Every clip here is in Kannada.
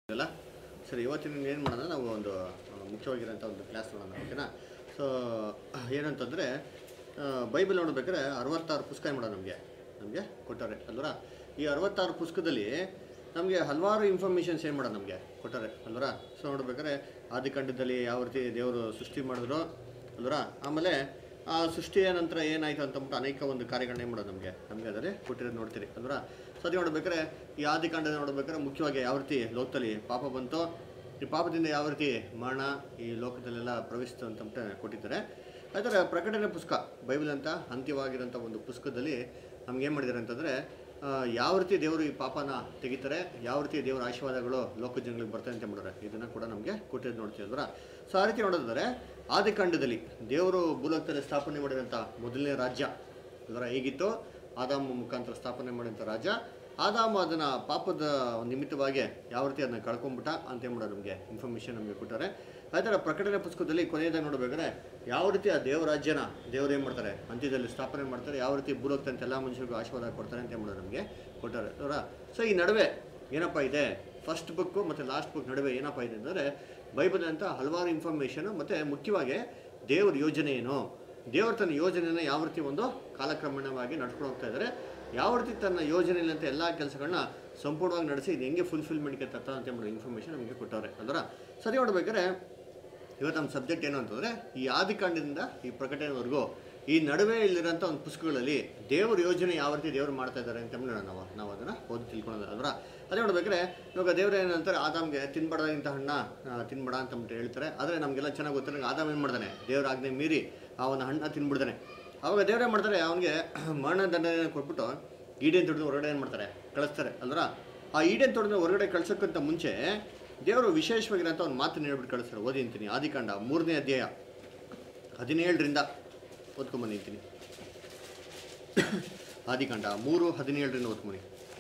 ಅಲ್ಲ ಸರಿ ಇವತ್ತಿನ ಏನು ಮಾಡೋಣ ನಾವು ಒಂದು ಆ, ಮುಖ್ಯವಾಗಿರೋಂಥ ಒಂದು ಕ್ಲಾಸ್ ನೋಡೋಣ ಓಕೆನಾ ಸೊ ಏನಂತಂದರೆ ಬೈಬಲ್ ನೋಡ್ಬೇಕಾದ್ರೆ ಅರವತ್ತಾರು ಪುಸ್ತಕ ಮಾಡೋಣ ನಮಗೆ ನಮಗೆ ಕೊಟ್ಟಾರೆ ಅಲ್ವರ ಈ ಅರವತ್ತಾರು ಪುಸ್ತಕದಲ್ಲಿ ನಮಗೆ ಹಲವಾರು ಇನ್ಫಾರ್ಮೇಷನ್ಸ್ ಏನು ಮಾಡೋಣ ನಮಗೆ ಕೊಟ್ಟಾರೆ ಅಲ್ವರ ಸೊ ನೋಡ್ಬೇಕಾದ್ರೆ ಆದಿಕಾಂಡದಲ್ಲಿ ಯಾವ ರೀತಿ ದೇವರು ಸೃಷ್ಟಿ ಮಾಡಿದ್ರು ಅಲ್ವರ ಆಮೇಲೆ ಆ ಸೃಷ್ಟಿಯ ನಂತರ ಏನಾಯ್ತು ಅಂತಂದ್ಬಿಟ್ಟು ಅನೇಕ ಒಂದು ಕಾರ್ಯಗಳನ್ನ ಏನು ಮಾಡೋದು ನಮಗೆ ನಮಗೆ ಅದರಲ್ಲಿ ಕೊಟ್ಟಿರೋದು ನೋಡ್ತೀರಿ ಅಲ್ವರ ಸೊ ಅದು ನೋಡ್ಬೇಕಾದ್ರೆ ಈ ಆದಿಕಾಂಡ ನೋಡ್ಬೇಕಾದ್ರೆ ಮುಖ್ಯವಾಗಿ ಯಾವ ರೀತಿ ಲೋಕದಲ್ಲಿ ಪಾಪ ಬಂತು ಈ ಪಾಪದಿಂದ ಯಾವ ರೀತಿ ಮರಣ ಈ ಲೋಕದಲ್ಲೆಲ್ಲ ಪ್ರವೇಶಿಸ್ತು ಅಂತ ಕೊಟ್ಟಿದ್ದಾರೆ ಅದರ ಪ್ರಕಟಣೆ ಪುಸ್ತಕ ಬೈಬಲ್ ಅಂತ ಅಂತ್ಯವಾಗಿರೋಂಥ ಒಂದು ಪುಸ್ತಕದಲ್ಲಿ ನಮ್ಗೆ ಏನು ಮಾಡಿದ್ದಾರೆ ಅಂತಂದರೆ ಆ, ಯಾವ ರೀತಿ ದೇವರು ಈ ಪಾಪನ ತೆಗಿತಾರೆ ಯಾವ ರೀತಿ ದೇವರ ಆಶೀರ್ವಾದಗಳು ಲೋಕ ಜನಗಳಿಗೆ ಬರ್ತಾರೆ ಅಂತ ಮಾಡಿದ್ರೆ ಇದನ್ನು ಕೂಡ ನಮಗೆ ಕೊಟ್ಟಿದ್ದು ನೋಡ್ತಿದ್ವರ ಸೊ ಆ ರೀತಿ ನೋಡಿದ್ರೆ ಆದಿಕಾಂಡದಲ್ಲಿ ದೇವರು ಭೂಲೋಕದಲ್ಲಿ ಸ್ಥಾಪನೆ ಮಾಡಿರೋಂಥ ಮೊದಲನೇ ರಾಜ್ಯ ಅದರ ಹೇಗಿತ್ತು ಆದಾಮ ಮುಖಾಂತರ ಸ್ಥಾಪನೆ ಮಾಡಿದಂಥ ರಾಜ್ಯ ಆದಾಮ ಅದನ್ನು ಪಾಪದ ನಿಮಿತ್ತವಾಗಿ ಯಾವ ರೀತಿ ಅದನ್ನ ಕಳ್ಕೊಂಬಿಟ್ಟ ಅಂತ ಮಾಡೋದು ನಮಗೆ ಇನ್ಫಾರ್ಮೇಷನ್ ನಮಗೆ ಕೊಟ್ಟಾರೆ ಅದರ ಪ್ರಕಟಣೆ ಪುಸ್ತಕದಲ್ಲಿ ಕೊನೆಯದಾಗಿ ನೋಡಬೇಕಾದ್ರೆ ಯಾವ ರೀತಿ ಆ ದೇವರಾಜ್ಯನ ದೇವರು ಏನು ಮಾಡ್ತಾರೆ ಅಂತ್ಯದಲ್ಲಿ ಸ್ಥಾಪನೆ ಮಾಡ್ತಾರೆ ಯಾವ ರೀತಿ ಭೂಲೋಕದಂತ ಎಲ್ಲ ಮನುಷ್ಯರಿಗೂ ಆಶೀರ್ವಾದ ಕೊಡ್ತಾರೆ ಅಂತ ಮಾಡೋದು ನಮಗೆ ಕೊಟ್ಟಾರೆ ಅವರ ಸೊ ಈ ನಡುವೆ ಏನಪ್ಪ ಇದೆ ಫಸ್ಟ್ ಬುಕ್ಕು ಮತ್ತು ಲಾಸ್ಟ್ ಬುಕ್ ನಡುವೆ ಏನಪ್ಪ ಇದೆ ಅಂದರೆ ಬೈಬಲ್ ಅಂತ ಹಲವಾರು ಇನ್ಫಾರ್ಮೇಷನು ಮತ್ತು ಮುಖ್ಯವಾಗಿ ದೇವ್ರ ಯೋಜನೆ ಏನು ದೇವರು ತನ್ನ ಯೋಜನೆಯನ್ನು ಯಾವ ರೀತಿ ಒಂದು ಕಾಲಕ್ರಮೇಣವಾಗಿ ನಡ್ಕೊಂಡು ಹೋಗ್ತಾ ಇದ್ದಾರೆ ಯಾವ ರೀತಿ ತನ್ನ ಯೋಜನೆಯಲ್ಲಂತ ಎಲ್ಲ ಕೆಲಸಗಳನ್ನ ಸಂಪೂರ್ಣವಾಗಿ ನಡೆಸಿ ಇದು ಹೆಂಗೆ ಫುಲ್ಫಿಲ್ಮೆಂಟ್ಗೆ ತತ್ತ ಅಂತ ಮಾಡೋ ಇನ್ಫಾರ್ಮೇಷನ್ ನಮಗೆ ಕೊಟ್ಟವ್ರೆ ಅದರ ಸರಿ ನೋಡ್ಬೇಕಾದ್ರೆ ಇವತ್ತು ನಮ್ಮ ಸಬ್ಜೆಕ್ಟ್ ಏನು ಅಂತಂದರೆ ಈ ಆದಿಕಾಂಡದಿಂದ ಈ ಪ್ರಕಟಣೆವರೆಗೂ ಈ ನಡುವೆ ಇಲ್ಲಿರೋಂಥ ಒಂದು ಪುಸ್ತಕಗಳಲ್ಲಿ ದೇವ್ರ ಯೋಜನೆ ಯಾವ ರೀತಿ ದೇವರು ಮಾಡ್ತಾ ಇದ್ದಾರೆ ಅಂತ ಹೇಳಿ ನಾವು ನಾವು ಅದನ್ನು ಓದಿ ತಿಳ್ಕೊಳ್ಳೋದು ಅದರ ಅದೇ ನೋಡ್ಬೇಕಾದ್ರೆ ಇವಾಗ ದೇವ್ರು ಏನಂತಾರೆ ಆದಾಮ್ಗೆ ತಿನ್ಬಾರ್ದಂಥ ಹಣ್ಣ ಆ, ತಿನ್ಬೇಡ ಅಂತ ಅಂದ್ಬಿಟ್ಟು ಹೇಳ್ತಾರೆ ಆದರೆ ನಮಗೆಲ್ಲ ಚೆನ್ನಾಗಿ ಗೊತ್ತಿರೋ ಆದಾಮ್ ಏನು ಮಾಡ್ತಾನೆ ದೇವ್ರ ಆಜ್ಞೆ ಮೀರಿ ಆ ಒಂದು ಹಣ್ಣ ತಿನ್ಬಿಡ್ತಾನೆ ಅವಾಗ ದೇವ್ರು ಏನು ಮಾಡ್ತಾರೆ ಅವನಿಗೆ ಮರಣದಂಡ ಕೊಟ್ಬಿಟ್ಟು ಈಡೇನ್ ತೊಡೆದು ಹೊರಗಡೆ ಏನು ಮಾಡ್ತಾರೆ ಕಳಿಸ್ತಾರೆ ಅಲ್ವರ ಆ ಈಡೇನ್ ತೊಡೆದು ಹೊರಗಡೆ ಕಳ್ಸೋಕ್ಕಿಂತ ಮುಂಚೆ ದೇವರು ವಿಶೇಷವಾಗಿರೋಂಥ ಒಂದು ಮಾತನ್ನು ಹೇಳ್ಬಿಟ್ಟು ಕಳಿಸ್ತಾರೆ ಓದಿ ಅಂತೀನಿ ಆದಿಕಾಂಡ ಮೂರನೇ ಅಧ್ಯಾಯ ಹದಿನೇಳರಿಂದ ಓದ್ಕೊಂಬಂದಿರ್ತೀನಿ ಆದಿಕಾಂಡ ಮೂರು ಹದಿನೇಳರಿಂದ ಓದ್ಕೊಂಬನಿ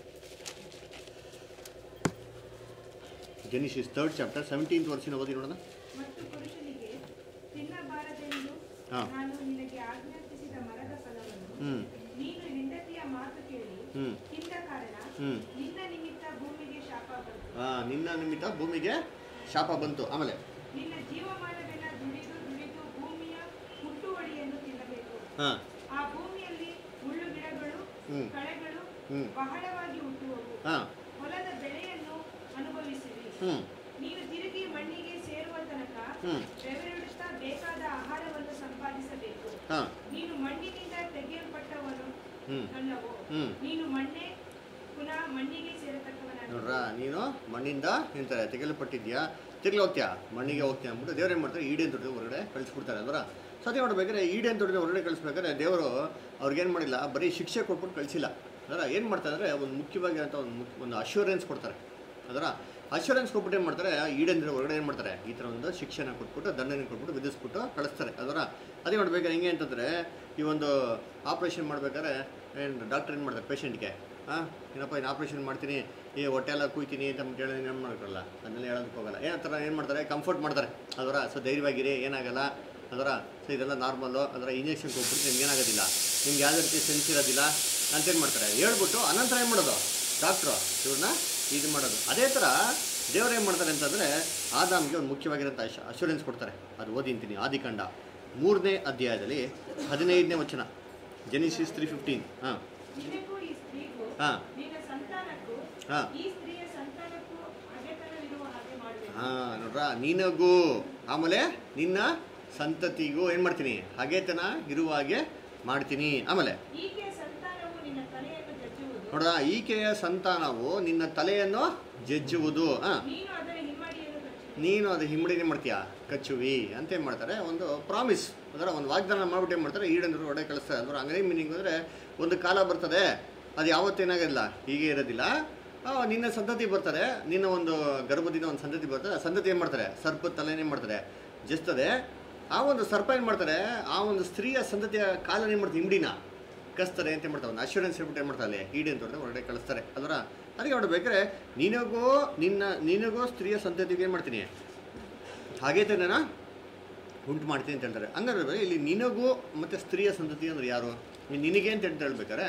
ಜೆನಿಸಿಸ್ ಥರ್ಡ್ ಚಾಪ್ಟರ್ ಸೆವೆಂಟೀನ್ತ್ ವರ್ಷಿನ ಓದಿ ನೋಡೋಣ ಮತ್ತು ಪುರುಷನಿಗೆ ತಿನ್ನಬಾರದೆಂದು ಹಾ. ನಾನು ನಿನಗೆ ಆಜ್ಞಾಪಿಸಿದ ಮರದ ಫಲವನ್ನು ಹ್ಞೂ ನೀನು ಹೆಂಡತಿಯ ಮಾತು ಕೇಳಿ ಹ್ಞೂ ತಿಂದ ಕಾರಣ ಹ್ಞೂ ನಿನ್ನ ನಿಮಿತ್ತ ಭೂಮಿಗೆ ಶಾಪ ಬಂತು ಆ, ನಿನ್ನ ನಿಮಿತ್ತ ಭೂಮಿಗೆ ಶಾಪ ಬಂತು ಆಮೇಲೆ ನಿನ್ನ ಜೀವಮಾನವೆಲ್ಲ ದುಡಿದು ದುಡಿದು ಭೂಮಿಯ ಹುಟ್ಟುವಳಿಯನ್ನು ತಿನ್ನಬೇಕು ಹಾಂ ಆ ಭೂಮಿಯಲ್ಲಿ ಮುಳ್ಳು ಗಿಡಗಳು ಹ್ಮ್. ಕಳೆಗಳು ಹ್ಮ್. ಬಹಳವಾಗಿ ಹುಟ್ಟುವವು ಹಾಂ ಹೊಲದ ಬೆಳೆಯನ್ನು ಅನುಭವಿಸಿರಿ ಹ್ಞೂ ನೀನು ತಿರುಗಿ ಮಣ್ಣಿಗೆ ಸೇರುವ ತನಕ ಹ್ಮ್. ಬೆವರಿಡುತ್ತಾ ಬೇಕಾದ ಆಹಾರವನ್ನು ಸಂಪಾದಿಸಬೇಕು ಹಾಂ ನೀನು ಮಣ್ಣಿನಿಂದ ತೆಗೆಯಲ್ಪಟ್ಟವನು ಹ್ಞೂ ಅಲ್ಲವೋ ಹ್ಮ್. ನೀನು ಮಣ್ಣೆ ಪುನಃ ಮಣ್ಣಿಗೆ ಸೇರತಕ್ಕವನಾಗಿ ನೋಡ್ರಾ ನೀನು ಮಣ್ಣಿಂದ ನಿಂತಾರೆ ತೆಗೆಯಲ್ಪಟ್ಟಿದ್ಯಾ ತಿರ್ಗಿ ಹೋಗ್ತೀಯಾ ಮಣ್ಣಿಗೆ ಹೋಗ್ತೀಯ ಅಂದ್ಬಿಟ್ಟು ದೇವ್ರು ಏನು ಮಾಡ್ತಾರೆ ಈಡೇನ್ ತೊಡೆದು ಹೊರಗಡೆ ಕಳಿಸ್ಬಿಡ್ತಾರೆ ಅಲ್ವರ ಸತಿ ನೋಡ್ಬೇಕಾದ್ರೆ ಈಡೇನ್ ತೊಡೆದು ಹೊರಗಡೆ ಕಳಿಸ್ಬೇಕಾದ್ರೆ ದೇವರು ಅವ್ರಿಗೇನು ಮಾಡಿಲ್ಲ ಬರೀ ಶಿಕ್ಷೆ ಕೊಟ್ಬಿಟ್ಟು ಕಳಿಸಿಲ್ಲ ಅದರ ಏನು ಮಾಡ್ತಾರೆ ಅಂದರೆ ಒಂದು ಮುಖ್ಯವಾಗಿರೋಂಥ ಒಂದು ಮುಖ್ಯ- ಒಂದು ಅಶ್ಯೂರೆನ್ಸ್ ಕೊಡ್ತಾರೆ ಅದರ ಅಶ್ಯೂರೆನ್ಸ್ ಕೊಟ್ಬಿಟ್ಟು ಏನು ಮಾಡ್ತಾರೆ ಈಡೇನ್ ಹೊರಗಡೆ ಏನು ಮಾಡ್ತಾರೆ ಈ ಥರ ಒಂದು ಶಿಕ್ಷೆನ ಕೊಟ್ಬಿಟ್ಟು ದಂಡನೆ ಕೊಟ್ಬಿಟ್ಟು ವಿಧಿಸ್ಬಿಟ್ಟು ಕಳಿಸ್ತಾರೆ ಅದರ ಅದೇ ನೋಡ್ಬೇಕಾದ್ರೆ ಹೆಂಗೆ ಅಂತಂದರೆ ಈ ಒಂದು ಆಪ್ರೇಷನ್ ಮಾಡ್ಬೇಕಾದ್ರೆ ಏನು ಡಾಕ್ಟರ್ ಏನು ಮಾಡ್ತಾರೆ ಪೇಷಂಟ್ಗೆ ಹಾಂ ಏನಪ್ಪ ಇನ್ನು ಆಪ್ರೇಷನ್ ಮಾಡ್ತೀನಿ ಈ ಹೊಟ್ಟೆ ಎಲ್ಲ ಕುಯ್ತೀನಿ ಅಂತ ಅಂದ್ಬಿಟ್ಟು ಹೇಳಿ ಏನು ಮಾಡ್ಕೊಳ್ಳಲ್ಲ ಅದನ್ನೆಲ್ಲ ಹೇಳೋದಕ್ಕೆ ಹೋಗಲ್ಲ ಏನು ಥರ ಏನು ಮಾಡ್ತಾರೆ ಕಂಫರ್ಟ್ ಮಾಡ್ತಾರೆ ಅದರ ಸೊ ಧೈರ್ಯವಾಗಿರಿ ಏನಾಗಲ್ಲ ಅದರ ಸೊ ಇದೆಲ್ಲ ನಾರ್ಮಲ್ಲು ಅದರ ಇಂಜೆಕ್ಷನ್ ಕೊಟ್ಬಿಟ್ಟು ನಿಮ್ಗೆ ಏನಾಗೋದಿಲ್ಲ ನಿಮ್ಗೆ ಯಾವುದೇ ರೀತಿ ಸೆನ್ಸ್ ಇರೋದಿಲ್ಲ ಅಂತೇನು ಮಾಡ್ತಾರೆ ಹೇಳ್ಬಿಟ್ಟು ಅನಂತರ ಏನು ಮಾಡೋದು ಡಾಕ್ಟ್ರು ಇವ್ರನ್ನ ಇದು ಮಾಡೋದು ಅದೇ ಥರ ದೇವ್ರು ಏನು ಮಾಡ್ತಾರೆ ಅಂತಂದರೆ ಆದಾಮ್ಗೆ ಒಂದು ಮುಖ್ಯವಾಗಿರೋಂಥ ಅಶ್ ಅಶ್ಯೂರೆನ್ಸ್ ಕೊಡ್ತಾರೆ ಅದು ಓದಿಂತೀನಿ ಆದಿಕಾಂಡ ಮೂರನೇ ಅಧ್ಯಾಯದಲ್ಲಿ ಹದಿನೈದನೇ ವಚನ ಜೆನಿಸಿಸ್ ತ್ರೀ ಫಿಫ್ಟೀನ್ ಹಾಂ ನಿನಗೂ ಈ ಸ್ತ್ರೀಗೂ ಹಾಂ ನಿನ್ನ ಸಂತಾನಕ್ಕೂ ಹಾಂ ಈ ಸ್ತ್ರೀಯ ಸಂತಾನಕ್ಕೂ ಹಗೆತನವಿರುವ ಹಾಗೆ ಮಾಡಬೇಕು ಹಾಂ ನೋಡ್ರಾ ನಿನಗೂ ಆಮೇಲೆ ನಿನ್ನ ಸಂತತಿಗೂ ಏನು ಮಾಡ್ತೀನಿ ಹಗೆತನ ಇರುವ ಹಾಗೆ ಮಾಡ್ತೀನಿ ಆಮೇಲೆ ಈಕೆಯ ಸಂತಾನವು ನಿನ್ನ ತಲೆಯನ್ನು ಜಜ್ಜುವುದು ನೋಡ್ರಾ ಈಕೆಯ ಸಂತಾನವು ನಿನ್ನ ತಲೆಯನ್ನು ಜಜ್ಜುವುದು ಹಾಂ ನೀನು ಅದರ ಹಿಮ್ಮಡಿಯನ್ನು ಕಚ್ಚುವಿ ನೀನು ಅದು ಹಿಮ್ಮಡಿನೇ ಮಾಡ್ತೀಯಾ ಕಚ್ಚುವಿ ಅಂತ ಏನು ಮಾಡ್ತಾರೆ ಒಂದು ಪ್ರಾಮಿಸ್ ಅದರ ಒಂದು ವಾಗ್ದಾನ ಮಾಡ್ಬಿಟ್ಟು ಏನು ಮಾಡ್ತಾರೆ ಈಡಂದ್ರು ಒಡೆ ಕಳಿಸ್ತಾರೆ ಅಂದ್ರೆ ಅಂಗಡಿ ಮೀನಿಂಗ್ ಅಂದರೆ ಒಂದು ಕಾಲ ಬರ್ತದೆ ಅದು ಯಾವತ್ತೇನಾಗೋದಿಲ್ಲ ಹೀಗೆ ಇರೋದಿಲ್ಲ ಆ, ನಿನ್ನ ಸಂತತಿ ಬರ್ತಾರೆ ನಿನ್ನ ಒಂದು ಗರ್ಭದಿಂದ ಒಂದು ಸಂತತಿ ಬರ್ತದೆ ಆ ಸಂತತಿ ಏನು ಮಾಡ್ತಾರೆ ಸರ್ಪದ ತಲೆನೇ ಮಾಡ್ತಾರೆ ಜಸ್ತದೆ ಆ ಒಂದು ಸರ್ಪ ಏನು ಮಾಡ್ತಾರೆ ಆ ಒಂದು ಸ್ತ್ರೀಯ ಸಂತತಿಯ ಕಾಲನ ಏನು ಮಾಡ್ತಾರೆ ಹಿಂಡಿನ ಕಸ್ತಾರೆ ಅಂತ ಮಾಡ್ತಾರೆ ಒಂದು ಅಶ್ಯೂರೆನ್ಸ್ ಹೇಳ್ಬಿಟ್ಟು ಏನು ಮಾಡ್ತಾರೆ ಅಲ್ಲಿ ಈಡಿ ಅಂತ ಹೊರಗಡೆ ಹೊರಗಡೆ ಕಳಿಸ್ತಾರೆ ಅದರ ಅದಕ್ಕೆ ನೋಡ್ಬೇಕಾದ್ರೆ ನಿನಗೂ ನಿನ್ನ ನಿನಗೂ ಸ್ತ್ರೀಯ ಸಂತತಿಗೆ ಏನು ಮಾಡ್ತೀನಿ ಹಾಗೆ ತಾನೇನಾ ಉಂಟು ಮಾಡ್ತೀನಿ ಅಂತ ಹೇಳ್ತಾರೆ ಹಂಗಾದ್ರೆ ಇಲ್ಲಿ ನಿನಗೂ ಮತ್ತು ಸ್ತ್ರೀಯ ಸಂತತಿ ಅಂದ್ರೆ ಯಾರು ಈ ನಿನಗೆ ಅಂತ ಹೇಳ್ತಾ ಹೇಳ್ಬೇಕಾರೆ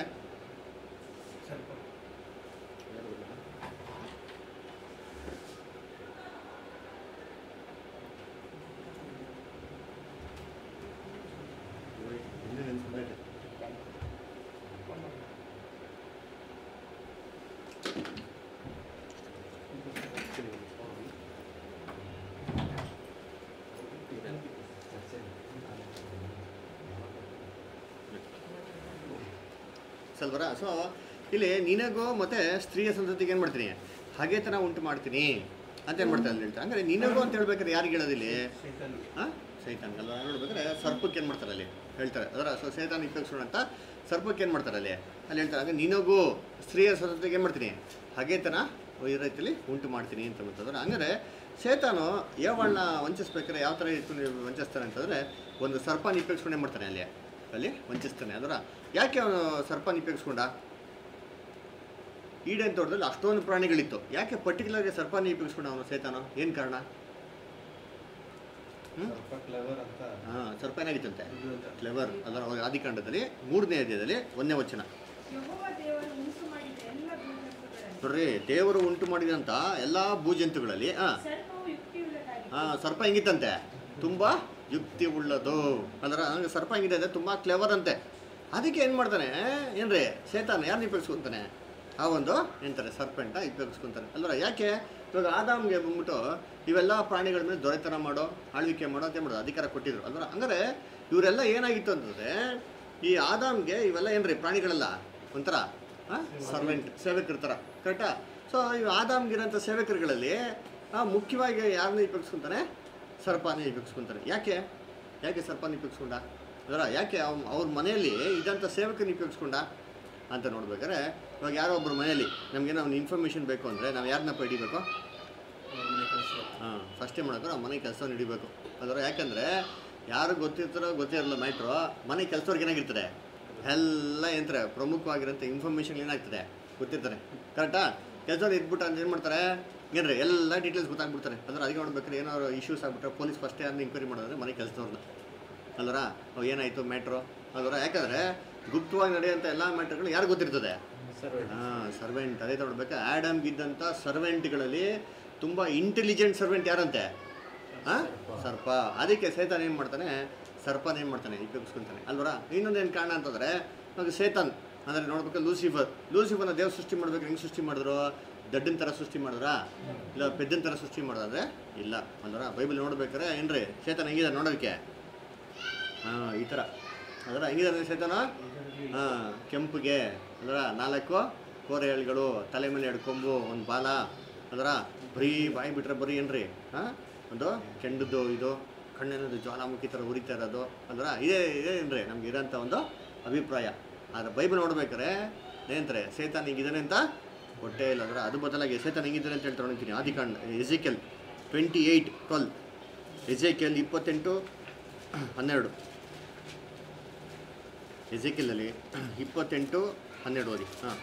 ಅಲ್ವರ ಸೊ ಇಲ್ಲಿ ನಿನಗೂ ಮತ್ತೆ ಸ್ತ್ರೀಯ ಸಂತತಿಗೆ ಏನು ಮಾಡ್ತೀನಿ ಹಾಗೆ ಥರ ಉಂಟು ಮಾಡ್ತೀನಿ ಅಂತ ಏನು ಮಾಡ್ತಾರೆ ಅಲ್ಲಿ ಹೇಳ್ತಾರೆ ಹಂಗಾರೆ ನಿನಗೂ ಅಂತ ಹೇಳ್ಬೇಕಾದ್ರೆ ಯಾರಿಗೆ ಹೇಳೋದಿಲ್ಲಿ ಹಾಂ ಸೈತಾನ್ ಅಲ್ವ ನೋಡ್ಬೇಕಾದ್ರೆ ಸರ್ಪಕ್ಕೆ ಏನು ಮಾಡ್ತಾರೆ ಅಲ್ಲಿ ಹೇಳ್ತಾರೆ ಅದರ ಸೊ ಸೈತಾನ್ ಉಪಯೋಗಿಸೋಣ ಅಂತ ಸರ್ಪಕ್ಕೆ ಏನು ಮಾಡ್ತಾರೆ ಅಲ್ಲಿ ಅಲ್ಲಿ ಹೇಳ್ತಾರೆ ಹಾಗೆ ನಿನಗೂ ಸ್ತ್ರೀಯ ಸಂತತಿಗೆ ಏನು ಮಾಡ್ತೀನಿ ಹಾಗೆ ಥರ ಈ ರೀತಿಯಲ್ಲಿ ಉಂಟು ಮಾಡ್ತೀನಿ ಅಂತ ಹೇಳ್ತಾರೆ ಹಂಗಾರೆ ಸೇತಾನು ಯಾವಣ್ಣ ವಂಚಿಸ್ಬೇಕಾದ್ರೆ ಯಾವ ಥರ ಇತ್ತು ನೀವು ವಂಚಿಸ್ತಾನೆ ಅಂತಂದರೆ ಒಂದು ಸರ್ಪ ನಿಪೇಕ್ಷಣೆ ಮಾಡ್ತಾನೆ ಅಲ್ಲಿ ಅಲ್ಲಿ ವಂಚಿಸ್ತಾನೆ ಅದರ ಯಾಕೆ ಅವನು ಸರ್ಪ ನಿಪೇಕ್ಷಕೊಂಡ ಈಡೇನ್ ತೋಟದಲ್ಲಿ ಅಷ್ಟೊಂದು ಪ್ರಾಣಿಗಳಿತ್ತು ಯಾಕೆ ಪರ್ಟಿಕ್ಯುಲರ್ಗೆ ಸರ್ಪ ನಿಪೇಕ್ಷಕೊಂಡ ಅವನು ಸೇತಾನು ಏನು ಕಾರಣ ಹ್ಮ್? ಸ್ವಲ್ಪ ಕ್ಲೆವರ್ ಅಂತ ಹಾಂ ಸರ್ಪ ಏನಾಗಿತ್ತಂತೆ ಇದು ಅಂತ. ಕ್ಲೆವರ್ ಅದರ ಆದಿಕಾಂಡದಲ್ಲಿ ಮೂರನೇ ಅಧ್ಯಾಯದಲ್ಲಿ ಒಂದನೇ ವಚನ ಯೆಹೋವ ದೇವರು ಉಂಟು ಮಾಡಿದ ಎಲ್ಲ ಭೂಜಂತುಗಳಲ್ಲಿ ನೋಡ್ರಿ ದೇವರು ಉಂಟು ಮಾಡಿದಂಥ ಎಲ್ಲ ಭೂಜಂತುಗಳಲ್ಲಿ ಹಾಂ ಸರ್ಪವು ಯುಕ್ತಿಯುಳ್ಳದಾಗಿದೆ ಆ, ಸರ್ಪ ಹೆಂಗಿತ್ತಂತೆ ತುಂಬ ಯುಕ್ತಿ ಉಳ್ಳದು ಅಂದ್ರೆ ಹಂಗೆ ಸರ್ಪ ಹೆಂಗಿದೆ ಅಂದರೆ ತುಂಬ ಕ್ಲೆವರ್ ಅಂತೆ ಅದಕ್ಕೆ ಏನು ಮಾಡ್ತಾನೆ ಏನ್ರಿ ಸೇತಾನ ಯಾರು ಉಪಯೋಗಿಸ್ಕೊಂತಾನೆ ಆ ಒಂದು ಏನಂತಾರೆ ಸರ್ಪೆಂಟ ಉಪಯೋಗಿಸ್ಕೊಂತಾನೆ ಅಲ್ವರ ಯಾಕೆ ಇವಾಗ ಆದಾಮ್ಗೆ ಬಂದ್ಬಿಟ್ಟು ಇವೆಲ್ಲ ಪ್ರಾಣಿಗಳ ಮೇಲೆ ದೊರೆತನ ಮಾಡೋ ಆಳ್ವಿಕೆ ಮಾಡೋ ಅಂತ ಮಾಡೋದು ಅಧಿಕಾರ ಕೊಟ್ಟಿದ್ರು ಅಲ್ವರ ಹಂಗಾರೆ ಇವರೆಲ್ಲ ಏನಾಗಿತ್ತು ಅಂತಂದರೆ ಈ ಆದಾಮ್ಗೆ ಇವೆಲ್ಲ ಏನ್ರಿ ಪ್ರಾಣಿಗಳೆಲ್ಲ ಒಂಥರ ಸರ್ವೆಂಟ್ ಸೇವಕರ ಥರ ಕರೆಕ್ಟಾ ಸೊ ಇವು ಆದಾಮ್ಗಿರೋಂಥ ಸೇವಕರುಗಳಲ್ಲಿ ಆ, ಮುಖ್ಯವಾಗಿ ಯಾರನ್ನ ಉಪಯೋಗಿಸ್ಕೊಂತಾನೆ ಸರ್ಪಾನೇ ಉಪಯೋಗಿಸ್ಕೊಂತಾನೆ ಯಾಕೆ ಯಾಕೆ ಸರ್ಪಾನ ಉಪಯೋಗಿಸ್ಕೊಂಡ ಅದರ ಯಾಕೆ ಅವ್ನ ಅವ್ರ ಮನೆಯಲ್ಲಿ ಇದಂಥ ಸೇವಕನ ಉಪಯೋಗಿಸ್ಕೊಂಡ ಅಂತ ನೋಡ್ಬೇಕಾದ್ರೆ ಇವಾಗ ಯಾರೋ ಒಬ್ಬರ ಮನೆಯಲ್ಲಿ ನಮಗೇನೋ ಒಂದು ಇನ್ಫಾರ್ಮೇಷನ್ ಬೇಕು ಅಂದರೆ ನಾವು ಯಾರನ್ನಪ್ಪ ಹಿಡಿಬೇಕು ಅವ್ರ ಮನೆ ಕೆಲ್ಸ. ಹಾಂ ಫಸ್ಟ್ ಏನು ಮಾಡೋದು ಆ ಮನೆ ಕೆಲಸ ಹಿಡಿಬೇಕು ಅದರ ಯಾಕಂದರೆ ಯಾರು ಗೊತ್ತಿರ್ತಾರೋ ಗೊತ್ತಿರಲ್ಲ ಮ್ಯಾಟ್ರು ಮನೆ ಕೆಲಸದವ್ರಿಗೆ ಏನಾಗಿರ್ತದೆ ಎಲ್ಲ ಏನಂತಾರೆ ಪ್ರಮುಖವಾಗಿರೋಂಥ ಇನ್ಫಾರ್ಮೇಷನ್ ಏನಾಗ್ತದೆ ಗೊತ್ತಿರ್ತಾರೆ ಕರೆಕ್ಟಾ ಕೆಲಸದವ್ರು ಇದ್ಬಿಟ್ಟು ಅಂತ ಏನು ಮಾಡ್ತಾರೆ ಏನ್ರಿ ಎಲ್ಲ ಡೀಟೇಲ್ಸ್ ಗೊತ್ತಾಗ್ಬಿಡ್ತಾರೆ ಅಂದ್ರೆ ಅದಕ್ಕೆ ನೋಡ್ಬೇಕಾದ್ರೆ ಏನಾದ್ರು ಇಶ್ಯೂಸ್ ಆಗ್ಬಿಟ್ರೆ ಪೊಲೀಸ್ ಫಸ್ಟೇ ಅದನ್ನ ಎಂಕ್ವೈರಿ ಮಾಡೋದ್ರೆ ಮನೆ ಕೆಲಸದವ್ರನ್ನ ಅಲ್ವರ ಅವು ಏನಾಯಿತು ಮ್ಯಾಟ್ರು ಅಲ್ವರ ಯಾಕಂದರೆ ಗುಪ್ತವಾಗಿ ನಡೆಯುವಂಥ ಎಲ್ಲ ಮ್ಯಾಟ್ರ್ಗಳು ಯಾರು ಗೊತ್ತಿರ್ತದೆ Servant. ಹಾಂ ಸರ್ವೆಂಟ್ ಅದೇ ನೋಡ್ಬೇಕು ಆ್ಯಡಮ್ಗಿದ್ದಂಥ ಸರ್ವೆಂಟ್ಗಳಲ್ಲಿ ತುಂಬ ಇಂಟೆಲಿಜೆಂಟ್ ಸರ್ವೆಂಟ್ ಯಾರಂತೆ ಹಾಂ ಸರ್ಪ ಅದಕ್ಕೆ ಸೇತಾನ್ ಏನು ಮಾಡ್ತಾನೆ ಸರ್ಪನ ಏನು ಮಾಡ್ತಾನೆ ಉಪಯೋಗಿಸ್ಕೊಂತಾನೆ ಅಲ್ವರ ಇನ್ನೊಂದೇನು ಕಾರಣ ಅಂತಂದರೆ ಇವಾಗ ಸೇತಾನ್ ಅಂದರೆ ನೋಡ್ಬೇಕು ಲೂಸಿಫರ್ ಲೂಸಿಫರ್ನ ದೇವ್ರು ಸೃಷ್ಟಿ ಮಾಡ್ಬೇಕು ಹೆಂಗೆ ಸೃಷ್ಟಿ ಮಾಡಿದ್ರು ದಡ್ಡನ ಥರ ಸೃಷ್ಟಿ ಮಾಡಿದ್ರಾ ಇಲ್ಲ ಪೆದ್ದನ ಥರ ಸೃಷ್ಟಿ ಮಾಡೋದಾದ್ರೆ ಇಲ್ಲ ಅಲ್ವರ ಬೈಬಲ್ ನೋಡ್ಬೇಕಾದ್ರೆ ಏನ್ರಿ ಸೇತಾನ್ ಹೆಂಗಿದೆ ನೋಡೋದಕ್ಕೆ ಹಾಂ ಈ ಥರ ಅದರ ಹೆಂಗಿದಾರೆ ಸೇತಾನ ಹಾಂ ಕೆಂಪುಗೆ ಅದರ ನಾಲ್ಕು ಕೋರೆಯಳುಗಳು ತಲೆ ಮೇಲೆ ಎರಡು ಕೊಂಬು ಒಂದು ಬಾಲ ಅದರ ಬರೀ ಬಾಯಿ ಬಿಟ್ರೆ ಬರೀ ಏನ್ರಿ ಹಾಂ ಒಂದು ಕೆಂಡದ್ದು ಇದು ಕಣ್ಣಿನದು ಜ್ವಾಲಾಮುಖಿ ಥರ ಉರಿತಾ ಇರೋದು ಅದರ ಇದೇ ಇದೇ ಏನ್ರಿ ನಮ್ಗೆ ಇರೋಂಥ ಒಂದು ಅಭಿಪ್ರಾಯ ಆದರೆ ಬೈಬಲ್ ನೋಡ್ಬೇಕಾರೆ ಏನಂತಾರೆ ಸೇತಾನ್ ಹಿಂಗಿದ್ದಾನೆ ಅಂತ ಹೊಟ್ಟೆ ಇಲ್ಲ ಅಂದ್ರೆ ಅದು ಬದಲಾಗಿ ಸೇತಾನ್ ಹೆಂಗಿದ್ದಾನೆ ಅಂತ ಹೇಳ್ತಾ ನೋಡ್ತೀನಿ ಆದಿಕಾಂಡ್ Ezekiel twenty eight twelve Ezekiel ಇಪ್ಪತ್ತೆಂಟು ಹನ್ನೆರಡು ಎಜೆಕೆಲಲ್ಲಿ ಇಪ್ಪತ್ತೆಂಟು ಹನ್ನೆರಡು ಓದಿ ಹಾಂ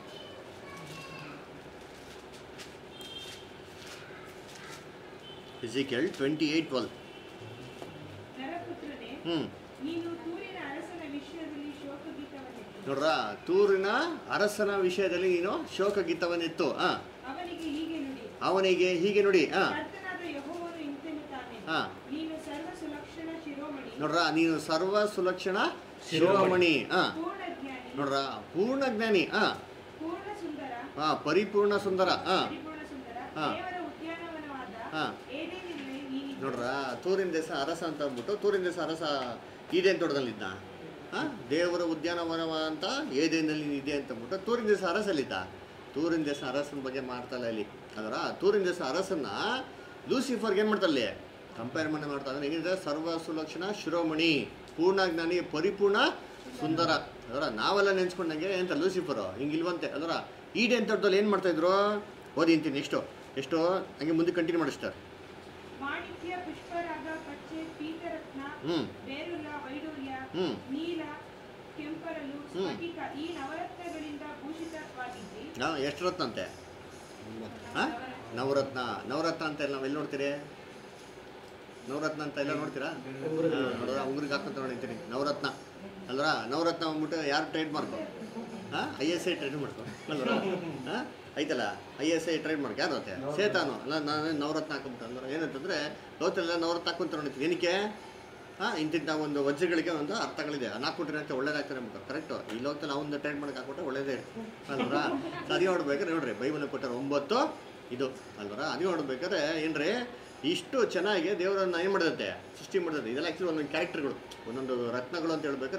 ಎಜೆಕೆಲ್ ಟ್ವೆಂಟಿ ಏಯ್ಟ್ ಟ್ವೆಲ್ ನರಪುತ್ರನೇ ಹ್ಞೂ ನೀನು ತೂರಿನ ಅರಸನ ವಿಷಯದಲ್ಲಿ ಶೋಕಗೀತವನ್ನೆತ್ತು ನೋಡ್ರ ತೂರಿನ ಅರಸನ ವಿಷಯದಲ್ಲಿ ನೀನು ಶೋಕಗೀತವನ್ನೆತ್ತು ಹಾಂ ಅವನಿಗೆ ಹೀಗೆ ನುಡಿ ಅವನಿಗೆ ಹೀಗೆ ನೋಡಿ ಹಾಂ ಕರ್ತನಾದ ಯೆಹೋವನು ಇಂತೆನ್ನುತ್ತಾನೆ ಹಾ. ನೀನು ಸರ್ವ ಸುಲಕ್ಷಣ ಶಿರೋಮಣಿ ನೋಡ್ರ ನೀನು ಸರ್ವ ಸುಲಕ್ಷಣ ಶಿರೋಮಣಿ ಹಾಂ ಪೂರ್ಣ ಜ್ಞಾನಿ ನೋಡ್ರ ಪೂರ್ಣ ಜ್ಞಾನಿ ಹಾಂ ಪೂರ್ಣ ಸುಂದರ ಹಾಂ ಪರಿಪೂರ್ಣ ಸುಂದರ ಹಾಂ ಪರಿಪೂರ್ಣ ಸುಂದರ ಹಾ. ದೇವರ ಉದ್ಯಾನವನವಾದ ಹಾ. ಏನೇನಿಲ್ಲ ನೀನಿದ್ದೆ. ನೋಡ್ರ ತೂರಿನ ದೇಶ ಅರಸ ಅಂತ ಅಂದ್ಬಿಟ್ಟು ತೂರಿನ ದೇಶ ಅರಸ ಈಡೇನ್ ತೋಟದಲ್ಲಿದ್ದ ಹಾಂ ದೇವರ ಉದ್ಯಾನವನವ ಅಂತ ಏದೇನಲ್ಲಿ ಇದೆ ಅಂತ ಅಂದ್ಬಿಟ್ಟು ತೂರಿನ ದೇಶ ಅರಸಲ್ಲಿದ್ದ ತೂರಿನ ದೇಶ ಅರಸನ ಬಗ್ಗೆ ಮಾಡ್ತಲ್ಲ ಇಲ್ಲಿ ಅದರ ತೂರಿನ ದೇಶ ಅರಸನ್ನ ಲೂಸಿಫರ್ಗೆ ಏನು ಮಾಡ್ತಲ್ಲಿ ಕಂಪೇರ್ ಮಾಡಿ ಮಾಡ್ತಾ ಅಂದ್ರೆ ಹೇಗಿದೆ ಸರ್ವ ಸುಲಕ್ಷಣ ಶಿರೋಮಣಿ ಪೂರ್ಣಜ್ಞಾನಿ ಪರಿಪೂರ್ಣ ಸುಂದರ ಅದರ ನಾವೆಲ್ಲ ನೆನ್ಸ್ಕೊಂಡಂಗೆ ಎಂತ ಲೂಸಿಫರು ಹಿಂಗಿಲ್ವಂತೆ ಅದರ ಈಡೇನ್ ತೋಟದಲ್ಲಿ ಏನು ಮಾಡ್ತಾ ಇದ್ರು ಓದಿ ಅಂತೀನಿ ಎಷ್ಟು ಎಷ್ಟು ಹಂಗೆ ಮುಂದೆ ಕಂಟಿನ್ಯೂ ಮಾಡಿಸ್ತಾರೆ ಮಾಣಿಕ್ಯ ಪುಷ್ಪರಾಗ ಪಚ್ಚೆ ಪೀತರತ್ನ ಹ್ಞೂ ಬೇರುಲ ವೈಡೂರ್ಯ ಹ್ಮ್. ನೀಲ ಕೆಂಪರಲು ಹ್ಮ್. ಸ್ಫಟಿಕ ಈ ನವರತ್ನಗಳಿಂದ ಭೂಷಿತವಾಗಿದ್ದಿ ನಾವು ಎಷ್ಟು ರತ್ನ ಅಂತೆ ಹಾಂ ನವರತ್ನ ನವರತ್ನ ಅಂತ ಎಲ್ಲ ನಾವು ಎಲ್ಲಿ ನೋಡ್ತೀರಿ ನವರತ್ನ ಅಂತ ಎಲ್ಲ ನೋಡ್ತೀರಾ ಹಾಂ, ನೋಡಿದ್ರ ಉಂಗ್ರಿಗೆ ಹಾಕೊಂತ ನೋಡಿರ್ತೀನಿ ನವರತ್ನ ಅಲ್ವಾ ನವರತ್ನ ಅಂದ್ಬಿಟ್ಟು ಯಾರು ಟ್ರೇಡ್ ಮಾಡ್ಕೊ ಹಾಂ ಐ ಎಸ್ ಐ ಟ್ರೇಡ್ ಮಾಡ್ಕೊ ಅಲ್ವಾ ಹಾಂ ಐತಲ್ಲ ಐ ಎಸ್ ಐ ಟ್ರೇಡ್ ಮಾಡ್ಕೊ ಯಾರು ಅಂತೆ ಸೇತಾನು ಅಲ್ಲ ನಾನು ನವರತ್ನ ಹಾಕೊಂಬಿಟ್ಟು ಅಂದ್ರೆ ಏನಂತಂದರೆ ಲೋಕದಲ್ಲೆಲ್ಲ ನವರತ್ನ ಹಾಕೊಂತ ನೋಡಿರ್ತೀನಿ ಏನಕ್ಕೆ ಹಾಂ ಇಂತಿಂಥ ಒಂದು ವಜ್ರಗಳಿಗೆ ಒಂದು ಅರ್ಥಗಳಿದೆ ಅದನ್ನ ಹಾಕ್ಬಿಟ್ರೆ ಅಂತ ಒಳ್ಳೇದಾಗ್ತಾರೆ ಅಂದ್ಬಿಟ್ಟು ಕರೆಕ್ಟು ಈ ಲೋಕದಲ್ಲಿ ಒಂದು ಟ್ರೇಡ್ ಮಾಡಕ್ಕೆ ಹಾಕ್ಬಿಟ್ರೆ ಒಳ್ಳೇದೇ ಅಲ್ವರಾ ಸರಿ ನೋಡ್ಬೇಕಾದ್ರೆ ನೋಡ್ರಿ ಬೈಬಲ್ ಕೊಟ್ಟಾರೆ ಒಂಬತ್ತು ಇದು ಅಲ್ವರಾ ಅದು ನೋಡ್ಬೇಕಾದ್ರೆ ಏನ್ರಿ ಇಷ್ಟು ಚೆನ್ನಾಗಿ ದೇವರನ್ನ ಏನು ಮಾಡಿದತ್ತೆ ಸೃಷ್ಟಿ ಮಾಡಿದತ್ತೆ ಇದೆಲ್ಲ ಆ್ಯಕ್ಚುಲಿ ಒಂದೊಂದು ಕ್ಯಾರೆಕ್ಟರ್ಗಳು ಒಂದೊಂದು ರತ್ನಗಳು ಅಂತ ಹೇಳ್ಬೇಕಾದ್ರೆ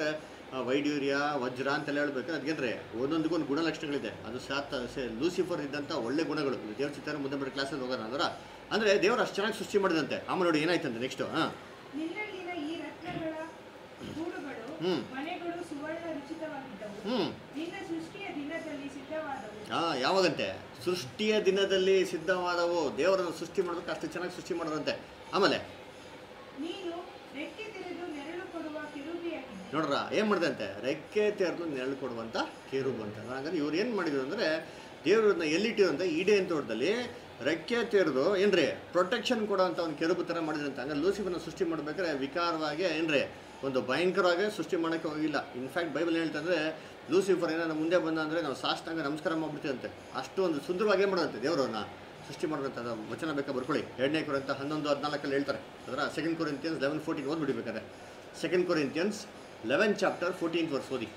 ಆ, ವೈಡ್ಯೂರ್ಯ ವಜ್ರ ಅಂತೆಲ್ಲ ಹೇಳ್ಬೇಕು ಅದಕ್ಕೆ ಒಂದೊಂದಕ್ಕೂ ಒಂದು ಗುಣಲಕ್ಷಣಗಳಿದೆ ಅದು ಸಾತ್ ಸೆ- ಲೂಸಿಫರ್ ಇದ್ದಂಥ ಒಳ್ಳೆ ಗುಣಗಳು ಇದು ದೇವ್ರ ಚಿತ್ತಾರ ಮುಂದೆ ಬರೋ ಕ್ಲಾಸಲ್ಲಿ ಹೋಗೋಣ ಅಂದ್ರೆ ಅಂದರೆ ದೇವರು ಅಷ್ಟು ಚೆನ್ನಾಗಿ ಸೃಷ್ಟಿ ಮಾಡಿದಂತೆ ಆಮೇಲೆ ನೋಡಿ ಏನಾಯ್ತಂತೆ ನೆಕ್ಸ್ಟು ಹಾಂ ನಿನ್ನಲ್ಲಿನ ಈ ರತ್ನಗಳ ಗೂಡುಗಳು ಹ್ಮ್. ಮನೆಗಳು ಸುವರ್ಣ ರುಚಿತವಾಗಿದ್ದವು ಹ್ಞೂ ನಿನ್ನ ಸೃಷ್ಟಿಯ ದಿನದಲ್ಲಿ ಸಿದ್ಧವಾದವು ಹಾಂ ಯಾವಾಗಂತೆ ಸೃಷ್ಟಿಯ ದಿನದಲ್ಲಿ ಸಿದ್ಧವಾದವು ದೇವರನ್ನು ಸೃಷ್ಟಿ ಮಾಡೋದಕ್ಕೆ ಅಷ್ಟು ಚೆನ್ನಾಗಿ ಸೃಷ್ಟಿ ಮಾಡೋದಂತೆ ಆಮೇಲೆ ನೀನು ರೆಕ್ಕೆ ತೆರೆದು ನೆರಳು ಕೊಡುವ ಕಿರುಬಿಯಾಗಿದ್ದೆ ನೋಡ್ರ ಏನು ಮಾಡಿದಂತೆ ರೆಕ್ಕೆ ತೆರೆದು ನೆರಳು ಕೊಡುವಂಥ ಕೇರುಬು ಅಂತ ಹಾಗಾದ್ರೆ ಇವ್ರು ಏನು ಮಾಡಿದ್ರು ಅಂದರೆ ದೇವ್ರನ್ನ ಎಲ್ಲಿಟ್ಟಿರು ಅಂತ ಈಡೇನ್ ತೋಟದಲ್ಲಿ ರೆಕ್ಕೆ ತೆರೆದು ಏನ್ರಿ ಪ್ರೊಟೆಕ್ಷನ್ ಕೊಡೋಂಥ ಒಂದು ಕೆರುಬು ಥರ ಮಾಡಿದ್ರಂತೆ ಹಂಗಾರೆ ಲೂಸಿಫರ್ನ ಸೃಷ್ಟಿ ಮಾಡ್ಬೇಕಾದ್ರೆ ವಿಕಾರವಾಗಿ ಏನ್ರಿ ಒಂದು ಭಯಂಕರವಾಗಿ ಸೃಷ್ಟಿ ಮಾಡೋಕ್ಕೆ ಹೋಗಿಲ್ಲ ಇನ್ಫ್ಯಾಕ್ಟ್ ಬೈಬಲ್ ಹೇಳ್ತಂದ್ರೆ ಲೂಸಿಫರ್ ಏನಾದ್ರು ಮುಂದೆ ಬಂದ ಅಂದರೆ ನಾವು ಸಾಷ್ಟಾಂಗ ನಮಸ್ಕಾರ ಮಾಡ್ಬಿಡ್ತೀವಂತೆ ಅಷ್ಟು ಒಂದು ಸುಂದರವಾಗಿ ಏನು ಮಾಡೋದಂತೆ ದೇವರನ್ನ ಸೃಷ್ಟಿ ಮಾಡೋದಂತ ಅದು ವಚನ ಬೇಕಾ ಬರ್ಕೊಳ್ಳಿ ಎರಡನೇ ಕೊರಂತ ಹನ್ನೊಂದು ಹದಿನಾಲ್ಕಲ್ಲಿ ಹೇಳ್ತಾರೆ ಅದರ ಸೆಕೆಂಡ್ ಕೊರಿಂತಿಯನ್ಸ್ ಲೆವೆನ್ ಫೋರ್ಟೀನ್ ಓದ್ಬಿಡ್ಬೇಕಾದ್ರೆ second Corinthians eleven chapter fourteen verse ಓದಿ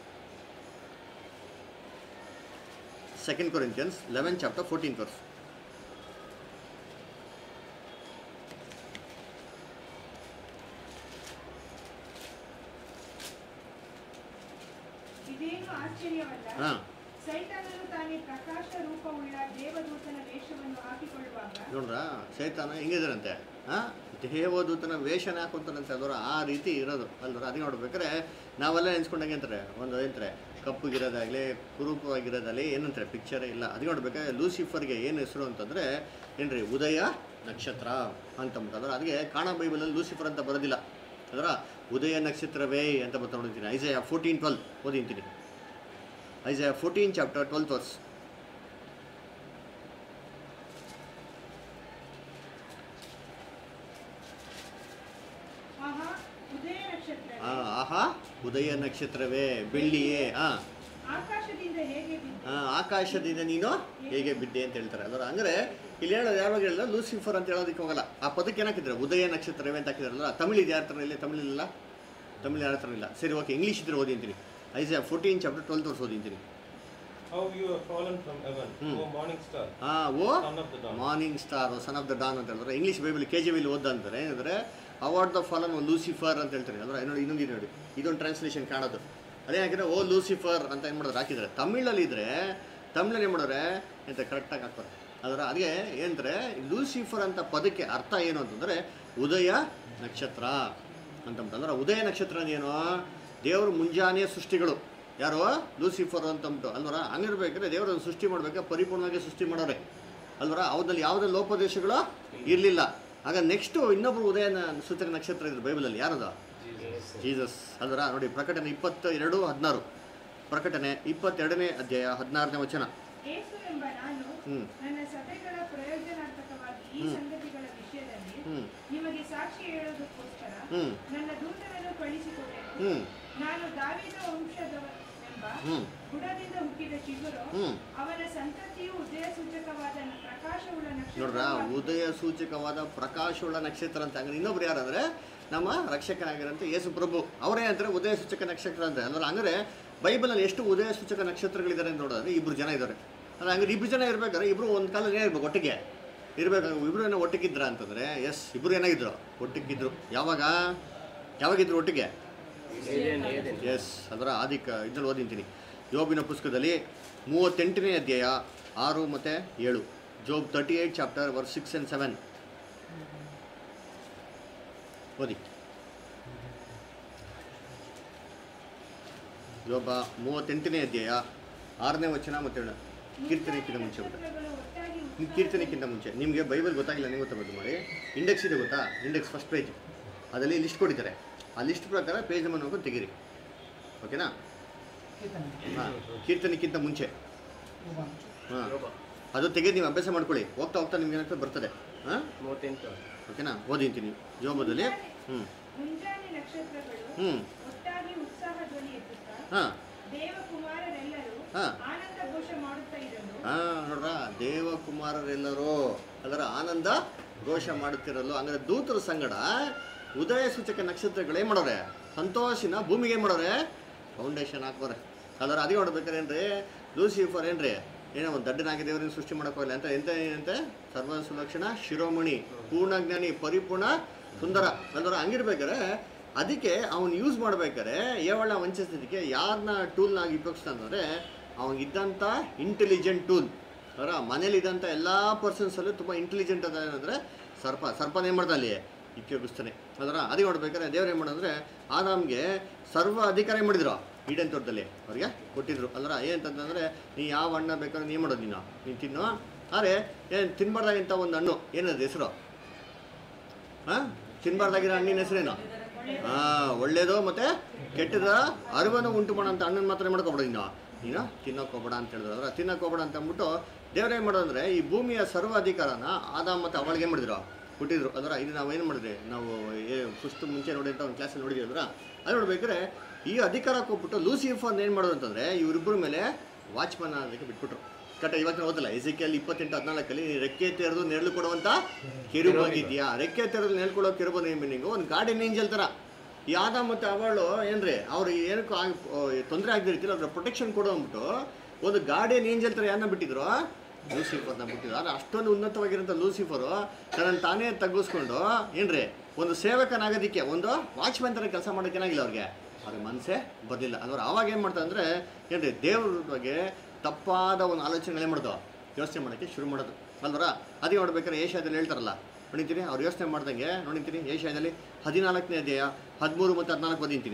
second Corinthians eleven chapter fourteen verse ಇದೇನು ಆಶ್ಚರ್ಯವಲ್ಲ ಹಾಂ ಸೈತಾನನು ತಾನೇ ಪ್ರಕಾಶ ರೂಪವುಳ್ಳ ದೇವದೂತನ ವೇಷವನ್ನು ಹಾಕಿಕೊಳ್ಳುವಾಗ ನೋಡ್ರ ಸೈತಾನ ಹೆಂಗಿದಾರಂತೆ ಹಾಂ ದೇವದೂತನ ವೇಷನ ಹಾಕೊಂತಾರಂತೆ ಅದರ ಆ ರೀತಿ ಇರೋದು ಅಲ್ದ್ರ ಅದಕ್ಕೆ ನೋಡ್ಬೇಕಾದ್ರೆ ನಾವೆಲ್ಲ ನೆನ್ಸ್ಕೊಂಡಂಗೆ ಅಂತಾರೆ ಒಂದು ಏನಂತಾರೆ ಕಪ್ಪುಗಿರೋದಾಗಲಿ ಕುರುಪವಾಗಿರೋದಾಗಲಿ ಏನಂತಾರೆ ಪಿಕ್ಚರೇ ಇಲ್ಲ ಅದಕ್ಕೆ ನೋಡ್ಬೇಕಾದ್ರೆ ಲೂಸಿಫರ್ಗೆ ಏನು ಹೆಸರು ಅಂತಂದರೆ ಏನ್ರಿ ಉದಯ ನಕ್ಷತ್ರ ಅಂತಂದ್ರೆ ಅದಕ್ಕೆ ಕಾಣ ಬೈಬಲಲ್ಲಿ ಲೂಸಿಫರ್ ಅಂತ ಬರೋದಿಲ್ಲ ಅದರ ಉದಯ ನಕ್ಷತ್ರವೇ ಅಂತ ಬರ್ತಾ ನೋಡಿದ್ದೀನಿ ಐಸಯ ಫೋರ್ಟೀನ್ ಟ್ವೆಲ್ ಓದಿಂತೀನಿ Isaiah fourteen chapter twelfth verse ಆಹಾ ಉದಯ ನಕ್ಷತ್ರ ಆ, ಆಹಾ ಉದಯ ನಕ್ಷತ್ರವೇ ಬೆಳ್ಳಿಯೇ ಆ ಆಕಾಶದಿಂದ ಹೇಗೆ ಬಿದ್ದು ಆ, ಆಕಾಶದಿಂದ ನೀನು ಹೇಗೆ ಬಿದ್ದೆ ಅಂತ ಹೇಳ್ತಾರೆ ಅದರ ಅಂದರೆ ಇಲ್ಲಿ ಹೇಳೋದು ಯಾವಾಗ ಹೇಳಿಲ್ಲ ಲೂಸಿಫರ್ ಅಂತ ಹೇಳೋದಕ್ಕೆ ಹೋಗಲ್ಲ ಆ ಪದಕ್ಕೆ ಏನಾಕಿದ್ರೆ ಉದಯ ನಕ್ಷತ್ರವೇ ಅಂತ ಹಾಕಿದ್ರಲ್ಲ ತಮಿಳ್ ಇದೆ ಯಾರ ಥರ ಇಲ್ಲ ತಮಿಳ್ ಇಲ್ಲ ತಮಿಳ್ ಯಾರ ಥರ ಇಲ್ಲ ಸರಿ ಓಕೆ ಇಂಗ್ಲೀಷ್ ಇದ್ರೆ ಓದಿಂತೀನಿ Isaiah fourteen chapter twelfth verse ಓದಿಂತೀನಿ How you have fallen from heaven, Hmm. O morning star, ಆ O son of the dawn. Morning star son of the dawn ಅಂತ ಹೇಳಿದ್ರೆ ಇಂಗ್ಲೀಷ್ ಬೈಬಲ್ ಕೆ ಜಿ ವಿಲ್ ಓದ ಅಂತಾರೆ ಏನಂದರೆ ಅವಾರ್ಡ್ ದ ಫಾಲನ್ ಲೂಸಿಫರ್ ಅಂತ ಹೇಳ್ತಾರೆ ಅಂದ್ರೆ ನೋಡಿ ಇನ್ನೊಂದು ಇದೆ ನೋಡಿ ಇದೊಂದು ಟ್ರಾನ್ಸ್ಲೇಷನ್ ಕಾಣೋದು ಅದೇ ಹಾಕಿದ್ರೆ ಓ ಲೂಸಿಫರ್ ಅಂತ ಏನು ಮಾಡಿದ್ರೆ ಹಾಕಿದ್ದಾರೆ ತಮಿಳಲ್ಲಿ ಇದ್ರೆ ತಮಿಳಲ್ಲಿ ಏನು ಮಾಡಿದ್ರೆ ಅಂತ ಕರೆಕ್ಟಾಗಿ ಹಾಕ್ತಾರೆ ಅದರ ಅದೇ ಏನಂದರೆ ಲೂಸಿಫರ್ ಅಂತ ಪದಕ್ಕೆ ಅರ್ಥ ಏನು ಅಂತಂದರೆ ಉದಯ ನಕ್ಷತ್ರ ಅಂತಂದ್ರೆ ಉದಯ ನಕ್ಷತ್ರ ಏನು ದೇವರು ಮುಂಜಾನೆಯ ಸೃಷ್ಟಿಗಳು ಯಾರು ಲೂಸಿಫರ್ ಅಂತಂದ್ಬಿಟ್ಟು ಅಲ್ವರ ಹಂಗಿರ್ಬೇಕಾದ್ರೆ ದೇವರನ್ನು ಸೃಷ್ಟಿ ಮಾಡ್ಬೇಕಾದ್ರೆ ಪರಿಪೂರ್ಣವಾಗಿ ಸೃಷ್ಟಿ ಮಾಡೋರೆ ಅಲ್ವರ ಅವ್ರಲ್ಲಿ ಯಾವುದೇ ಲೋಪದೇಶಗಳು ಇರಲಿಲ್ಲ ಆಗ ನೆಕ್ಸ್ಟು ಇನ್ನೊಬ್ರು ಉದಯ ನ- ಸೂಚಕ ನಕ್ಷತ್ರ ಇದ್ರು ಬೈಬಲಲ್ಲಿ ಯಾರದ ಜೀಸಸ್ ಅಲ್ವರ ನೋಡಿ ಪ್ರಕಟಣೆ ಇಪ್ಪತ್ತ ಎರಡು ಹದಿನಾರು ಪ್ರಕಟಣೆ ಇಪ್ಪತ್ತೆರಡನೇ ಅಧ್ಯಾಯ ಹದಿನಾರನೇ ವಚನ ಏಸು ಎಂಬ ನಾನು ಹ್ಞೂ ನನ್ನ ಸಭೆಗಳ ಪ್ರಯೋಜನಾರ್ಥಕವಾಗಿ ಈ ಹ್ಮ್. ಸಂಗತಿಗಳ ವಿಷಯದಲ್ಲಿ ಹ್ಞೂ ನಿಮಗೆ ಸಾಕ್ಷಿ ಹೇಳುವುದಕ್ಕೋಸ್ಕರ ಹ್ಞೂ ನನ್ನ ದೂತನನ್ನು ಕಳಿಸಿಕೊಟ್ಟೆನು ಹ್ಞೂ ನಾನು ದಾವಿದ ವಂಶದವನೆಂಬ ಹ್ಞೂ ಬುಡದಿಂದ ಹುಟ್ಟಿದ ಚಿಗುರು ಹ್ಞೂ ಅವನ ಸಂತತಿಯು ಉದಯ ಸೂಚಕವಾದ ಪ್ರಕಾಶವುಳ್ಳ ನೋಡ್ರ ನಕ್ಷತ್ರ ಉದಯ ಸೂಚಕವಾದ ಪ್ರಕಾಶವುಳ್ಳ ನಕ್ಷತ್ರ ಅಂತ ಹಂಗಾರೆ ಇನ್ನೊಬ್ರು ಯಾರಂದ್ರೆ ನಮ್ಮ ರಕ್ಷಕನಾಗಿರೋಂಥ ಯೇಸು ಪ್ರಭು ಅವರೇ ಅಂತಾರೆ ಉದಯ ಸೂಚಕ ನಕ್ಷತ್ರ ಅಂತ ಅಂದ್ರೆ ಹಂಗಾರೆ ಬೈಬಲಲ್ಲಿ ಎಷ್ಟು ಉದಯ ಸೂಚಕ ನಕ್ಷತ್ರಗಳಿದ್ದಾರೆ ಅಂತ ನೋಡಿದ್ರೆ ಇಬ್ರು ಜನ ಇದ್ದಾರೆ ಅಲ್ಲ ಹಂಗಾರೆ ಇಬ್ರು ಜನ ಇರ್ಬೇಕಾದ್ರೆ ಇಬ್ರು ಒಂದು ಕಾಲದಲ್ಲಿ ಏನಿರ್ಬೇಕು ಒಟ್ಟಿಗೆ ಇರ್ಬೇಕು ಇಬ್ರು ಏನೋ ಒಟ್ಟಿಗಿದ್ರ ಅಂತಂದ್ರೆ ಎಸ್ ಇಬ್ರು ಏನಾಗಿದ್ರು ಒಟ್ಟಿಗಿದ್ರು ಯಾವಾಗ ಯಾವಾಗಿದ್ರು ಒಟ್ಟಿಗೆ ಎಸ್ ಅದರ ಆದಿಕ ಇದ್ರಲ್ಲಿ ಓದಿಂತೀನಿ ಯೋಬಿನ ಪುಸ್ತಕದಲ್ಲಿ ಮೂವತ್ತೆಂಟನೇ ಅಧ್ಯಾಯ ಆರು ಮತ್ತು ಏಳು Job thirty eight chapter verse six and seven ಓದಿ ಯೋಬ ಮೂವತ್ತೆಂಟನೇ ಅಧ್ಯಾಯ ಆರನೇ ವಚನ ಮತ್ತು ಏಳು ಕೀರ್ತನೆಕ್ಕಿಂತ ಮುಂಚೆ ಬಿಡ ನಕ್ಷತ್ರಗಳು ಒಟ್ಟಾಗಿ ನಿಮ್ಮ ಕೀರ್ತನೆಕ್ಕಿಂತ ಮುಂಚೆ ನಿಮಗೆ ಬೈಬಲ್ ಗೊತ್ತಾಗಿಲ್ಲ ನೀವು ಗೊತ್ತಾಗೋದು ಮಾಡಿ ಇಂಡೆಕ್ಸ್ ಇದೆ ಗೊತ್ತಾ ಇಂಡೆಕ್ಸ್ ಫಸ್ಟ್ ಪೇಜ್ ಅದರಲ್ಲಿ ಲಿಸ್ಟ್ ಕೊಟ್ಟಿದ್ದಾರೆ ಆ ಲಿಸ್ಟ್ ಪ್ರಕಾರ ಪೇಜ್ ನಂಬರ್ ನೋಡ್ಕೊಂಡು ತೆಗೀರಿ ಓಕೆನಾ ಹಾಂ ಕೀರ್ತನೆಕ್ಕಿಂತ ಮುಂಚೆ ಹಾಂ ಅದು ತೆಗೆದು ನೀವು ಅಭ್ಯಾಸ ಮಾಡ್ಕೊಳ್ಳಿ ಹೋಗ್ತಾ ಹೋಗ್ತಾ ನಿಮ್ಗೆ ಏನಾಗ್ತದೆ ಬರ್ತದೆ ಹಾಂ ಮೂವತ್ತೆಂಟು ಓಕೆನಾ ಓದಿಂತೀನಿ ಜೋಬದಲ್ಲಿ ಹ್ಞೂ ಮುಂಜಾನೆ ನಕ್ಷತ್ರಗಳು ಹ್ಞೂ ಒಟ್ಟಾಗಿ ಉತ್ಸಾಹ ಧ್ವನಿ ಎತ್ತುತ್ತಾ ಹಾಂ ದೇವಕುಮಾರರೆಲ್ಲರೂ ಹಾ. ಆನಂದ ಘೋಷ ಮಾಡುತ್ತಾ ಇರಲು ಹಾಂ ನೋಡ್ರ ದೇವಕುಮಾರರೆಲ್ಲರೂ ಅದರ ಆನಂದ ಘೋಷ ಮಾಡುತ್ತಿರಲು ಹಂಗಾರೆ ದೂತರ ಸಂಗಡ ಉದಯ ಸೂಚಕ ನಕ್ಷತ್ರಗಳೇ ಮಾಡೋರೆ ಸಂತೋಷಿನ ಭೂಮಿಗೆ ಏನ್ ಮಾಡೋರೆ ಫೌಂಡೇಶನ್ ಹಾಕೋರೆ ಅದರ ಅದೇ ನೋಡ್ಬೇಕಾರೆ ಏನ್ರಿ ಲೂಸಿಫರ್ ಏನ್ರಿ ಏನೋ ಒಂದು ದಡ್ಡನಾಗಿ ದೇವರನ್ನ ಸೃಷ್ಟಿ ಮಾಡೋಕ್ಕೋಗಿಲ್ಲ ಅಂತ ಎಂತ ಏನಂತೆ ಸರ್ವ ಸುಲಕ್ಷಣ ಶಿರೋಮಣಿ ಪೂರ್ಣಜ್ಞಾನಿ ಪರಿಪೂರ್ಣ ಸುಂದರ ಅಂದ್ರೆ ಹಂಗಿರ್ಬೇಕಾದ್ರೆ ಅದಕ್ಕೆ ಅವನು ಯೂಸ್ ಮಾಡ್ಬೇಕಾದ್ರೆ ಏವಳ ವಂಚಿಸೋದಕ್ಕೆ ಯಾರನ್ನ ಟೂಲ್ನಾಗಿ ಉಪಯೋಗಿಸ್ತಾನಂದ್ರೆ ಅವನಿಗಿದ್ದಂಥ ಇಂಟೆಲಿಜೆಂಟ್ ಟೂಲ್ ಅವರ ಮನೇಲಿದ್ದಂಥ ಎಲ್ಲ ಪರ್ಸನ್ಸಲ್ಲೂ ತುಂಬ ಇಂಟೆಲಿಜೆಂಟ್ ಅದ ಏನಂದರೆ ಸರ್ಪ ಸರ್ಪನ ಏನು ಮಾಡ್ದ ಅಲ್ಲಿ ಉಪಯೋಗಿಸ್ತಾನೆ ಅದರ ಅದೇ ನೋಡ್ಬೇಕಾದ್ರೆ ದೇವ್ರು ಏನು ಮಾಡೋದಂದ್ರೆ ಆದಾಮ್ಗೆ ಸರ್ವ ಅಧಿಕಾರ ಏನ್ ಮಾಡಿದ್ರು ಈಡನ್ ತೋಟದಲ್ಲಿ ಅವ್ರಿಗೆ ಕೊಟ್ಟಿದ್ರು ಅಲ್ರ ಏನಂತಂದ್ರೆ ನೀ ಯಾವ ಹಣ್ಣ ಬೇಕಾದ್ರೆ ನೀ ಮಾಡೋದು ನೀನು ನೀನು ತಿನ್ನು ಆದರೆ ಏನು ತಿನ್ಬಾರ್ದಾಗಿಂತ ಒಂದು ಹಣ್ಣು ಏನದು ಹೆಸರು ಹಾಂ ತಿನ್ಬಾರ್ದಾಗಿರೋ ಹಣ್ಣಿನ ಹೆಸರೇನು ಹಾಂ ಒಳ್ಳೇದು ಮತ್ತೆ ಕೆಟ್ಟದ ಅರಿವನ್ನು ಉಂಟು ಮಾಡೋಂಥ ಹಣ್ಣನ್ನು ಮಾತ್ರ ಮಾಡ್ಕೊಬೇಡ ನೀನು ನೀನು ತಿನ್ನೋಕೆ ಹೋಗ್ಬೇಡ ಅಂತ ಹೇಳಿದ್ರು ಅದರ ತಿನ್ನೋಕೆ ಹೋಗ್ಬೇಡ ಅಂತ ಅಂದ್ಬಿಟ್ಟು ದೇವ್ರು ಏನು ಮಾಡೋದಂದ್ರೆ ಈ ಭೂಮಿಯ ಸರ್ವ ಅಧಿಕಾರನ ಆದಾಮ್ ಮತ್ತು ಅವಳಿಗೆ ಏನು ಮಾಡಿದ್ರು ಕೊಟ್ಟಿದ್ರು ಅದರ ಇದು ನಾವು ಏನು ಮಾಡಿದ್ರಿ ನಾವು ಫಸ್ಟ್ ಮುಂಚೆ ನೋಡಿ ಅಂತ ಒಂದು ಕ್ಲಾಸಲ್ಲಿ ನೋಡಿದ್ವಿ ಅದರ ಅದು ನೋಡ್ಬೇಕಾದ್ರೆ ಈ ಅಧಿಕಾರ ಕೊಟ್ಬಿಟ್ಟು ಲೂಸಿಫರ್ ಏನು ಮಾಡೋದು ಅಂತಂದರೆ ಇವರಿಬ್ಬರ ಮೇಲೆ ವಾಚ್ಮನ್ ಅದಕ್ಕೆ ಬಿಟ್ಬಿಟ್ರು ಕರೆಕ್ಟ್ ಇವಾಗ ಓದಲ್ಲ ಎಸಿಕೆಯಲ್ಲಿ ಇಪ್ಪತ್ತೆಂಟು ಹದಿನಾಲ್ಕಲ್ಲಿ ರೆಕ್ಕೆ ತೆರೆದು ನೆರಳು ಕೊಡುವಂಥ ಕೆರುಬಾಗಿದೆಯಾ ರೆಕ್ಕೆ ತೆರೆದು ನೆರಳು ಕೊಡೋ ಕೆರುಬ ಮೀನಿಂಗು ಒಂದು ಗಾರ್ಡನ್ ಏಂಜಲ್ ಥರ ಈ ಆದ ಮತ್ತು ಅವಳು ಏನ್ರಿ ಅವ್ರು ಏನಕ್ಕೂ ಆಗಿ ತೊಂದರೆ ಆಗದ ರೀತಿಯಲ್ಲಿ ಅವ್ರ ಪ್ರೊಟೆಕ್ಷನ್ ಕೊಡೋ ಅಂದ್ಬಿಟ್ಟು ಒಂದು ಗಾರ್ಡಿಯನ್ ಏಂಜಲ್ ಥರ ಯಾರನ್ನ ಬಿಟ್ಟಿದ್ರು ಲೂಸಿಫರ್ನ ಬಿಟ್ಟಿದ್ರು ಆದರೆ ಅಷ್ಟೊಂದು ಉನ್ನತವಾಗಿರೋಂಥ ಲೂಸಿಫರು ತನ್ನನ್ನು ತಾನೇ ತಗ್ಗಿಸ್ಕೊಂಡು ಏನ್ರಿ ಒಂದು ಸೇವಕನಾಗೋದಕ್ಕೆ ಒಂದು ವಾಚ್ಮ್ಯಾನ್ ಥರ ಕೆಲಸ ಮಾಡೋಕೆ ಏನಾಗಿಲ್ಲ ಅವ್ರಿಗೆ ಅದು ಮನಸ್ಸೇ ಬರಲಿಲ್ಲ ಅದ್ರ ಅವಾಗ ಏನು ಮಾಡ್ತಾರೆ ಅಂದರೆ ಏನ್ರಿ ದೇವ್ರ ಬಗ್ಗೆ ತಪ್ಪಾದ ಒಂದು ಆಲೋಚನೆಗಳೇ ಮಾಡೋದು ಯೋಚನೆ ಮಾಡೋಕ್ಕೆ ಶುರು ಮಾಡೋದು ಅಲ್ವರ ಅದೇ ನೋಡ್ಬೇಕಾದ್ರೆ ಏಷ್ಯಾದಲ್ಲಿ ಹೇಳ್ತಾರಲ್ಲ ನೋಡಿತೀನಿ ಅವ್ರು ಯೋಚನೆ ಮಾಡ್ದಂಗೆ ನೋಡಿತೀನಿ ಏಷ್ಯಾದಲ್ಲಿ ಹದಿನಾಲ್ಕನೇ ಅಧ್ಯಾಯ ಹದಿಮೂರು ಮತ್ತು ಹದಿನಾಲ್ಕು ಓದಿಂತೀನಿ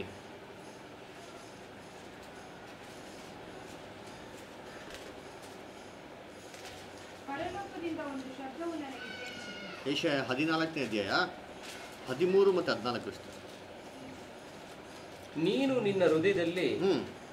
ಪರಲೋಕದಿಂದ ಒಂದು ಶಬ್ದವು ನನಗೆ ಕೇಳಿಸಿತು ಏಷ್ಯಾ ಹದಿನಾಲ್ಕನೇ ಅಧ್ಯಾಯ ಹದಿಮೂರು ಮತ್ತು ಹದಿನಾಲ್ಕು ಇಷ್ಟು ನೀನು ನಿನ್ನ ಹೃದಯದಲ್ಲಿ ಹ್ಞೂ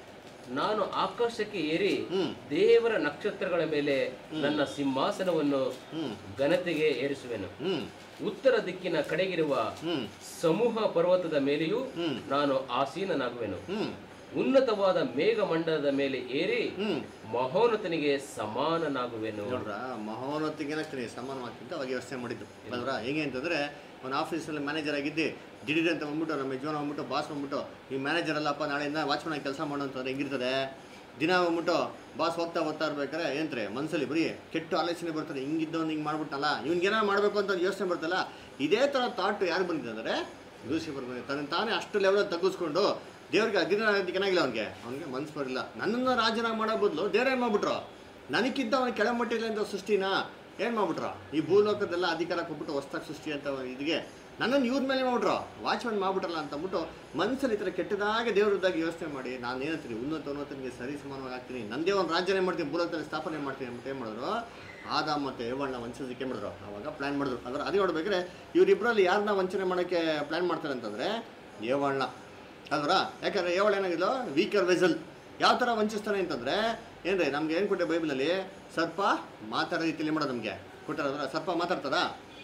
ನಾನು ಆಕಾಶಕ್ಕೆ ಏರಿ ಹ್ಞೂ ದೇವರ ನಕ್ಷತ್ರಗಳ ಮೇಲೆ ನನ್ನ ಸಿಂಹಾಸನವನ್ನು ಹ್ಞೂ ಘನತೆಗೆ ಏರಿಸುವೆನು ಹ್ಞೂ ಉತ್ತರ ದಿಕ್ಕಿನ ಕಡೆಗಿರುವ ಹ್ಞೂ ಸಮೂಹ ಪರ್ವತದ ಮೇಲೆಯೂ ಹ್ಮ್. ನಾನು ಆಸೀನನಾಗುವೆನು ಹ್ಞೂ ಉನ್ನತವಾದ ಮೇಘಮಂಡಲದ ಮೇಲೆ ಏರಿ ಹ್ಞೂ ಮಹೋನ್ನತನಿಗೆ ಸಮಾನನಾಗುವೆನು ನೋಡ್ರ ಮಹೋನ್ನತಿಗೆ ಸಮಾನವಾಗ್ತಿಂತ ಅವಾಗ ಯೋಚನೆ ಮಾಡಿದ್ದು ಅಲ್ರ ಹೇಗೆ ಅಂತಂದರೆ ಒಂದು ಆಫೀಸಲ್ಲಿ ಮ್ಯಾನೇಜರ್ ಆಗಿದ್ದೆ ದಿಢೀರ್ ಅಂತ ಬಂದ್ಬಿಟ್ಟು ನಮ್ಮ ಯಜಮಾನ ಬಂದ್ಬಿಟ್ಟು ಬಾಸ್ ಬಂದ್ಬಿಟ್ಟು ಈ ಮ್ಯಾನೇಜರ್ ಅಲ್ಲಪ್ಪ ನಾಳೆಯಿಂದ ವಾಚ್ಮನ್ ಕೆಲಸ ಮಾಡೋ ಅಂತಂದ್ರೆ ಹೆಂಗಿರ್ತದೆ ದಿನ ಬಂದ್ಬಿಟ್ಟು ಬಾಸ್ ಹೋಗ್ತಾ ಹೋಗ್ತಾ ಇರ್ಬೇಕಾರೆ ಏನ್ರಿ ಮನಸ್ಸಲ್ಲಿ ಬರೀ ಕೆಟ್ಟ ಆಲೋಚನೆ ಬರ್ತದೆ ಹಿಂಗಿದ್ದವನು ಹಿಂಗೆ ಮಾಡ್ಬಿಟ್ಟಲ್ಲ ಇವ್ನಿಗೇನೋ ಮಾಡಬೇಕು ಅಂತ ಯೋಚನೆ ಬರ್ತಲ್ಲ ಇದೇ ಥರ ಥಾಟ್ ಯಾರು ಬಂದಿದೆ ಅಂದರೆ ಲೂಸಿಫರ್ ಬಂದಿದೆ ತನ್ನ ತಾನೇ ಅಷ್ಟು ಲೆವೆಲ್ ತಗ್ಗಿಸ್ಕೊಂಡು ದೇವ್ರಿಗೆ ಅಗ್ನಿ ಆಗೋದಕ್ಕೆ ಏನಾಗಿಲ್ಲ ಅವ್ನಿಗೆ ಅವ್ನಿಗೆ ಮನ್ಸು ಬರಲಿಲ್ಲ ನನ್ನನ್ನು ರಾಜನಾಗಿ ಮಾಡೋ ಬದಲು ದೇವ್ರು ಏನು ಮಾಡ್ಬಿಟ್ರು ನನಗಿಂತ ಅವನು ಕೆಳಮಟ್ಟಿಲ್ಲ ಅಂತ ಸೃಷ್ಟಿನ ಏನು ಮಾಡ್ಬಿಟ್ರು ಈ ಭೂಲೋಕದೆಲ್ಲ ಅಧಿಕಾರ ಕೊಟ್ಬಿಟ್ಟು ಹೊಸ್ದಾಗಿ ಸೃಷ್ಟಿ ಅಂತ ಇದಿಗೆ ನನ್ನನ್ನು ಇವ್ರ ಮೇಲೆ ಮಾಡ್ಬಿಟ್ರು ವಾಚ್ಮನ್ ಮಾಡ್ಬಿಟ್ರಲ್ಲ ಅಂತ ಅಂದ್ಬಿಟ್ಟು ಮನಸ್ಸಲ್ಲಿ ಈ ಥರ ಕೆಟ್ಟದಾಗೆ ದೇವ್ರದ್ದಾಗಿ ಯೋಚನೆ ಮಾಡಿ ನಾನು ಏನಂತೀನಿ ಉನ್ನತ ಉನ್ನತನಿಗೆ ಸರಿ ಸಮಾನವಾಗಿ ಆಗ್ತೀನಿ ನಂದೇ ಒಂದು ರಾಜ್ಯನೇ ಮಾಡ್ತೀನಿ ಭೂಲೋಕದಲ್ಲಿ ಸ್ಥಾಪನೆ ಮಾಡ್ತೀನಿ ಅಂತ ಏನು ಮಾಡಿದ್ರು ಆದ ಮತ್ತು ಏವಣ್ಣ ವಂಚೋದಕ್ಕೆ ಮಾಡಿದ್ರು ಅವಾಗ ಪ್ಲ್ಯಾನ್ ಮಾಡಿದ್ರು ಅದರ ಅದೇ ನೋಡ್ಬೇಕಾದ್ರೆ ಇವರಿಬ್ಬರಲ್ಲಿ ಯಾರನ್ನ ವಂಚನೆ ಮಾಡೋಕ್ಕೆ ಪ್ಲ್ಯಾನ್ ಮಾಡ್ತಾರೆ ಅಂತಂದರೆ ಏವಣ್ಣ ಅಲ್ವರ ಯಾಕಂದರೆ ಏವಳ ಏನಾಗಿಲ್ಲ ವೀಕರ್ ವೆಸಲ್ ಯಾವ ಥರ ವಂಚಿಸ್ತಾನೆ ಅಂತಂದರೆ ಏನ್ರಿ ನಮ್ಗೆ ಏನು ಕೊಟ್ಟೆ ಬೈಬಲಲ್ಲಿ ಸರ್ಪ ಮಾತಾಡೋ ರೀತಿಯಲ್ಲಿ ಮಾಡೋದು ನಮಗೆ ಕೊಟ್ಟಾರ ಸರ್ಪ ಮಾತಾಡ್ತಾರಾ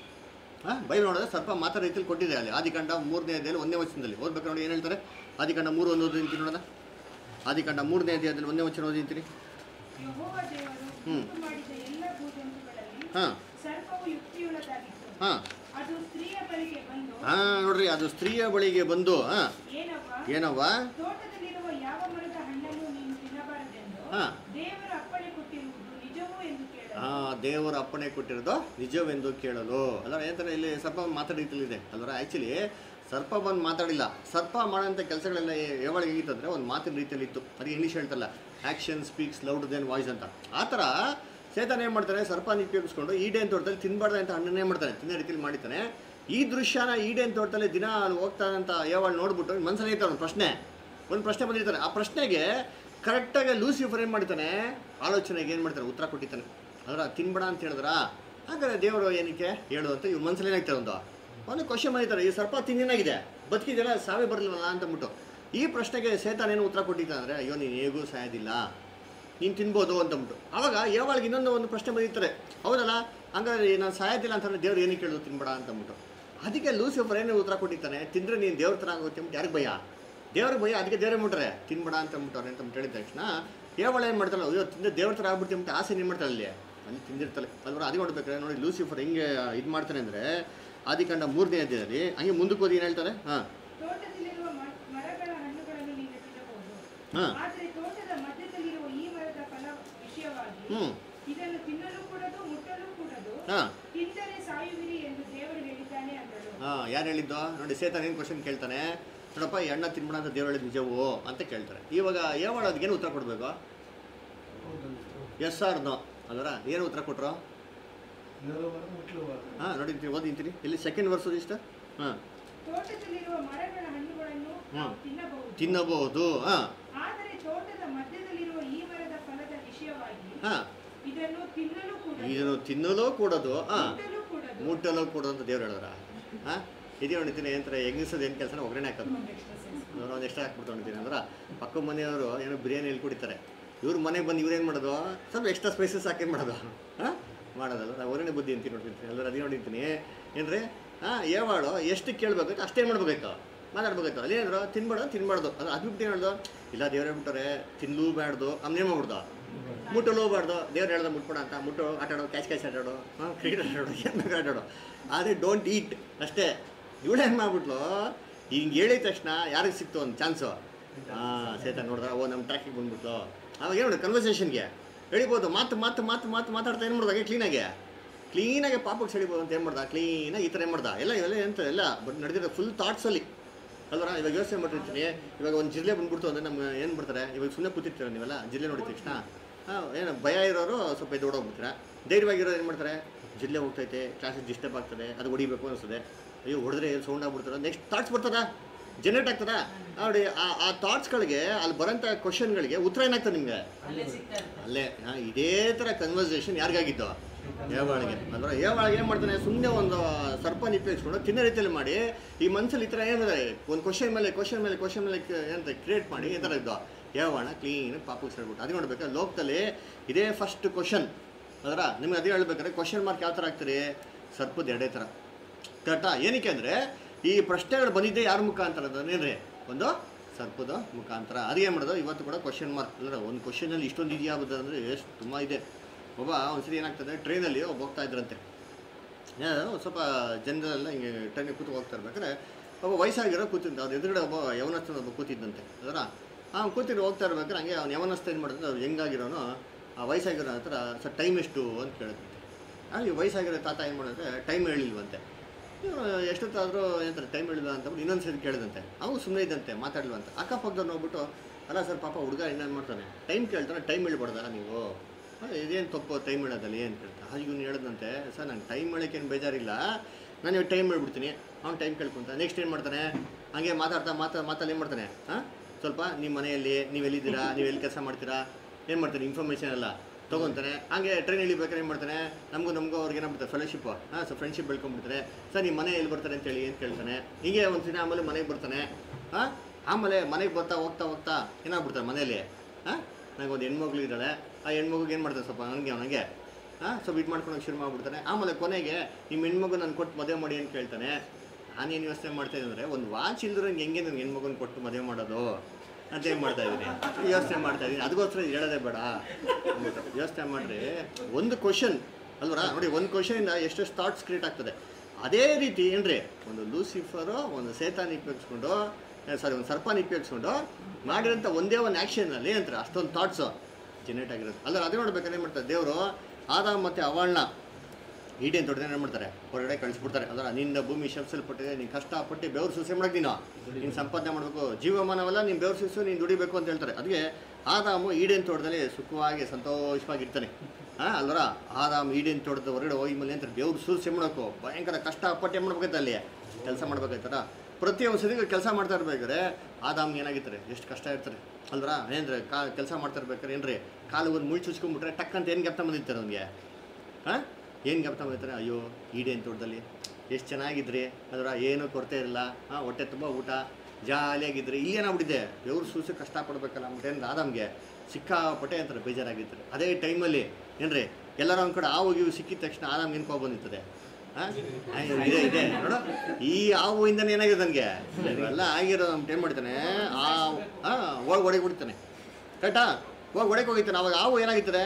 ಹಾಂ ಬೈಬಲ್ ನೋಡಿದ್ರೆ ಸರ್ಪ ಮಾತಾಡೋ ರೀತಿಯಲ್ಲಿ ಕೊಟ್ಟಿದೆ ಅಲ್ಲಿ ಆದಿಕಾಂಡ ಮೂರನೇ ಅಧ್ಯಾಯದಲ್ಲಿ ಒಂದನೇ ವಚನದಲ್ಲಿ ಓದ್ಬೇಕು ನೋಡಿ ಏನು ಹೇಳ್ತಾರೆ ಆದಿಕಾಂಡ ಮೂರು ಒಂದು ಓದಿಂತೀನಿ ನೋಡೋಣ ಆದಿಕಾಂಡ ಮೂರನೇ ಅಧ್ಯಾಯದಲ್ಲಿ ಒಂದನೇ ವಚನ ಓದಿಂತೀನಿ ಯೆಹೋವ ದೇವರು ಹ್ಮ್. ಉಂಟು ಮಾಡಿದ ಎಲ್ಲ ಭೂಜಂತುಗಳಲ್ಲಿ ಹಾಂ ಸರ್ಪವು ಯುಕ್ತಿಯುಳ್ಳದಾಗಿತ್ತು ಹಾಂ ಅದು ಸ್ತ್ರೀಯ ಬಳಿಗೆ ಬಂದು ಹಾಂ ನೋಡ್ರಿ ಅದು ಸ್ತ್ರೀಯ ಬಳಿಗೆ ಬಂದು ಹಾಂ ಏನವ್ವ ಏನವ್ವ ತೋಟದಲ್ಲಿರುವ ಯಾವ ಮರದ ಹಣ್ಣನ್ನು ನೀನು ತಿನ್ನಬಾರದೆಂದು ಹಾ. ದೇವರು ಅಪ್ಪಣೆ ಕೊಟ್ಟಿರುವುದು ನಿಜವೂ ಎಂದು ಕೇಳ ಆ ದೇವರ ಅಪ್ಪಣೆ ಕೊಟ್ಟಿರೋದು ನಿಜವೆಂದು ಕೇಳಲು ಅಲ್ಲರ ಏನಂತಾರೆ ಇಲ್ಲಿ ಸರ್ಪ ಮಾತಾಡಿತಲ್ಲಿದೆ ಅಲ್ವರ ಆ್ಯಕ್ಚುಲಿ ಸರ್ಪ ಬಂದು ಮಾತಾಡಿಲ್ಲ ಸರ್ಪ ಮಾಡೋಂಥ ಕೆಲಸಗಳೆಲ್ಲ ಯಾವಾಗ ಹೇಗಿತ್ತಂದರೆ ಒಂದು ಮಾತಿನ ರೀತಿಯಲ್ಲಿ ಇತ್ತು ಅದು ಇಂಗ್ಲೀಷ್ ಹೇಳ್ತಲ್ಲ action speaks loud than voice ಅಂತ ಆ ಥರ ಚೇತನ ಏನು ಮಾಡ್ತಾನೆ ಸರ್ಪನ ಉಪಯೋಗಿಸ್ಕೊಂಡು ಈಡೇನ್ ತೋಟದಲ್ಲಿ ತಿನ್ಬಾರ್ದು ಅಂತ ಹಣ್ಣನ್ನೇ ಮಾಡ್ತಾನೆ ತಿನ್ನೋ ರೀತಿಯಲ್ಲಿ ಮಾಡಿತಾನೆ ಈ ದೃಶ್ಯನ ಈಡೇನ್ ತೋಟದಲ್ಲಿ ದಿನ ಅಲ್ಲಿ ಹೋಗ್ತಾನಂತ ಯಾವಾಗ ನೋಡ್ಬಿಟ್ಟು ಮನಸ್ಸಲ್ಲಿ ಇರ್ತಾರೆ ಒಂದು ಪ್ರಶ್ನೆ ಒಂದು ಪ್ರಶ್ನೆ ಬಂದಿರ್ತಾರೆ ಆ ಪ್ರಶ್ನೆಗೆ ಕರೆಕ್ಟಾಗಿ ಲೂಸಿಫರ್ ಏನು ಮಾಡ್ತಾನೆ ಆಲೋಚನೆಗೆ ಏನು ಮಾಡ್ತಾನೆ ಉತ್ತರ ಕೊಟ್ಟಿದ್ದಾನೆ ಅದರ ತಿನ್ಬೇಡ ಅಂತ ಹೇಳಿದ್ರ ಹಾಗಾದ್ರೆ ದೇವರು ಏನಕ್ಕೆ ಹೇಳು ಅಂತ ಇವ್ರ ಮನಸ್ಸಲ್ಲಿ ಏನಾಗ್ತಾರೆ ಒಂದು ಒಂದು ಕ್ವಶನ್ ಮಾಡಿದ್ದಾರೆ ಈ ಸರ್ಪ ತಿನ್ನೇನಾಗಿದೆ ಬದುಕಿದೆಯಲ್ಲ ಸಾವೇ ಬರಲಿಲ್ಲ ಅಂತಂದ್ಬಿಟ್ಟು ಈ ಪ್ರಶ್ನೆಗೆ ಸೇತಾನ ಏನು ಉತ್ತರ ಕೊಟ್ಟಿದ್ದಾನೆ ಅಂದರೆ ಅಯ್ಯೋ ನೀನು ಹೇಗೂ ಸಾಯೋದಿಲ್ಲ ನೀನು ತಿನ್ಬೋದು ಅಂತಂದ್ಬಿಟ್ಟು ಆವಾಗ ಯಾವಾಗ ಇನ್ನೊಂದು ಒಂದು ಪ್ರಶ್ನೆ ಬಂದಿರ್ತಾರೆ ಹೌದಲ್ಲ ಹಂಗಾದ್ರೆ ನಾನು ಸಾಯೋದಿಲ್ಲ ಅಂತಂದ್ರೆ ದೇವ್ರು ಏನಕ್ಕೆ ಕೇಳೋದು ತಿನ್ಬೇಡ ಅಂತಂದ್ಬಿಟ್ಟು ಅದಕ್ಕೆ ಲೂಸಿಫರ್ ಏನು ಉತ್ತರ ಕೊಟ್ಟಿದ್ದಾನೆ ತಿಂದರೆ ನೀನು ದೇವ್ರ ಥರ ಆಗುತ್ತೆ ಅಂದ್ಬಿಟ್ಟು ಯಾರಿಗೆ ಭಯ ದೇವ್ರ ಭಯ ಅದಕ್ಕೆ ದೇವ್ರೇ ಮುಟ್ರೆ ತಿನ್ಬೇಡ ಅಂತ ಅಂದ್ಬಿಟ್ಟವ್ರೆ ಅಂತ ಹೇಳಿದ ತಕ್ಷಣ ಏವಳ ಏನು ಮಾಡ್ತಾಳೆ ಅಯ್ಯೋ ತಿಂದ ದೇವ್ರ ಥರ ಆಗ್ಬಿಡ್ತೀವಿ ಅಂತ ಆಸೆ ಏನು ಮಾಡ್ತಾಳೆ ಅಲ್ಲಿ ಅಲ್ಲಿ ತಿಂದಿರ್ತಾಳೆ ಅಲ್ವ ಅದು ನೋಡ್ಬೇಕಾದ್ರೆ ನೋಡಿ ಲೂಸಿಫರ್ ಹೆಂಗೆ ಇದು ಮಾಡ್ತಾನೆ ಅಂದರೆ ಆದಿಕಾಂಡ ಮೂರನೇ ಅಧ್ಯಾಯದಲ್ಲಿ ಹಂಗೆ ಮುಂದಕ್ಕೆ ಓದಿ ಏನು ಹೇಳ್ತಾರೆ ಹಾಂ ತೋಟದಲ್ಲಿರುವ ಮ- ಮರಗಳ ಹಣ್ಣುಗಳನ್ನು ನೀನು ತಿನ್ನಬಹುದು ಹಾಂ ಆದರೆ ತೋಟದ ಮಧ್ಯದಲ್ಲಿರುವ ಈ ಮರದ ಫಲ ವಿಷಯವಾಗಿ ಹ್ಞೂ ಇದನ್ನು ತಿನ್ನಲು ಕೂಡದು ಮುಟ್ಟಲು ಕೂಡದು ಹಾಂ ತಿಂದರೆ ಸಾಯುವಿರಿ ಎಂದು ದೇವರು ಹೇಳಿದ್ದಾನೆ ಅಂದಳು ಹಾಂ ಯಾರು ಹೇಳಿದ್ದು ನೋಡಿ ಸೇತಾನ ಏನು ಕ್ವಶನ್ ಕೇಳ್ತಾನೆ ನೋಡಪ್ಪ ಈ ಹಣ್ಣ ತಿನ್ಬೇಡ ಅಂತ ದೇವ್ರು ಹೇಳಿದ್ ನಿಜವೋ ಅಂತ ಕೇಳ್ತಾರೆ ಇವಾಗ ಯಾವಾಗ ಅದಕ್ಕೇನು ಉತ್ತರ ಕೊಡಬೇಕು ಎಸ್ ಆರ್ ನೋ ಅದರ ಏನು ಉತ್ತರ ಕೊಟ್ರು ಹಾಂ ನೋಡಿ ಓದಿಂತೀನಿ ಇಲ್ಲಿ ಸೆಕೆಂಡ್ ವರ್ಷದ ಇಷ್ಟ ಹಾಂ ತೋಟದಲ್ಲಿರುವ ಮರಗಳ ಹಣ್ಣುಗಳನ್ನು ನಾವು ತಿನ್ನಬಹುದು ತಿನ್ನಬಹುದು ಹಾಂ ಆದರೆ ತೋಟದ ಮಧ್ಯದಲ್ಲಿರುವ ಈ ಮರದ ಫಲದ ವಿಷಯವಾಗಿ ಹಾಂ ಇದನ್ನು ತಿನ್ನಲು ಕೂಡ ಇದನ್ನು ತಿನ್ನಲು ಕೂಡದು ಹಾಂ ಮುಟ್ಟಲು ಕೂಡದು ಮುಟ್ಟಲು ಕೂಡದು ಅಂತ ದೇವ್ರು ಹೇಳಿದ್ರ ಹಾಂ ಇದೇ ಹೊಡಿತೀನಿ ಏನಂತಾರೆ ಹೆಂಗಸದ ಏನು ಕೆಲಸ ಒಗ್ಗರಣೆ ಹಾಕೋದು ಅವ್ರು ಒಂದು ಎಕ್ಸ್ಟ್ರಾ ಹಾಕ್ಬಿಟ್ಟು ಹೊಡಿತೀನಿ ಅಂದ್ರೆ ಪಕ್ಕ ಮನೆಯವರು ಏನೋ ಬಿರಿಯಾನಿ ಎಲ್ಲಿ ಕುಡಿತಾರೆ ಇವ್ರ ಮನೆಗೆ ಬಂದು ಇವ್ರೇನು ಮಾಡೋದು ಸ್ವಲ್ಪ ಎಕ್ಸ್ಟ್ರಾ ಸ್ಪೈಸಸ್ ಹಾಕಿ ಮಾಡೋದು ಹಾಂ ಮಾಡೋದಲ್ಲ ನಾವು ಹೊರಗಡೆ ಬುದ್ಧಿ ಅಂತೀನಿ ನೋಡ್ತೀನಿ ಎಲ್ಲರೂ ಅದೇ ನೋಡಿರ್ತೀನಿ ಏನ್ರಿ ಹಾಂ ಏವಾಳು ಎಷ್ಟು ಕೇಳಬೇಕು ಅಷ್ಟೇ ಮಾಡ್ಬೇಕಾಯ್ತು ಮಾತಾಡ್ಬೇಕಾಯ್ತು ಅಲ್ಲೇನಾದ್ರು ತಿನ್ಬೇಡ ತಿನ್ಬಾರ್ದು ಅದು ಅದು ಬಿಟ್ಟು ಏನು ಹೇಳ್ದು ಇಲ್ಲ ದೇವ್ರು ಹೇಳ್ಬಿಟ್ಟಾರೆ ತಿನ್ಲೂಬಾರ್ದು ಆಮೇಲೆ ಮಾಡ್ಬಿಡ್ದು ಮುಟ್ಟಲು ಹೋಗ್ಬಾರ್ದು ದೇವ್ರು ಹೇಳ್ದ ಮುಟ್ಬೇಡ ಅಂತ ಮುಟ್ಟು ಆಟಾಡೋ ಕ್ಯಾಚ್ ಕ್ಯಾಚ್ ಆಟಾಡೋ ಹಾಂ ಕ್ರಿಕೆಟ್ ಆಟಾಡೋ ಏನು ಆಟಾಡೋ ಆದರೆ ಡೋಂಟ್ ಈಟ್ ಅಷ್ಟೇ ಇವಳು ಏನು ಮಾಡ್ಬಿಟ್ಲು ಹಿಂಗೆ ಹೇಳಿದ ತಕ್ಷಣ ಯಾರಿಗೆ ಸಿಕ್ತು ಒಂದು ಚಾನ್ಸು ಹಾಂ ಸೇತ ನೋಡಿದ್ರ ಓ ನಮ್ಮ ಟ್ರ್ಯಾಕಿಗೆ ಬಂದ್ಬಿಟ್ಲು ಅವಾಗ ಏನು ಮಾಡಿ ಕನ್ವರ್ಸೇಷನ್ಗೆ ಹೇಳಿಬೋದು ಮಾತು ಮಾತು ಮಾತು ಮಾತು ಮಾತಾಡ್ತಾ ಏನು ಮಾಡ್ದಾಗ ಕ್ಲೀನಾಗೆ ಕ್ಲೀನಾಗಿ ಪಾಪಕ್ಕೆ ಸೆಳಿಬೋದು ಅಂತ ಏನು ಮಾಡ್ದ ಕ್ಲೀನಾಗಿ ಈ ಥರ ಏನು ಮಾಡ್ದ ಎಲ್ಲ ಇವೆಲ್ಲ ಎಂತ ಎಲ್ಲ ಬಟ್ ನಡೆದಿರೋ ಫುಲ್ ಥಾಟ್ಸಲ್ಲಿ ಅಲ್ವರ ಇವಾಗ ಯೋಚನೆ ಮಾಡಿರ್ತೀನಿ ಇವಾಗ ಒಂದು ಜಿಲ್ಲೆ ಬಂದ್ಬಿಡ್ತು ಅಂದರೆ ನಮ್ಮ ಏನು ಬಿಡ್ತಾರೆ ಇವಾಗ ಸುಮ್ಮನೆ ಕೂತಿರ್ತೀರ ನೀವೆಲ್ಲ ಜಿಲ್ಲೆ ನೋಡಿದ ತಕ್ಷಣ ಹಾಂ ಏನು ಭಯ ಇರೋರು ಸ್ವಲ್ಪ ಎದ್ದು ಓಡೋಗ್ಬಿಡ್ತೀರಾ ಧೈರ್ಯವಾಗಿರೋರು ಏನು ಮಾಡ್ತಾರೆ ಜಿಲ್ಲೆ ಹೋಗ್ತೈತೆ ಕ್ಲಾಸಿಗೆ ಡಿಸ್ಟರ್ಬ್ ಆಗ್ತದೆ ಅದು ಹೊಡಿಬೇಕು ಅನಿಸ್ತದೆ ಅಯ್ಯೋ ಹೊಡೆದ್ರೆ ಸೌಂಡ್ ಆಗ್ಬಿಡ್ತಾರೆ ನೆಕ್ಸ್ಟ್ ಥಾಟ್ಸ್ ಬರ್ತದಾ ಜನರೇಟ್ ಆಗ್ತದಾ ನೋಡಿ ಆ ಆ ಥಾಟ್ಸ್ಗಳಿಗೆ ಅಲ್ಲಿ ಬರೋಂಥ ಕ್ವಶನ್ಗಳಿಗೆ ಉತ್ತರ ಏನಾಗ್ತದೆ ನಿಮಗೆ ಅಲ್ಲೇ ಹಾ, ಇದೇ ಥರ ಕನ್ವರ್ಸೇಷನ್ ಯಾರಿಗಾಗಿತ್ತು ಏವಾಳಿಗೆ ಅಂದ್ರೆ ಏವಾಳಿಗೆ ಏನು ಮಾಡ್ತಾನೆ ಸುಮ್ಮನೆ ಒಂದು ಸರ್ಪ ನಿಪ್ಪೆಸ್ಕೊಂಡು ತಿನ್ನೋ ರೀತಿಯಲ್ಲಿ ಮಾಡಿ ಈ ಮನ್ಸಲ್ಲಿ ಈ ಥರ ಏನಿದೆ ಒಂದು ಕ್ವಶನ್ ಮೇಲೆ ಕ್ವಶನ್ ಮೇಲೆ ಕ್ವಶನ್ ಮೇಲೆ ಏನಂತ ಕ್ರಿಯೇಟ್ ಮಾಡಿ ಈ ಥರ ಇದ್ದು ಏವಾಣ ಕ್ಲೀನ್ ಪಾಪಕ್ಕೆ ಸೇರ್ಬಿಟ್ಟು ಅದು ನೋಡ್ಬೇಕು ಲೋಕದಲ್ಲಿ ಇದೇ ಫಸ್ಟ್ ಕ್ವಶನ್ ಅದರ ನಿಮ್ಗೆ ಅದೇ ಹೇಳ್ಬೇಕಾದ್ರೆ ಕ್ವಶನ್ ಮಾರ್ಕ್ ಯಾವ ಥರ ಆಗ್ತೀರಿ ಸರ್ಪದ ಎರಡೇ ಥರ ಕರೆಕ್ಟಾ ಏನಕ್ಕೆ ಅಂದರೆ ಈ ಪ್ರಶ್ನೆಗಳು ಬಂದಿದ್ದೆ ಯಾರ ಮುಖಾಂತರ ಏನ್ರಿ ಒಂದು ಸರ್ಪದ ಮುಖಾಂತರ ಅದೇ ಏನು ಮಾಡೋದು ಇವತ್ತು ಕೂಡ ಕ್ವಶನ್ ಮಾರ್ಕ್ ಅಂದರೆ ಒಂದು ಕ್ವಶನಲ್ಲಿ ಇಷ್ಟೊಂದು ಇದೆಯಾ ಅಂದರೆ ಎಷ್ಟು ತುಂಬ ಇದೆ ಒಬ್ಬ ಒಂದ್ಸರಿ ಏನಾಗ್ತದೆ ಟ್ರೈನಲ್ಲಿ ಒಬ್ಬ ಹೋಗ್ತಾ ಇದ್ರಂತೆ ಏನೋ ಒಂದ್ ಸ್ವಲ್ಪ ಜನರೆಲ್ಲ ಹಿಂಗೆ ಟ್ರೈನಿಗೆ ಕೂತು ಹೋಗ್ತಾ ಇರ್ಬೇಕಾದ್ರೆ ಒಬ್ಬ ವಯಸ್ಸಾಗಿರೋ ಕೂತಿದ್ದ ಅವ್ರ ಎದುರುಗಡೆ ಒಬ್ಬ ಯವನಸ್ಥನ ಒಬ್ಬ ಕೂತಿದ್ದಂತೆ ಅದರ ಅವ್ನು ಕೂತಿದ್ದು ಹೋಗ್ತಾ ಇರ್ಬೇಕಾದ್ರೆ ಹಂಗೆ ಅವ್ನು ಯವನಸ್ಥ ಏನು ಮಾಡಿದ್ರೆ ಅವ್ರು ಹೆಂಗಾಗಿರೋನು ಆ ವಯಸ್ಸಾಗಿರೋ ಹತ್ರ ಸರ್ ಟೈಮ್ ಎಷ್ಟು ಅಂತ ಕೇಳಿದಂತೆ ಹಾಗೆ ವಯಸ್ಸಾಗಿರೋ ತಾತ ಏನು ಮಾಡಿದ್ರೆ ಟೈಮ್ ಹೇಳಿಲ್ವಂತೆ ಇವ್ನು ಎಷ್ಟೊತ್ತಾದರೂ ಏನಂತಾರೆ ಟೈಮ್ ಹೇಳಿಲ್ಲ ಅಂತ ಬಿಟ್ಟು ಇನ್ನೊಂದು ಸರಿ ಕೇಳಿದಂತೆ ಅವು ಸುಮ್ಮನೆ ಇದ್ದಂತೆ ಮಾತಾಡ್ಲಿವಂತ ಅಕ್ಕಪಕ್ಕದವ್ರು ನೋಡ್ಬಿಟ್ಟು ಅಲ್ಲ ಸರ್ ಪಾಪ ಹುಡುಗ ಇನ್ನೇನು ಮಾಡ್ತಾನೆ ಟೈಮ್ ಕೇಳ್ತಾನೆ ಟೈಮ್ ಹೇಳ್ಬಾರ್ದಲ್ಲ ನೀವು ಆ, ಇದೇನು ತಪ್ಪು ಟೈಮ್ ಹೇಳೋದಲ್ಲಿ ಏನು ಕೇಳ್ತಾ ಹಾಗೆ ಇವ್ನು ಹೇಳಿದಂತೆ ಸರ್ ನಂಗೆ ಟೈಮ್ ಹೇಳೋಕ್ಕೇನು ಬೇಜಾರಿಲ್ಲ ನಾನು ಇವಾಗ ಟೈಮ್ ಹೇಳ್ಬಿಡ್ತೀನಿ ಅವ್ನು ಟೈಮ್ ಕೇಳ್ಕೊಂತ ನೆಕ್ಸ್ಟ್ ಏನು ಮಾಡ್ತಾನೆ ಹಂಗೆ ಮಾತಾಡ್ತಾ ಮಾತಾ ಮಾತಲ್ಲಿ ಏನು ಮಾಡ್ತಾನೆ ಹಾಂ ಸ್ವಲ್ಪ ನಿಮ್ಮ ಮನೆಯಲ್ಲಿ ನೀವು ಎಲ್ಲಿದ್ದೀರಾ ನೀವು ಎಲ್ಲಿ ಕೆಲಸ ಮಾಡ್ತೀರಾ ಏನು ಮಾಡ್ತಾನೆ ಇನ್ಫಾರ್ಮೇಷನ್ ಎಲ್ಲ ತೊಗೊತಾನೆ ಹಾಗೆ ಟ್ರೈನ್ ಇಳಿಬೇಕಾದ್ರೆ ಏನು ಮಾಡ್ತಾನೆ ನಮಗೂ ನಮಗೂ ಅವ್ರಿಗೆ ಏನಾಗ್ಬಿಡ್ತಾರೆ ಫೆಲೋಶಿಪ್ ಹಾಂ ಸೊ ಫ್ರೆಂಡ್ಶಿಪ್ ಬೆಳ್ಕೊಂಡ್ಬಿಡ್ತಾರೆ ಸರ್ ನಿಮ್ಮ ಮನೆ ಎಲ್ಲಿ ಬರ್ತಾರೆ ಅಂತೇಳಿ ಏನು ಕೇಳ್ತಾನೆ ಹೀಗೆ ಒಂದು ದಿನ ಆಮೇಲೆ ಮನೆಗೆ ಬರ್ತಾನೆ ಹಾಂ ಆಮೇಲೆ ಮನೆಗೆ ಬರ್ತಾ ಹೋಗ್ತಾ ಹೋಗ್ತಾ ಏನಾಗ್ಬಿಡ್ತಾರೆ ಮನೆಯಲ್ಲಿ ಹಾಂ ನನಗೆ ಒಂದು ಹೆಣ್ಮಗ್ಳು ಇದ್ದಾಳೆ ಆ ಹೆಣ್ಮಗುಗೆ ಏನು ಮಾಡ್ತಾರೆ ಸ್ವಲ್ಪ ನನಗೆ ಅವನಿಗೆ ಹಾಂ ಸ್ವಲ್ಪ ಇದು ಮಾಡ್ಕೊಳಕ್ಕೆ ಶುರು ಮಾಡ್ಬಿಡ್ತಾನೆ ಆಮೇಲೆ ಕೊನೆಗೆ ನಿಮ್ಮ ಹೆಣ್ಮಗು ನಾನು ಕೊಟ್ಟು ಮದುವೆ ಮಾಡಿ ಅಂತ ಕೇಳ್ತಾನೆ ನಾನೇನು ಯೋಚನೆ ಮಾಡ್ತಾ ಇದ್ದೀನಿ ಅಂದರೆ ಒಂದು ವಾಚ್ ಇಲ್ದ್ರೆ ಹೆಂಗೆ ನನ್ನ ಹೆಣ್ಮಗನ ಕೊಟ್ಟು ಮದುವೆ ಮಾಡೋದು ಅಂತ ಏನು ಮಾಡ್ತಾ ಇದ್ದೀನಿ ಯೋಚನೆ ಮಾಡ್ತಾ ಇದ್ದೀನಿ ಅದಕ್ಕೋಸ್ಕರ ಇದು ಹೇಳೋದೇ ಬೇಡ ಅಂದ್ಬಿಟ್ಟು. ಯೋಚನೆ ಮಾಡಿರಿ ಒಂದು ಕ್ವಶನ್ ಅಲ್ವರ ನೋಡಿ ಒಂದು ಕ್ವಶನಿಂದ ಎಷ್ಟೆಷ್ಟು ಥಾಟ್ಸ್ ಕ್ರಿಯೇಟ್ ಆಗ್ತದೆ ಅದೇ ರೀತಿ ಏನ್ರಿ ಒಂದು ಲೂಸಿಫರು ಒಂದು ಸೇತಾನ್ ಉಪಯೋಗಿಸ್ಕೊಂಡು ಸಾರಿ ಒಂದು ಸರ್ಪಾನ್ ಉಪಯೋಗಿಸ್ಕೊಂಡು ಮಾಡಿರೋಂಥ ಒಂದೇ ಒಂದು ಆ್ಯಕ್ಷನಲ್ಲಿ ಏನಂತಾರೆ ಅಷ್ಟೊಂದು ಥಾಟ್ಸು ಜನರೇಟ್ ಆಗಿರುತ್ತೆ ಅಲ್ಲ ಅದೇ ನೋಡ್ಬೇಕಾದ್ರೆ ಏನು ಮಾಡ್ತಾರೆ ದೇವರು ಆದಾಮ್ ಮತ್ತು ಅವಳನ್ನ ಈಡೇನು ದೊಡ್ಡದೇ ಏನು ಮಾಡ್ತಾರೆ ಹೊರಗಡೆ ಕಳಿಸ್ಬಿಡ್ತಾರೆ ಅದರ ನಿನ್ನ ಭೂಮಿ ಶಬ್ಸಲ್ಪಟ್ಟಿದೆ ನೀನು ಕಷ್ಟಪಟ್ಟು ಬೆವರು ಸೂಸೆ ಮಾಡಕ್ಕೆ ನೀನು ನೀನು ಸಂಪಾದನೆ ಮಾಡಬೇಕು ಜೀವಮಾನವೆಲ್ಲ ನೀನು ಬೆವರು ಸೂಸು ನೀನು ದುಡಿಬೇಕು ಅಂತ ಹೇಳ್ತಾರೆ ಅದಕ್ಕೆ ಆದಾಮು ಈಡೇನ್ ತೋಟದಲ್ಲಿ ಸುಖವಾಗಿ ಸಂತೋಷವಾಗಿರ್ತಾನೆ ಹಾಂ ಅಲ್ವರ ಆದಾಮ್ ಈಡೇನ್ ತೋಟದ ಹೊರಗಡೆ ಹೋಗಿ ಮೇಲೆ ಅಂತಾರೆ ಬೆವರು ಸೂಸೆ ಮಾಡಬೇಕು ಭಯಂಕರ ಕಷ್ಟಪಟ್ಟು ಏನು ಮಾಡ್ಬೇಕೈತೆ ಅಲ್ಲಿ ಕೆಲಸ ಮಾಡ್ಬೇಕಾಯ್ತಾರ ಪ್ರತಿಯೊಂದು ಸರಿ ಕೆಲಸ ಮಾಡ್ತಾ ಇರ್ಬೇಕಾದ್ರೆ ಆದಾಮ್ಗೆ ಏನಾಗಿರ್ತಾರೆ ಎಷ್ಟು ಕಷ್ಟ ಇರ್ತಾರೆ ಅಲ್ವರ ಏನ್ರಿ ಕಾ ಕೆಲಸ ಮಾಡ್ತಾ ಇರ್ಬೇಕಾದ್ರೆ ಏನ್ರಿ ಕಾಲು ಒಂದು ಮುಳ್ಳು ಚುಚ್ಕೊಂಡ್ಬಿಟ್ರೆ ಟಕ್ ಅಂತ ಏನು ಜ್ಞಾಪನ ಬಂದಿರ್ತಾರೆ ಅವ್ನಿಗೆ ಹಾಂ ಏನು ಜ್ಞಾಪನ ಮಾಡ್ತಾರೆ ಅಯ್ಯೋ ಈಡೇನು ತೋಟದಲ್ಲಿ ಎಷ್ಟು ಚೆನ್ನಾಗಿದ್ರಿ ಅದರ ಏನೂ ಕೊರತೆ ಇರಲ್ಲ ಹಾಂ ಹೊಟ್ಟೆ ತುಂಬ ಊಟ ಜಾಲಿಯಾಗಿದ್ರಿ ಇಲ್ಲೇನಾಗ್ಬಿಟ್ಟಿದೆ ಬೆವ್ರು ಸೂಸು ಕಷ್ಟಪಡ್ಬೇಕಲ್ಲ ಅಂದ್ಬಿಟ್ಟು ಆದಾಮ್ಗೆ ಸಿಕ್ಕಾಪಟ್ಟೆ ಅಂತಾರೆ ಬೇಜಾರಾಗಿರ್ತಾರೆ ಅದೇ ಟೈಮಲ್ಲಿ ಏನ್ರಿ ಎಲ್ಲರೂ ಒಂದು ಕಡೆ ಆವು ಇವು ಸಿಕ್ಕಿದ ತಕ್ಷಣ ಆದಾಮ್ಗೆ ಏನು ಕೋಪ ಬಂದಿರ್ತದೆ ಹಾಂ ಇದೆ ಇದೆ ನೋಡು ಈ ಹಾವು ಇಂದನೇ ಏನಾಗಿದೆ ನನಗೆ ಇವೆಲ್ಲ ಆಗಿರೋ ನಮ್ಮ ಏನು ಮಾಡ್ತಾನೆ ಆ ಹಾಂ ಹೋಗಿ ಹೊಡೆಗೆ ಬಿಡ್ತಾನೆ ಕರೆಕ್ಟಾ ಹೋಗಿ ಹೊಡೆಗೆ ಹೋಗಿತ್ತಾನೆ ಅವಾಗ ಹಾವು ಏನಾಗಿರ್ತದೆ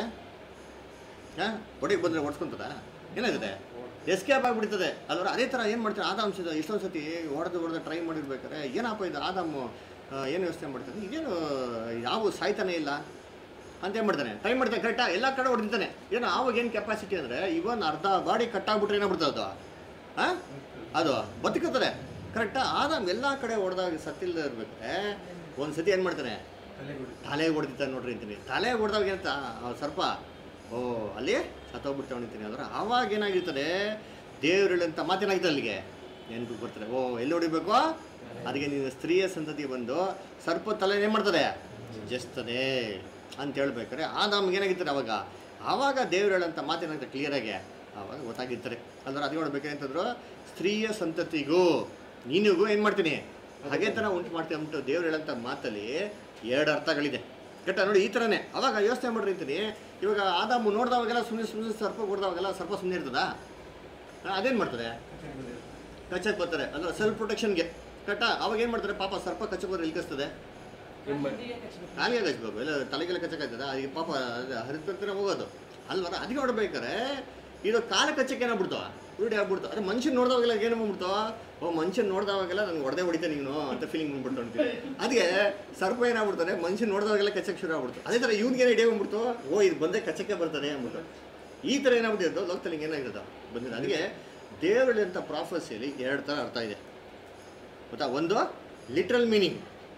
ಹಾಂ ಹೊಡೆಗೆ ಬಂದರೆ ಹೊಡ್ಸ್ಕೊಂತದ ಏನಾಗಿದೆ ಎಸ್ಕೇಪ್ ಆಗಿಬಿಡ್ತದೆ ಅಲ್ವರ ಅದೇ ಥರ ಏನು ಮಾಡ್ತಾರೆ ಆದಾಂಶದ ಇಷ್ಟೊಂದು ಸತಿ ಹೊಡೆದು ಹೊಡೆದು ಟ್ರೈ ಮಾಡಿರ್ಬೇಕಾದ್ರೆ ಏನಪ್ಪ ಇದು ಆದಾಮು ಆ, ಏನು ಯೋಚನೆ ಮಾಡ್ತಾನೆ ಇದೇನು ಯಾವ ಸಾಯ್ತಾನೆ ಇಲ್ಲ ಅಂತ ಏನು ಮಾಡ್ತಾನೆ ಟ್ರೈ ಮಾಡ್ತಾನೆ ಕರೆಕ್ಟಾ ಎಲ್ಲ ಕಡೆ ಹೊಡೆದಿದ್ದಾನೆ ಏನು ಆವಾಗ ಏನು ಕೆಪಾಸಿಟಿ ಅಂದರೆ ಇವನ್ ಅರ್ಧ ಬಾಡಿ ಕಟ್ಟಾಗ್ಬಿಟ್ರೆ ಏನಾಗ್ಬಿಡ್ತದೆ ಅದು ಹಾಂ ಅದು ಬದುಕುತ್ತದೆ ಕರೆಕ್ಟಾ ಆದಾಮ್ ಎಲ್ಲ ಕಡೆ ಹೊಡೆದಾಗ ಸತ್ತಿಲ್ಲದೆ ಇರ್ಬೇಕಾದ್ರೆ ಒಂದು ಸತಿ ಏನು ಮಾಡ್ತಾನೆ ತಲೆ ಹೊಡೆದಿತ್ತ ನೋಡ್ರಿ ಅಂತೀನಿ ತಲೆ ಹೊಡೆದಾಗ ಏನಂತ ಆ ಸರ್ಪ ಓ ಅಲ್ಲಿ ಸತ್ತೋಗ್ಬಿಡ್ತಾವ ಅಂತೀನಿ ಅಂದ್ರೆ ಆವಾಗ ಏನಾಗಿರ್ತದೆ ದೇವ್ರು ಹೇಳಂತ ಮಾತೇನಾಗಿದೆ ಅಲ್ಲಿಗೆ ನೆನಪು ಬರ್ತಾರೆ ಓ ಎಲ್ಲಿ ಹೊಡಿಬೇಕು ಅದಕ್ಕೆ ನೀನು ಸ್ತ್ರೀಯ ಸಂತತಿ ಬಂದು ಸರ್ಪ ತಲೆ ಏನು ಮಾಡ್ತದೆ ಜಸ್ತದೆ ಅಂತ ಹೇಳ್ಬೇಕಾರೆ ಆದಾಮ್ಗೆ ಏನಾಗಿರ್ತಾರೆ ಅವಾಗ ಆವಾಗ ದೇವ್ರು ಹೇಳಂತ ಮಾತೇನಾಗುತ್ತೆ ಕ್ಲಿಯರಾಗಿ ಆವಾಗ ಗೊತ್ತಾಗಿರ್ತಾರೆ ಅಂದ್ರೆ ಅದು ಹೇಳ್ಬೇಕಂತಂದ್ರು ಸ್ತ್ರೀಯ ಸಂತತಿಗೂ ನೀನಿಗೂ ಏನು ಮಾಡ್ತೀನಿ ಹಾಗೆ ಥರ ಉಂಟು ಮಾಡ್ತೀನಿ ಅಂದ್ಬಿಟ್ಟು ದೇವ್ರು ಹೇಳಂತ ಮಾತಲ್ಲಿ ಎರಡು ಅರ್ಥಗಳಿದೆ ಕಟ್ಟ ನೋಡಿ ಈ ಥರನೇ ಅವಾಗ ಯೋಚನೆ ಮಾಡ್ರಿ ಅಂತೀನಿ ಇವಾಗ ಆದಾಮು ನೋಡ್ದವಾಗೆಲ್ಲ ಸುಮ್ಮನೆ ಸುಮ್ಮನೆ ಸರ್ಪ ಹೊಡೆದವಾಗೆಲ್ಲ ಸರ್ಪ ಸುಮ್ಮನೆ ಇರ್ತದಾ ಅದೇನು ಮಾಡ್ತದೆ ಕಚ್ಚಕ್ಕೆ ಬರ್ತಾರೆ ಅಂದ್ರೆ ಸೆಲ್ಫ್ ಪ್ರೊಟೆಕ್ಷನ್ಗೆ ಕಟ್ಟ ಅವಾಗ ಏನು ಮಾಡ್ತಾರೆ ಪಾಪ ಸರ್ಪ ಕಚ್ಚಕ್ಕೆ ಬರೋ ಇಲ್ಲಿ ಕಚ್ತದೆ ನಿಮ್ಮ ಕಾಲಿಗೆ ಕಚ್ಬೇಕು ಇಲ್ಲ ತಲೆಗೆಲ್ಲ ಕಚ್ಚಕ್ಕಾಗ್ತದ ಅದಕ್ಕೆ ಪಾಪ ಹರಿದ್ಬಿಡ್ತಾರೆ ಹೋಗೋದು ಅಲ್ವರ ಅದಕ್ಕೆ ನೋಡ್ಬೇಕಾರೆ ಇದು ಕಾಲ ಕಚ್ಚಕ್ಕೆ ಏನಾಗ್ಬಿಡ್ತಾವ ರೂಢಿ ಆಗ್ಬಿಡ್ತು ಅದೇ ಮನುಷ್ಯನ್ ನೋಡಿದವಾಗೆಲ್ಲ ಏನು ಬಂದ್ಬಿಡ್ತಾವ ಓ ಮನುಷ್ಯನ್ ನೋಡಿದವಾಗೆಲ್ಲ ನಂಗೆ ಹೊಡೆದೇ ಹೊಡಿತೆ ನೀನು ಅಂತ ಫೀಲಿಂಗ್ ಬಂದ್ಬಿಡ್ತು ಅಂತೀವಿ ಅದಕ್ಕೆ ಸರ್ಪ ಏನಾಗ್ಬಿಡ್ತಾನೆ ಮನುಷ್ಯನ್ ನೋಡಿದವಾಗೆಲ್ಲ ಕಚ್ಚಕ್ಕೆ ಶುರು ಆಗ್ಬಿಡ್ತು ಅದೇ ಥರ ಇವ್ನಿಗೆ ಐಡಿಯಾ ಬಂದ್ಬಿಡ್ತು ಓ ಇದು ಬಂದೇ ಕಚ್ಚಕ್ಕೆ ಬರ್ತಾನೆ ಅಂದ್ಬಿಟ್ಟು ಈ ಥರ ಏನಾಗ್ಬಿಟ್ಟಿರೋದು ಲೋಕದಲ್ಲಿ ಹಿಂಗೆ ಏನಾಗಿರೋದು ಬಂದಿದೆ ಅದಕ್ಕೆ ದೇವರಲ್ಲಿ ಅಂತ ಪ್ರಾಫಸಿಯಲ್ಲಿ ಎರಡು ಥರ ಅರ್ಥ ಇದೆ ಗೊತ್ತಾ ಒಂದು ಲಿಟ್ರಲ್ ಮೀನಿಂಗ್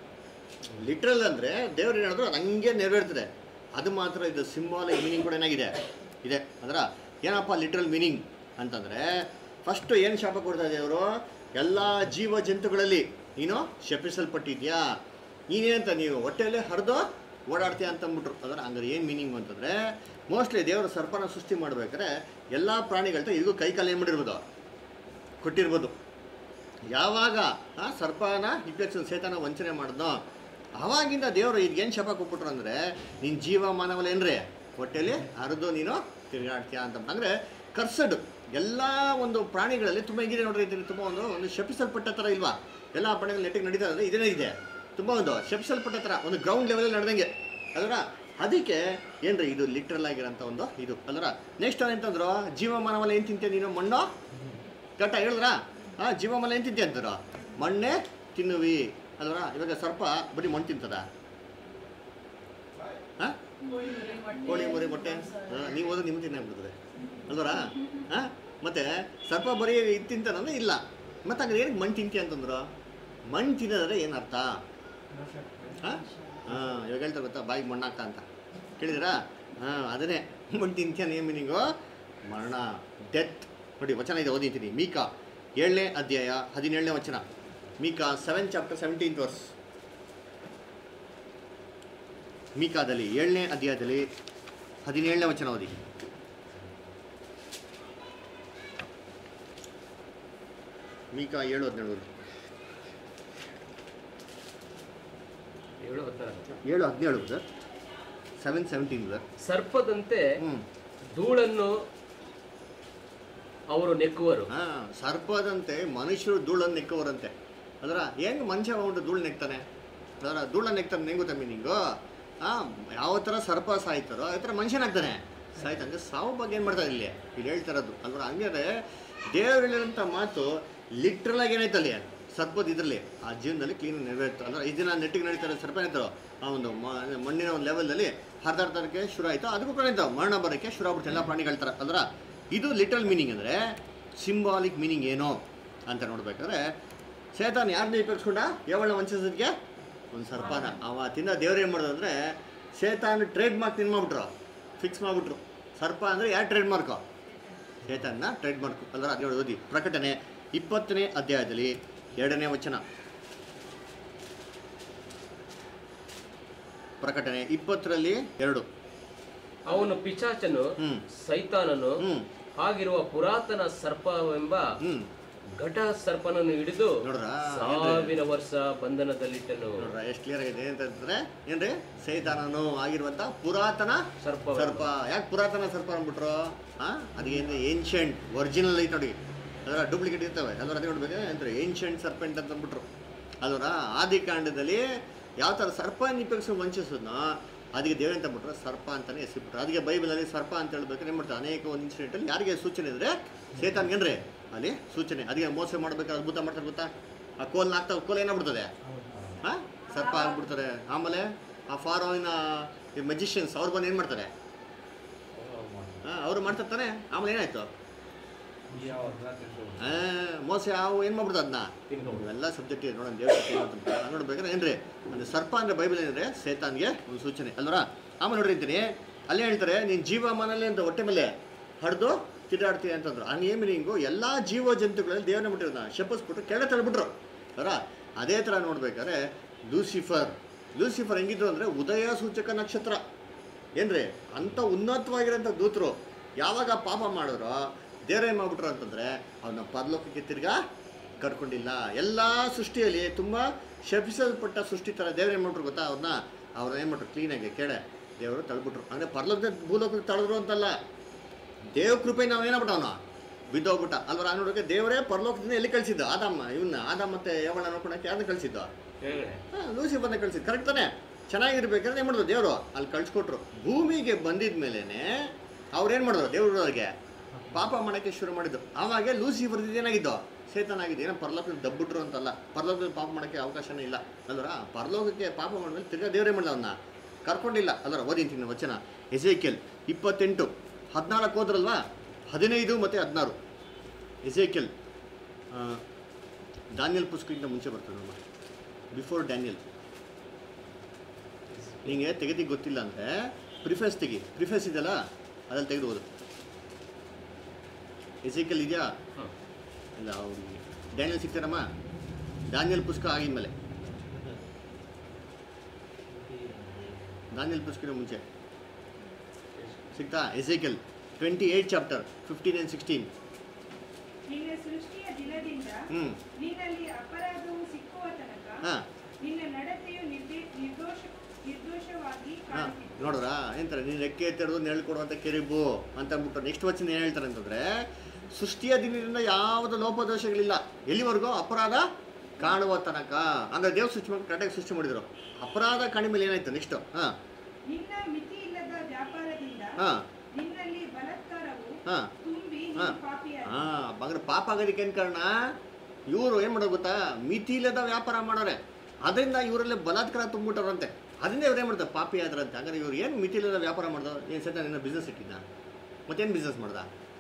ಲಿಟ್ರಲ್ ಅಂದರೆ ದೇವ್ರು ಏನಾದ್ರು ಅದು ಹಂಗೆ ನೆರವೇರ್ತದೆ ಅದು ಮಾತ್ರ ಇದು ಸಿಂಬಾಲಿಕ್ ಮೀನಿಂಗ್ ಕೂಡ ಏನಾಗಿದೆ ಇದೆ ಅಂದ್ರೆ ಏನಪ್ಪ ಲಿಟ್ರಲ್ ಮೀನಿಂಗ್ ಅಂತಂದರೆ ಫಸ್ಟು ಏನು ಶಾಪ ಕೊಡ್ತಾ ದೇವರು ಎಲ್ಲ ಜೀವ ಜಂತುಗಳಲ್ಲಿ ನೀನು ಶಪಿಸಲ್ಪಟ್ಟಿದ್ಯಾ ನೀನೇಂತ ನೀವು ಹೊಟ್ಟೆಯಲ್ಲೇ ಹರಿದು ಓಡಾಡ್ತೀಯ ಅಂತ ಅಂದ್ಬಿಟ್ರು ಅದರ ಹಂಗಾರೆ ಏನು ಮೀನಿಂಗ್ ಅಂತಂದರೆ ಮೋಸ್ಟ್ಲಿ ದೇವರು ಸರ್ಪನ ಸೃಷ್ಟಿ ಮಾಡ್ಬೇಕಾದ್ರೆ ಎಲ್ಲ ಪ್ರಾಣಿಗಳ್ತ ಇದಕ್ಕೂ ಕೈ ಕಾಲು ಏನು ಮಾಡಿರ್ಬೋದು ಕೊಟ್ಟಿರ್ಬೋದು ಯಾವಾಗ ಆ ಸರ್ಪನ ಇಪ್ಪತ್ತು ಸೇತನ ವಂಚನೆ ಮಾಡಿದ್ನೋ ಆವಾಗಿಂದ ದೇವರು ಏನು ಶಾಪ ಕೊಟ್ಬಿಟ್ರು ಅಂದರೆ ನಿನ್ನ ಜೀವ ಮಾನವಲ್ಲ ಏನ್ರಿ ಹೊಟ್ಟೆಲಿ ಹರಿದು ನೀನು ತಿರುಗಾಡ್ತೀಯ ಅಂತ ಅಂದರೆ ಕರ್ಸಡ್ ಎಲ್ಲ ಒಂದು ಪ್ರಾಣಿಗಳಲ್ಲಿ ತುಂಬ ಹೆಂಗಿದೆ ನೋಡ್ರಿ ಇದರಲ್ಲಿ ತುಂಬ ಒಂದು ಒಂದು ಶಪಿಸಲ್ಪಟ್ಟ ಥರ ಇಲ್ವಾ ಎಲ್ಲ ಪ್ರಾಣಿಗಳು ನೆಟ್ಟಿಗೆ ನಡೀತಾ ಇದ್ರೆ ಇದೇ ಇದೆ ತುಂಬ ಒಂದು ಶಪಿಸಲ್ಪಟ್ಟ ಥರ ಒಂದು ಗ್ರೌಂಡ್ ಲೆವೆಲಲ್ಲಿ ನಡೆದಂಗೆ ಅಲ್ರ ಅದಕ್ಕೆ ಏನ್ರಿ ಇದು ಲಿಟ್ರಲ್ ಆಗಿರೋಂಥ ಒಂದು ಇದು ಅಲ್ರ ನೆಕ್ಸ್ಟ್ ಏನಂತಂದ್ರು ಜೀವ ಮಾನವಲ್ಲ ಏನು ತಿಂತೆ ನೀನು ಮಣ್ಣು ಕಟ್ಟ ಹೇಳಿದ್ರಾ ಹಾಂ ಜೀವಮಲ ಏನು ತಿಂತೆ ಅಂತಾರ ಮಣ್ಣೆ ತಿನ್ನುವಿ ಅಲ್ವರ ಇವಾಗ ಸರ್ಪ ಬರೀ ಮಣ್ಣು ತಿಂತದ ಹಾಂ ಕೋಳಿ ಮರಿ ಮೊಟ್ಟೆ ಹಾಂ ನೀವು ಹೋದ್ರೆ ನಿಮ್ಗೆ ತಿನ್ನಾಗ್ಬಿಡ್ತದೆ ಅಲ್ವರ ಹಾಂ ಮತ್ತೆ ಸರ್ಪ ಬರೀ ಇದು ತಿಂತಾನಂದ್ರೆ ಇಲ್ಲ ಮತ್ತೆ ಹಂಗಾರೆ ಏನಕ್ಕೆ ಮಣ್ಣು ತಿಂತಿ ಅಂತಂದ್ರು ಮಣ್ಣು ತಿನ್ನೋದ್ರೆ ಏನು ಅರ್ಥ ಹಾಂ ಹಾಂ ಇವಾಗ ಹೇಳ್ತಾರೆ ಗೊತ್ತಾ ಬಾಯಿಗೆ ಮಣ್ಣು ಹಾಕ ಅಂತ ಕೇಳಿದಿರಾ ಹಾಂ ಅದನ್ನೇ ಮಣ್ಣು ತಿಂತೀಯ ನೇಮ್ ಮೀನಿಂಗು ಮರಣ ಡೆತ್ ನೋಡಿ ವಚನ ಇದೆ ಓದಿದ್ದೀನಿ ಮೀಕಾ ಏಳನೇ ಅಧ್ಯಾಯ ಹದಿನೇಳನೇ ವಚನ ಮೀಕಾ ಸೆವೆನ್ ಚಾಪ್ಟರ್ ಸೆವೆಂಟೀನ್ತ್ ವರ್ಸ್ ಮೀಕಾದಲ್ಲಿ ಏಳನೇ ಅಧ್ಯಾಯದಲ್ಲಿ ಹದಿನೇಳನೇ ವಚನ ಓದಿ ಮೀಕಾ ಏಳು ಹದಿನೇಳು ಓದಿ ಏಳು ಹತ್ತಾರು. ಏಳು ಹದಿನೇಳು ಸರ್ ಸೆವೆನ್ ಸೆವೆಂಟೀನ್ ಸರ್ ಸರ್ಪದಂತೆ ಹ್ಞೂ ಧೂಳನ್ನು ಅವರು ನೆಕ್ಕುವರು ಹಾ ಸರ್ಪದಂತೆ ಮನುಷ್ಯರು ಧೂಳನ್ನು ನೆಕ್ಕವರಂತೆ ಅದರ ಹೆಂಗ್ ಮನುಷ್ಯ ಒಂದು ಧೂಳು ನೆಕ್ತಾನೆ ಅದರ ಧೂಳನ್ನು ನೆಕ್ತಾನೆ ಹೆಂಗ್ ಗೊತ್ತಾ ಮೀನಿಂಗು ಆ ಯಾವ ಥರ ಸರ್ಪ ಸಾಯ್ತಾರೋ ಅದೇ ಥರ ಮನುಷ್ಯನಾಗ್ತಾನೆ ಸಾಯ್ತಂಗೆ ಸಾವು ಬಗ್ಗೆ ಏನು ಮಾಡ್ತಾರೆ ಇಲ್ಲಿ ಇಲ್ಲಿ ಹೇಳ್ತಾ ಇರೋದು ಅಲ್ವರ ಹಂಗಾರೆ ದೇವ್ರು ಹೇಳಿರೋಂಥ ಮಾತು ಲಿಟ್ರಲ್ ಆಗಿ ಏನಾಯ್ತು ಅಲ್ಲಿ ಸರ್ಪದ ಇದರಲ್ಲಿ ಆ ಜೀವನದಲ್ಲಿ ಕ್ಲೀನ್ ನೆರವೇರ್ತು ಅಂದ್ರೆ ಈ ದಿನ ನೆಟ್ಟಿಗೆ ನಡೀತಾರೆ ಸರ್ಪ ಏನಾಯ್ತಾರೋ ಆ ಒಂದು ಮ- ಮಣ್ಣಿನ ಒಂದು ಲೆವೆಲಲ್ಲಿ ಹರಿದಾಡ್ತಕ್ಕೆ ಶುರು ಆಯಿತು ಅದಕ್ಕೂ ಕೂಡ ಏನಾಯ್ತು ಮರಣ ಬರೋಕ್ಕೆ ಶುರು ಆಗ್ಬಿಟ್ಟು ಎಲ್ಲ ಪ್ರಾಣಿಗಳ ಥರ ಅಲ್ರ ಇದು ಲಿಟಲ್ ಮೀನಿಂಗ್ ಅಂದರೆ ಸಿಂಬಾಲಿಕ್ ಮೀನಿಂಗ್ ಏನು ಅಂತ ನೋಡ್ಬೇಕಾದ್ರೆ ಸೇತಾನ್ ಯಾರನ್ನ ಉಪಯೋಗಿಸ್ಕೊಂಡ ಯಾವಳ ವಂಚಿಸೋದಕ್ಕೆ ಒಂದು ಸರ್ಪನ ಅವ ತಿಂದ ದೇವ್ರು ಏನು ಮಾಡೋದು ಅಂದರೆ ಸೇತಾನ್ ಟ್ರೇಡ್ ಮಾರ್ಕ್ ತಿನ್ ಮಾಡ್ಬಿಟ್ರು ಫಿಕ್ಸ್ ಮಾಡಿಬಿಟ್ರು ಸರ್ಪ ಅಂದರೆ ಯಾರು ಟ್ರೇಡ್ ಮಾರ್ಕು ಸೇತಾನ್ನ ಟ್ರೇಡ್ ಮಾರ್ಕ್ ಅಲ್ಲರ ಅದೇ ಓದಿ ಪ್ರಕಟಣೆ ಇಪ್ಪತ್ತನೇ ಅಧ್ಯಾಯದಲ್ಲಿ ಎರಡನೇ ವಚನ ಪ್ರಕಟಣೆ ಇಪ್ಪತ್ತರಲ್ಲಿ ಎರಡು ಅವನು ಪಿಚಾಚನು ಹ್ಮ್. ಸೈತಾನನು ಹ್ಮ್. ಆಗಿರುವ ಪುರಾತನ ಸರ್ಪವೆಂಬ ಹ್ಞೂ ಘಟ ಸರ್ಪನನ್ನು ಹಿಡಿದು ನೋಡ್ರಾ? ಸಾವಿರ ವರ್ಷ ಬಂಧನದಲ್ಲಿಟ್ಟನು ನೋಡ್ರ ಎಷ್ಟು ಕ್ಲಿಯರ್ ಆಗಿದೆ ಅಂತಂದ್ರೆ ಏನ್ರಿ ಸೈತಾನನು ಆಗಿರುವಂತ ಪುರಾತನ ಸರ್ಪ ಸರ್ಪ ಯಾಕೆ ಪುರಾತನ ಸರ್ಪ ಅಂದ್ಬಿಟ್ರು ಹಾ ಅದಕ್ಕೆ ಏನ್ಷಂಟ್ ಒರಿಜಿನಲ್ ಐತೆ ನೋಡಿ ಅದರ ಡೂಪ್ಲಿಕೇಟ್ ಇರ್ತವೆ ಅದರ ಅದೇ ನೋಡ್ಬೇಕು ಅಂದ್ರೆ ಏನ್ಷಂಟ್ ಸರ್ಪೆಂಟ್ ಅಂತ ಅಂದ್ಬಿಟ್ರು ಅದರ ಆದಿಕಾಂಡದಲ್ಲಿ ಯಾವ ಥರ ಸರ್ಪ ನಿಪೇಕ್ಷ ವಂಚಿಸೋದನ್ನ ಅದಕ್ಕೆ ದೇವ್ರ ಅಂತ ಬಿಟ್ರು ಸರ್ಪ ಅಂತಾನೆ ಹೆಸರಿಬಿಟ್ರು ಅದಕ್ಕೆ ಬೈಬಲಲ್ಲಿ ಸರ್ಪ ಅಂತ ಹೇಳ್ಬೇಕಾದ್ರೆ ಏನು ಮಾಡ್ತಾರೆ ಅನೇಕ ಒಂದು ಇನ್ಸಿಡೆಂಟಲ್ಲಿ ಯಾರಿಗೆ ಸೂಚನೆ ಇದ್ರೆ ಸೇತಾನ್ಗೇನ್ರಿ ಅಲ್ಲಿ ಸೂಚನೆ ಅದಕ್ಕೆ ಮೋಸ ಮಾಡ್ಬೇಕಾದ್ರೆ ಅದ್ಭುತ ಮಾಡ್ತಾರೆ ಗೊತ್ತಾ ಆ ಕೋಲ್ನ ಹಾಕ್ತಾ ಕೋಲ್ ಏನಾಗ್ಬಿಡ್ತದೆ ಹಾಂ ಸರ್ಪ ಆಗ್ಬಿಡ್ತಾರೆ ಆಮೇಲೆ ಆ ಫಾರೋಯಿನ ಮೆಜಿಷಿಯನ್ಸ್ ಅವ್ರು ಬಂದು ಏನು ಮಾಡ್ತಾರೆ ಹಾಂ ಅವರು ಮಾಡ್ತಿರ್ತಾನೆ ಆಮೇಲೆ ಏನಾಯ್ತು ಯಾವ ರಾತ್ರಿ ಆ, ಮೋಸ ಯಾವ ಏನು ಮಾಡ್ಬಿಡ್ದು ಅದನ್ನ ತಿನ್ಕೊಂಡು ಇವೆಲ್ಲ ಸಬ್ಜೆಕ್ಟ್ ಇದೆ ನೋಡೋಣ ದೇವ್ರ ನೋಡ್ಬೇಕಾದ್ರೆ ಏನ್ರಿ ಅಂದ್ರೆ ಸರ್ಪ ಅಂದ್ರೆ ಬೈಬಲ್ ಏನ್ರಿ ಸೇತಾನ್ಗೆ ಒಂದು ಸೂಚನೆ ಅಲ್ವರ ಆಮೇಲೆ ನೋಡ್ರಿ ಅಂತೀನಿ ಅಲ್ಲೇ ಹೇಳ್ತಾರೆ ನೀನು ಜೀವಮಾನಲ್ಲಿ ಅಂತ ಹೊಟ್ಟೆ ಮೇಲೆ ಹಡ್ದು ತಿರುಗಾಡ್ತೀಯ ಅಂತಂದ್ರು ಆ ನೇಮಿನಿಂಗು ಎಲ್ಲ ಜೀವ ಜಂತುಗಳಲ್ಲಿ ದೇವರನ್ನ ಬಿಟ್ಟಿರೋದ ಶಪಿಸ್ಬಿಟ್ಟು ಕೆಳ ತಳ್ಬಿಟ್ರು ಅವರ ಅದೇ ಥರ ನೋಡ್ಬೇಕಾದ್ರೆ ಲೂಸಿಫರ್ ಲೂಸಿಫರ್ ಹೆಂಗಿದ್ರು ಅಂದರೆ ಉದಯ ಸೂಚಕ ನಕ್ಷತ್ರ ಏನ್ರಿ ಅಂಥ ಉನ್ನತವಾಗಿರೋಂಥ ದೂತರು ಯಾವಾಗ ಪಾಪ ಮಾಡಿದ್ರೋ ದೇವ್ರ ಏನು ಮಾಡ್ಬಿಟ್ರು ಅಂತಂದರೆ ಅವನ್ನ ಪರಲೋಕಕ್ಕೆ ತಿರ್ಗಾ ಕರ್ಕೊಂಡಿಲ್ಲ ಎಲ್ಲ ಸೃಷ್ಟಿಯಲ್ಲಿ ತುಂಬ ಶಪಿಸಲ್ಪಟ್ಟ ಸೃಷ್ಟಿ ಥರ ದೇವ್ರು ಏನು ಮಾಡ್ಬಿಟ್ರು ಗೊತ್ತಾ ಅವ್ರನ್ನ ಅವ್ರನ್ನ ಏನು ಮಾಡ್ರು ಕ್ಲೀನಾಗಿ ಕೇಳೆ ದೇವರು ತಳ್ಬಿಟ್ರು ಅಂದರೆ ಪರಲೋಕದ ಭೂಲೋಕಕ್ಕೆ ತಳೆದ್ರು ಅಂತಲ್ಲ ದೇವ ಕೃಪೆ ನಾವು ಏನಾಗ್ಬಿಟ್ಟ ಅವನು ಬಿದ್ದೋಗ್ಬಿಟ್ಟ ಅಲ್ವರ ನೋಡೋಕೆ ದೇವರೇ ಪರಲೋಕದಿಂದ ಎಲ್ಲಿ ಕಳಿಸಿದ್ದು ಆದಮ್ಮ ಇವನ್ನ ಆದ ಮತ್ತೆ ಯಾವಳ ನೋಡ್ಕೊಳಕ್ಕೆ ಯಾರನ್ನ ಕಳಿಸಿದ್ದು ಕೆಳಗಡೆ ಲೂಸಿಫರ್ನ ಕಳಿಸಿದ್ದು ಕರೆಕ್ಟ್ ತಾನೆ ಚೆನ್ನಾಗಿರ್ಬೇಕಾದ್ರೆ ಏನು ಮಾಡಿದ್ರು ದೇವರು ಅಲ್ಲಿ ಕಳ್ಸಿಕೊಟ್ರು ಭೂಮಿಗೆ ಬಂದಿದ ಮೇಲೇನೆ ಅವ್ರೇನು ಮಾಡಿದ್ರು ದೇವ್ರವ್ರಿಗೆ ಪಾಪ ಮಾಡೋಕ್ಕೆ ಶುರು ಮಾಡಿದ್ದು ಆವಾಗ ಲೂಸಿಫರ್ ಏನಾಗಿದ್ದು ಸೇತನಾಗಿದ್ದು ಏನೋ ಪರಲೋಕದಲ್ಲಿ ದಬ್ಬಿಟ್ರು ಅಂತಲ್ಲ ಪರಲೋಕದಲ್ಲಿ ಪಾಪ ಮಾಡೋಕ್ಕೆ ಅವಕಾಶನೇ ಇಲ್ಲ ಅಲ್ವರ ಪರಲೋಕಕ್ಕೆ ಪಾಪ ಮಾಡಿದ್ಮೇಲೆ ತಿರ್ಗಾ ದೇವರೇ ಮಾಡಿದ ಅವನ್ನ ಕರ್ಕೊಂಡಿಲ್ಲ ಅಲ್ವರ ಓದಿಂತೀನಿ ವಚನ ಎಸೇಕೆಲ್ ಇಪ್ಪತ್ತೆಂಟು ಹದಿನಾಲ್ಕು ಹೋದ್ರಲ್ವಾ ಹದಿನೈದು ಮತ್ತು ಹದಿನಾರು ಎಸೇಕೆಲ್ ಡ್ಯಾನಿಯಲ್ ಪುಸ್ತಕದಿಂದ ಮುಂಚೆ ಬರ್ತದೆ ನಮ್ಮ ಬಿಫೋರ್ ಡ್ಯಾನಿಯಲ್ ನಿಮಗೆ ತೆಗೆದಿ ಗೊತ್ತಿಲ್ಲ ಅಂದರೆ ಪ್ರಿಫೆಸ್ ತೆಗಿ ಪ್ರಿಫೆಸ್ ಇದೆಯಲ್ಲ ಅದ್ರಲ್ಲಿ ತೆಗೆದು ಓದು ಎಸಿಕಲ್ ಇದೆಯಾ ಹಾಂ ಇಲ್ಲ ಅವ್ರಿಗೆ ಡ್ಯಾನಿಯಲ್ ಸಿಗ್ತಾರಮ್ಮ ಡ್ಯಾನಿಯಲ್ ಪುಸ್ತಕ ಆಗಿದ್ಮೇಲೆ ಡ್ಯಾನಿಯಲ್ ಪುಸ್ತಕದ ಮುಂಚೆ ಸಿಗ್ತಾ Ezekiel twenty eight chapter fifteen and sixteen ನಿನ್ನ ಸೃಷ್ಟಿಯ ದಿನದಿಂದ ಹ್ಞೂ ನಿನ್ನಲ್ಲಿ ಅಪರಾಧವು ಸಿಕ್ಕುವ ತನಕ ಹಾಂ ನಿನ್ನ ನಡತೆಯು ನಿರ್ದಿ- ನಿರ್ದೋಷ ನಿರ್ದೋಷವಾಗಿ ಹಾಂ ಕಾಣುತ್ತಿತ್ತು ನೋಡ್ರಾ ಏನಂತಾರೆ ನೀನು ರೆಕ್ಕೆ ತೆರೆದು ನೆರಳು ಕೊಡುವಂಥ ಕೆರಿಬು ಅಂತ ಅಂದ್ಬಿಟ್ಟು ನೆಕ್ಸ್ಟ್ ವಚನ ಏನು ಹೇಳ್ತಾರೆ ಅಂತಂದರೆ ಸೃಷ್ಟಿಯ ದಿನದಿಂದ ಯಾವುದೇ ಲೋಪದೋಷಗಳಿಲ್ಲ ಎಲ್ಲಿವರೆಗೂ ಅಪರಾಧ ಕಾಣುವ ತನಕ ಅಂದರೆ ದೇವ್ರ ಸೃಷ್ಟಿ ಮಾಡಿ ಕರೆಕ್ಟಾಗಿ ಸೃಷ್ಟಿ ಮಾಡಿದರು ಅಪರಾಧ ಕಾಣಿ ಮೇಲೆ ಏನಾಯ್ತು ನೆಕ್ಸ್ಟು ಹಾಂ ನಿನ್ನ ಮಿತಿ ಇಲ್ಲದ ವ್ಯಾಪಾರದಿಂದ ಹಾಂ ನಿನ್ನಲ್ಲಿ ಬಲಾತ್ಕಾರವು ಹಾಂ ತುಂಬಿ ಹಾ. ನೀನು ಪಾಪಿಯಾದ ಹಾಂ ಬಂದ್ರೆ ಪಾಪ ಆಗೋದಕ್ಕೆ ಏನು ಕಾರಣ ಇವರು ಏನು ಮಾಡೋದು ಗೊತ್ತಾ ಮಿತಿ ಇಲ್ಲದ ವ್ಯಾಪಾರ ಮಾಡೋರೆ ಅದರಿಂದ ಇವರಲ್ಲಿ ಬಲಾತ್ಕಾರ ತುಂಬಿಟ್ಟವ್ರಂತೆ ಅದರಿಂದ ಇವ್ರು ಏನು ಮಾಡ್ತಾರೆ ಪಾಪಿ ಆದ್ರಂತೆ ಹಾಗಾದ್ರೆ ಇವ್ರು ಏನು ಮಿತಿ ಇಲ್ಲದ ವ್ಯಾಪಾರ ಮಾಡ್ದೋ ಏನು ಸತ ಏನೋ ಬಿಸ್ನೆಸ್ ಇಟ್ಟಿದ್ದ ಮತ್ತೇನು ಬಿಸ್ನೆಸ್ ಮಾಡ್ದ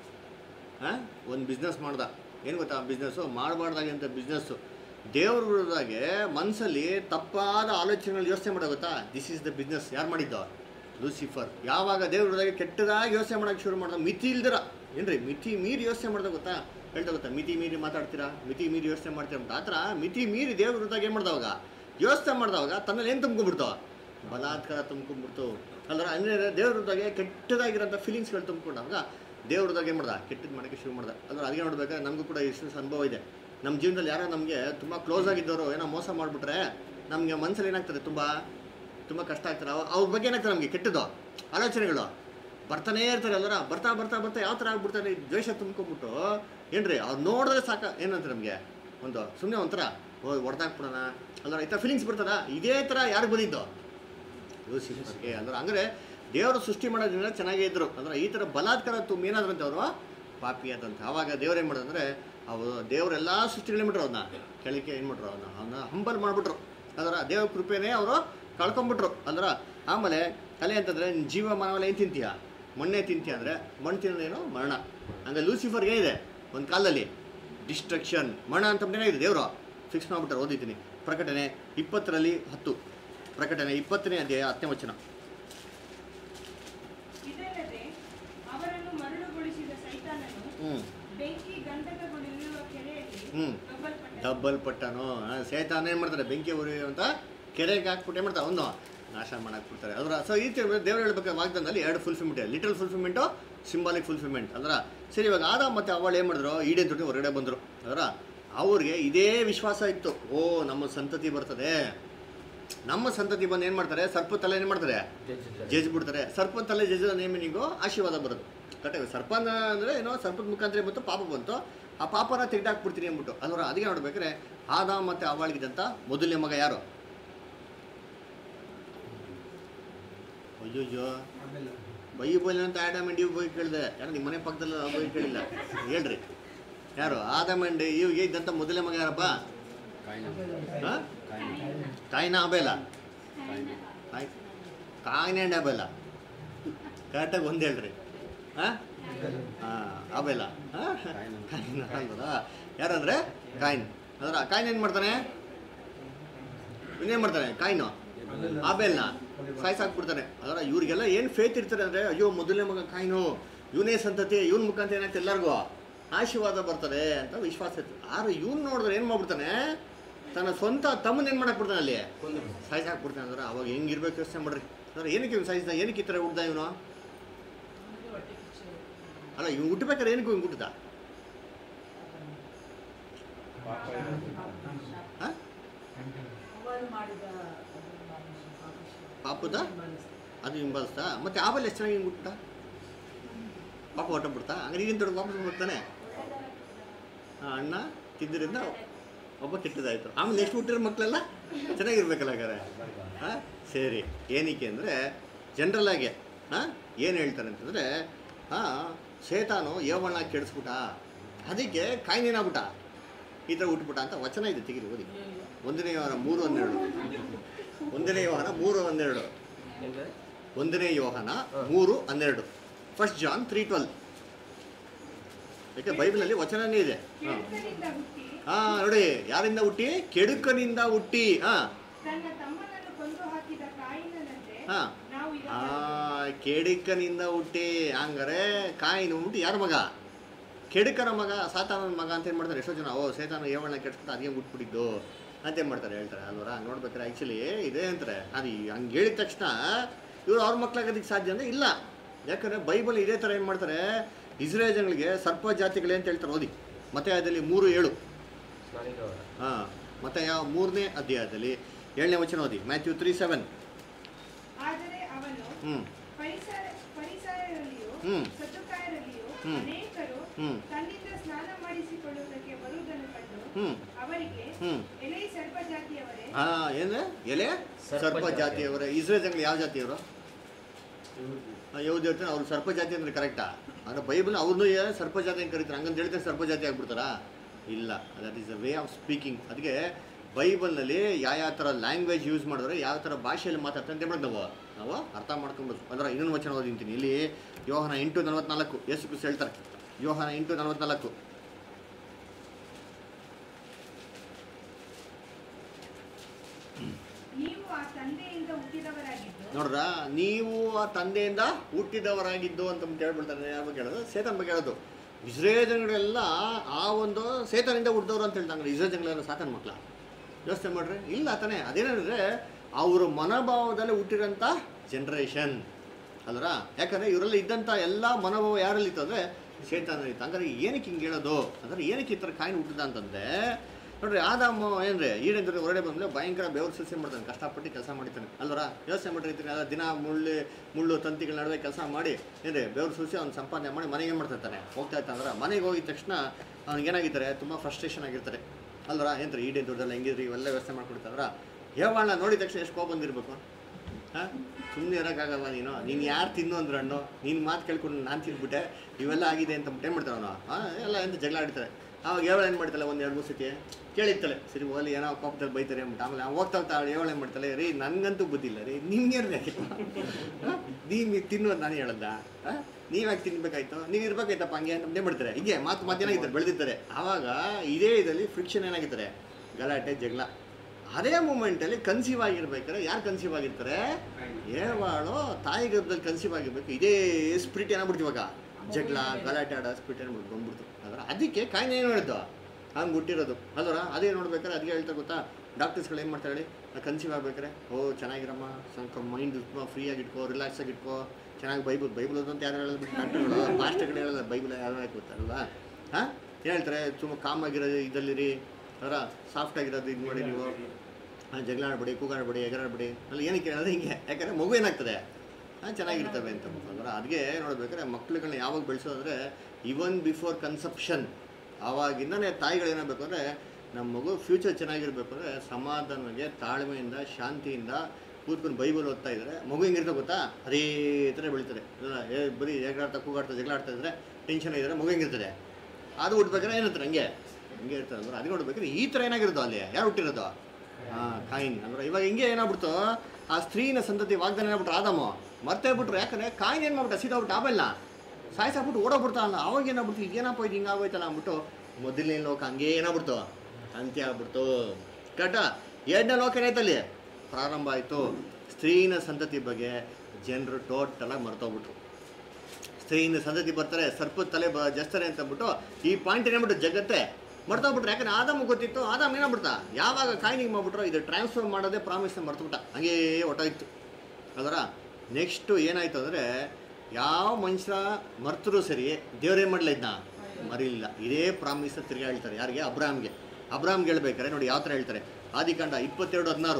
ಹಾಂ ಒಂದು ಬಿಸ್ನೆಸ್ ಮಾಡ್ದ ಏನು ಗೊತ್ತಾ ಬಿಸ್ನೆಸ್ಸು ಮಾಡಬಾರ್ದಾಗೆ ಅಂತ ಬಿಸ್ನೆಸ್ಸು ದೇವ್ರ ವಿರುದ್ಧಾಗೆ ಮನಸ್ಸಲ್ಲಿ ತಪ್ಪಾದ ಆಲೋಚನೆಗಳು ಯೋಚನೆ ಮಾಡೋ ಗೊತ್ತಾ ದಿಸ್ ಈಸ್ ದ ಬಿಸ್ನೆಸ್ ಯಾರು ಮಾಡಿದ್ದೋ ಲೂಸಿಫರ್ ಯಾವಾಗ ದೇವ್ರ ವಿರುದ್ಧಾಗೆ ಕೆಟ್ಟದಾಗಿ ಯೋಚನೆ ಮಾಡೋಕ್ಕೆ ಶುರು ಮಾಡ್ದ ಮಿತಿ ಇಲ್ದಿರ ಏನ್ರಿ ಮಿತಿ ಮೀರಿ ಯೋಚನೆ ಮಾಡ್ದ ಗೊತ್ತಾ ಹೇಳ್ತಾ ಗೊತ್ತಾ ಮಿತಿ ಮೀರಿ ಮಾತಾಡ್ತೀರಾ ಮಿತಿ ಮೀರಿ ಯೋಚನೆ ಮಾಡ್ತೀರಾ ಅಂತ ಆ ಥರ ಮಿತಿ ಮೀರಿ ದೇವ್ರ ವಿರುದ್ಧಾಗ ಏನು ಮಾಡ್ದವಾಗ ಯೋಚನೆ ಮಾಡ್ದವಾಗ ತನ್ನಲ್ಲಿ ಏನು ತುಂಬ್ಕೊಂಡ್ಬಿಡ್ತಾವ ಬಲಾತ್ಕಾರ ತುಂಬ್ಕೊಂಡ್ಬಿಡ್ತು ಅಲ್ದ್ರ ಅಂದರೆ ದೇವ್ರ ವಿರುದ್ಧಾಗೆ ಕೆಟ್ಟದಾಗಿರೋಂಥ ಫೀಲಿಂಗ್ಸ್ಗಳು ತುಂಬ್ಕೊಂಡಾಗ ದೇವ್ರದಾಗ ಏನು ಮಾಡ್ದ ಕೆಟ್ಟದ್ದು ಮಾಡೋಕ್ಕೆ ಶುರು ಮಾಡ್ದ ಅದ್ರ ಅದಕ್ಕೆ ನೋಡ್ಬೇಕಾದ್ರೆ ನಮಗೂ ಕೂಡ ಇಷ್ಟು ಅನುಭವ ಇದೆ ನಮ್ಮ ಜೀವನದಲ್ಲಿ ಯಾರೋ ನಮಗೆ ತುಂಬ ಕ್ಲೋಸ್ ಆಗಿದ್ದವರು ಏನೋ ಮೋಸ ಮಾಡಿಬಿಟ್ರೆ ನಮಗೆ ಮನಸ್ಸಲ್ಲಿ ಏನಾಗ್ತದೆ ತುಂಬ ತುಂಬ ಕಷ್ಟ ಆಗ್ತಾರೆ ಅವ ಅವ್ರ ಬಗ್ಗೆ ಏನಾಗ್ತದೆ ನಮಗೆ ಕೆಟ್ಟದ್ದು ಆಲೋಚನೆಗಳು ಬರ್ತಾನೇ ಇರ್ತಾರೆ ಅಲ್ಲರ ಬರ್ತಾ ಬರ್ತಾ ಬರ್ತಾ ಯಾವ ಥರ ಆಗ್ಬಿಡ್ತಾರೆ ಈ ದ್ವೇಷ ತುಂಬ್ಕೊಂಬಿಟ್ಟು ಏನ್ರಿ ಅವ್ರು ನೋಡಿದ್ರೆ ಸಾಕ ಏನಂತ ನಮಗೆ ಒಂದು ಸುಮ್ಮನೆ ಒಂಥರ ಹೋಗಿ ಹೊಡೆದಾಕ್ಬಿಡೋಣ ಅಲ್ಲರ ಈ ಥರ ಫೀಲಿಂಗ್ಸ್ ಬರ್ತದ ಇದೇ ಥರ ಯಾರಿಗೆ ಬಂದಿದ್ದು ಲೂಸಿಫರ್ಗೆ ಅಂದ್ರೆ ಅಂದರೆ ದೇವರು ಸೃಷ್ಟಿ ಮಾಡೋದ್ರಿಂದ ಚೆನ್ನಾಗೇ ಇದ್ರು ಅಂದ್ರೆ ಈ ಥರ ಬಲಾತ್ಕಾರ ತುಂಬ ಏನಾದ್ರಂತೆ ಅವರು ಪಾಪಿ ಆದಂತೆ ಆವಾಗ ದೇವ್ರು ಏನು ಮಾಡೋದಂದ್ರೆ ಅವರು ದೇವರೆಲ್ಲ ಸೃಷ್ಟಿಗಳೇ ಬಿಟ್ರು ಅವನ್ನ ಕೆಳಕ್ಕೆ ಏನು ಮಾಡ್ರು ಅವನ್ನ ಅವನ್ನ ಹಂಬಲ್ ಮಾಡಿಬಿಟ್ರು ಅದರ ದೇವ್ರ ಕೃಪೆನೇ ಅವರು ಕಳ್ಕೊಂಬಿಟ್ರು ಅಂದ್ರೆ ಆಮೇಲೆ ಕಲೆ ಅಂತಂದರೆ ಜೀವ ಮಾನವಲ್ಲ ಏನು ತಿಂತೀಯ ಮಣ್ಣೇ ತಿಂತೀಯ ಅಂದರೆ ಮಣ್ಣು ತಿನ್ನೋದೇನು ಮರಣ ಹಂಗೆ ಲೂಸಿಫರ್ಗೆ ಇದೆ ಒಂದು ಕಾಲದಲ್ಲಿ ಡಿಸ್ಟ್ರಕ್ಷನ್ ಮರಣ ಅಂತ ಏನಾಗಿದೆ ದೇವರು ಫಿಕ್ಸ್ ಮಾಡಿಬಿಟ್ರೆ ಓದಿದ್ದೀನಿ ಪ್ರಕಟಣೆ ಇಪ್ಪತ್ತರಲ್ಲಿ ಹತ್ತು ಪ್ರಕಟಣೆ ಇಪ್ಪತ್ತನೇ ಅಧ್ಯಾಯ ಹತ್ತನೇ ವಚನ ಇದಲ್ಲದೆ ಅವರನ್ನು ಮರಳುಗೊಳಿಸಿದ ಸೈತಾನನು ಹ್ಞೂ ಬೆಂಕಿ ಗಂಧಕಗಳಿರುವ ಕೆರೆಯಲ್ಲಿ ಹ್ಮ್. ದಬ್ಬಲ್ಪಟ್ಟನು. ಡಬ್ಬಲ್ ಪಟ್ಟನು ಸೇತಾನ ಏನು ಮಾಡ್ತಾರೆ ಬೆಂಕಿ ಉರಿಯುವಂತ ಕೆರೆಗೆ ಹಾಕ್ಬಿಟ್ಟು ಏನು ಮಾಡ್ತಾರೆ ಅವನು ನಾಶ ಮಾಡಾಕ್ಬಿಡ್ತಾರೆ ಅದರ ಸೊ ಈ ರೀತಿ ದೇವರು ಹೇಳ್ಬೇಕಾದ್ರೆ ವಾಗ್ದಾನದಲ್ಲಿ ಎರಡು ಫುಲ್ಫಿಲ್ಮೆಂಟ್ ಇದೆ ಲಿಟಲ್ ಫುಲ್ಫಿಲ್ಮೆಂಟು ಸಿಂಬಾಲಿಕ್ ಫುಲ್ಫಿಲ್ಮೆಂಟ್ ಅಲ್ರ ಸರಿ ಇವಾಗ ಆದ ಮತ್ತು ಅವಳು ಏನು ಮಾಡಿದ್ರು ಈಡೇ ದುಡ್ಡು ಹೊರಗಡೆ ಬಂದರು ಅದರ ಅವ್ರಿಗೆ ಇದೇ ವಿಶ್ವಾಸ ಇತ್ತು ಓ ನಮ್ಮ ಸಂತತಿ ಬರ್ತದೆ ನಮ್ಮ ಸಂತತಿ ಬಂದು ಏನು ಮಾಡ್ತಾರೆ ಸರ್ಪ ತಲೆ ಏನು ಮಾಡ್ತಾರೆ ಜಜ್ಜಿ ಬಿಡ್ತಾರೆ ಸರ್ಪದ ತಲೆ ಜಜ್ಜಿದ ನೇಮಿನಿಗೂ ಆಶೀರ್ವಾದ ಬರೋದು ಕರೆಕ್ಟಾಗಿ ಸರ್ಪನ ಅಂದರೆ ಏನೋ ಸರ್ಪದ ಮುಖಾಂತರ ಬಂತು ಪಾಪ ಬಂತು ಆ ಪಾಪನ ತೆಗೆದಾಕ್ಬಿಡ್ತೀನಿ ಅಂದ್ಬಿಟ್ಟು ಅಲ್ವರ ಅದಕ್ಕೆ ನೋಡ್ಬೇಕಾದ್ರೆ ಆದ ಮತ್ತು ಅವಳಿಗಿದ್ದಂಥ ಮೊದಲನೇ ಮಗ ಯಾರು ಅಯ್ಯೋಯ್ಯೋ ಬೈಬಲ್ ಅಂತ ಆಡಮ್ ಅಂಡ್ ಇವ್ ಬೈ ಕೇಳಿದೆ ಯಾರು ನಿಮ್ಮ ಮನೆ ಪಕ್ಕದಲ್ಲಿ ಆ ಬೈ ಕೇಳಿಲ್ಲ ಹೇಳ್ರಿ ಯಾರು ಆದಮ್ ಅಂಡ್ ಇವ್ಗೆ ಇದ್ದಂಥ ಮೊದಲನೇ ಮಗ ಯಾರಪ್ಪ ಹಾಂ ಕಾಯಿನ ಅಬೇಲ ಕಾಯಿ ಕಾಯಿನ ಅಂಡ್ ಅಬೇಲ ಕರೆಕ್ಟಾಗಿ ಒಂದು ಹೇಳ್ರಿ ಹಾಂ ಹಾಂ ಆಬೇಲ ಅಲ್ವಲ್ಲ ಯಾರಂದ್ರೆ ಕಾಯಿನ್ ಅಂದ್ರೆ ಕಾಯಿನ್ ಏನು ಮಾಡ್ತಾನೆ ಇನ್ನೇನು ಮಾಡ್ತಾನೆ ಕಾಯಿನು ಆಬೇಲ್ನ ಸಾಯ್ಸಾಕ್ಬಿಡ್ತಾನೆ ಅದರ ಇವ್ರಿಗೆಲ್ಲ ಏನು ಫೇತ್ ಇರ್ತಾರೆ ಅಂದರೆ ಅಯ್ಯೋ ಮೊದಲನೇ ಮಗ ಕಾಯಿನು ಇವನೇ ಸಂತತಿ ಇವನ್ ಮುಖಾಂತರ ಏನಾಗ್ತದೆ ಎಲ್ಲರಿಗೂ ಆಶೀರ್ವಾದ ಬರ್ತದೆ ಅಂತ ವಿಶ್ವಾಸ ಇತ್ತು ಆದ್ರೆ ಇವ್ನು ನೋಡಿದ್ರೆ ಏನು ಮಾಡ್ಬಿಡ್ತಾನೆ ತನ್ನ ಸ್ವಂತ ತಮ್ಮನ ಏನು ಮಾಡಕ್ ಬಿಡ್ತಾನೆ ಅಲ್ಲಿ ಸಾಯ್ಸಾಕ್ಬಿಡ್ತಾನೆ ಅಂದ್ರೆ ಅವಾಗ ಹೆಂಗಿರ್ಬೇಕು ಯೋಚನೆ ಮಾಡ್ರಿ ಅಂದ್ರೆ ಏನಕ್ಕೆ ಇವ್ನು ಸಾಯಿಸ್ದ ಏನಕ್ಕೆ ಈ ಥರ ಹುಡ್ದ ಇವನು ಅಲ್ಲ ಇವ್ನು ಹುಟ್ಟಬೇಕಾದ್ರೆ ಏನಕ್ಕೆ ಇವ್ನು ಹುಟ್ಟದ ಪಾಪ ಹಾಂ ಅವರು ಮಾಡಿದ ಪಾಪದ ಅದು ಹಿಂಬಾಲಿಸ್ತಾ ಮತ್ತೆ ಆಮೇಲೆ ಎಷ್ಟು ಚೆನ್ನಾಗಿ ಹಿಂಗೆ ಹುಟ್ಟ ಪಾಪ ಹೊಟ್ಟಬಿಡ್ತಾ ಹಂಗಾರೆ ಈಗಿನ ದೊಡ್ಡ ವಾಪಸ್ ಬರ್ತಾನೆ ಆ ಅಣ್ಣ ತಿಂದ್ರಿಂದ ಒಬ್ಬ ಕೆಟ್ಟದಾಯ್ತು ಆಮೇಲೆ ಎಷ್ಟು ಹುಟ್ಟಿರೋ ಮಕ್ಕಳೆಲ್ಲ ಚೆನ್ನಾಗಿರ್ಬೇಕಲ್ಲ ಹಾಗಾದ್ರೆ ಹಾಂ ಸರಿ ಏನಕ್ಕೆ ಅಂದರೆ ಜನರಲ್ ಆಗಿ ಹಾಂ ಏನು ಹೇಳ್ತಾರೆ ಅಂತಂದರೆ ಹಾಂ ಶೇತಾನು ಏವಣ್ಣ ಕೆಡಿಸ್ಬಿಟ್ಟ ಅದಕ್ಕೆ ಕಾಯಿನೇನಾಗ್ಬಿಟ್ಟ ಈ ಥರ ಹುಟ್ಬಿಟ್ಟ ಅಂತ ವಚನ ಇದೆ ತೆಗಿರಿ ಓದಿ ಒಂದನೇ ವಾರ ಮೂರು ಹನ್ನೆರಡು ಒಂದನೇ ಯೋಹನ ಮೂರು ಹನ್ನೆರಡು ಹೆಂಗೆ ಒಂದನೇ ಯೋಹನ ಮೂರು ಹನ್ನೆರಡು ಫಸ್ಟ್ ಜಾನ್ ತ್ರೀ ಟ್ವೆಲ್ ಯಾಕೆ ಬೈಬಲಲ್ಲಿ ವಚನನೇ ಇದೆ ಹಾಂ ಕೆಡುಕನಿಂದ ಹುಟ್ಟಿ ಹಾಂ ನೋಡಿ ಯಾರಿಂದ ಹುಟ್ಟಿ ಕೆಡುಕನಿಂದ ಹುಟ್ಟಿ ಹಾಂ ತನ್ನ ತಮ್ಮನನ್ನು ಕೊಂದು ಹಾಕಿದ ಕಾಯಿನಂತೆ ಹಾಂ ನಾವು ಈಗ ಆ ಕೆಡುಕನಿಂದ ಹುಟ್ಟಿ ಹಂಗಾರೆ ಕಾಯಿನ ಹುಟ್ಟಿ ಯಾರ ಮಗ ಕೆಡುಕನ ಮಗ ಸಾತಾನನ ಮಗ ಅಂತ ಏನು ಮಾಡ್ತಾರೆ ಎಷ್ಟೋ ಜನ ಓ ಸೇತಾನ ಏವಣ್ಣ ಕೆಡ್ಸ್ಬಿಟ್ಟು ಅದೇ ಹುಟ್ಬಿಟ್ಟಿದ್ದು ಅಂತೇನು ಮಾಡ್ತಾರೆ ಹೇಳ್ತಾರೆ ಅಲ್ವರ ನೋಡ್ಬೇಕಾರೆ ಆ್ಯಕ್ಚುಲಿ ಇದೇ ಅಂತಾರೆ ಅದು ಹಂಗೆ ಹೇಳಿದ ತಕ್ಷಣ ಇವ್ರು ಅವ್ರ ಮಕ್ಳಾಗೋದಕ್ಕೆ ಸಾಧ್ಯ ಅಂದರೆ ಇಲ್ಲ ಯಾಕಂದರೆ ಬೈಬಲ್ ಇದೇ ಥರ ಏನು ಮಾಡ್ತಾರೆ ಇಸ್ರೇಲ್ ಜನಗಳಿಗೆ ಸರ್ಪ ಜಾತಿಗಳೇ ಅಂತ ಹೇಳ್ತಾರೆ ಓದಿ ಮತ್ತೆ ಅದರಲ್ಲಿ ಮೂರು ಏಳು ಸ್ನಾನಿಗಳವರ ಹಾಂ ಮತ್ತೆ ಯಾವ ಮೂರನೇ ಅಧ್ಯಾಯದಲ್ಲಿ ಏಳನೇ ವಚನ ಓದಿ ಮ್ಯಾಥ್ಯೂ ತ್ರೀ ಸೆವೆನ್ ಆದರೆ ಅವನು ಹ್ಞೂ ಪರಿಸರ ಪರಿಸರರಲ್ಲಿಯೂ ಹ್ಮ್. ಸದ್ದುಕಾಯರಲ್ಲಿಯೂ ಹ್ಮ್. ಅನೇಕರು ಹ್ಮ್. ತನ್ನಿಂದ ಸ್ನಾನ ಮಾಡಿಸಿಕೊಳ್ಳುವುದಕ್ಕೆ ಬರುವುದನ್ನು ಕಂಡು ಹ್ಞೂ ಅವರಿಗೆ ಹ್ಞೂ ಎಲೆ ಸರ್ಪ ಜಾತಿಯವರೇ ಹಾ ಏನು ಎಲೆ ಸರ್ಪ ಸರ್ಪ ಜಾತಿ. ಜಾತಿಯವರ ಇಸ್ರೇಲ್ ಜನಗಳು ಯಾವ ಜಾತಿಯವರು ಯಹೂದಿ ಹೇಳ್ತಾರೆ ಅವ್ರು ಸರ್ಪ ಜಾತಿ ಅಂದ್ರೆ ಕರೆಕ್ಟಾ ಅಂದ್ರೆ ಬೈಬಲ್ ಅವ್ರನ್ನೂ ಏ- ಸರ್ಪ ಜಾತಿ ಅಂತ ಕರೀತಾರೆ ಹಂಗಂತ ಹೇಳ್ತಾರೆ ಸರ್ಪ ಜಾತಿ ಆಗ್ಬಿಡ್ತಾರಾ ಇಲ್ಲ that is a way of speaking ಅದಕ್ಕೆ ಬೈಬಲ್ನಲ್ಲಿ ಯಾವ ಯಾವ ಥರ ಲ್ಯಾಂಗ್ವೇಜ್ ಯೂಸ್ ಮಾಡಿದ್ರೆ ಯಾವ ಥರ ಭಾಷೆಯಲ್ಲಿ ಮಾತಾಡ್ತಾರೆ ಅಂತ ಹೇಳ್ಬಿಟ್ಟು ನಾವು ನಾವು ಅರ್ಥ ಮಾಡ್ಕೊಬೋದು ಅಂದ್ರೆ ಇನ್ನೊಂದು ವಚನ ಓದಿಂತೀನಿ ಇಲ್ಲಿ ಯೋಹನ ಎಂಟು ನಲವತ್ನಾಲ್ಕು ಯೇಸು ಕ್ರಿಸ್ತ ಹೇಳ್ತಾರೆ ಯೋಹನ ಎಂಟು ನಲವತ್ನಾಲ್ಕು ನೀವು ಆ ತಂದೆಯಿಂದ ಹುಟ್ಟಿದವರಾಗಿದ್ದು ನೋಡ್ರ ನೀವು ಆ ತಂದೆಯಿಂದ ಹುಟ್ಟಿದವರಾಗಿದ್ದು ಅಂತ ಹೇಳ್ಬಿಡ್ತಾರೆ ಯಾರ ಬಗ್ಗೆ ಹೇಳೋದು ಸೇತನ್ ಬಗ್ಗೆ ಹೇಳೋದು ಇಸ್ರೇಲ್ ಜನಗಳೆಲ್ಲ ಆ ಒಂದು ಸೇತನಿಂದ ಹುಟ್ಟಿದವರು ಅಂತ ಹೇಳ್ತಾರೆ ಇಸ್ರೇಲ್ ಜನಗಳೆಲ್ಲ ಸಾತನ್ ಮಕ್ಳ ಯೋಚನೆ ಮಾಡ್ರಿ ಇಲ್ಲ ತಾನೇ ಅದೇನಂದ್ರೆ ಅವ್ರ ಮನೋಭಾವದಲ್ಲಿ ಹುಟ್ಟಿರೋಂಥ ಜನ್ರೇಷನ್ ಅಲ್ರ ಯಾಕಂದ್ರೆ ಇವರಲ್ಲಿ ಇದ್ದಂಥ ಎಲ್ಲ ಮನೋಭಾವ ಯಾರಲ್ಲಿ ಇತ್ತು ಅಂದರೆ ಸೇತಾನ ಇತ್ತು ಹಂಗಾರೆ ಏನಕ್ಕೆ ಹಿಂಗೆ ಹೇಳೋದು ಅಂದ್ರೆ ಏನಕ್ಕೆ ಈ ಥರ ಕಾಯಿನ್ ಹುಟ್ಟಿದ ಅಂತಂದ್ರೆ ನೋಡ್ರಿ ಆದಾಮ ಏನ್ರಿ ಈಡೇಂದ್ರ ಹೊರಡೆ ಬಂದ್ಮೇಲೆ ಭಯಂಕರ ಬೆವರು ಸೃಷ್ಟಿ ಮಾಡ್ತಾನೆ ಕಷ್ಟಪಟ್ಟು ಕೆಲಸ ಮಾಡ್ತಾನೆ ಅಲ್ವರ ಯೋಚನೆ ಮಾಡಿರ್ತೀನಿ ಅಲ್ಲ ದಿನ ಮುಳ್ಳು ಮುಳ್ಳು ತಂತಿಗಳ ನಡುವೆ ಕೆಲಸ ಮಾಡಿ ಏನ್ರಿ ಬೆವರು ಸೃಷ್ಟಿ ಅವ್ನು ಸಂಪಾದನೆ ಮಾಡಿ ಮನೆಗೆ ಏನು ಮಾಡ್ತಿರ್ತಾನೆ ಹೋಗ್ತಾ ಇರ್ತಾನೆ ಮನೆಗೆ ಹೋಗಿದ ತಕ್ಷಣ ಅವ್ನಿಗೆ ಏನಾಗಿರ್ತಾರೆ ತುಂಬ ಫ್ರಸ್ಟ್ರೇಷನ್ ಆಗಿರ್ತಾರೆ ಅಲ್ವರ ಏನ್ರಿ ಈಡೇ ದುಡ್ಡಲ್ಲ ಹೆಂಗಿದ್ರಿ ಇವೆಲ್ಲ ವ್ಯವಸ್ಥೆ ಮಾಡ್ಕೊಡ್ತಾರ ಹೇವಾಳ ನೋಡಿದ ತಕ್ಷಣ ಎಷ್ಟು ಕೋಪ ಬಂದಿರ್ಬೇಕು ಹಾಂ ಸುಮ್ಮನೆ ಇರೋಕ್ಕಾಗಲ್ಲ ನೀನು ನೀನು ಯಾರು ತಿನ್ನು ಅಂದ್ರೆ ಹಣ್ಣು ನೀನು ಮಾತು ಕೇಳ್ಕೊಂಡು ನಾನು ತಿಂದ್ಬಿಟ್ಟೆ ಇವೆಲ್ಲ ಆಗಿದೆ ಅಂತ ಏನು ಮಾಡ್ತಾವೆ ಅವನು ಹಾಂ ಎಲ್ಲ ಎಂತ ಜಗಳ ಆಡ್ತಾರೆ ಅವಾಗ ಏವಳ ಏನು ಮಾಡ್ತಾಳೆ ಒಂದು ಎರಡು ಮೂರು ಸತಿ ಕೇಳಿರ್ತಾಳೆ ಸರಿ ಹೋಗಲಿ ಏನೋ ಕೋಪದಲ್ಲಿ ಬೈತಾರೆ ಅಂದ್ಬಿಟ್ಟು ಆಮೇಲೆ ಅವ್ನು ಹೋಗ್ತಾ ಹೋಗ್ತಾ ಅವಳು ಏವಳ ಏನು ಮಾಡ್ತಾಳೆ ರೀ ನನಗಂತೂ ಬುದ್ಧಿ ಇಲ್ಲ ರೀ ನಿಮ್ಗೆ ಇರಬೇಕಿತ್ತು ನೀವು ತಿನ್ನೋದು ನಾನು ಹೇಳದ್ದ ನೀವು ಯಾಕೆ ತಿನ್ಬೇಕಾಯ್ತು ನೀವು ಇರ್ಬೇಕಾಯ್ತಪ್ಪ ಹಂಗೆ ಅಂತ ಏನು ಮಾಡ್ತಾರೆ ಹೀಗೆ ಮಾತು ಮಾತೇನಾಗಿರ್ತಾರೆ ಬೆಳೆದಿರ್ತಾರೆ ಆವಾಗ ಇದೇ ಇದರಲ್ಲಿ ಫ್ರಿಕ್ಷನ್ ಏನಾಗಿರ್ತಾರೆ ಗಲಾಟೆ ಜಗಳ ಅದೇ ಮೂಮೆಂಟಲ್ಲಿ ಕನ್ಸೀವ್ ಆಗಿರ್ಬೇಕಾದ್ರೆ ಯಾರು ಕನ್ಸೀವ್ ಆಗಿರ್ತಾರೆ ಏವಾಳು ತಾಯಿ ಗರ್ಭದಲ್ಲಿ ಕನ್ಸೀವ್ ಆಗಿರ್ಬೇಕು ಇದೇ ಸ್ಪಿರಿಟ್ ಏನಾಗ್ಬಿಡ್ತು ಇವಾಗ ಜಗಳ ಗಲಾಟೆ ಆಡೋ ಸ್ಪಿರಿಟ್ ಏನ್ಬಿಟ್ಟು ಬಂದ್ಬಿಡ್ತು ಅಂದ್ರೆ ಅದಕ್ಕೆ ಕಾಯಿಲೆ ಏನು ಹೇಳಿದ್ದು ಹಂಗೆ ಹುಟ್ಟಿರೋದು ಅಲ್ವರ ಅದೇ ನೋಡ್ಬೇಕಾದ್ರೆ ಅದಕ್ಕೆ ಹೇಳ್ತಾರೆ ಗೊತ್ತಾ ಡಾಕ್ಟರ್ಸ್ಗಳು ಏನು ಮಾಡ್ತಾರೆ ಹೇಳಿ ಕನ್ಸೀವ್ ಆಗ್ಬೇಕಾರೆ ಓ ಚೆನ್ನಾಗಿರಮ್ಮ ಸ್ವಲ್ಪ ಮೈಂಡ್ ತುಂಬ ಫ್ರೀ ಆಗಿ ಇಟ್ಕೋ ರಿಲ್ಯಾಕ್ಸ್ ಆಗಿ ಇಟ್ಕೋ ಚೆನ್ನಾಗಿ ಬೈಬಲ್ ಬೈಬಲ್ ಅಂತ ಯಾರು ಹೇಳೋದು ಬಿಟ್ಟು ಡಾಕ್ಟರ್ಗಳು ಮಾಸ್ಟರ್ಗಳು ಹೇಳೋದು ಬೈಬಲ್ ಯಾರು ಗೊತ್ತಲ್ವಾ ಹಾಂ ಏನು ಹೇಳ್ತಾರೆ ತುಂಬ ಕಾಮ್ ಆಗಿರೋ ಇದಲ್ಲಿರಿ ಅದರ ಸಾಫ್ಟ್ ಆಗಿರೋದು ಇದು ಮಾಡಿ ನೀವು ಆ, ಜಗಳ ಆಡಬೇಡಿ ಕೂಗಾಡಬೇಡಿ ಎಗರಾಡಬೇಡಿ ಅಲ್ಲಿ ಏನಕ್ಕೆ ಹೇಳೋದು ಹಿಂಗೆ ಯಾಕಂದರೆ ಮಗು ಏನಾಗ್ತದೆ ಹಾಂ ಚೆನ್ನಾಗಿರ್ತವೆ ಅಂತ ಅಂದ್ರೆ ಅದಕ್ಕೆ ನೋಡ್ಬೇಕಾದ್ರೆ ಮಕ್ಳುಗಳನ್ನ ಯಾವಾಗ ಬೆಳೆಸೋದಂದ್ರೆ ಇವನ್ ಬಿಫೋರ್ ಕನ್ಸೆಪ್ಷನ್ ಆವಾಗಿಂದನೇ ತಾಯಿಗಳು ಏನಾಗಬೇಕು ಅಂದರೆ ನಮ್ಮ ಮಗು ಫ್ಯೂಚರ್ ಚೆನ್ನಾಗಿರ್ಬೇಕು ಅಂದರೆ ಸಮಾಧಾನವಾಗಿ ತಾಳ್ಮೆಯಿಂದ ಶಾಂತಿಯಿಂದ ಕೂತ್ಕೊಂಡು ಬೈಬಲ್ ಓದ್ತಾ ಇದ್ದಾರೆ ಮಗು ಹೆಂಗಿರ್ತದೆ ಗೊತ್ತಾ ಅದೇ ಥರ ಬೆಳೀತಾರೆ ಅಲ್ಲ ಏ ಬರೀ ಎಗರಾಡ್ತಾ ಕೂಗಾಡ್ತಾ ಜಗಳ ಆಡ್ತಾ ಇದ್ರೆ ಟೆನ್ಷನ್ ಆಗಿದ್ರೆ ಮಗು ಹೆಂಗಿರ್ತದೆ ಅದು ಹುಟ್ಬೇಕಾದ್ರೆ ಏನಂತಾರೆ ಹಂಗೆ ಹಂಗೆ ಇರ್ತದೆ ಅಂದ್ರೆ ಅದು ನೋಡ್ಬೇಕಾದ್ರೆ ಈ ಥರ ಏನಾಗಿರೋದು ಅಲ್ಲಿ ಯಾರು ಹುಟ್ಟಿರೋದು ಹಾಂ ಕಾಯಿನ್ ಅಂದ್ರೆ ಇವಾಗ ಹಿಂಗೆ ಏನಾಗ್ಬಿಡ್ತು ಆ ಸ್ತ್ರೀನ ಸಂತತಿ ವಾಗ್ದಾನ ಏನಾಗ್ಬಿಟ್ರು ಆದಮು ಮತ್ತೆ ಬಿಟ್ರು ಯಾಕಂದ್ರೆ ಕಾಯಿನ್ ಏನು ಮಾಡ್ಬಿಟ್ಟ ಸೀದಾ ಬಿಟ್ಟು ಆಮೇಲೆ ಸಾಯಿಸಾಕ್ಬಿಟ್ಟು ಓಡೋಗ್ಬಿಡ್ತಾನಲ್ಲ ಅವಾಗ ಏನಾಗ್ಬಿಡ್ತು ಈಗ ಏನಪ್ಪ ಇದು ಹಿಂಗಾಗೋಯ್ತಲ್ಲ ಅಂದ್ಬಿಟ್ಟು ಮೊದಲನೇ ಲೋಕ ಹಂಗೆ ಏನಾಗ್ಬಿಡ್ತು ಅಂತ್ಯ ಆಗ್ಬಿಡ್ತು ಕರೆಕ್ಟಾ ಎರಡನೇ ಲೋಕ ಏನಾಯ್ತಲ್ಲಿ ಪ್ರಾರಂಭ ಆಯಿತು ಸ್ತ್ರೀನ ಸಂತತಿ ಬಗ್ಗೆ ಜನರು ಟೋಟಲಾಗಿ ಮರ್ತೋಗ್ಬಿಟ್ರು ಸ್ತ್ರೀಯಿಂದ ಸಂತತಿ ಬರ್ತಾರೆ ಸರ್ಪದ ತಲೆ ಬ ಜಸ್ತಾರೆ ಅಂತ ಅಂದ್ಬಿಟ್ಟು ಈ ಪಾಯಿಂಟ್ ಏನ್ಬಿಟ್ಟು ಜಗತ್ತೆ ಮರ್ತೋಗ್ಬಿಟ್ರೆ ಯಾಕಂದ್ರೆ ಆದಾಮ ಗೊತ್ತಿತ್ತು ಆದಾಮ್ ಏನಾಗ್ಬಿಡ್ತಾ ಯಾವಾಗ ಕಾಯಿನಿಂಗ್ ಮಾಡ್ಬಿಟ್ರು ಇದು ಟ್ರಾನ್ಸ್ಫರ್ ಮಾಡೋದೇ ಪ್ರಾಮಿಸ್ನ ಮರ್ತುಬಿಟ್ಟ ಹಂಗೇ ಹೊಟ್ಟೋಯ್ತು ಅದರ ನೆಕ್ಸ್ಟು ಏನಾಯ್ತು ಅಂದರೆ ಯಾವ ಮನುಷ್ಯ ಮರ್ತರೂ ಸರಿ ದೇವ್ರೇನು ಮಾಡಲಿಲ್ಲ ಇದನ್ನ ಮರಿಲಿಲ್ಲ ಇದೇ ಪ್ರಾಮಿಸ್ ತಿರ್ಗಾ ಹೇಳ್ತಾರೆ ಯಾರಿಗೆ ಅಬ್ರಾಮ್ಗೆ ಅಬ್ರಾಮ್ಗೆ ಹೇಳ್ಬೇಕಾರೆ ನೋಡಿ ಯಾವ ಥರ ಹೇಳ್ತಾರೆ ಆದಿಕಾಂಡ ಇಪ್ಪತ್ತೆರಡು ಹದಿನಾರು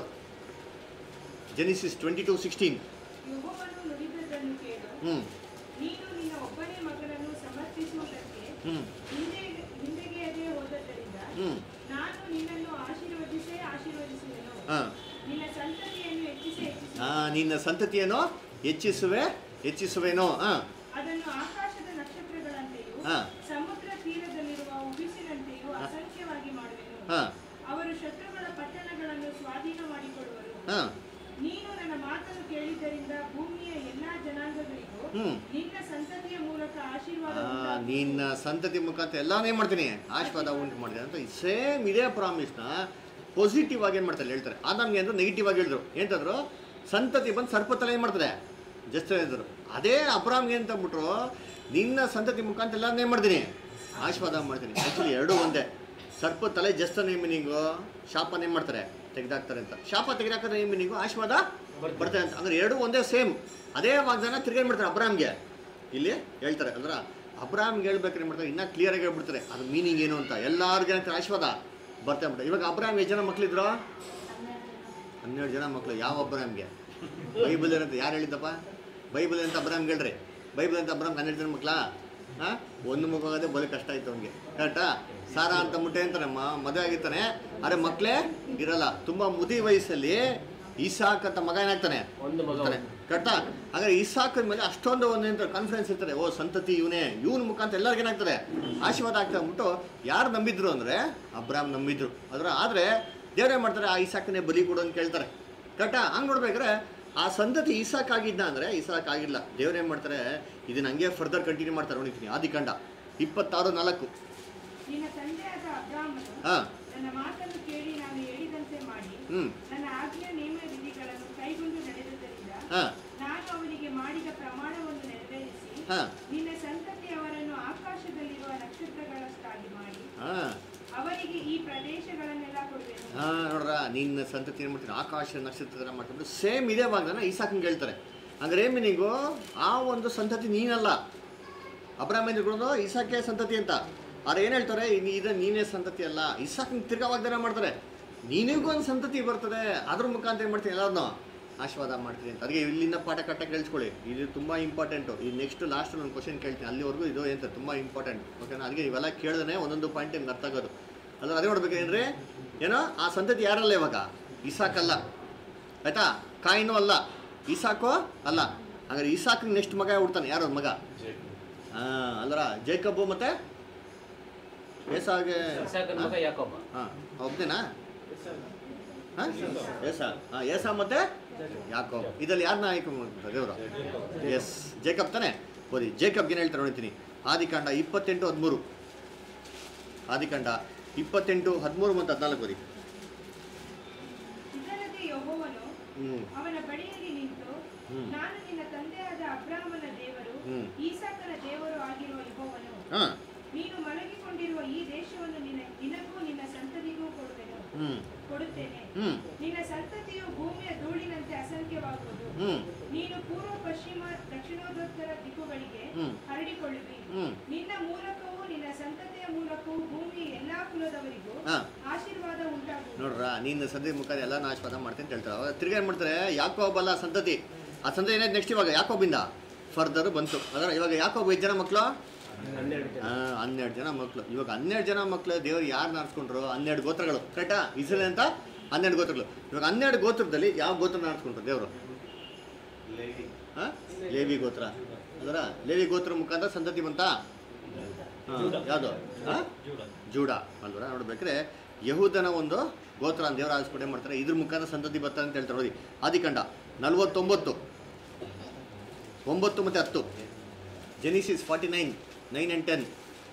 ಜೆನಿಸಿಸ್ ಟ್ವೆಂಟಿ ಟು ಸಿಕ್ಸ್ಟೀನ್ ಯೆಹೋವನು ನುಡಿದದ್ದನ್ನು ಕೇಳು ಹ್ಞೂ ನೀನು ನಿನ್ನ ಒಬ್ಬನೇ ಮಗನನ್ನು ಸಮರ್ಪಿಸುವುದಕ್ಕೆ ಹ್ಞೂ ಹಿಂದೆ ಹಿಂದೆಗೆಯದೇ ಹೋದದ್ದರಿಂದ ಹ್ಞೂ ನಾನು ನಿನ್ನನ್ನು ಆಶೀರ್ವದಿಸೇ ಆಶೀರ್ವದಿಸುವೆನು ಹಾಂ ನಿನ್ನ ಸಂತತಿಯನ್ನು ಹೆಚ್ಚಿಸಿ ಹೆಚ್ಚಿಸಿ ಆ, ನಿನ್ನ ಸಂತತಿಯನ್ನು ಹೆಚ್ಚಿಸುವೆ ಹೆಚ್ಚಿಸುವೇನೋ ಹಾಂ ಅದನ್ನು ಆಕಾಶದ ನಕ್ಷತ್ರಗಳಂತೆಯೂ ಹಾ. ಸಮುದ್ರ ತೀರದಲ್ಲಿರುವ ಉಬಿಸಿನಂತೆಯೂ ಅಸಂಖ್ಯವಾಗಿ ಮಾಡುವೆನು ಹಾಂ ಅವರು ಶತ್ರುಗಳ ಪಟ್ಟಣಗಳನ್ನು ಸ್ವಾಧೀನ ಮಾಡಿಕೊಳ್ಳುವರು ಹಾಂ ನೀನು ನನ್ನ ಮಾತನ್ನು ಕೇಳಿದ್ದರಿಂದ ಭೂಮಿಯ ಎಲ್ಲಾ ಜನಾಂಗಗಳಿಗೂ ಹ್ಞೂ ನಿನ್ನ ಸಂತತಿಯ ಮೂಲಕ ಆಶೀರ್ವಾದ ಉಂಟಾಗುವುದು. ನಿನ್ನ ಸಂತತಿ ಮುಖಾಂತರ ಎಲ್ಲಾನೇ ಮಾಡ್ತೀನಿ ಆಶೀರ್ವಾದ ಉಂಟು ಮಾಡ್ತೀನಿ ಅಂತ ಸೇಮ್ ಇದೇ ಪ್ರಾಮಿಸ್ನ ಪಾಸಿಟಿವ್ ಆಗಿ ಏನು ಮಾಡ್ತಾರೆ ಹೇಳ್ತಾರೆ ಆದಾಮ್ಗೆ ಅಂದ್ರೆ ನೆಗೆಟಿವ್ ಆಗಿ ಹೇಳಿದ್ರು ಏನಂತಂದ್ರು ಸಂತತಿ ಬಂದು ಸರ್ಪ ತಲೆ ಏನು ಮಾಡ್ತಾರೆ ಜಸ್ಟ್ ಹೇಳಿದ್ರು ಅದೇ ಅಬ್ರಾಮ್ಗೆ ಅಂತ ಅಂದ್ಬಿಟ್ರು ನಿನ್ನ ಸಂತತಿ ಮುಖಾಂತರ ಎಲ್ಲಾನೇ ಏನು ಮಾಡ್ತೀನಿ ಆಶೀರ್ವಾದ ಮಾಡ್ತೀನಿ ಆ್ಯಕ್ಚುಲಿ ಎರಡೂ ಒಂದೇ ಸರ್ಪ ತಲೆ ಜಸ್ಟ್ ನೇಮ್ ಮೀನಿಂಗು ಶಾಪನ ಏನು ಮಾಡ್ತಾರೆ ತೆಗೆದಾಕ್ತಾರೆ ಅಂತ ಶಾಪ ತೆಗೆದಾಕಿದ್ರೆ ನೇಮ್ ಮೀನಿಂಗು ಆಶೀರ್ವಾದ ಬರ್ತಾರೆ ಅಂತ ಅಂದ್ರೆ ಎರಡೂ ಒಂದೇ ಸೇಮ್ ಅದೇ ವಾಗ್ದಾನ ತಿರ್ಗಾ ಏನ್ ಮಾಡ್ತಾರೆ ಅಬ್ರಾಮ್ಗೆ ಇಲ್ಲಿ ಹೇಳ್ತಾರೆ ಅಂದ್ರೆ ಅಬ್ರಾಮ್ಗೆ ಹೇಳ್ಬೇಕಾದ್ರೆ ಏನ್ ಮಾಡ್ತಾರೆ ಇನ್ನೂ ಕ್ಲಿಯರಾಗಿ ಹೇಳ್ಬಿಡ್ತಾರೆ ಅದು ಮೀನಿಂಗ್ ಏನು ಅಂತ ಎಲ್ಲಾರ್ಗೆ ಅಂತ ಆಶೀರ್ವಾದ ಬರ್ತಾ ಬಿಡ್ತಾರೆ ಇವಾಗ ಅಬ್ರಾಮ್ ಎಷ್ಟು ಜನ ಮಕ್ಳಿದ್ರು ಹನ್ನೆರಡು ಜನ ಮಕ್ಕಳು ಯಾವ ಅಬ್ರಾಮ್ಗೆ ಬೈಬಲ್ ಏನಂತ ಯಾರು ಹೇಳಿದ್ದಪ್ಪ ಬೈಬಲ್ ಅಂತ ಅಬ್ರಾಮ್ಗೆ ಹೇಳ್ರಿ ಬೈಬಲ್ ಅಂತ ಅಬ್ರಾಮ್ ಹನ್ನೆರಡು ಜನ ಮಕ್ಳಾ ಹಾಂ ಒಂದು ಮಗು ಆಗೋದೇ ಬರೀ ಕಷ್ಟ ಆಯ್ತು ಅವ್ನಿಗೆ ಕರೆಕ್ಟಾ ಸಾರ ಅಂತ ಮುಟ್ಟೆ ಅಂತಾನೆ ಮ ಮದುವೆ ಆಗಿರ್ತಾನೆ ಆದರೆ ಮಕ್ಕಳೇ ಇರಲ್ಲ ತುಂಬ ಮುದಿ ವಯಸ್ಸಲ್ಲಿ ಈಸಾಕ್ ಅಂತ ಮಗ ಏನಾಗ್ತಾನೆ ಒಂದು ಮಗ ಇರ್ತಾನೆ ಕರೆಕ್ಟಾ ಹಾಗಾದ್ರೆ ಇಸಾಕನ ಮೇಲೆ ಅಷ್ಟೊಂದು ಒಂದು ಕಾನ್ಫಿಡೆನ್ಸ್ ಇರ್ತಾರೆ ಓ ಸಂತತಿ ಇವನೇ ಇವನ ಮುಖಾಂತರ ಎಲ್ಲರಿಗೂ ಏನಾಗ್ತದೆ ಆಶೀರ್ವಾದ ಆಗ್ತದೆ ಅಂದ್ಬಿಟ್ಟು ಯಾರು ನಂಬಿದ್ರು ಅಂದರೆ ಅಬ್ರಾಮ್ ನಂಬಿದ್ರು ಅದರ ಆದರೆ ದೇವ್ರೇನು ಮಾಡ್ತಾರೆ ಆ ಇಸಾಕನೇ ಬಲಿ ಕೊಡು ಅಂತ ಕೇಳ್ತಾರೆ ಕರೆಕ್ಟಾ ಹಂಗೆ ನೋಡ್ಬೇಕಾದ್ರೆ ಆ ಸಂತತಿ ಇಸಾಕ್ ಆಗಿದ್ದ ಅಂದರೆ ಇಸಾಕ್ ಆಗಿಲ್ಲ ದೇವ್ರೇನು ಮಾಡ್ತಾರೆ ಇದನ್ನ ಹಂಗೆ ಫರ್ದರ್ ಕಂಟಿನ್ಯೂ ಮಾಡ್ತಾರೆ ನೋಡಿದ್ದೀನಿ ಆದಿಕಾಂಡ ಇಪ್ಪತ್ತಾರು ನಾಲ್ಕು ನಿನ್ನ ತಂದೆಯಾದ ಅಬ್ರಾಮನು ಹಾಂ ನನ್ನ ಮಾತನ್ನು ಕೇಳಿ ನಾನು ಹೇಳಿದಂತೆ ಮಾಡಿ ಹ್ಞೂ ನನ್ನ ಆಜ್ಞಾ ನೇಮ ವಿಧಿಗಳನ್ನು ಕೈಗೊಂಡು ನಡೆದುದರಿಂದ ಹಾಂ ನಾನು ಅವನಿಗೆ ಮಾಡಿದ ಪ್ರಮಾಣವನ್ನು ನೆರವೇರಿಸಿ ಹಾಂ ನಿನ್ನ ಸಂತತಿಯವರನ್ನು ಆಕಾಶದಲ್ಲಿರುವ ನಕ್ಷತ್ರಗಳಷ್ಟಾಗಿ ಮಾಡಿ ಹಾಂ ಅವರಿಗೆ ಈ ಪ್ರದೇಶಗಳನ್ನೆಲ್ಲ ಕೊಡುವೆನು ಹಾ ನೋಡ್ರ ನಿನ್ನ ಸಂತತಿ ಏನು ಮಾಡ್ತೀನಿ ಆಕಾಶ ನಕ್ಷತ್ರ ಥರ ಮಾಡ್ಕೊಂಡು ಸೇಮ್ ಇದೇ ಭಾಗನ ಈಸಾಕಂಗೆ ಹೇಳ್ತಾರೆ ಹಂಗಾರೆ ಏನ್ ಮೀನಿಂಗು ಆ ಒಂದು ಸಂತತಿ ನೀನಲ್ಲ ಅಬ್ರಾಹ್ಮಣ ಕೊಡೋದು ಇಸಾಕೆ ಸಂತತಿ ಅಂತ ಆದ್ರೆ ಏನು ಹೇಳ್ತಾರೆ ಇನ್ನು ಇದು ನೀನೇ ಸಂತತಿ ಅಲ್ಲ ಇಸಾಕಂಗೆ ತಿರ್ಗಾ ವಾಗ್ದಾನ ಮಾಡ್ತಾರೆ ನಿನಗೂ ಒಂದು ಸಂತತಿ ಬರ್ತದೆ ಅದ್ರ ಮುಖಾಂತರ ಏನು ಮಾಡ್ತೀನಿ ಎಲ್ಲರನ್ನೂ ಆಶೀರ್ವಾದ ಮಾಡ್ತೀನಿ ಅಂತ ಅದಕ್ಕೆ ಇಲ್ಲಿಂದ ಪಾಠ ಕಟ್ಟ ಕೇಳಿಸ್ಕೊಳ್ಳಿ ಇದು ತುಂಬ ಇಂಪಾರ್ಟೆಂಟು ಈ ನೆಕ್ಸ್ಟ್ ಲಾಸ್ಟ್ ಒಂದು ಕ್ವಶನ್ ಕೇಳ್ತೀನಿ ಅಲ್ಲಿವರೆಗೂ ಇದು ಎಂತ ತುಂಬ ಇಂಪಾರ್ಟೆಂಟ್ ಓಕೆನಾ ಅದಕ್ಕೆ ಇವೆಲ್ಲ ಕೇಳಿದ್ರೆ ಒಂದೊಂದು ಪಾಯಿಂಟ್ ನಿಮ್ಗೆ ಅರ್ಥ ಆಗೋದು ಅಲ್ಲ ಅದೇ ನೋಡ್ಬೇಕೇನ್ರಿ ಏನೋ ಆ ಸಂತತಿ ಯಾರಲ್ಲ ಇವಾಗ ಇಸಾಕಲ್ಲ ಆಯ್ತಾ ಕಾಯಿನೂ ಅಲ್ಲ ಇಸಾಕೋ ಅಲ್ಲ ಹಾಗಾದ್ರೆ ಇಸಾಕ್ ನೆಕ್ಸ್ಟ್ ಮಗ ಹುಡ್ತಾನೆ ಯಾರೋ ಮಗ ಹಾಂ ಅಲ್ಲರ ಜೇಕಬ್ಬು ಮತ್ತೆ ಏಸಾಗೆ ಇಸಾಕನ ಮಗ ಯಾಕೋಬ ಹಾಂ ಒಬ್ಬನೇನಾ ಹಾಂ ಏಸ ಹಾಂ ಏಸ ಮತ್ತೆ ಯಾಕೋ ಇದಲ್ಲಿ ಯಾರನ್ನ ಆಯ್ಕೆ ಮಾಡ್ತಾರೆ ದೇವರು ಎಸ್ ಜೇಕಬ್ ತಾನೆ ಓದಿ ಜೇಕಬ್ಗೆ ಏನು ಹೇಳ್ತಾರೆ ನೋಡ್ತೀನಿ ಆದಿಕಾಂಡ ಇಪ್ಪತ್ತೆಂಟು ಹದಿಮೂರು ಆದಿಕಾಂಡ ಇಪ್ಪತ್ತೆಂಟು ಹದಿಮೂರು ಮತ್ತು ಹದಿನಾಲ್ಕು ಓದಿ ಇದಲ್ಲದೆ ಯೆಹೋವನು ಹ್ಞೂ ಅವನ ಬಳಿಯಲ್ಲಿ ನಿಂತು ಹ್ಮ್. ನಾನು ನಿನ್ನ ತಂದೆಯಾದ ಅಬ್ರಾಹ್ಮನ ದೇವರು ಹ್ಮ್. ಈಸಾಕನ ದೇವರು ಆಗಿರುವ ಯೆಹೋವನು ಹಾಂ ನೀನು ಮಲಗಿಕೊಂಡಿರುವ ಈ ದೇಶವನ್ನು ನಿನ್ನ ನಿನಗೂ ನಿನ್ನ ಸಂತತಿಗೂ ಕೊಡುವೆನು ಹ್ಞೂ ಕೊಡುತ್ತೇನೆ ಹ್ಞೂ ನಿನ್ನ ಸಂತತಿಯು ಭೂಮಿಯ ಧೂಳಿನಂತೆ ಅಸಂಖ್ಯವಾಗುವುದು ಹ್ಞೂ ನೀನು ಪೂರ್ವ ಪಶ್ಚಿಮ ದಕ್ಷಿಣೋತ್ತರ ದಿಕ್ಕುಗಳಿಗೆ ಹ್ಮ್. ಹರಡಿಕೊಳ್ಳುವಿ ಹ್ಮ್. ನಿನ್ನ ಮೂಲಕವೂ ನಿನ್ನ ಸಂತತಿಯ ಮೂಲಕವೂ ಭೂಮಿಯ ಎಲ್ಲಾ ಕುಲದವರಿಗೂ ಹಾಂ ಆಶೀರ್ವಾದ ಉಂಟಾಗುವುದು ನೋಡ್ರ ನಿನ್ನ ಸಂತತಿ ಮುಖಾಂತರ ಎಲ್ಲ ಆಶೀರ್ವಾದ ಮಾಡ್ತೀನಿ ಅಂತ ಹೇಳ್ತಾರೆ ಅವಾಗ ತಿರ್ಗಾ ಏನು ಮಾಡ್ತಾರೆ ಯಾಕೋಬಲ್ಲ ಸಂತತಿ ಆ ಸಂತತಿ ಏನಾಯ್ತು ನೆಕ್ಸ್ಟ್ ಇವಾಗ ಯಾಕೋಬಿಂದ ಫರ್ದರ್ ಬಂತು ಅದರ ಇವಾಗ ಯಾಕೋಬ್ ಎಷ್ಟು ಜನ ಮಕ್ಕಳು ಹನ್ನೆರಡು ಜನ ಹನ್ನೆರಡು ಜನ ಮಕ್ಕಳು ಇವಾಗ ಹನ್ನೆರಡು ಜನ ಮಕ್ಕಳು ದೇವ್ರು ಯಾರು ನಾರಿಸ್ಕೊಂಡ್ರು ಹನ್ನೆರಡು ಗೋತ್ರಗಳು ಕರೆಕ್ಟಾ ಇಸ್ರೇಲ್ ಅಂತ ಹನ್ನೆರಡು ಗೋತ್ರಗಳು ಇವಾಗ ಹನ್ನೆರಡು ಗೋತ್ರದಲ್ಲಿ ಯಾವ ಗೋತ್ರ ನಾರಿಸ್ಕೊಂಡ್ರು ದೇವರು ಲೇವಿ ಹಾಂ ಲೇವಿ ಗೋತ್ರ ಅದರ ಲೇವಿ ಗೋತ್ರ ಮುಖಾಂತರ ಸಂತತಿ ಬಂತಾ ಹಾಂ ಯಾವುದು ಹಾಂ ಜೂಡ ಅಲ್ವರ ನೋಡ್ಬೇಕಾದ್ರೆ ಯಹೂದನ ಒಂದು ಗೋತ್ರ ಅಂತ ದೇವರ ಆರಿಸ್ಕೊಂಡೇ ಮಾಡ್ತಾರೆ ಇದ್ರ ಮುಖಾಂತರ ಸಂತತಿ ಬರ್ತಾರೆ ಅಂತ ಹೇಳ್ತಾರೆ ನೋಡಿ ಆದಿಕಂಡ ನಲ್ವತ್ತೊಂಬತ್ತು ಒಂಬತ್ತು ಮತ್ತು ಹತ್ತು Genesis forty nine nine and ten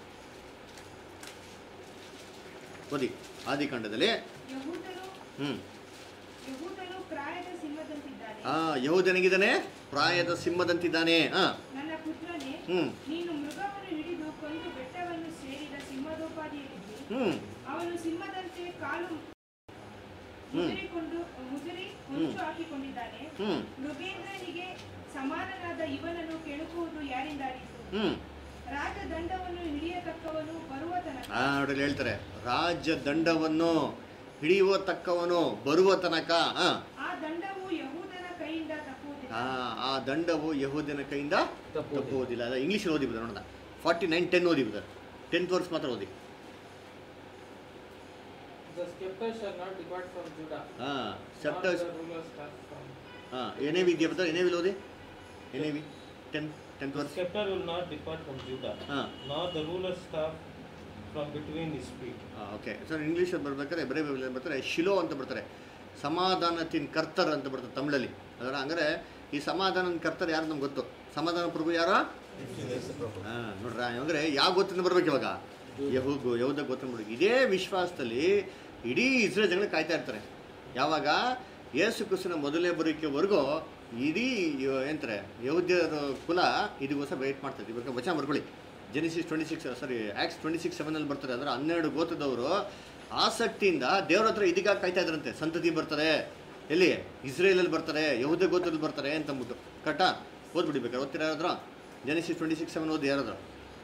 ಓದಿ ಆದಿಕಾಂಡದಲ್ಲಿ ಯಹೂದರು ಹ್ಞೂ ಯಹೂದರು ಪ್ರಾಯದ ಸಿಂಹದಂತಿದ್ದಾರೆ ಆ ಯಹೂದನಿಗಿದ್ದಾನೆ ಪ್ರಾಯದ ಸಿಂಹದಂತಿದ್ದಾನೆ ಹಾಂ ನನ್ನ ಪುತ್ರನೇ ಹ್ಞೂ ನೀನು ಮೃಗವನ್ನು ಹಿಡಿದು ಕೊಂದು ಬೆಟ್ಟವನ್ನು ಸೇರಿದ ಸಿಂಹದೋಪಾದಿಯಲ್ಲಿದ್ದಿ ಹ್ಞೂ ಅವನು ಸಿಂಹದಂತೆ ಕಾಲು ಹ್ಮ್. ಮುದುರಿಕೊಂಡು ಮುದುರಿ ಹೊಂಚು ಹಾಕಿಕೊಂಡಿದ್ದಾನೆ ಹ್ಞೂ ಮೃಗೇಂದ್ರನಿಗೆ ಸಮಾನನಾದ ಇವನನ್ನು ಕೆಣಕುವುದು ಯಾರಿಂದಾದೀತು ಹ್ಞೂ ರಾಜದಂಡವನ್ನು ಹಿಡಿಯತಕ್ಕವನು ಬರುವ ತನಕ ಆ ನೋಡ್ರಿ ಹೇಳ್ತಾರೆ ರಾಜ್ಯ ದಂಡವನ್ನು ಹಿಡಿಯುವ ತಕ್ಕವನು ಬರುವ ತನಕ ಆ, ಆ ದಂಡವು ಯಹೂದನ ಕೈಯಿಂದ ತಪ್ಪುವುದಿಲ್ಲ ಆ, ಆ ದಂಡವು ಯಹೂದನ ಕೈಯಿಂದ ತಪ್ಪುವುದಿಲ್ಲ. ತಪ್ಪುವುದಿಲ್ಲ ಅದ ಇಂಗ್ಲೀಷಲ್ಲಿ ಓದಿ ನೋಡೋಣ ಫಾರ್ಟಿ ನೈನ್ ಟೆನ್ ಓದಿ ಟೆಂತ್ ವರ್ಸ್ ಮಾತ್ರ ಓದಿ The scepter shall not depart from Judah, ಹಾಂ nor ಸೆಪ್ಟರ್ಸ್ the ruler's staff from ಹಾಂ ಎನೇವಿ ಇದೆಯಾ ಬರ್ತಾರೆ ಎನೇವಿಲ್ ಓದಿ ಎನೇವಿ ten tenth The verse scepter will not depart from Judah, ಹಾಂ nor the ruler's staff from between his feet. Okay sir ಇಂಗ್ಲೀಷಲ್ಲಿ ಬರ್ಬೇಕಾದ್ರೆ ಬರೇ ಬೈಬಲ್ ಬರ್ತಾರೆ ಶಿಲೋ ಅಂತ ಬರ್ತಾರೆ ಸಮಾಧಾನ ತಿನ್ ಕರ್ತರ್ ಅಂತ ಬರ್ತದೆ ತಮಿಳಲ್ಲಿ ಅದರ ಹಂಗಾರೆ ಈ ಸಮಾಧಾನ ಕರ್ತರ್ ಯಾರು ನಮ್ಗೆ ಗೊತ್ತು ಸಮಾಧಾನ ಪ್ರಭು ಯಾರು ಹಾಂ ನೋಡ್ರ ಅಂದ್ರೆ ಯಾವ ಗೊತ್ತಿಂದ ಬರ್ಬೇಕು ಇವಾಗ ಯಹೂಗು ಯಹೂದ ಗೊತ್ತಿನ ಬರ್ಬೇಕು ಇದೇ ವಿಶ್ವಾಸದಲ್ಲಿ ಇಡೀ ಇಸ್ರೇಲ್ ಜನಗಳು ಕಾಯ್ತಾ ಇರ್ತಾರೆ ಯಾವಾಗ ಯೇಸು ಕ್ರಿಸ್ತನ ಮೊದಲನೇ ಬರೋಕೆವರೆಗೂ ಇಡೀ ಯ- ಏನಂತಾರೆ ಯಹೂದ್ಯರ ಕುಲ ಇದಕ್ಕೋಸ್ಕರ ವೆಯ್ಟ್ ಮಾಡ್ತಾರೆ ಇವಾಗ ವಚನ ಬರ್ಕೊಳ್ಳಿ Genesis twenty six sorry Acts twenty six ಸೆವೆನಲ್ಲಿ ಬರ್ತಾರೆ ಅಂದ್ರೆ ಹನ್ನೆರಡು ಗೋತ್ರದವರು ಆಸಕ್ತಿಯಿಂದ ದೇವ್ರ ಹತ್ರ ಇದಕ್ಕಾಗಿ ಕಾಯ್ತಾ ಇದ್ರಂತೆ ಸಂತತಿ ಬರ್ತಾರೆ ಎಲ್ಲಿ ಇಸ್ರೇಲಲ್ಲಿ ಬರ್ತಾರೆ ಯಹೂದ ಗೋತ್ರದಲ್ಲಿ ಬರ್ತಾರೆ ಅಂತ ಅಂದ್ಬಿಟ್ಟು ಕರೆಕ್ಟಾ ಓದ್ಬಿಡಿ ಬೇಕಾದ್ರೆ ಓದ್ತೀರಾ ಯಾರಾದ್ರು ಜೆನಿಸಿಸ್ ಟ್ವೆಂಟಿ ಸಿಕ್ಸ್ ಸೆವೆನ್ ಓದಿ ಯಾರಾದ್ರು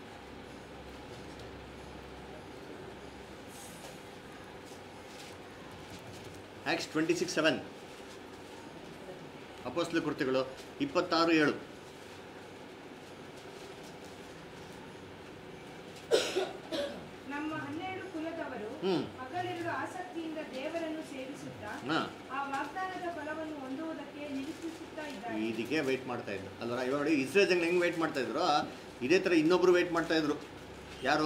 ಆ್ಯಕ್ಸ್ ಟ್ವೆಂಟಿ ಸಿಕ್ಸ್ ಸೆವೆನ್ ಅಪೋಸ್ಲ ಕೃತಿಗಳು ಇಪ್ಪತ್ತಾರು ಏಳು ನಮ್ಮ ಹನ್ನೆರಡು ಕುಲದವರು ಹ್ಞೂ ಹಗಲಿರುಳು ಆಸಕ್ತಿಯಿಂದ ದೇವರನ್ನು ಸೇವಿಸುತ್ತಾ ಹಾಂ ಆ ವಾಗ್ದಾನದ ಫಲವನ್ನು ಹೊಂದುವುದಕ್ಕೆ ನಿರೀಕ್ಷಿಸುತ್ತಾ ಇದ್ದಾರೆ ಇದಕ್ಕೆ ವೆಯ್ಟ್ ಮಾಡ್ತಾ ಇದ್ರು ಅಲ್ವರ ಇವಾಗ ನೋಡಿ ಇಸ್ರೇಲ್ ಜನ ಹೆಂಗೆ ವೆಯ್ಟ್ ಮಾಡ್ತಾ ಇದ್ರು ಇದೇ ಥರ ಇನ್ನೊಬ್ರು ವೆಯ್ಟ್ ಮಾಡ್ತಾ ಇದ್ರು ಯಾರು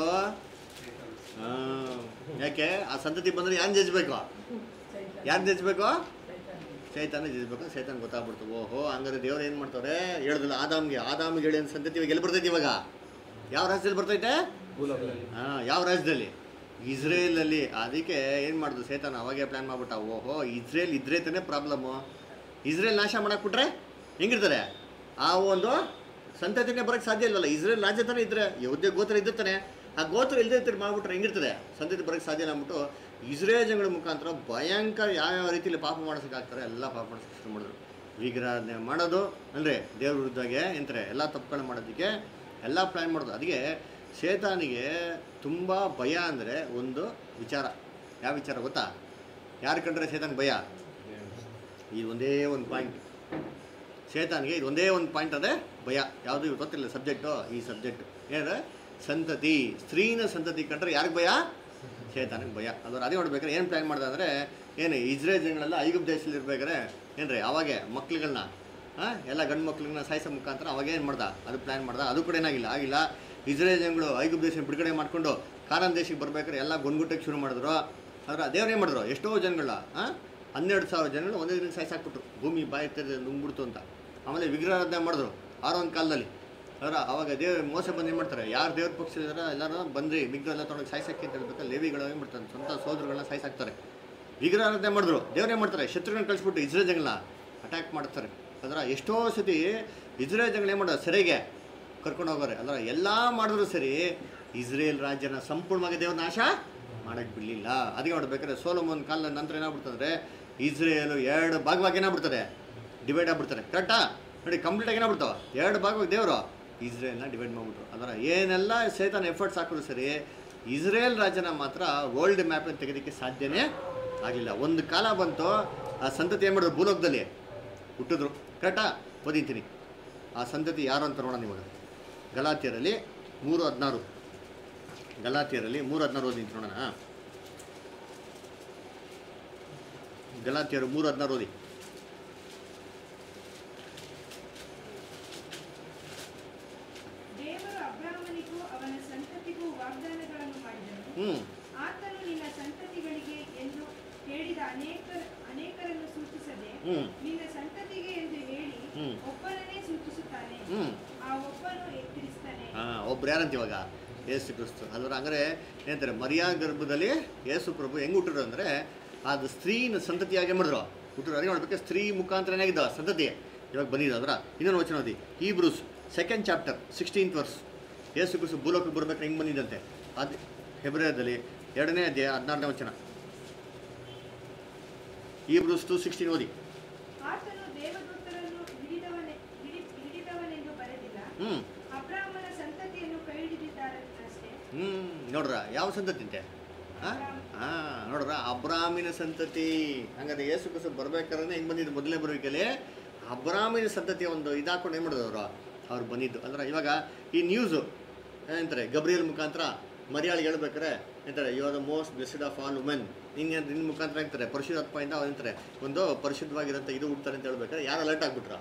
ಆ, ಯಾಕೆ ಆ ಸಂತತಿ ಬಂದ್ರೆ ಯಾರು ಜಜ್ಬೇಕು ಯಾರು ಜಜ್ಬೇಕು ಚೈತಾನ ಜಜ್ಬೇಕು ಚೈತಾನ ಗೊತ್ತಾಗ್ಬಿಡ್ತು ಓಹೋ ಹಂಗಾರೆ ದೇವ್ರು ಏನು ಮಾಡ್ತಾರೆ ಹೇಳ್ದಲ್ಲ ಆದಾಮ್ಗೆ ಆದಾಮ್ಗೆ ಹೇಳಿ ಅಂತ ಸಂತತಿ ಇವಾಗ ಎಲ್ಲಿ ಬರ್ತೈತೆ ಇವಾಗ ಯಾವ ರಾಜ್ಯದಲ್ಲಿ ಬರ್ತೈತೆ ಹಾಂ ಯಾವ ರಾಜ್ಯದಲ್ಲಿ ಇಸ್ರೇಲಲ್ಲಿ ಅದಕ್ಕೆ ಏನು ಮಾಡಿದ್ರು ಸೇತಾನ ಅವಾಗೆ ಪ್ಲ್ಯಾನ್ ಮಾಡ್ಬಿಟ್ಟ ಓಹೋ ಇಸ್ರೇಲ್ ಇದ್ರೆ ತಾನೇ ಪ್ರಾಬ್ಲಮ್ಮು ಇಸ್ರೇಲ್ ನಾಶ ಮಾಡಾಕ್ಬಿಟ್ರೆ ಹೆಂಗಿರ್ತಾರೆ ಆ ಒಂದು ಸಂತತಿನೇ ಬರೋಕ್ಕೆ ಸಾಧ್ಯ ಇಲ್ವಲ್ಲ ಇಸ್ರೇಲ್ ರಾಜ್ಯ ತಾನೇ ಇದ್ರೆ ಯಾವುದೇ ಗೋತ್ರ ಇದ್ದಿರ್ತಾನೆ ಆ ಗೋತ್ರ ಇಲ್ಲದೆ ಇರ್ತಾರೆ ಮಾಡ್ಬಿಟ್ರೆ ಹೆಂಗಿರ್ತದೆ ಸಂತತಿ ಬರೋಕ್ಕೆ ಸಾಧ್ಯ ಇಲ್ಲ ಅಂದ್ಬಿಟ್ಟು ಇಸ್ರೇಲ್ ಜನಗಳ ಮುಖಾಂತರ ಭಯಂಕರ ಯಾವ್ಯಾವ ರೀತಿಯಲ್ಲಿ ಪಾಪ ಮಾಡಿಸೋಕ್ಕಾಗ್ತಾರೆ ಎಲ್ಲ ಪಾಪ ಮಾಡಿಸೋಕೆ ಶುರು ಮಾಡಿದ್ರು ವಿಗ್ರಹಣೆ ಮಾಡೋದು ಅಂದರೆ ದೇವ್ರ ವಿರುದ್ಧಾಗೆ ಎಂತಾರೆ ಎಲ್ಲ ತಪ್ಪುಗಳನ್ನ ಮಾಡೋದಕ್ಕೆ ಎಲ್ಲ ಪ್ಲ್ಯಾನ್ ಮಾಡೋದು ಅದಕ್ಕೆ ಶೇತಾನಿಗೆ ತುಂಬ ಭಯ ಅಂದರೆ ಒಂದು ವಿಚಾರ ಯಾವ ವಿಚಾರ ಗೊತ್ತಾ ಯಾರು ಕಂಡ್ರೆ ಶೇತಾನ್ ಭಯ ಇದು ಒಂದೇ ಒಂದು ಪಾಯಿಂಟ್ ಶೇತಾನಿಗೆ ಇದು ಒಂದೇ ಒಂದು ಪಾಯಿಂಟ್ ಅದೇ ಭಯ ಯಾವುದು ಇವ್ರು ಗೊತ್ತಿಲ್ಲ ಸಬ್ಜೆಕ್ಟು ಈ ಸಬ್ಜೆಕ್ಟ್ ಏನಂದ್ರೆ ಸಂತತಿ ಸ್ತ್ರೀನ ಸಂತತಿ ಕಂಡ್ರೆ ಯಾರಿಗೆ ಭಯ ಶೇತಾನಿಗೆ ಭಯ ಅದ್ರ ಅದೇ ನೋಡ್ಬೇಕಾದ್ರೆ ಏನು ಪ್ಲ್ಯಾನ್ ಮಾಡ್ದೆ ಅಂದರೆ ಏನು ಇಸ್ರೇಲ್ ಜನಗಳೆಲ್ಲ ಐಗುಪ್ತ ದೇಶದಲ್ಲಿ ಇರ್ಬೇಕಾದ್ರೆ ಏನ್ರಿ ಅವಾಗೆ ಮಕ್ಳುಗಳನ್ನ ಹಾಂ ಎಲ್ಲ ಗಂಡು ಮಕ್ಳನ್ನ ಸಾಯಿಸೋ ಮುಖಾಂತರ ಅವಾಗ ಏನು ಮಾಡ್ದ ಅದು ಪ್ಲ್ಯಾನ್ ಮಾಡ್ದ ಅದು ಕೂಡ ಏನಾಗಿಲ್ಲ ಆಗಿಲ್ಲ ಇಸ್ರೇಲ್ ಜನಗಳು ಐಗುಪ್ತ ದೇಶ ಬಿಡುಗಡೆ ಮಾಡಿಕೊಂಡು ಕಾನಾನ್ ದೇಶಕ್ಕೆ ಬರ್ಬೇಕಾದ್ರೆ ಎಲ್ಲ ಗೊಂಡ್ಗುಟ್ಟಕ್ಕೆ ಶುರು ಮಾಡಿದ್ರು ಆದ್ರೆ ದೇವ್ರು ಏನು ಮಾಡಿದ್ರು ಎಷ್ಟೋ ಜನಗಳ ಹಾಂ ಹನ್ನೆರಡು ಸಾವಿರ ಜನಗಳು ಒಂದೇ ದಿನ ಸಾಯಿಸಾಕ್ಬಿಟ್ರು ಭೂಮಿ ಬಾಯಿ ತೆರೆದು ನುಂಗ್ಬಿಡ್ತು ಅಂತ ಆಮೇಲೆ ವಿಗ್ರಹಾರಾಧನೆ ಮಾಡಿದ್ರು ಆರೋ ಒಂದು ಕಾಲದಲ್ಲಿ ಅವರ ಅವಾಗ ದೇವ್ರ ಮೋಸ ಬಂದು ಏನು ಮಾಡ್ತಾರೆ ಯಾರು ದೇವ್ರ ಪಕ್ಷ ಇದಾರೆ ಎಲ್ಲರೂ ಬಂದ್ರಿ ವಿಗ್ರಹ ಎಲ್ಲ ತೊಗೊಂಡು ಸಾಯಿಸಕ್ಕೆ ಅಂತ ಹೇಳ್ಬೇಕು ಲೇವಿಗಳು ಏನು ಮಾಡ್ತಾರೆ ಸ್ವಂತ ಸೋದರಗಳನ್ನ ಸಾಯಿಸಾಕ್ತಾರೆ ವಿಗ್ರಹಾರಾಧನೆ ಮಾಡಿದ್ರು ದೇವ್ರು ಏನು ಮಾಡ್ತಾರೆ ಶತ್ರುಗಳನ್ನ ಕಳಿಸ್ಬಿಟ್ಟು ಇಸ್ರೇಲ್ ಜನಗಳನ್ನ ಅಟ್ಯಾಕ್ ಮಾಡ್ತಾರೆ ಅದರ ಎಷ್ಟೋ ಸತಿ ಇಸ್ರೇಲ್ ಜನಗಳು ಏನು ಮಾಡೋದು ಸೆರೆಗೆ ಕರ್ಕೊಂಡು ಹೋಗೋರೆ ಅಲ್ಲ ಎಲ್ಲ ಮಾಡಿದ್ರು ಸರಿ ಇಸ್ರೇಲ್ ರಾಜ್ಯನ ಸಂಪೂರ್ಣವಾಗಿ ದೇವ್ರ ನಾಶ ಮಾಡಕ್ಕೆ ಬಿಡಲಿಲ್ಲ ಅದಕ್ಕೆ ನೋಡ್ಬೇಕಾದ್ರೆ ಸೋಲೋಮನ್ ಕಾಲದ ನಂತರ ಏನಾಗ್ಬಿಡ್ತಂದ್ರೆ ಇಸ್ರೇಲು ಎರಡು ಭಾಗವಾಗಿ ಏನಾಗ್ಬಿಡ್ತಾರೆ ಡಿವೈಡ್ ಆಗ್ಬಿಡ್ತಾರೆ ಕರೆಕ್ಟಾ ನೋಡಿ ಕಂಪ್ಲೀಟಾಗಿ ಏನಾಗ್ಬಿಡ್ತಾವ ಎರಡು ಭಾಗವಾಗಿ ದೇವರು ಇಸ್ರೇಲ್ನ ಡಿವೈಡ್ ಮಾಡಿಬಿಟ್ರು ಅದರ ಏನೆಲ್ಲ ಸೇತನ ಎಫರ್ಟ್ಸ್ ಹಾಕಿದ್ರು ಸರಿ ಇಸ್ರೇಲ್ ರಾಜ್ಯನ ಮಾತ್ರ ವರ್ಲ್ಡ್ ಮ್ಯಾಪನ್ನು ತೆಗೆಯೋದಕ್ಕೆ ಸಾಧ್ಯನೇ ಆಗಲಿಲ್ಲ ಒಂದು ಕಾಲ ಬಂತು ಆ ಸಂತತಿ ಏನು ಮಾಡಿದ್ರು ಭೂಲೋಕದಲ್ಲಿ ಹುಟ್ಟಿದ್ರು ಕರೆಕ್ಟಾ ಓದಿಂತೀನಿ ಆ ಸಂತತಿ ಯಾರು ಅಂತ ನೋಡೋಣ ನಿಮಗೆ ಗಲಾತಿಯರಲ್ಲಿ ಮೂರು ಹದಿನಾರು ಗಲಾತಿಯರಲ್ಲಿ ಮೂರು ಹದಿನಾರು ಓದಿ ನೋಡೋಣ ಗಲಾತಿಯರು ಮೂರು ಹದಿನಾರು ಓದಿ ದೇವರು ಅಬ್ರಾಹ್ಮನಿಗೂ ಅವನ ಸಂತತಿಗೂ ವಾಗ್ದಾನಗಳನ್ನು ಮಾಡಿದನು ಹ್ಞೂ ಆತನು ನಿನ್ನ ಸಂತತಿಗಳಿಗೆ ಎಂದು ಹೇಳಿದ ಅನೇಕ ಅನೇಕರನ್ನು ಸೂಚಿಸದೆ ಹ್ಞೂ ನಿನ್ನ ಸಂತತಿಗೆ ಎಂದು ಹೇಳಿ ಹ್ಮ್. ಒಬ್ಬನನ್ನೇ ಸೂಚಿಸುತ್ತಾನೆ ಹ್ಞೂ ಆ ಒಬ್ಬನು ಕ್ರಿಸ್ತನೇ ಹಾಂ ಒಬ್ರು ಯಾರಂತ ಇವಾಗ ಯೇಸು ಕ್ರಿಸ್ತು ಅಲ್ವರ ಹಂಗಾರೆ ಏನಂತಾರೆ ಮರಿಯಾ ಗರ್ಭದಲ್ಲಿ ಯೇಸು ಪ್ರಭು ಹೆಂಗೆ ಹುಟ್ಟಿದ್ರು ಅಂದರೆ ಅದು ಸ್ತ್ರೀನ ಸಂತತಿಯಾಗಿ ಮಾಡಿದ್ರು ಹುಟ್ಟಿದ್ರು ಅದೇ ನೋಡ್ಬೇಕು ಸ್ತ್ರೀ ಮುಖಾಂತರ ಏನಾಗಿದ್ದ ಸಂತತಿ ಇವಾಗ ಬಂದಿದ್ದು ಅದರ ಇನ್ನೊಂದು ವಚನ ಓದಿ Hebrews second chapter sixteenth verse ಯೇಸು ಕ್ರಿಸ್ತು ಭೂಲೋಕಕ್ಕೆ ಬರ್ಬೇಕಾದ್ರೆ ಹೆಂಗೆ ಬಂದಿದ್ದಂತೆ ಅದು ಹೆಬ್ರಿಯದಲ್ಲಿ ಎರಡನೇ ಅಧ್ಯಾಯ ಹದಿನಾರನೇ ವಚನ ಈ ಬ್ರೂಸ್ ಟು ಸಿಕ್ಸ್ಟೀನ್ ಓದಿ ಆತನು ದೇವದೂತರನ್ನು ಹಿಡಿದವನೆ ಹಿಡಿ- ಹಿಡಿದವನೆಂದು ಬರೆದಿಲ್ಲ ಹ್ಞೂ ಅಬ್ರಾಹ್ಮನ ಸಂತತಿಯನ್ನು ಕೈ ಹಿಡಿದಿದ್ದಾರಷ್ಟೇ ಹ್ಞೂ ನೋಡ್ರ ಯಾವ ಸಂತತಿ ಅಂತೆ ಹಾಂ ಹಾಂ ನೋಡ್ರ ಅಬ್ರಾಮಿನ ಸಂತತಿ ಹಂಗಾದ್ರೆ ಯೇಸು ಕ್ರಿಸ್ತು ಬರ್ಬೇಕಾದ್ರೆ ಹೆಂಗೆ ಬಂದಿದ್ದು ಮೊದಲನೇ ಬರುವಿಕೆಯಲ್ಲಿ ಅಬ್ರಾಮಿನ ಸಂತತಿಯ ಒಂದು ಇದಾಕೊಂಡು ಏನು ಮಾಡಿದ್ರು ಅವರು ಅವ್ರು ಬಂದಿದ್ದು ಅಂದ್ರೆ ಇವಾಗ ಈ ನ್ಯೂಸು ಏನಂತಾರೆ ಗಬ್ರಿಯಲ್ ಮುಖಾಂತರ ಮರಿಯಾಳಿಗೆ ಹೇಳ್ಬೇಕಾರೆ ಏನಂತಾರೆ you are the most blessed of all women ನಿನ್ನ ನಿನ್ನ ಮುಖಾಂತರ ಹೇಳ್ತಾರೆ ಪರಿಶುದ್ಧಾತ್ಮದಿಂದ ಅವ್ರು ಏನಂತಾರೆ ಒಂದು ಪರಿಶುದ್ಧವಾಗಿರೋಂಥ ಇದು ಹುಡ್ತಾರೆ ಅಂತ ಹೇಳ್ಬೇಕಾರೆ ಯಾರು ಅಲರ್ಟ್ ಆಗ್ಬಿಟ್ರ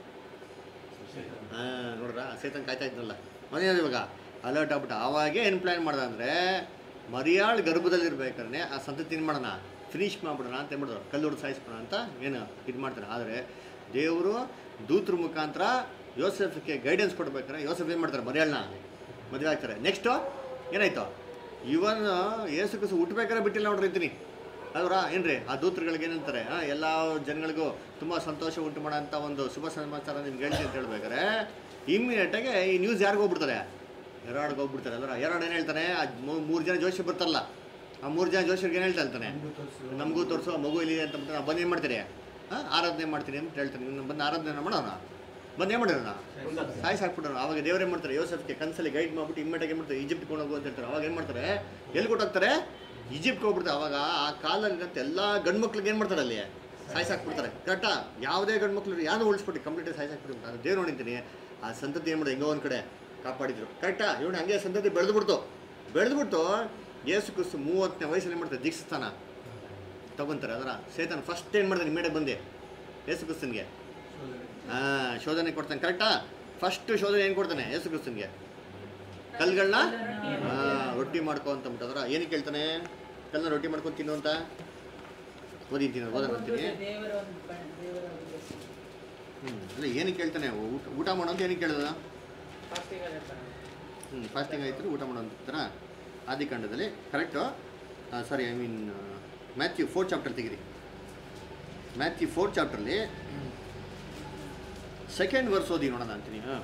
ಹಾಂ ನೋಡ್ರ ಸೇತನ್ ಕಾಯ್ತಾ ಇದ್ನಲ್ಲ ಮನೆಯದು ಇವಾಗ ಅಲರ್ಟ್ ಆಗ್ಬಿಟ್ಟು ಆವಾಗೇ ಏನು ಪ್ಲ್ಯಾನ್ ಮಾಡ್ದ ಅಂದರೆ ಮರಿಯಾಳ್ ಗರ್ಭದಲ್ಲಿರ್ಬೇಕಾದ್ರೆ ಆ ಸಂತತಿ ಏನು ಮಾಡೋಣ ಫಿನಿಶ್ ಮಾಡ್ಬಿಡೋಣ ಅಂತ ಏನು ಮಾಡಿದ್ರು ಕಲ್ಲು ಹೊಡೆದು ಸಾಯಿಸ್ಬಿಡೋಣ ಅಂತ ಏನು ಇದು ಮಾಡ್ತಾರೆ ಆದರೆ ದೇವರು ದೂತ್ರ ಮುಖಾಂತರ ಯೋಸೆಫ್ಗೆ ಗೈಡೆನ್ಸ್ ಕೊಡ್ಬೇಕಾದ್ರೆ ಯೋಸೆಫ್ ಏನು ಮಾಡ್ತಾರೆ ಮರಿಯಾಳನ್ನ ಮದುವೆ ಆಗ್ತಾರೆ ನೆಕ್ಸ್ಟು ಏನಾಯ್ತು ಇವನ್ ಏಸು ಕಸು ಹುಟ್ಟಬೇಕಾದ್ರೆ ಬಿಟ್ಟಿಲ್ಲ ನೋಡ್ರಿ ಅಂತೀನಿ ಅಲ್ವರ ಏನ್ರಿ ಆ ದೂತರುಗಳಿಗೆ ಏನಂತಾರೆ ಆ, ಎಲ್ಲ ಜನಗಳಿಗೂ ತುಂಬ ಸಂತೋಷ ಉಂಟು ಮಾಡೋಂಥ ಒಂದು ಶುಭ ಸಮಾಚಾರ ನಿಮ್ಗೆ ಹೇಳ್ತೀನಿ ಅಂತ ಹೇಳ್ಬೇಕಾರೆ ಇಮ್ಮಿಡಿಯೇಟಾಗಿ ಈ ನ್ಯೂಸ್ ಯಾರಿಗೂ ಹೋಗ್ಬಿಡ್ತಾರೆ ಎರಡ್ಗೆ ಹೋಗ್ಬಿಡ್ತಾರೆ ಅಲ್ವರ ಎರಡು ಏನು ಹೇಳ್ತಾನೆ ಆ ಮೂರು ಜನ ಜೋಶಿ ಬರ್ತಾರಲ್ಲ ಆ ಮೂರು ಜನ ಜೋಶಿಯರ್ಗೆ ಏನು ಹೇಳ್ತಾ ಇರ್ತಾನೆ ನಮಗೂ ತೋರಿಸೋ ಮಗು ಇಲ್ಲಿದೆ ಅಂತ ಬಿಟ್ಟು ನಾವು ಬಂದು ಏನು ಮಾಡ್ತೀರಿ ಹಾಂ ಆರಾಧನೆ ಮಾಡ್ತೀನಿ ಅಂತ ಹೇಳ್ತಾನೆ ಇನ್ನು ಬಂದು ಆರಾಧನೆ ಮಾಡೋಣ ಬಂದು ಏನು ಮಾಡಿರೋಣ ಸಾಯಿಸಿ ಹಾಕ್ಬಿಡೋಣ ಅವಾಗ ದೇವ್ರು ಏನು ಮಾಡ್ತಾರೆ ಯೋಸೆಫ್ಗೆ ಕನ್ಸಲ್ಲಿ ಗೈಡ್ ಮಾಡ್ಬಿಟ್ಟು ಇಮ್ಮಿಡಿಯಾಗಿ ಏನು ಮಾಡ್ತಾರೆ ಈಜಿಪ್ಟ್ ಹೋಗು ಅಂತ ಹೇಳ್ತಾರೆ ಅವಾಗ ಏನು ಮಾಡ್ತಾರೆ ಎಲ್ಲಿ ಕೊಟ್ಟೋಗ್ತಾರೆ ಈಜಿಪ್ಟ್ಗೆ ಹೋಗ್ಬಿಡ್ತಾರೆ ಅವಾಗ ಆ ಕಾಲಲ್ಲಿರಂತ ಎಲ್ಲ ಗಂಡು ಮಕ್ಳಿಗೆ ಏನು ಮಾಡ್ತಾರೆ ಅಲ್ಲಿ ಸಾಯಿಸಿ ಹಾಕ್ಬಿಡ್ತಾರೆ ಕರೆಕ್ಟಾ ಯಾವುದೇ ಗಂಡು ಮಕ್ಳು ಯಾರು ಉಳಿಸ್ಬಿಟ್ಟು ಕಂಪ್ಲೀಟಾಗಿ ಸಾಯಿಸಿ ಹಾಕ್ಬಿಟ್ಟು ಅದು ದೇವ್ರು ನೋಡಿದ್ದೀನಿ ಆ ಸಂತತಿ ಏನು ಮಾಡೋದು ಹೆಂಗೋ ಒಂದು ಕಡೆ ಕಾಪಾಡಿದ್ರು ಕರೆಕ್ಟಾ ಇವನು ಹಂಗೆ ಸಂತತಿ ಬೆಳೆದ್ಬಿಡ್ತು ಬೆಳೆದ್ಬಿಟ್ಟು ಯೇಸು ಕ್ರಿಸ್ತು ಮೂವತ್ತನೇ ವಯಸ್ಸಲ್ಲಿ ಏನು ಮಾಡ್ತಾರೆ ದೀಕ್ಷಿಸ್ತಾನ ತಗೊಂತಾರೆ ಅದರ ಸೇತನ್ ಫಸ್ಟ್ ಏನು ಮಾಡ್ತಾನೆ ಇಮೇಡೆ ಬಂದೆ ಯೇಸು ಕ್ರಿಸ್ತನ್ಗೆ ಹಾಂ ಶೋಧನೆ ಕೊಡ್ತಾನೆ ಕರೆಕ್ಟಾ ಫಸ್ಟ್ ಶೋಧನೆ ಏನು ಕೊಡ್ತಾನೆ ಯೇಸು ಕ್ರಿಸ್ತನ್ಗೆ ಕಲ್ಗಳನ್ನ ಹಾಂ ರೊಟ್ಟಿ ಮಾಡ್ಕೊ ಅಂತ ಬಿಟ್ಟದ್ರ ಏನಕ್ಕೆ ಹೇಳ್ತಾನೆ ಕಲ್ಲನ್ನ ರೊಟ್ಟಿ ಮಾಡ್ಕೊಂಡು ತಿನ್ನು ಅಂತ ಓದಿದ್ದೀನಿ ಓದೋಣ ಅಂತೀನಿ ದೇವರ ಒಂದು ಬ- ದೇವರ ಒಂದು ಹೆಸರು. ಹ್ಞೂ ಅಲ್ಲ ಏನಕ್ಕೆ ಹೇಳ್ತಾನೆ ಊಟ ಊಟ ಮಾಡೋ ಅಂತ ಏನಕ್ಕೆ ಹೇಳ್ದ Fasting ಅಲ್ಲಿ ಇರ್ತಾನೆ. ಹ್ಞೂ ಫಾಸ್ಟಿಂಗ್ ಆಯ್ತು ಊಟ ಮಾಡೋ ಅಂತಾರ ಆದಿಕಾಂಡದಲ್ಲಿ correct sorry I mean Matthew four chapter ತೆಗಿರಿ ಮ್ಯಾಥ್ಯೂ ಫೋರ್ ಚಾಪ್ಟ್ರಲ್ಲಿ ಸೆಕೆಂಡ್ ವರ್ಸ್ ಓದಿ ನೋಡೋಣ ಅಂತೀನಿ ಹಾಂ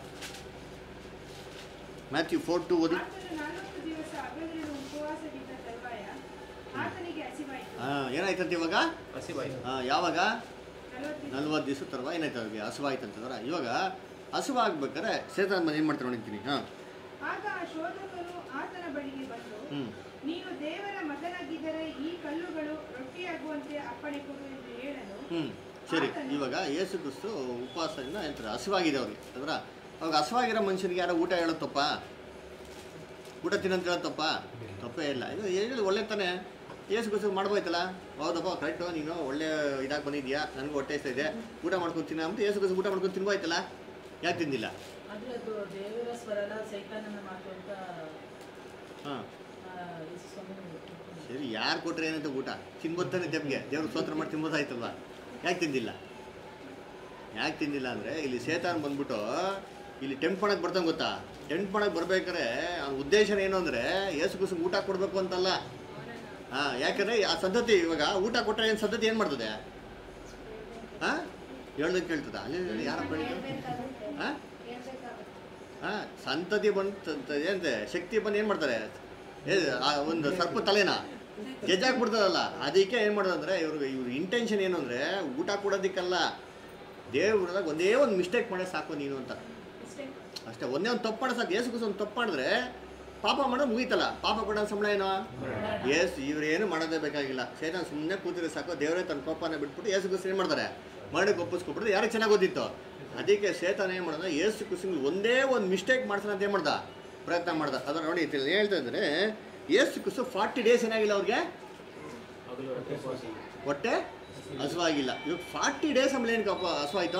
ಮ್ಯಾಥ್ಯೂ ಫೋರ್ ಟು ಓದಿ ಆತನು ನಲವತ್ತು ದಿವಸ ಹಗಲಿರುಳು ಉಪವಾಸವಿದ್ದ ತರುವಾಯ ಆತನಿಗೆ ಹಸಿವಾಯಿತು ಹಾಂ ಏನಾಯ್ತಂತ ಇವಾಗ ಹಸಿವಾಯ್ತು ಹಾಂ ಯಾವಾಗ ನಲವತ್ತು ದಿವಸ ನಲ್ವತ್ತು ದಿವಸ ತರುವ ಏನಾಯ್ತು ಅವ್ರಿಗೆ ಹಸುವಾಯ್ತು ಅಂತಂದ್ರೆ ಇವಾಗ ಹಸುವಾಗ್ಬೇಕಾರೆ ಸೇತಾನ್ ಮನೆ ಏನು ಮಾಡ್ತಾರೆ ನೋಡಿರ್ತೀನಿ ಹಾಂ ಆಗ ಆ ಶೋಧಕನು ಆತನ ಬಳಿಗೆ ಬಂದು ಹ್ಞೂ ನೀನು ದೇವರ ಮಗನಾಗಿದ್ದರೆ ಈ ಕಲ್ಲುಗಳು ರೊಟ್ಟಿಯಾಗುವಂತೆ ಅಪ್ಪಣೆ ಕೊಡು ಎಂದು ಹೇಳಲು ಹ್ಞೂ ಸರಿ ಇವಾಗ ಏಸು ಕ್ರಿಸ್ತು ಉಪವಾಸದಿಂದ ಹೇಳ್ತಾರೆ ಹಸುವಾಗಿದೆ ಅವ್ರಿಗೆ ಅಂದ್ರೆ ಅವಾಗ ಹಸುವಾಗಿರೋ ಮನುಷ್ಯನಿಗೆ ಯಾರೋ ಊಟ ಹೇಳುತ್ತಪ್ಪ ಊಟ ತಿನ್ನಂತ ಹೇಳುತ್ತಪ್ಪ ತಪ್ಪೇ ಇಲ್ಲ ಇದು ಹೇಳಿ ಒಳ್ಳೆ ತಾನೆ ಏಸು ಕ್ರಿಸ್ತು ಮಾಡ್ಬೋಯ್ತಲ್ಲ ಹೌದಪ್ಪ ಕರೆಕ್ಟು ನೀನು ಒಳ್ಳೆ ಇದಾಗಿ ಬಂದಿದ್ಯಾ ನನಗೂ ಹೊಟ್ಟೆ ಇಷ್ಟ ಇದೆ ಊಟ ಮಾಡ್ಕೊಂಡು ತಿನ್ನ ಅಂತ ಏಸು ಕ್ರಿಸ್ತು ಊಟ ಮಾಡ್ಕೊಂಡು ತಿನ್ಬೋಯ್ತಲ್ಲ ಯಾಕೆ ತಿಂದಿಲ್ಲ ಆದ್ರೆ ಅದು ದೇವರ ಸ್ವರ ಅಲ್ಲ ಸೈತಾನನ ಮಾತು ಅಂತ ಹಾಂ ಆ, ಯೇಸು ಸ್ವಾಮಿ ಹೇಳ್ತಾರೆ. ಸರಿ ಯಾರು ಕೊಟ್ರೆ ಏನಂತ ಊಟ ತಿನ್ಬೋತಾನೆ ತೆಮ್ಗೆ ದೇವ್ರಿಗೆ ಸ್ತೋತ್ರ ಮಾಡಿ ತಿನ್ಬೋದಾಯ್ತಲ್ವಾ ಯಾಕೆ ತಿಂದಿಲ್ಲ ಯಾಕೆ ತಿಂದಿಲ್ಲ ಅಂದರೆ ಇಲ್ಲಿ ಸೇತಾನ್ ಬಂದ್ಬಿಟ್ಟು ಇಲ್ಲಿ ಟೆಂಪ್ ಮಾಡಕ್ಕೆ ಬರ್ತಾನೆ ಗೊತ್ತಾ ಟೆಂಟ್ ಮಾಡಕ್ಕೆ ಬರ್ಬೇಕಾದ್ರೆ ಅವ್ನ ಉದ್ದೇಶ ಏನು ಅಂದರೆ ಏಸು ಕುಸು ಊಟ ಕೊಡಬೇಕು ಅಂತಲ್ಲ ಹಾಂ ಯಾಕಂದರೆ ಆ ಸಂತತಿ ಇವಾಗ ಊಟ ಕೊಟ್ಟರೆ ಏನು ಸಂತತಿ ಏನು ಮಾಡ್ತದೆ ಹಾಂ ಹೇಳ್ದಂಗೆ ಕೇಳ್ತದ ಅಲ್ಲಿ ಯಾರ ಹಾಂ ಹಾಂ ಸಂತತಿ ಬಂದು ಏನಂತೆ ಶಕ್ತಿ ಬಂದು ಏನು ಮಾಡ್ತಾರೆ ಏ, ಆ ಒಂದು ಸರ್ಪ ತಲೆನ ಗೆಜ್ಜಾಕ್ಬಿಡ್ತದಲ್ಲ ಅದಕ್ಕೆ ಏನು ಮಾಡೋದಂದ್ರೆ ಇವ್ರಿಗೆ ಇವ್ರ ಇಂಟೆನ್ಷನ್ ಏನು ಅಂದರೆ ಊಟ ಕೊಡೋದಕ್ಕಲ್ಲ ದೇವ್ರದಾಗ ಒಂದೇ ಒಂದು ಮಿಸ್ಟೇಕ್ ಮಾಡೇ ಸಾಕು ನೀನು ಅಂತ ಅಷ್ಟೇ ಒಂದೇ ಒಂದು ತಪ್ಪು ಮಾಡೋ ಸಾಕು ಏಸು ಕೂಸು ಒಂದು ತಪ್ಪು ಮಾಡಿದ್ರೆ ಪಾಪ ಮಾಡೋದು ಮುಗೀತಲ್ಲ ಪಾಪ ಕೊಡೋ ಸಂಬಳ ಏನೋ ಏಸು ಇವ್ರೇನು ಮಾಡೋದೇ ಬೇಕಾಗಿಲ್ಲ ಸೇತಾನ ಸುಮ್ಮನೆ ಕೂತಿದ್ರೆ ಸಾಕು ದೇವರೇ ತನ್ನ ಕೋಪನ ಬಿಟ್ಬಿಟ್ಟು ಏಸು ಕೂಸು ಏನು ಮಾಡ್ತಾರೆ ಮಾಡಕ್ಕೆ ಒಪ್ಪಿಸ್ಕೊಬಿಟ್ರೆ ಯಾರಿಗೆ ಚೆನ್ನಾಗಿ ಗೊತ್ತಿತ್ತು ಅದಕ್ಕೆ ಸೇತಾನ ಏನು ಮಾಡೋದು ಏಸು ಕುಸಿಂಗ್ ಒಂದೇ ಒಂದು ಮಿಸ್ಟೇಕ್ ಮಾಡ್ಸೋಣ ಅಂತ ಏನು ಮಾಡ್ದ ಪ್ರಯತ್ನ ಮಾಡ್ದ ಅದನ್ನ ನೋಡಿ ಇಲ್ಲಿ ಹೇಳ್ತಾ ಇದ್ದಾರೆ ಏಸು ಕುಸು ಫಾರ್ಟಿ ಡೇಸ್ ಏನಾಗಿಲ್ಲ ಅವ್ರಿಗೆ ಹಗಲು ರಾತ್ರಿ ಉಪವಾಸ ಇದ್ದು. ಹೊಟ್ಟೆ ಹಸುವಾಗಿಲ್ಲ ಇವಾಗ ಫಾರ್ಟಿ ಡೇಸ್ ಆಮೇಲೆ ಏನಕ್ಕೆ ಅಪ್ಪ ಹಸುವಾಯ್ತು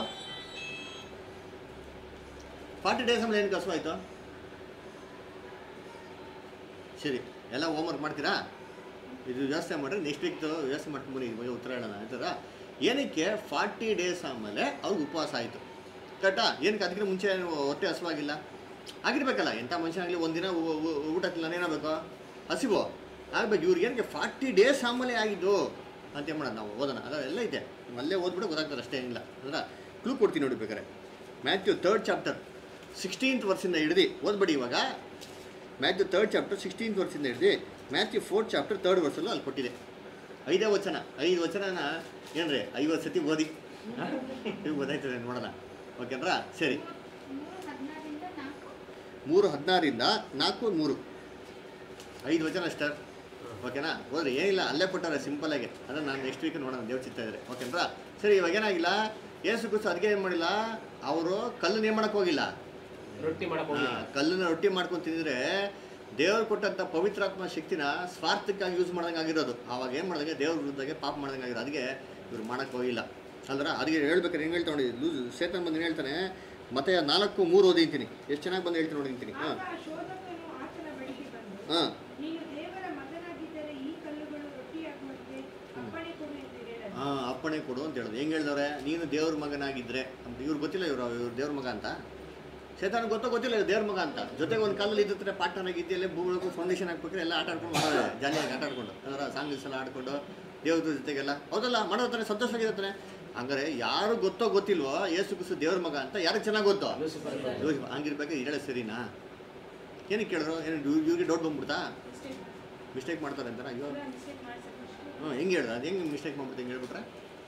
ಫಾರ್ಟಿ ಡೇಸ್ ಆಮೇಲೆ ಏನಕ್ಕೆ ಹಸುವಾಯ್ತು ಸರಿ ಎಲ್ಲ ಹೋಮ್ವರ್ಕ್ ಮಾಡ್ತೀರಾ ಇದು ವ್ಯವಸ್ಥೆ ಮಾಡಿದ್ರೆ ನೆಕ್ಸ್ಟ್ ವೀಕ್ ವ್ಯವಸ್ಥೆ ಮಾಡ್ಕೊಂಡು ಬನ್ನಿ ಇದು ಉತ್ತರ ಹೇಳೋಣ ಆಯ್ತದ ಏನಕ್ಕೆ ಫಾರ್ಟಿ ಡೇಸ್ ಆದಮೇಲೆ ಅವ್ರಿಗೆ ಉಪವಾಸ ಆಯಿತು ಕರೆಕ್ಟಾ ಏನಕ್ಕೆ ಅದಕ್ಕಿಂತ ಮುಂಚೆ ಏನು ಹೊಟ್ಟೆ ಹಸುವಾಗಿಲ್ಲ ಆಗಿರ್ಬೇಕಲ್ಲ ಎಂಥ ಮನುಷ್ಯನಾಗಲಿ ಒಂದಿನ ಊ- ಊ- ಊಟ ತಿಲ್ಲ ಏನಾಗಬೇಕು ಹಸಿವು ಆಗ್ಬೇಕು ಇವ್ರಿಗೆ ಏನಕ್ಕೆ ಫಾರ್ಟಿ ಡೇಸ್ ಆಮೇಲೆ ಆಗಿದ್ದು ಅಂತ ಏನು ಮಾಡೋದು ನಾವು ಓದೋಣ ಅದೆಲ್ಲ ಇದೆ ನೀವು ಅಲ್ಲೇ ಓದ್ಬಿಟ್ಟು ಗೊತ್ತಾಗ್ತದೆ ಅಷ್ಟೇ ಏನಿಲ್ಲ ಅಂದ್ರೆ ಕ್ಲೂ ಕೊಡ್ತೀನಿ ನೋಡಿ ಬೇಕಾರೆ ಮ್ಯಾಥ್ಯೂ ತರ್ಡ್ ಚಾಪ್ಟರ್ ಸಿಕ್ಸ್ಟೀನ್ತ್ ವರ್ಷದಿಂದ ಹಿಡ್ದು ಓದ್ಬೇಡಿ ಇವಾಗ ಮ್ಯಾಥ್ಯೂ ತರ್ಡ್ ಚಾಪ್ಟರ್ ಸಿಕ್ಸ್ಟೀನ್ತ್ ವರ್ಷದಿಂದ ಹಿಡ್ದು ಮ್ಯಾಥ್ಯೂ ಫೋರ್ತ್ ಚಾಪ್ಟರ್ ತರ್ಡ್ ವರ್ಷಲ್ಲೂ ಅಲ್ಲಿ ಕೊಟ್ಟಿದೆ ಐದೇ ವಚನ ಐದು ವಚನನ ಏನ್ರಿ ಐವತ್ತು ಸತಿ ಓದಿ ನೀವು ಗೊತ್ತಾಯ್ತದೆ ನೋಡೋಣ ಓಕೆನ್ರಾ ಸರಿ ಮೂರು ಹದಿನಾರರಿಂದ ನಾಲ್ಕು ಮೂರು ಹದಿನಾರಿಂದ ನಾಲ್ಕು ಮೂರು ಐದು ವಚನ ಅಷ್ಟೇ ಓಕೆನಾ ಹೋದ್ರಿ ಏನಿಲ್ಲ ಅಲ್ಲೇ ಕೊಟ್ಟಾರೆ ಸಿಂಪಲಾಗಿ ಅದನ್ನ ನಾನು ನೆಕ್ಸ್ಟ್ ವೀಕ್ ನೋಡೋಣ ದೇವ್ರ ಚಿತ್ತ ಇದ್ರೆ ಓಕೆನ್ರಾ ಸರಿ ಇವಾಗ ಏನಾಗಿಲ್ಲ ಏಸು ಕುಸು ಅದಕ್ಕೆ ಏನು ಮಾಡಿಲ್ಲ ಅವರು ಕಲ್ಲನ್ನ ಏನು ಮಾಡಕ್ಕೆ ಹೋಗಿಲ್ಲ ರೊಟ್ಟಿ ಮಾಡಕ್ ಹೋಗಿ ಆ, ಕಲ್ಲನ್ನ ರೊಟ್ಟಿ ಮಾಡ್ಕೊಂಡು ತಿಂದಿದ್ರೆ ದೇವ್ರು ಕೊಟ್ಟಂಥ ಪವಿತ್ರಾತ್ಮ ಶಕ್ತಿನ ಸ್ವಾರ್ಥಕ್ಕಾಗಿ ಯೂಸ್ ಮಾಡ್ದಂಗೆ ಆಗಿರೋದು ಆವಾಗ ಏನು ಮಾಡ್ದಂಗೆ ದೇವ್ರ ವಿರುದ್ಧಾಗೆ ಪಾಪ ಮಾಡ್ದಂಗೆ ಆಗಿರೋದು ಅದಕ್ಕೆ ಇವ್ರು ಮಾಡಕ್ಕೆ ಹೋಗಿಲ್ಲ ಅಂದ್ರೆ ಅದಕ್ಕೆ ಹೇಳ್ಬೇಕಾದ್ರೆ ಹೆಂಗೆ ಹೇಳ್ತಾ ನೋಡಿ ಲೂಸ್ ಸೇತನ್ ಬಂದು ಏನ್ ಹೇಳ್ತಾನೆ ಮತ್ತೆ ನಾಲ್ಕು ಮೂರು ಓದಿಂತೀನಿ ಎಷ್ಟು ಚೆನ್ನಾಗಿ ಬಂದು ಹೇಳ್ತೀನಿ ನೋಡಿ ಅಂತೀನಿ ಹಾಂ ಆಗ ಶೋಧಕನು ಆತನ ಬಳಿಗೆ ಬಂದು ಹಾಂ ನೀನು ದೇವರ ಮಗನಾಗಿದ್ದರೆ ಈ ಕಲ್ಲುಗಳು ರೊಟ್ಟಿಯಾಗುವಂತೆ ಅಪ್ಪಣೆ ಕೊಡು ಎಂದು ಹೇಳಲು ಹಾಂ ಅಪ್ಪಣೆ ಕೊಡು ಅಂತ ಹೇಳಿದ್ರು ಹೆಂಗೆ ಹೇಳಿದವ್ರೆ ನೀನು ದೇವ್ರ ಮಗನಾಗಿದ್ದರೆ ಅಂತ ಇವ್ರು ಗೊತ್ತಿಲ್ಲ ಇವರು ಇವ್ರು ದೇವ್ರ ಮಗ ಅಂತ ಸೇತಾನ ಗೊತ್ತೋ ಗೊತ್ತಿಲ್ಲ ಇವ್ರು ದೇವ್ರ ಮಗ ಅಂತ ಜೊತೆಗೆ ಒಂದು ಕಾಲಲ್ಲಿ ಇದ್ದರೆ ಪಾರ್ಟ್ನರ್ ಆಗಿ ಇದ್ದಲ್ಲೇ ಭೂಮಿಗೂ ಫೌಂಡೇಶನ್ ಹಾಕ್ಬೇಕಾದ್ರೆ ಎಲ್ಲ ಆಟ ಆಡ್ಕೊಂಡು ಮಾಡೋದು ಜಾಲಿಯಾಗಿ ಆಟ ಆಡ್ಕೊಂಡು ಅದರ ಸಾಂಗ್ಸ್ ಎಲ್ಲ ಆಡ್ಕೊಂಡು ದೇವ್ರ ಜೊತೆಗೆಲ್ಲ ಹೌದಲ್ಲ ಮಾಡೋತಾನೆ ಸಂತೋಷವಾಗಿರ್ತಾನೆ ಹಂಗಾರೆ ಯಾರು ಗೊತ್ತೋ ಗೊತ್ತಿಲ್ವೋ ಏಸು ಕುಸು ದೇವ್ರ ಮಗ ಅಂತ ಯಾರಿಗೆ ಚೆನ್ನಾಗಿ ಗೊತ್ತೋ ಲೂಸಿಫರ್ ಲೂಸಿಫರ್. ಹಂಗಿರ್ಬೇಕು ಹೇಳ ಸರಿನಾ ಏನಕ್ಕೆ ಕೇಳಿದ್ರು ಏನು ಇವ್- ಇವ್ರಿಗೆ ಡೌಟ್ ಬಂದ್ಬಿಡ್ತಾ ಮಿಸ್ಟೇಕ್ ಮಾಡ್ತಾರೆ ಅಂತಾರ ಅಯ್ಯೋ ಮಿಸ್ಟೇಕ್ ಮಾಡ್ಸಕ್ಕೆ ಹ್ಞೂ ಹೆಂಗೆ ಹೇಳ್ದ ಅದು ಹೆಂಗೆ ಮಿಸ್ಟೇಕ್ ಮಾಡ್ಬಿಟ್ಟು ಹೆಂಗೆ ಹೇಳ್ಬಿಟ್ರೆ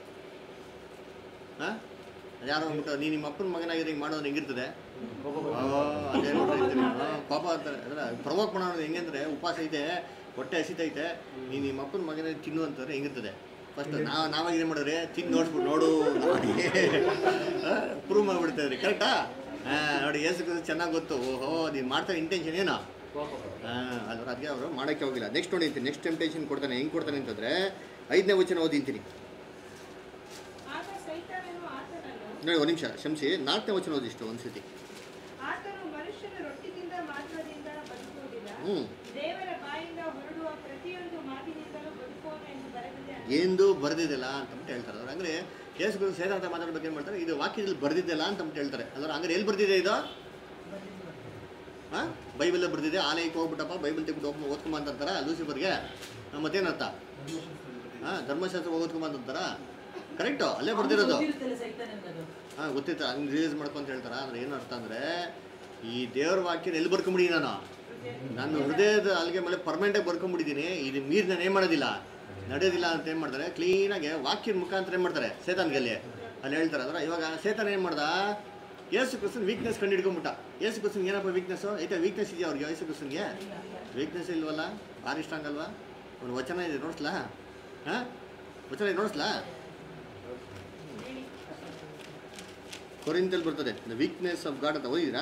ಹಾಂ ಯಾರೋ ಅಂದ್ಬಿಟ್ಟು ನೀ ನಿಮ್ಮ ಅಪ್ಪನ ಮಗನಾಗಿದ್ರೆ ಹಿಂಗೆ ಮಾಡೋದು ಹೆಂಗಿರ್ತದೆ ಆ, ಅದೇ ನೋಡ್ರಿ ಅಂತೀನಿ. ಆ, ಪಾಪ ಅಂತಾರೆ ಅದರ ಪ್ರಮೋಕ್ ಮಾಡೋದು ಹೆಂಗೆ ಅಂದರೆ ಉಪವಾಸ ಐತೆ ಹೊಟ್ಟೆ ಹಸಿತೈತೆ ನೀನು ನಿಮ್ಮ ಅಪ್ಪನ ಮಗನ ತಿನ್ನು ಅಂತಂದ್ರೆ ಹೆಂಗಿರ್ತದೆ ಫಸ್ಟ್ ನಾವು ನಾವಾಗ ಏನು ಮಾಡಿದ್ರೆ ತಿಂದು ನೋಡ್ಸ್ಬಿಟ್ಟು ನೋಡು ನೋಡಿ ಪ್ರೂವ್ ಮಾಡಿಬಿಡ್ತಾ ಇದ್ರಿ ಕರೆಕ್ಟಾ ಹಾಂ ನೋಡಿ ಏಸು ಚೆನ್ನಾಗಿ ಗೊತ್ತು ಓಹೋ ನೀನು ಮಾಡ್ತಾ ಇಂಟೆನ್ಷನ್ ಏನು ಹಾಂ ಅದ್ರ ಅದಕ್ಕೆ ಅವರು ಮಾಡೋಕ್ಕೆ ಹೋಗಿಲ್ಲ ನೆಕ್ಸ್ಟ್ ನೋಡಿ ನೆಕ್ಸ್ಟ್ ಟೆಂಪ್ಟೇಷನ್ ಕೊಡ್ತಾನೆ ಹೆಂಗೆ ಕೊಡ್ತಾನೆ ಅಂತಂದರೆ ಐದನೇ ವಚನ ಓದಿಂತೀನಿ ಆಗ ಸೈತಾನನು ಆತನನ್ನು ನೋಡಿ ಒಂದು ನಿಮಿಷ ಕ್ಷಮಿಸಿ ನಾಲ್ಕನೇ ವಚನ ಓದಿಷ್ಟು ಒಂದು ಸತಿ ಆತನು ಮನುಷ್ಯನು ರೊಟ್ಟಿಯಿಂದ ಮಾತ್ರದಿಂದ ಬದುಕುವುದಿಲ್ಲ ಹ್ಞೂ ದೇವರ ಬಾಯಿಂದ ಹೊರಡುವ ಪ್ರತಿಯೊಂದು ಮಾತಿನಿಂದಲೂ ಬದುಕುವನು ಎಂದು ಬರೆದಿದೆ ಎಂದು ಬರೆದಿದ್ದಿಲ್ಲ ಅಂತಂದ್ಬಿಟ್ಟು ಹೇಳ್ತಾರೆ ಅವ್ರು ಅಂದರೆ ಯೇಸು ಗುರು ಸೇದ ಅಂತ ಮಾತಾಡ್ಬೇಕು ಏನು ಮಾಡ್ತಾರೆ ಇದು ವಾಕ್ಯದಲ್ಲಿ ಬರೆದಿದ್ದಿಲ್ಲ ಅಂತಂದ್ಬಿಟ್ಟು ಹೇಳ್ತಾರೆ ಅದ್ರ ಹಂಗಾರೆ ಎಲ್ಲಿ ಬರ್ದಿದೆ ಇದು ಹಾಂ ಬೈಬಲಲ್ಲಿ ಬರ್ದಿದೆ ಆಲಯಕ್ಕೆ ಹೋಗ್ಬಿಟ್ಟಪ್ಪ ಬೈಬಲ್ ತೆಗೆದು ಓಪನ್ ಓದ್ಕೊಂಬ ಅಂತಾರ ಲೂಸಿಫರ್ಗೆ ಆ, ಮತ್ತೇನರ್ಥ ಹಾಂ ಧರ್ಮಶಾಸ್ತ್ರ ಓದ್ಕೊಂಬ ಅಂತಾರ ಕರೆಕ್ಟು ಅಲ್ಲೇ ಬರ್ದಿರೋದು ಗೊತ್ತಿರುತ್ತಲ್ಲ ಸೈತಾನನಿಗೆ ಅದು. ಹಾಂ ಗೊತ್ತಿತ್ತು ಹಂಗೆ ರಿಲೀಸ್ ಮಾಡ್ಕೊಂತ ಹೇಳ್ತಾರ ಅಂದ್ರೆ ಏನು ಅರ್ಥ ಅಂದರೆ ಈ ದೇವ್ರ ವಾಕ್ಯನ ಎಲ್ಲಿ ಬರ್ಕೊಂಬಿಡಿ ನಾನು ನಾನು ಹೃದಯದ ಅಲ್ಲಿಗೆ ಮೇಲೆ ಪರ್ಮನೆಂಟಾಗಿ ಬರ್ಕೊಂಬಿಟ್ಟಿದ್ದೀನಿ ಇದು ಮೀರಿ ನಾನು ಏನು ಮಾಡೋದಿಲ್ಲ ನಡೆಯೋದಿಲ್ಲ ಅಂತ ಏನು ಮಾಡ್ತಾರೆ ಕ್ಲೀನಾಗಿ ವಾಕ್ಯದ ಮುಖಾಂತರ ಏನು ಮಾಡ್ತಾರೆ ಸೇತಾನ್ಗೆ ಅಲ್ಲಿ ಅಲ್ಲಿ ಹೇಳ್ತಾರೆ ಅಂದ್ರೆ ಇವಾಗ ಸೇತಾನ ಏನು ಮಾಡ್ದ ಯೇಸು ಕ್ರಿಸ್ತನ್ ವೀಕ್ನೆಸ್ ಕಂಡು ಹಿಡ್ಕೊಂಬಿಟ್ಟ ಯೇಸು ಕ್ರಿಸ್ತನ್ ಏನಪ್ಪ ವೀಕ್ನೆಸ್ಸು ಐತೆ ವೀಕ್ನೆಸ್ ಇದೆಯಾ ಅವ್ರಿಗೆ ಯೇಸು ಕ್ರಿಸ್ತನ್ಗೆ ವೀಕ್ನೆಸ್ ಇಲ್ವಲ್ಲ ಭಾರಿ ಸ್ಟ್ರಾಂಗ್ ಅಲ್ವಾ ಒಂದು ವಚನ ಇದೆ ನೋಡಿಸ್ಲಾ ಹಾಂ ವಚನ ಇದೆ ನೋಡಿಸ್ಲಾ ಕೊರಿಂತಲ್ಲಿ ಬರ್ತದೆ ದ ವೀಕ್ನೆಸ್ ಆಫ್ ಗಾಡ್ ಅಂತ ಓದಿದ್ರಾ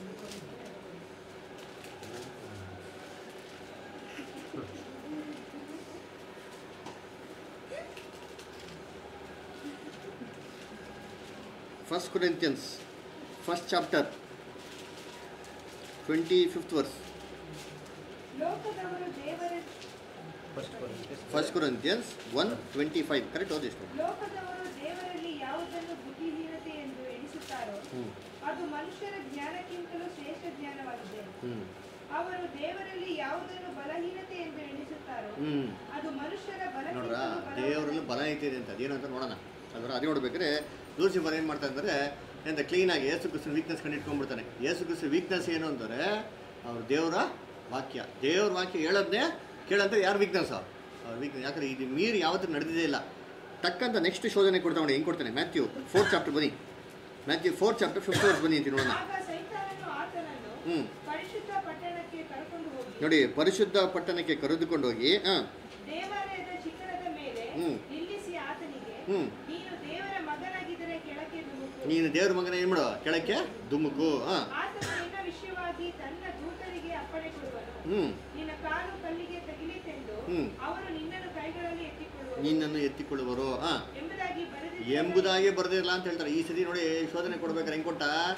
first Corinthians first chapter twenty fifth verse ಲೋಕದವರು ದೇವರ first Corinthians one twenty five correct ಓದಿಷ್ಟು ಲೋಕದವರು ದೇವರಲ್ಲಿ ಯಾವುದನ್ನು ಬುದ್ಧಿಹೀನತೆ ಎಂದು ಎಣಿಸುತ್ತಾರೋ ಹ್ಞೂ ಅದು ಮನುಷ್ಯರ ಜ್ಞಾನಕ್ಕಿಂತಲೂ ಶ್ರೇಷ್ಠ ಜ್ಞಾನವಾಗಿದೆ ಹ್ಞೂ ಅವರು ದೇವರಲ್ಲಿ ಯಾವುದನ್ನು ಬಲಹೀನತೆ ಎಂದು ಎಣಿಸುತ್ತಾರೋ ಹ್ಞೂ ಅದು ಮನುಷ್ಯರ ನೋಡ್ರ ಬಲಕ್ಕಿಂತಲೂ ದೇವರಲ್ಲಿ ಬಲ ಐತಿದೆ ಅಂತ ಅದೇನು ಅಂತ ನೋಡೋಣ ಅದರ ಅದು ನೋಡ್ಬೇಕಾದ್ರೆ ಲೂಸಿಫರ್ ಏನು ಮಾಡ್ತಾ ಅಂದರೆ ಎಂತ ಕ್ಲೀನಾಗಿ ಏಸು ಕ್ರಿಸ್ತನ ವೀಕ್ನೆಸ್ ಕಂಡು ಇಟ್ಕೊಂಡ್ಬಿಡ್ತಾನೆ ಏಸು ಕ್ರಿಸ್ತನ ವೀಕ್ನೆಸ್ ಏನು ಅಂದರೆ ಅವ್ರ ದೇವರ ವಾಕ್ಯ ದೇವ್ರ ವಾಕ್ಯ ಹೇಳೋದನ್ನೇ ಕೇಳಂತ ಯಾರು ವೀಕ್ನೆಸ್ ಅವ್ರ ವೀಕ್ನೆಸ್ ಯಾಕಂದ್ರೆ ಇದು ಮೀರಿ ಯಾವತ್ತೂ ನಡೆದಿದೆ ಇಲ್ಲ ಟಕ್ಕಂತ ನೆಕ್ಸ್ಟ್ ಶೋಧನೆ ಕೊಡ್ತಾವೆ ಹೆಂಗೆ ಕೊಡ್ತಾನೆ ಮ್ಯಾಥ್ಯೂ ಫೋರ್ತ್ ಚಾಪ್ಟರ್ ಬನ್ನಿ Matthew fourth chapter fifth verse ಬನ್ನಿ ಅಂತ ನೋಡೋಣ ಆಗ ಸೈತಾನನು ಆತನನ್ನು ಹ್ಞೂ ಪರಿಶುದ್ಧ ಪಟ್ಟಣಕ್ಕೆ ಕರ್ಕೊಂಡು ಹೋಗಿ ನೋಡಿ ಪರಿಶುದ್ಧ ಪಟ್ಟಣಕ್ಕೆ ಕರೆದುಕೊಂಡು ಹೋಗಿ ಹಾಂ ದೇವಾಲಯದ ಶಿಖರದ ಮೇಲೆ ಹ್ಮ್. ನಿಲ್ಲಿಸಿ ಆತನಿಗೆ ಹ್ಞೂ ನೀನು ದೇವರ ಮಗನಾಗಿದ್ದರೆ ಕೆಳಕ್ಕೆ ಧುಮುಕು ನೀನು ದೇವ್ರ ಮಗನ ಏನು ಮಾಡು ಕೆಳಕ್ಕೆ ದುಮ್ಮುಕು ಹಾಂ ಆತನು ನಿನ್ನ ವಿಷಯವಾಗಿ ತನ್ನ ದೂತರಿಗೆ ಅಪ್ಪಣೆ ಕೊಡುವನು ಹ್ಞೂ ನಿನ್ನ ಕಾಲು ಕಲ್ಲಿಗೆ ತಗಿಲಿತೆಂದು ಹ್ಮ್. ಅವರು ನಿನ್ನನ್ನು ಕೈಗಳಲ್ಲಿ ಎತ್ತಿಕೊಳ್ಳುವರು ನಿನ್ನನ್ನು ಎತ್ತಿಕೊಳ್ಳುವರು ಹಾಂ ಎಂಬುದಾಗಿ ಬರೆದಿದೆ ಎಂಬುದಾಗಿ ಬರ್ದಿರಲ್ಲ ಅಂತ ಹೇಳ್ತಾರೆ ಈ ಸತಿ ನೋಡಿ ಶೋಧನೆ ಕೊಡ್ಬೇಕಾರೆ ಹೆಂಗೆ ಕೊಟ್ಟ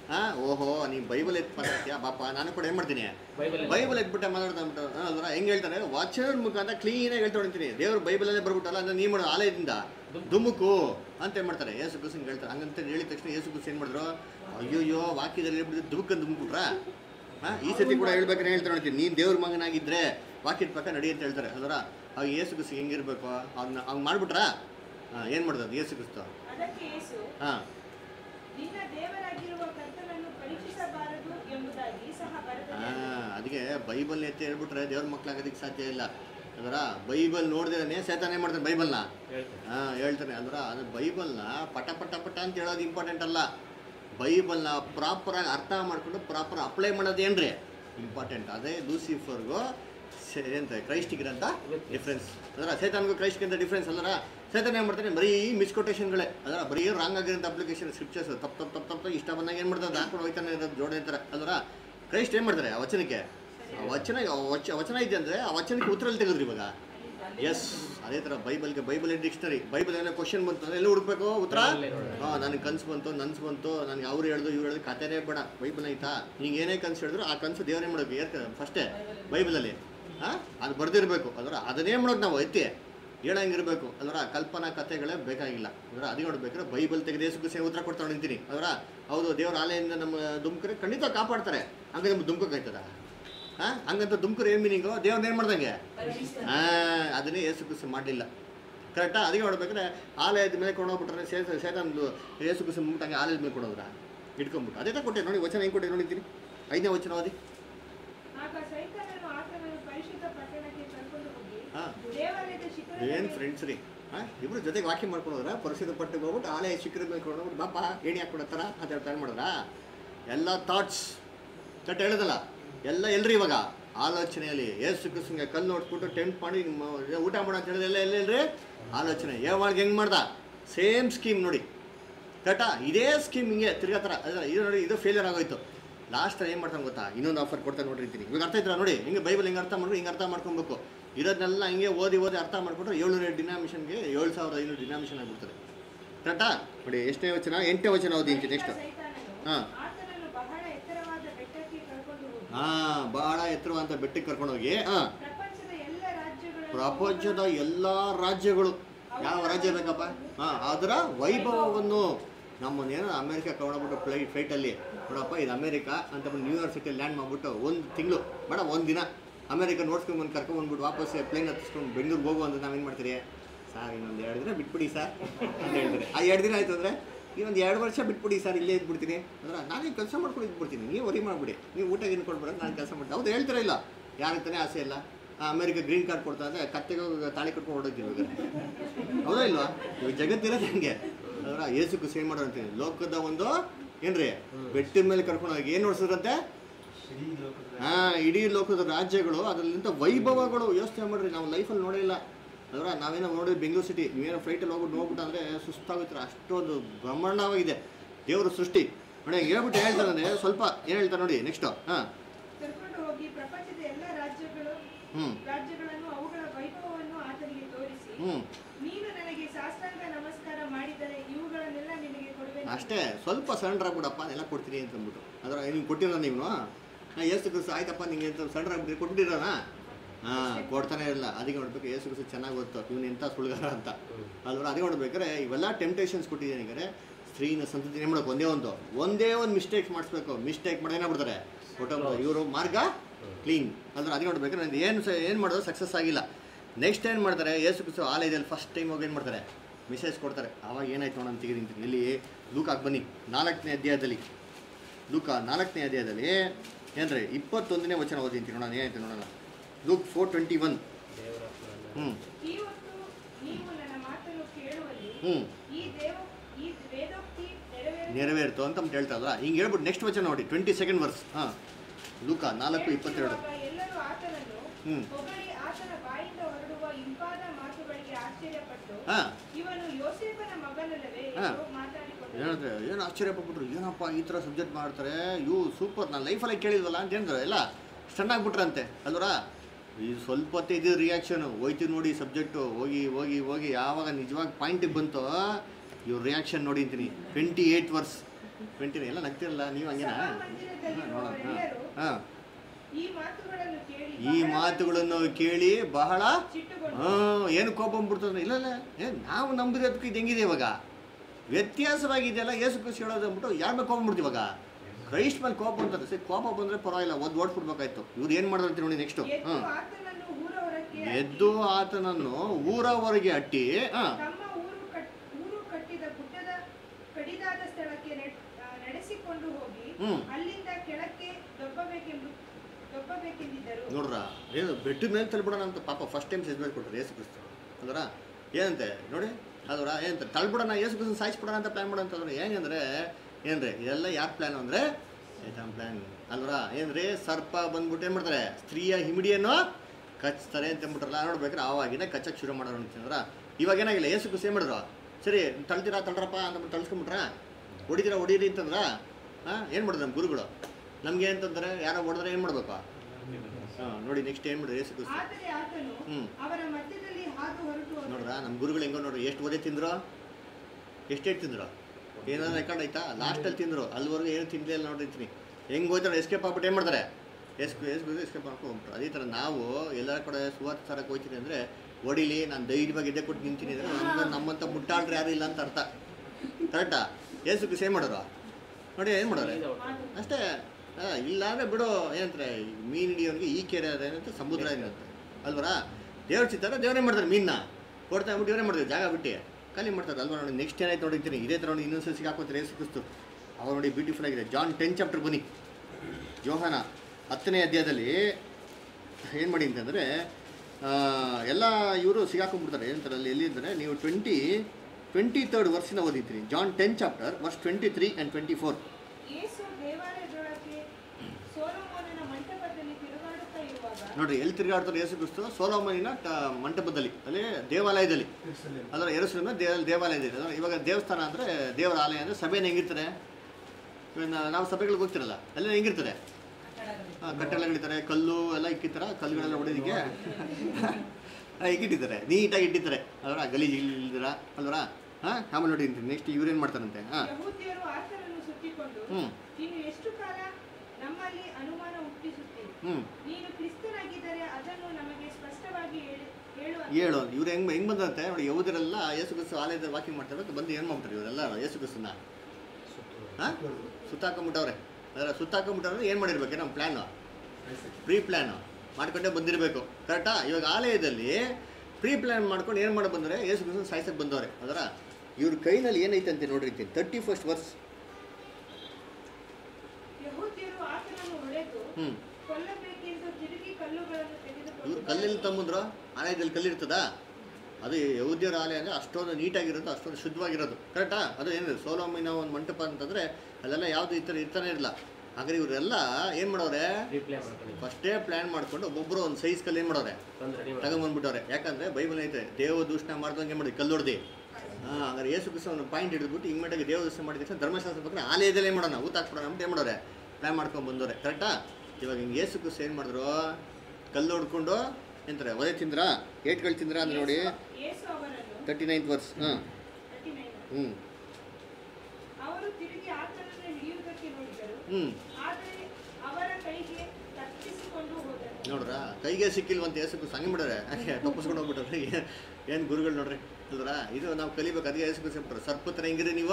ಹಾ ಓಹೋ ನೀ ಬೈಬಲ್ ಎತ್ ಮಾತಾಡ್ತೀಯಾ ಬಾಪ ನಾನು ಕೂಡ ಏನ್ ಮಾಡ್ತೀನಿ ಬೈಬಲ್ ಬೈಬಲ್ ಎತ್ಬಿಟ್ಟೆ ಮಾತಾಡ್ತಾ ಅಂದ್ಬಿಟ್ಟು ಅಲ್ವರ ಹೆಂಗ್ ಹೇಳ್ತಾನೆ ವಚನದ ಮುಖಾಂತರ ಕ್ಲೀನಾಗಿ ಹೇಳ್ತಾ ಹೊಡಿತೀನಿ ದೇವ್ರು ಬೈಬಲಲ್ಲೇ ಬರ್ಬಿಟ್ಟಲ್ಲ ಅಂದ್ರೆ ನೀ ಮಾಡೋ ಆಲಯದಿಂದ ದುಮುಕು ಅಂತ ಏನ್ ಮಾಡ್ತಾರೆ ಏಸು ಕುಸಿಂಗ್ ಹೇಳ್ತಾರೆ ಹಂಗಂತ ಹೇಳಿದ ತಕ್ಷಣ ಏಸು ಕುಸಿ ಏನ್ ಮಾಡಿದ್ರು ಅಯ್ಯೋಯ್ಯೋ ವಾಕ್ಯದಲ್ಲಿ ಹೇಳ್ಬಿಟ್ಟು ದುಮುಕ್ ದುಮ್ಬಿಟ್ರಾ ಹಾ ಈ ಸತಿ ಕೂಡ ಹೇಳ್ಬೇಕಾದ್ರೆ ಹೇಳ್ತಾರೆ ನೋಡ್ತೀನಿ ನೀನ್ ದೇವ್ರ ಮಗನಾಗಿದ್ರೆ ವಾಕ್ಯದ ಪಕ್ಕ ನಡಿ ಅಂತ ಹೇಳ್ತಾರೆ ಅಲ್ವರ ಅವಾಗ ಏಸು ಕುಸಿ ಹೆಂಗಿರ್ಬೇಕು ಅವ್ನ ಅವ್ನು ಮಾಡ್ಬಿಟ್ರಾ ಹಾ, ಏನ್ ಮಾಡ್ದದು ಏಸು ಕ್ರಿಸ್ತು ಅದಕ್ಕೆ ಯೇಸು ಹಾ ನಿನ್ನ ದೇವರಾಗಿರುವ ಕರ್ತನನ್ನು ಪರೀಕ್ಷಿಸಬಾರದು ಎಂಬುದಾಗಿ ಸಹ ಆ, ಬರೆದಿದೆ ಅದಕ್ಕೆ ಬೈಬಲ್ ಎತ್ತಿ ಹೇಳ್ಬಿಟ್ರೆ ದೇವ್ರ ಮಕ್ಳಾಗೋದಕ್ಕೆ ಸಾಧ್ಯ ಇಲ್ಲ ಅದರ ಬೈಬಲ್ ನೋಡಿದ್ರೆ ಸೇತಾನೆ ಏನ್ ಮಾಡ್ತಾನೆ ಬೈಬಲ್ನ ಹೇಳ್ತಾರೆ ಹಾ ಹೇಳ್ತಾನೆ ಅಂದ್ರ ಅದು ಬೈಬಲ್ನ ಪಟ ಪಟ ಪಟ ಅಂತ ಹೇಳೋದು ಇಂಪಾರ್ಟೆಂಟ್ ಅಲ್ಲ ಬೈಬಲ್ನ ಪ್ರಾಪರಾಗಿ ಅರ್ಥ ಮಾಡ್ಕೊಂಡು ಪ್ರಾಪರ್ ಅಪ್ಲೈ ಮಾಡೋದೇನ್ರಿ ಇಂಪಾರ್ಟೆಂಟ್ ಅದೇ ಲೂಸಿಫರ್ಗೂ ಎಂತ ಕ್ರೈಸ್ಟಿಗಿರಂತ ಡಿಫ್ರೆನ್ಸ್ ಅದರ ಸೈತಾನ್ಗೂ ಕ್ರೈಸ್ಟ್ಗಿಂತ ಡಿಫ್ರೆನ್ಸ್ ಅಲ್ಲರ ಸೈತಾನ್ ಏನು ಮಾಡ್ತಾನೆ ಬರೀ ಮಿಸ್ಕೊಟೇಷನ್ಗಳೇ ಅದರ ಬರೀ ರಾಂಗ್ ಆಗಿರೋಂಥ ಅಪ್ಲಿಕೇಶನ್ ಸ್ಕ್ರಿಪ್ಚರ್ಸ್ ತಪ್ಪು ತಪ್ಪು ತಪ್ಪು ತಪ್ಪು ಇಷ್ಟ ಬಂದಾಗ ಏನು ಮಾಡ್ತಾರೆ ಹಾಕೊಂಡು ಹೋಯ್ತಾನೆ ಇರೋದು ಜೋಡಿ ಅಂತಾರೆ ಅಲ್ವರ ಕ್ರೈಸ್ಟ್ ಏನು ಮಾಡ್ತಾರೆ ಆ ವಚನಕ್ಕೆ ಆ ವಚನ ಆ ವಚ ವಚನ ಇದೆ ಅಂದರೆ ಆ ವಚನಕ್ಕೆ ಉತ್ತರ ಎಲ್ಲಿ ತೆಗೆದ್ರಿ ಇವಾಗ ಎಸ್ ಅದೇ ಥರ ಬೈಬಲ್ಗೆ ಬೈಬಲ್ ಡಿಕ್ಷನರಿ ಬೈಬಲ್ ಏನೋ ಕ್ವಶನ್ ಬಂತು ಅಂದ್ರೆ ಎಲ್ಲಿ ಹುಡುಕ್ಬೇಕು ಉತ್ತರ ಬೈಬಲಲ್ಲೇ ನೋಡಿ. ಹಾಂ ನನಗೆ ಕನ್ಸು ಬಂತು ನನ್ಸು ಬಂತು ನನಗೆ ಅವ್ರು ಹೇಳ್ದು ಇವ್ರು ಹೇಳ್ದು ಕಥೆನೇ ಬೇಡ ಬೈಬಲ್ ಐತಾ ನೀವು ಏನೇ ಕನ್ಸು ಹೇಳಿದ್ರು ಆ ಕನಸು ದೇವರೇ ಮಾಡೋದು ಏರ್ ಫಸ್ಟೇ ಬೈಬಲಲ್ಲಿ ಹಾಂ ಅದು ಬರ್ದಿರಬೇಕು ಅದರ ಅದನ್ನೇ ಮಾಡೋದು ನಾವು ಎತ್ತಿ ಹೇಳಂಗಿರ್ಬೇಕು ಅದರ ಕಲ್ಪನಾ ಕಥೆಗಳೇ ಬೇಕಾಗಿಲ್ಲ ಅದರ ಅದು ನೋಡ್ಬೇಕಾದ್ರೆ ಬೈಬಲ್ ತೆಗೆದು ಯೇಸು ಸೇ ಉತ್ತರ ಕೊಡ್ತಾ ನಿಂತೀನಿ ಅದರ ಹೌದು ದೇವ್ರ ಆಲೆಯಿಂದ ನಮ್ಮ ದುಮ್ಕರೆ ಖಂಡಿತ ಕಾಪಾಡ್ತಾರೆ ಹಂಗೆ ನಮ್ಮ ದುಮ್ಕಾಯ್ತದ ಹಾಂ ಹಂಗಂತ ದುಮ್ಕರು ಏನು ಮೀನಿಂಗು ದೇವ್ರನ್ನ ಏನು ಮಾಡ್ದಂಗೆ ಆ, ಅದನ್ನೇ ಯೇಸು ಕುಸು ಮಾಡಲಿಲ್ಲ ಕರೆಕ್ಟಾ ಅದಕ್ಕೆ ನೋಡ್ಬೇಕಾದ್ರೆ ಆಲಯದ ಮೇಲೆ ಕೊಂಡೋಗ್ಬಿಟ್ರೆ ಸೇತ ಸೇತಂದು ಯೇಸು ಕುಸು ಮುಟ್ಟಂಗೆ ಆಲಯದ ಮೇಲೆ ಕೊಡೋದ್ರ ಇಟ್ಕೊಂಡ್ಬಿಟ್ಟು ಅದೇ ತರ ಕೊಟ್ಟೆ ನೋಡಿ ವಚನ ಹೆಂಗೆ ಕೊಟ್ಟೆ ನೋಡಿದ್ದೀನಿ ಐದನೇ ವಚನ ಓದಿ ಆಗ ಸೈತಾನನು ಆತನನ್ನು ಪರಿಶುದ್ಧ ಪಟ್ಟಣಕ್ಕೆ ಕರ್ಕೊಂಡು ಹೋಗಿ ಹಾಂ ದೇವಾಲಯದ ಏನು ಶಿಖರದಲ್ಲಿ ಫ್ರೆಂಡ್ಸ್ ರೀ ಹಾಂ ಇಬ್ರು ಜೊತೆಗೆ ವಾಕ್ಯ ಮಾಡ್ಕೊಂಡೋದ್ರ ಪರಿಶುದ್ಧ ಪಟ್ಟಿಗೆ ಹೋಗ್ಬಿಟ್ಟು ಆಲಯ ಶಿಖರ ಮೇಲೆ ಕೊಂಡೋಗ್ಬಿಟ್ಟು ಬಾಪ ಏಣಿ ಹಾಕ್ಬಿಡತ್ತಾರ ಅಂತ ಹೇಳ್ತಾರೆ ಮಾಡಿದ್ರ ಎಲ್ಲ ಥಾಟ್ಸ್ ಕಟ್ ಹೇಳಿದಲ್ಲ ಎಲ್ಲ ಎಲ್ರಿ ಇವಾಗ ಆಲೋಚನೆಯಲ್ಲಿ ಏಸು ಕೃಷ್ಣಗೆ ಕಲ್ಲು ನೋಡ್ಬಿಟ್ಟು ಟೆಂಟ್ ಮಾಡಿ ಮ- ಊಟ ಮಾಡೋ ಅಂತ ಹೇಳಿದ್ರೆ ಎಲ್ಲ ಎಲ್ಲೆಲ್ರಿ ಆಲೋಚನೆ ಯಾವಾಗ ಹೆಂಗೆ ಮಾಡ್ದ ಸೇಮ್ ಸ್ಕೀಮ್ ನೋಡಿ ಕರೆಕ್ಟಾ ಇದೇ ಸ್ಕೀಮ್ ಹಿಂಗೆ ತಿರ್ಗಾ ಥರ ಅದ್ರ ಇದು ನೋಡಿ ಇದು ಫೇಲಿಯರ್ ಆಗೋಯ್ತು ಲಾಸ್ಟ್ ಏನು ಮಾಡ್ತಾನೆ ಗೊತ್ತಾ ಇನ್ನೊಂದು ಆಫರ್ ಕೊಡ್ತಾ ನೋಡಿರ್ತೀನಿ ಇವಾಗ ಅರ್ಥ ಆಯ್ತಾ ನೋಡಿ ಹಿಂಗೆ ಬೈಬಲ್ ಹಿಂಗೆ ಅರ್ಥ ಮಾಡ್ಬಿಟ್ಟು ಹಿಂಗೆ ಅರ್ಥ ಮಾಡ್ಕೊಬೇಕು ಇರೋದನ್ನೆಲ್ಲ ಹಿಂಗೆ ಓದಿ ಓದಿ ಅರ್ಥ ಮಾಡ್ಬಿಟ್ರೆ ಏಳ್ನೂರ ಡಿನಾಮಿಷನ್ಗೆ ಏಳು ಸಾವಿರದ ಐನೂರು ಡಿನಾಮಿಷನ್ ಆಗ್ಬಿಡ್ತಾರೆ ಕರೆಕ್ಟಾ ನೋಡಿ ಎಷ್ಟನೇ ವಚನ ಎಂಟನೇ ವಚನ ಓದಿ ಇಂಚು ನೆಕ್ಸ್ಟ್ ಸೈತಾನನು ಹಾಂ ಆತನನ್ನು ಬಹಳ ಎತ್ತರವಾದ ಬೆಟ್ಟಕ್ಕೆ ಕರ್ಕೊಂಡು ಹೋಗಿ ಹಾಂ ಭಾಳ ಎತ್ತರವಂತ ಬೆಟ್ಟಕ್ಕೆ ಕರ್ಕೊಂಡೋಗಿ ಹಾಂ ಪ್ರಪಂಚದ ಎಲ್ಲ ರಾಜ್ಯಗಳನ್ನು ಪ್ರಪಂಚದ ಎಲ್ಲ ರಾಜ್ಯಗಳು ಯಾವ ರಾಜ್ಯ ಬೇಕಪ್ಪ ಹಾಂ ಅದರ ವೈಭವವನ್ನು ನಮ್ಮನ್ನೇನೋ ಅಮೇರಿಕ ಕರ್ಕೊಂಡೋಗ್ಬಿಟ್ಟು ಫ್ಲೈಟ್ ಫ್ಲೈಟಲ್ಲಿ ನೋಡಪ್ಪ ಇದು ಅಮೇರಿಕ ಅಂತ ಬಂದು ನ್ಯೂಯಾರ್ಕ್ ಸಿಟಿ ಲ್ಯಾಂಡ್ ಮಾಡಿಬಿಟ್ಟು ಒಂದು ತಿಂಗಳು ಬೇಡ ಒಂದು ದಿನ ಅಮೇರಿಕ ನೋಡ್ಸ್ಕೊಂಡು ಬಂದು ಕರ್ಕೊಂಡ್ಬಂದ್ಬಿಟ್ಟು ವಾಪಸ್ ಪ್ಲೇನ್ ಹತ್ತಿಸ್ಕೊಂಡು ಬೆಂಗಳೂರಿಗೆ ಹೋಗು ಅಂತ ನಾವೇನು ಮಾಡ್ತೀರಿ ಸರ್ ಇನ್ನೊಂದು ಎರಡು ದಿನ ಬಿಟ್ಬಿಡಿ ಸರ್ ಅಂತ ಹೇಳ್ತಾರೆ ಆ ಎರಡು ದಿನ ಆಯ್ತು ಅಂದರೆ ಇನ್ನೊಂದು ಎರಡು ವರ್ಷ ಬಿಟ್ಬಿಡಿ ಸರ್ ಇಲ್ಲೇ ಇದ್ಬಿಡ್ತೀನಿ ಅಂದ್ರೆ ನಾನೇ ಕೆಲಸ ಮಾಡ್ಕೊಂಡು ಇದ್ಬಿಡ್ತೀನಿ ನೀವು ವರಿ ಮಾಡಿಬಿಡಿ ನೀವು ಊಟ ಏನು ಕೊಡ್ಬೇಡ ನಾನು ಕೆಲಸ ಮಾಡ್ತೀನಿ ಹೌದು ಹೇಳ್ತೀರಾ ಇಲ್ಲ ಯಾರಿಗೆ ತಾನೇ ಆಸೆ ಇಲ್ಲ ಆ, ಅಮೇರಿಕ ಗ್ರೀನ್ ಕಾರ್ಡ್ ಕೊಡ್ತಾ ಅಂದರೆ ಕತ್ತೆಗೆ ಹೋಗಿ ತಾಳಿ ಕಟ್ಕೊಂಡು ಹೊಡೋಗ್ತೀವಿ ಇವಾಗ ಹೌದಾ ಇಲ್ವಾ ಇವಾಗ ಜಗತ್ತಿರೋದು ಹೆಂಗೆ ಅದರ ಏಸುಕು ಸೇವ್ ಮಾಡೋ ಅಂತೀನಿ ಲೋಕದ ಒಂದು ಏನ್ರಿ ಬೆಟ್ಟದ ಮೇಲೆ ಕರ್ಕೊಂಡು ಹೋಗಿ ಏನು ನೋಡ್ಸಿದ್ರಂತೆ ಇಡೀ ಲೋಕದ ಹಾ ಇಡೀ ಲೋಕದ ರಾಜ್ಯಗಳು ಅದರಲ್ಲಿಂದ ವೈಭವಗಳು ಯೋಚನೆ ಮಾಡ್ರಿ ನಾವು ಲೈಫಲ್ಲಿ ನೋಡೇ ಇಲ್ಲ ಅದರ ನಾವೇನೋ ನೋಡಿ ಬೆಂಗಳೂರು ಸಿಟಿ ನೀವೇನೋ ಫ್ಲೈಟಲ್ಲಿ ಹೋಗ್ಬಿಟ್ಟು ನೋಡ್ಬಿಟ್ಟು ಅಂದರೆ ಸುಸ್ತಾಗುತ್ತೆ ಅಷ್ಟೊಂದು ಬ್ರಹ್ಮಾಂಡವಾಗಿದೆ ದೇವರ ಸೃಷ್ಟಿ ನೋಡಿ ಹೇಳ್ಬಿಟ್ಟು ಹೇಳ್ತಾರೆ ಅಂದರೆ ಸ್ವಲ್ಪ ಏನು ಹೇಳ್ತಾರೆ ನೋಡಿ ನೆಕ್ಸ್ಟು ಹಾಂ ಕರ್ಕೊಂಡು ಹೋಗಿ ಪ್ರಪಂಚದ ಎಲ್ಲ ರಾಜ್ಯಗಳು ಹ್ಞೂ ರಾಜ್ಯಗಳನ್ನು ಅವುಗಳ ವೈಭವವನ್ನು ಆತನಿಗೆ ತೋರಿಸಿ ಹ್ಞೂ ನೀನು ನನಗೆ ಸಾಷ್ಟಾಂಗ ನಮಸ್ಕಾರ ಮಾಡಿದರೆ ಇವುಗಳನ್ನೆಲ್ಲ ನಿನಗೆ ಕೊಡುವೆನು ಅಷ್ಟೇ ಸ್ವಲ್ಪ ಸರೆಂಡರ್ ಆಗ್ಬಿಡಪ್ಪ ಎಲ್ಲ ಕೊಡ್ತೀನಿ ಅಂತ ಅಂದ್ಬಿಟ್ಟು ಅದರ ನೀವು ಕೊಟ್ಟಿರೋ ನೀವು ಹಾಂ ಏಸು ಕ್ರಿಸ್ತು ಆಯ್ತಪ್ಪ ನಿಂಗೆ ಅಂತ ಸರೆಂಡರ್ ಆಗ್ಬಿಟ್ಟು ಕೊಟ್ಬಿಟ್ಟಿರೋಣ ಹಾಂ ಕೊಡ್ತಾನೆ ಇಲ್ಲ ಅದಕ್ಕೆ ನೋಡ್ಬೇಕು ಏಸು ಕ್ರಿಸ್ತು ಚೆನ್ನಾಗಿ ಗೊತ್ತು ಇವನು ಎಂಥ ಸುಳ್ಗಾರ ಅಂತ ಅಲ್ವ ಅದಕ್ಕೆ ನೋಡ್ಬೇಕಾದ್ರೆ ಇವೆಲ್ಲ ಟೆಂಪ್ಟೇಷನ್ಸ್ ಕೊಟ್ಟಿದ್ದೇನೆ ಸ್ತ್ರೀನ ಸಂತತಿ ಏನು ಮಾಡೋಕೆ ಒಂದೇ ಒಂದು ಒಂದೇ ಒಂದು ಮಿಸ್ಟೇಕ್ ಮಾಡಿಸ್ಬೇಕು ಮಿಸ್ಟೇಕ್ ಮಾಡಿ ಏನಾಗ್ಬಿಡ್ತಾರೆ ಕೊಟ್ಟು ಇವರು ಮಾರ್ಗ ಕ್ಲೀನ್ ಅಂದ್ರೆ ಅದಕ್ಕೆ ನೋಡ್ಬೇಕಾದ್ರೆ ನಾನು ಏನು ಸ ಏನು ಮಾಡೋದು ಸಕ್ಸಸ್ ಆಗಿಲ್ಲ ನೆಕ್ಸ್ಟ್ ಏನು ಮಾಡ್ತಾರೆ ಏಸು ಕ್ರಿಸ್ತು ಆಲಯದಲ್ಲಿ ಫಸ್ಟ್ ಟೈಮ್ ಹೋಗಿ ಏನು ಮಾಡ್ತಾರೆ ಮೆಸೇಜ್ ಕೊಡ್ತಾರೆ ಆವಾಗ ಏನಾಯ್ತು ನೋಡೋಣ ತೆಗೆದಿಂತೀನಿ ಇಲ್ಲಿ ಲೂಕಾಕ್ ಬನ್ನಿ ನಾಲ್ಕನೇ ಅಧ್ಯಾಯದಲ್ಲಿ ಲೂಕ ನಾಲ್ಕನೇ ಅಧ್ಯಾಯದಲ್ಲಿ ಏನ್ರಿ ಇಪ್ಪತ್ತೊಂದನೇ ವಚನ ಓದಿಂತೀನಿ ನೋಡೋಣ ಏನಾಯ್ತು ನೋಡೋಣ ಲೂಕ್ ಫೋರ್ ಟ್ವೆಂಟಿ ಒನ್ ದೇವರ ಸ್ಮರಣೆ. ಹ್ಞೂ ಇವತ್ತು ನೀವು ನನ್ನ ಮಾತನ್ನು ಕೇಳುವಲ್ಲಿ ಹ್ಞೂ ಈ ದೇವ ಈ ವೇದೋಕ್ತಿ ನೆರವೇರ ನೆರವೇರ್ತು ಅಂತ ಅಂದ್ಬಿಟ್ಟು ಹೇಳ್ತಾ ಇದ್ರ ಹಿಂಗೆ ಹೇಳ್ಬಿಟ್ಟು ನೆಕ್ಸ್ಟ್ ವಚನ ನೋಡಿ ಟ್ವೆಂಟಿ ಸೆಕೆಂಡ್ ವರ್ಸ್ ಹಾಂ ಲೂಕ ನಾಲ್ಕು ಇಪ್ಪತ್ತೆರಡು ಹೇಳುತ್ತಿರುವಾಗ ಎಲ್ಲರೂ ಆತನನ್ನು ಹ್ಮ್. ಹೊಗಳಿ ಆತನ ಬಾಯಿಂದ ಹೊರಡುವ ಇಂಪಾದ ಮಾತುಗಳಿಗೆ ಆಶ್ಚರ್ಯಪಟ್ಟು ಹಾಂ ಇವನು ಯೋಸೇಫನ ಮಗನಲ್ಲವೇ ಹಾ. ಎಂದು ಮಾತಾಡಿಕೊಂಡರು ಹೇಳಿದ್ರೆ ಏನು ಆಶ್ಚರ್ಯಪಟ್ಬಿಟ್ರು ಏನಪ್ಪ ಈ ಥರ ಸಬ್ಜೆಕ್ಟ್ ಮಾಡ್ತಾರೆ ಇವು ಸೂಪರ್ ನಾನು ಲೈಫಲ್ಲೇ ಕೇಳಿದ್ವಲ್ಲ ಅಂತ ಹೇಳಿದ್ರು ಎಲ್ಲ ಚೆನ್ನಾಗ್ಬಿಟ್ರಂತೆ ಅಲ್ವರಾ ಈ ಸ್ವಲ್ಪ ಹೊತ್ತು ಇದು ರಿಯಾಕ್ಷನು ಹೋಯ್ತು ನೋಡಿ ಸಬ್ಜೆಕ್ಟು ಹೋಗಿ ಹೋಗಿ ಹೋಗಿ ಯಾವಾಗ ನಿಜವಾಗಿ ಪಾಯಿಂಟಿಗೆ ಬಂತೋ ಇವ್ರ ರಿಯಾಕ್ಷನ್ ನೋಡಿ ಅಂತೀನಿ ಟ್ವೆಂಟಿ ಏಯ್ಟ್ ವರ್ಸ್ ಟ್ವೆಂಟಿನ ಎಲ್ಲ ನಗ್ತಿರಲ್ಲ ನೀವು ಹಂಗೇನಾ ಸಭಾಮಂದಿರದಲ್ಲಿ ನೋಡೋಣ ಇರುವವರೆಲ್ಲರೂ ಹಾಂ ಈ ಮಾತುಗಳನ್ನು ಕೇಳಿ ಈ ಬಹಳ ಮಾತುಗಳನ್ನು ಕೇಳಿ ಬಹಳ ಸಿಟ್ಟುಗೊಂಡು ಹಾಂ ಏನು ಕೋಪ ಬಂದ್ಬಿಡ್ತದೆ ಇಲ್ಲ ಇಲ್ಲ ಏ ನಾವು ನಂಬಿರೋದಕ್ಕೆ ಇದು ಹೆಂಗಿದೆ ಇವಾಗ ವ್ಯತ್ಯಾಸವಾಗಿದೆಯಲ್ಲ ಏಸು ಕೃಷಿ ಹೇಳೋದು ಅಂದ್ಬಿಟ್ಟು ಯಾರ ಮೇಲೆ ಕೋಪ ಬಿಡ್ತೀವಿ ಇವಾಗ ಕ್ರೈಸ್ಟ್ ಮೇಲೆ ಕೋಪ ಅಂತದೆ ಸರಿ ಕೋಪ ಬಂದರೆ ಪರವಾಗಿಲ್ಲ ಒಂದು ಓಡ್ಬಿಡ್ಬೇಕಾಯ್ತು ಇವ್ರು ಏನು ಮಾಡೋದಂತ ನೋಡಿ ನೆಕ್ಸ್ಟು ಎದ್ದು ಹಾಂ ಆತನನ್ನು ಊರ ಹೊರಕ್ಕೆ ಎದ್ದು ಆತನನ್ನು ಊರ ಹೊರಗೆ ಅಟ್ಟಿ ಹಾಂ ತಮ್ಮ ಊರು ಕಟ್ ಊರು ಕಟ್ಟಿದ ಗುಡ್ಡದ ಕಡಿದಾದ ಸ್ಥಳಕ್ಕೆ ನೆಡ್- ಆ, ನಡೆಸಿಕೊಂಡು ಹೋಗಿ ಹ್ಮ್. ಅಲ್ಲಿಂದ ಕೆಳಕ್ಕೆ ದೊಬ್ಬಬೇಕೆಂಬು ದೊಬ್ಬಬೇಕೆಂದಿದ್ದರು ನೋಡ್ರ ಏನು ಬೆಟ್ಟದ ಮೇಲೆ ತಳ್ಬಿಡೋಣ ಅಂತ ಪಾಪ ಫಸ್ಟ್ ಟೈಮ್ ಸೆಜ್ಮೇಲೆ ಕೊಟ್ಟರು ಏಸು ಕ್ರಿಸ್ತು ಅಲ್ವರ ಏನಂತೆ ನೋಡಿ ಅದರ ಏನಂತ ತಳ್ಬಿಡೋಣ ಏಸು ಕ್ರಿಸ್ತು ಸಾಯಿಸ್ಬಿಡೋಣ ಅಂತ ಪ್ಲ್ಯಾನ್ ಮಾಡೋಂತ ಅಂದ್ರೆ ಹೆಂಗಂದ್ರೆ ಏನ್ರಿ ಇದೆಲ್ಲ ಯಾರು ಪ್ಲ್ಯಾನ್ ಅಂದರೆ ಸೈತಾನ್ ಪ್ಲ್ಯಾನ್ ಅಲ್ವರ ಏನ್ರಿ ಸರ್ಪ ಬಂದ್ಬಿಟ್ಟು ಏನು ಮಾಡ್ತಾರೆ ಸ್ತ್ರೀಯ ಹಿಮಿಡಿಯನ್ನು ಕಚ್ತಾರೆ ಅಂತ ಅಂದ್ಬಿಟ್ರಲ್ಲ ನೋಡ್ಬೇಕಾದ್ರೆ ಆವಾಗಿನ ಕಚ್ಚಕ್ಕೆ ಶುರು ಮಾಡೋರು ಅಂತಂದ್ರ ಇವಾಗ ಏನಾಗಿಲ್ಲ ಏಸು ಕ್ರಿಸ್ತು ಏನು ಮಾಡಿದ್ರು ಸರಿ ತಳ್ತೀರಾ ತಳ್ರಪ್ಪ ಅಂತ ತಳ್ಸ್ಕೊಂಬಿಟ್ರ ಹೊಡಿತೀರಾ ಹೊಡೀರಿ ಅಂತಂದ್ರ ಹಾಂ ಏನು ಮಾಡಿದ್ರು ನಮ್ಮ ಗುರುಗಳು ನಮ್ಗೆ ಅಂತಂದ್ರೆ ಯಾರೋ ಹೊಡೆದ್ರೆ ಏನು ಮಾಡ್ಬೇಕು ಹಾಂ ನೋಡಿ ನೆಕ್ಸ್ಟ್ ಏನು ಮಾಡಿದ್ರು ಏಸು ಕ್ರಿಸ್ತು ಆದರೆ ಆತನು ಹ್ಮ್. ಅವರ ಮಧ್ಯದಲ್ಲಿ ಹಾದು ಹೊರಟು ಹೋದನು. ನೋಡ್ರ ನಮ್ಮ ಗುರುಗಳು ಹೆಂಗೋ ನೋಡ್ರಿ ಎಷ್ಟು ಒದೆ ತಿಂದ್ರು ಎಷ್ಟು ಏಟ್ ತಿಂದ್ರು ಏನಾದ್ರು ರೆಕಾರ್ಡ್ ಆಯ್ತಾ ಲಾಸ್ಟಲ್ಲಿ ತಿಂದ್ರು ಅಲ್ಲಿವರೆಗೂ ಏನು ತಿಂದಿಲ್ಲ ನೋಡಿರ್ತೀನಿ ಹೆಂಗೆ ಹೋಯ್ತಾರೆ ಎಸ್ಕೇಪ್ ಆಗ್ಬಿಟ್ಟು ಏನು ಮಾಡ್ತಾರೆ ಎಸ್ಕ್ ಎಸ್ಕ್ ಎಸ್ಕೇಪ್ ಮಾಡ್ಕೊಂಡು ಹೋಗ್ಬಿಟ್ರು ಅದೇ ಥರ ನಾವು ಎಲ್ಲರ ಕಡೆ ಸುವಾರ್ಥ ಸರಕ್ಕೆ ಹೋಗ್ತೀನಿ ಅಂದರೆ ಹೊಡಿಲಿ ನಾನು ಧೈರ್ಯವಾಗಿ ಎದೆ ಕೊಟ್ಟು ನಿಂತೀನಿ ಅಂದರೆ ನಮ್ಮ ನಮ್ಮಂತ ಮುಟ್ಟಾಡ್ರೆ ಯಾರು ಇಲ್ಲ ಅಂತ ಅರ್ಥ ಕರೆಕ್ಟಾ ಏಸಕ್ಕೆ ಸೇವ್ ಮಾಡೋರು ನೋಡಿ ಏನು ಮಾಡೋರೆ ಅಷ್ಟೇ ಆ, ಇಲ್ಲ ಅಂದರೆ ಬಿಡು ಏನಂತಾರೆ ಮೀನು ಹಿಡಿಯೋನಿಗೆ ಈ ಕೆರೆ ಅದೇನಂತ ಸಮುದ್ರ ಏನಂತೆ ಅಲ್ವರಾ ದೇವ್ರ ಚಿತ್ತಾರ ದೇವರೇ ಮಾಡ್ತಾರೆ ಮೀನ್ನ ಕೊಡ್ತಾ ಬಿಟ್ಟು ಇವರೇ ಮಾಡ್ತಾರೆ ಜಾಗ ಬಿಟ್ಟು ಖಾಲಿ ಮಾಡ್ತಾರೆ ಅಲ್ವಾ ನೋಡಿ ನೆಕ್ಸ್ಟ್ ಏನಾಯ್ತು ನೋಡಿರ್ತೀನಿ ಇದೇ ಥರ ನೋಡಿ ಇನ್ನೊಂದು ಸಲ ಸಿಗಾಕೋತಾರೆ ಏಸು ಕ್ರಿಸ್ತು ಅವ್ರು ನೋಡಿ ಬ್ಯೂಟಿಫುಲ್ ಆಗಿದೆ ಜಾನ್ ಟೆನ್ ಚಾಪ್ಟರ್ ಬನ್ನಿ ಜೋಹನ ಹತ್ತನೇ ಅಧ್ಯಾಯದಲ್ಲಿ ಏನು ಮಾಡಿ ಅಂತಂದರೆ ಎಲ್ಲ ಇವರು ಸಿಗಾಕೊಂಡ್ಬಿಡ್ತಾರೆ ಏನಂತಾರೆ ಅಲ್ಲಿ ಎಲ್ಲಿ ಅಂದರೆ ನೀವು ಟ್ವೆಂಟಿ ಟ್ವೆಂಟಿ ತರ್ಡ್ ವರ್ಷನ ಓದಿರ್ತೀನಿ John ten chapter verse twenty three and twenty four ಯೇಸು ದೇವಾಲಯದೊಳಗೆ ಸೋಲೊಮೋನನ ಮಂಟಪದಲ್ಲಿ ತಿರುಗಾಡುತ್ತಾ ಇರುವಾಗ ನೋಡ್ರಿ ಎಲ್ಲಿ ತಿರುಗಾಡ್ತಾರೆ ಯೇಸು ಕ್ರಿಸ್ತು ಸೋಲೋಮನಿನ ಟ- ಮಂಟಪದಲ್ಲಿ ಅಲ್ಲಿ ದೇವಾಲಯದಲ್ಲಿ ಅದರ ಎರಸಲಿನ ದೇವ ದೇವಾಲಯದಲ್ಲಿ ಅಂದ್ರೆ ಇವಾಗ ದೇವಸ್ಥಾನ ಅಂದರೆ ದೇವರ ಆಲಯ ಅಂದರೆ ಸಭೆನ ಹೆಂಗಿರ್ತಾರೆ ಇವಾಗ ನಾ- ನಾವು ಸಭೆಗಳಿಗೆ ಹೋಗ್ತಿರಲ್ಲ ಅಲ್ಲಿ ಹೆಂಗಿರ್ತದೆ ಆ, ಕಟ್ಟೆಗಳಿರ್ತಾರೆ ಕಲ್ಲು ಎಲ್ಲ ಇಕ್ಕಿರ್ತಾರ ಕಲ್ಲುಗಳೆಲ್ಲ ಹೊಡೆದಿಕ್ಕೆ ಇಕ್ಕಿಟ್ಟಿದ್ದಾರೆ ನೀಟಾಗಿ ಇಟ್ಟಿರ್ತಾರೆ ಅದರ ಗಲೀಜು ಇಲ್ದಿರ ಅಲ್ವರ ಹಾಂ ಆಮೇಲೆ ನೋಡಿ ನೆಕ್ಸ್ಟ್ ಇವ್ರೇನು ಮಾಡ್ತಾರಂತೆ ಹಾಂ ಯಹೂದ್ಯರು ಆತನನ್ನು ಸುತ್ತಿಕೊಂಡು ಹ್ಞೂ ನೀನು ಎಷ್ಟು ಕಾಲ ನಮ್ಮಲ್ಲಿ ಅನುಮಾನ ಹುಟ್ಟಿಸುತ್ತೀರಿ ಹ್ಞೂ ನೀನು ಕ್ರಿಸ್ತನಾಗಿದ್ದರೆ ಅದನ್ನು ನಮಗೆ ಸ್ಪಷ್ಟವಾಗಿ ಹೇಳಿ ಹೇಳು ಅಂತ ಹೇಳು ಇವ್ರು ಹೆಂಗ್ ಹೆಂಗ್ ಬಂದಂತೆ ನೋಡಿ ಯಹೂದರೆಲ್ಲ ಯೇಸು ಕ್ರಿಸ್ತು ಆಲಯದ ವಾಕಿಂಗ್ ಮಾಡ್ತಾರೆ ಬಂದು ಏನು ಮಾಡ್ತಾರೆ ಇವರೆಲ್ಲ ಯೇಸು ಕ್ರಿಸ್ತನ ಹಾಂ ಸುತ್ತಾಕೊಂಬಿಟ್ಟವ್ರೆ ಅದರ ಸುತ್ತಾಕೊಂಬಿಟ್ಟವ್ರೆ ಏನು ಮಾಡಿರ್ಬೇಕು ನಮ್ಮ ಪ್ಲ್ಯಾನು ಪ್ರೀ ಪ್ಲ್ಯಾನು ಮಾಡ್ಕೊಂಡೇ ಬಂದಿರಬೇಕು ಕರೆಕ್ಟಾ ಇವಾಗ ಆಲಯದಲ್ಲಿ ಪ್ರೀ ಪ್ಲ್ಯಾನ್ ಮಾಡ್ಕೊಂಡು ಏನು ಮಾಡಿ ಬಂದರೆ ಯೇಸು ಕ್ರಿಸ್ತನ ಸಾಯ್ಸಕ್ಕೆ ಬಂದವ್ರೆ ಅದರ ಇವ್ರ ಕೈನಲ್ಲಿ ಏನೈತೆ ಅಂತ ನೋಡಿರ್ತೀನಿ ತರ್ಟಿ ಫಸ್ಟ್ ವರ್ಸ್ ಯಹೂದ್ಯರು ಆತನನ್ನು ಹೊಡೆದು ಹ್ಞೂ ಕೊಲ್ಲಬೇಕೆಂದು ತಿರುಗಿ ಕಲ್ಲುಗಳನ್ನು ಇವ್ರು ತೆಗೆದುಕೊಂಡು ಕಲ್ಲೆಲ್ಲಿ ತಂಬಂದ್ರು ಆಲಯದಲ್ಲಿ ಕಲ್ಲಿರ್ತದಾ ಅದು ಯಹೂದ್ಯರ ಆಲಯ ಅಂದರೆ ಅಷ್ಟೊಂದು ನೀಟಾಗಿರೋದು ಅಷ್ಟೊಂದು ಶುದ್ಧವಾಗಿರೋದು ಕರೆಕ್ಟಾ ಅದು ಏನಿದೆ ಸೋಲೋಮಿನ ಒಂದು ಮಂಟಪ ಅಂತಂದರೆ ಅಲ್ಲೆಲ್ಲ ಯಾವುದು ಈ ಥರ ಇರ್ತಾನೆ ಇರಲ್ಲ ಹಾಗಾದ್ರೆ ಇವರೆಲ್ಲ ಏನು ಮಾಡೋರೆ ರಿಪ್ಲೈ ಮಾಡ್ಕೊಂಡು ಫಸ್ಟೇ ಪ್ಲ್ಯಾನ್ ಮಾಡ್ಕೊಂಡು ಒಬ್ಬೊಬ್ಬರು ಒಂದು ಸೈಜ್ ಕಲ್ಲು ಏನು ಮಾಡೋರೆ ಬಂದು ರೆಡಿ ಮಾಡಿ ತಗೊಂಬಂದ್ಬಿಟ್ಟವ್ರೆ ಯಾಕಂದರೆ ಬೈಬಲ್ ಐತೆ ದೇವ ದೂಷಣೆ ಮಾಡ್ದಂಗೆ ಮಾಡಿ ಕಲ್ಲು ಹೊಡೆದಿ ಹಾಂ ಹಾಗಾದ್ರೆ ಏಸು ಕ್ರಿಸ್ತ ಒಂದು ಪಾಯಿಂಟ್ ಹಿಡಿದ್ಬಿಟ್ಟು ಇಮ್ಮಿಡಿಯಾಗಿ ದೇವ ದೂಷಣೆ ಮಾಡಿದ ತಕ್ಷಣ ಧರ್ಮಶಾಸ್ತ್ರ ಪ್ರಕಾರ ಆಲಯದಲ್ಲೇ ಮಾಡೋಣ ಊತ ಹಾಕ್ಬಿಡೋಣ ಅಂತ ಏನು ಮಾಡೋರೆ ಪ್ಲ್ಯಾನ್ ಮಾಡ್ಕೊಂಡು ಬಂದವ್ರೆ ಕರೆಕ್ಟಾ ಇವಾಗ ಹಿಂಗೆ ಏಸು ಕ್ರಿಸ್ತ ಏನು ಮಾಡಿದ್ರು ಕಲ್ಲು ಹೊಡ್ಕೊಂಡು ಎಂತಾರೆ ಒದೆ ತಿಂದ್ರಾ ಏಟ್ಗಳು ತಿಂದ್ರಾ ಅಂದ್ರೆ ನೋಡಿ ಯೇಸು ಅವರನ್ನು ತರ್ಟಿ ನೈನ್ತ್ ವರ್ಸ್ ಹಾಂ 39 ಹ್ಞೂ ಅವರು ತಿರುಗಿ ಆತನನ್ನು ಹಿಡಿಯುವುದಕ್ಕೆ ನೋಡಿದರು ಹ್ಞೂ ಆದರೆ ಅವರ ಕೈಗೆ ತಪ್ಪಿಸಿಕೊಂಡು ಹೋದರು ನೋಡ್ರ ಕೈಗೆ ಸಿಕ್ಕಿಲ್ವಂತ ಏಸು ಕ್ರಿಸ್ತ ಹಂಗೆ ಬಿಡೋರೆ ತಪ್ಪಿಸ್ಕೊಂಡು ಹೋಗ್ಬಿಟ್ರೆ ಏನು ಗುರುಗಳು ನೋಡ್ರಿ ಅಲ್ವರ ಇದು ನಾವು ಕಲಿಬೇಕು ಅದಕ್ಕೆ ಏಸು ಕ್ರಿಸ್ತ ಬಿಟ್ರು ಸರ್ಪ ಥರ ಹೆಂಗಿರಿ ನೀವು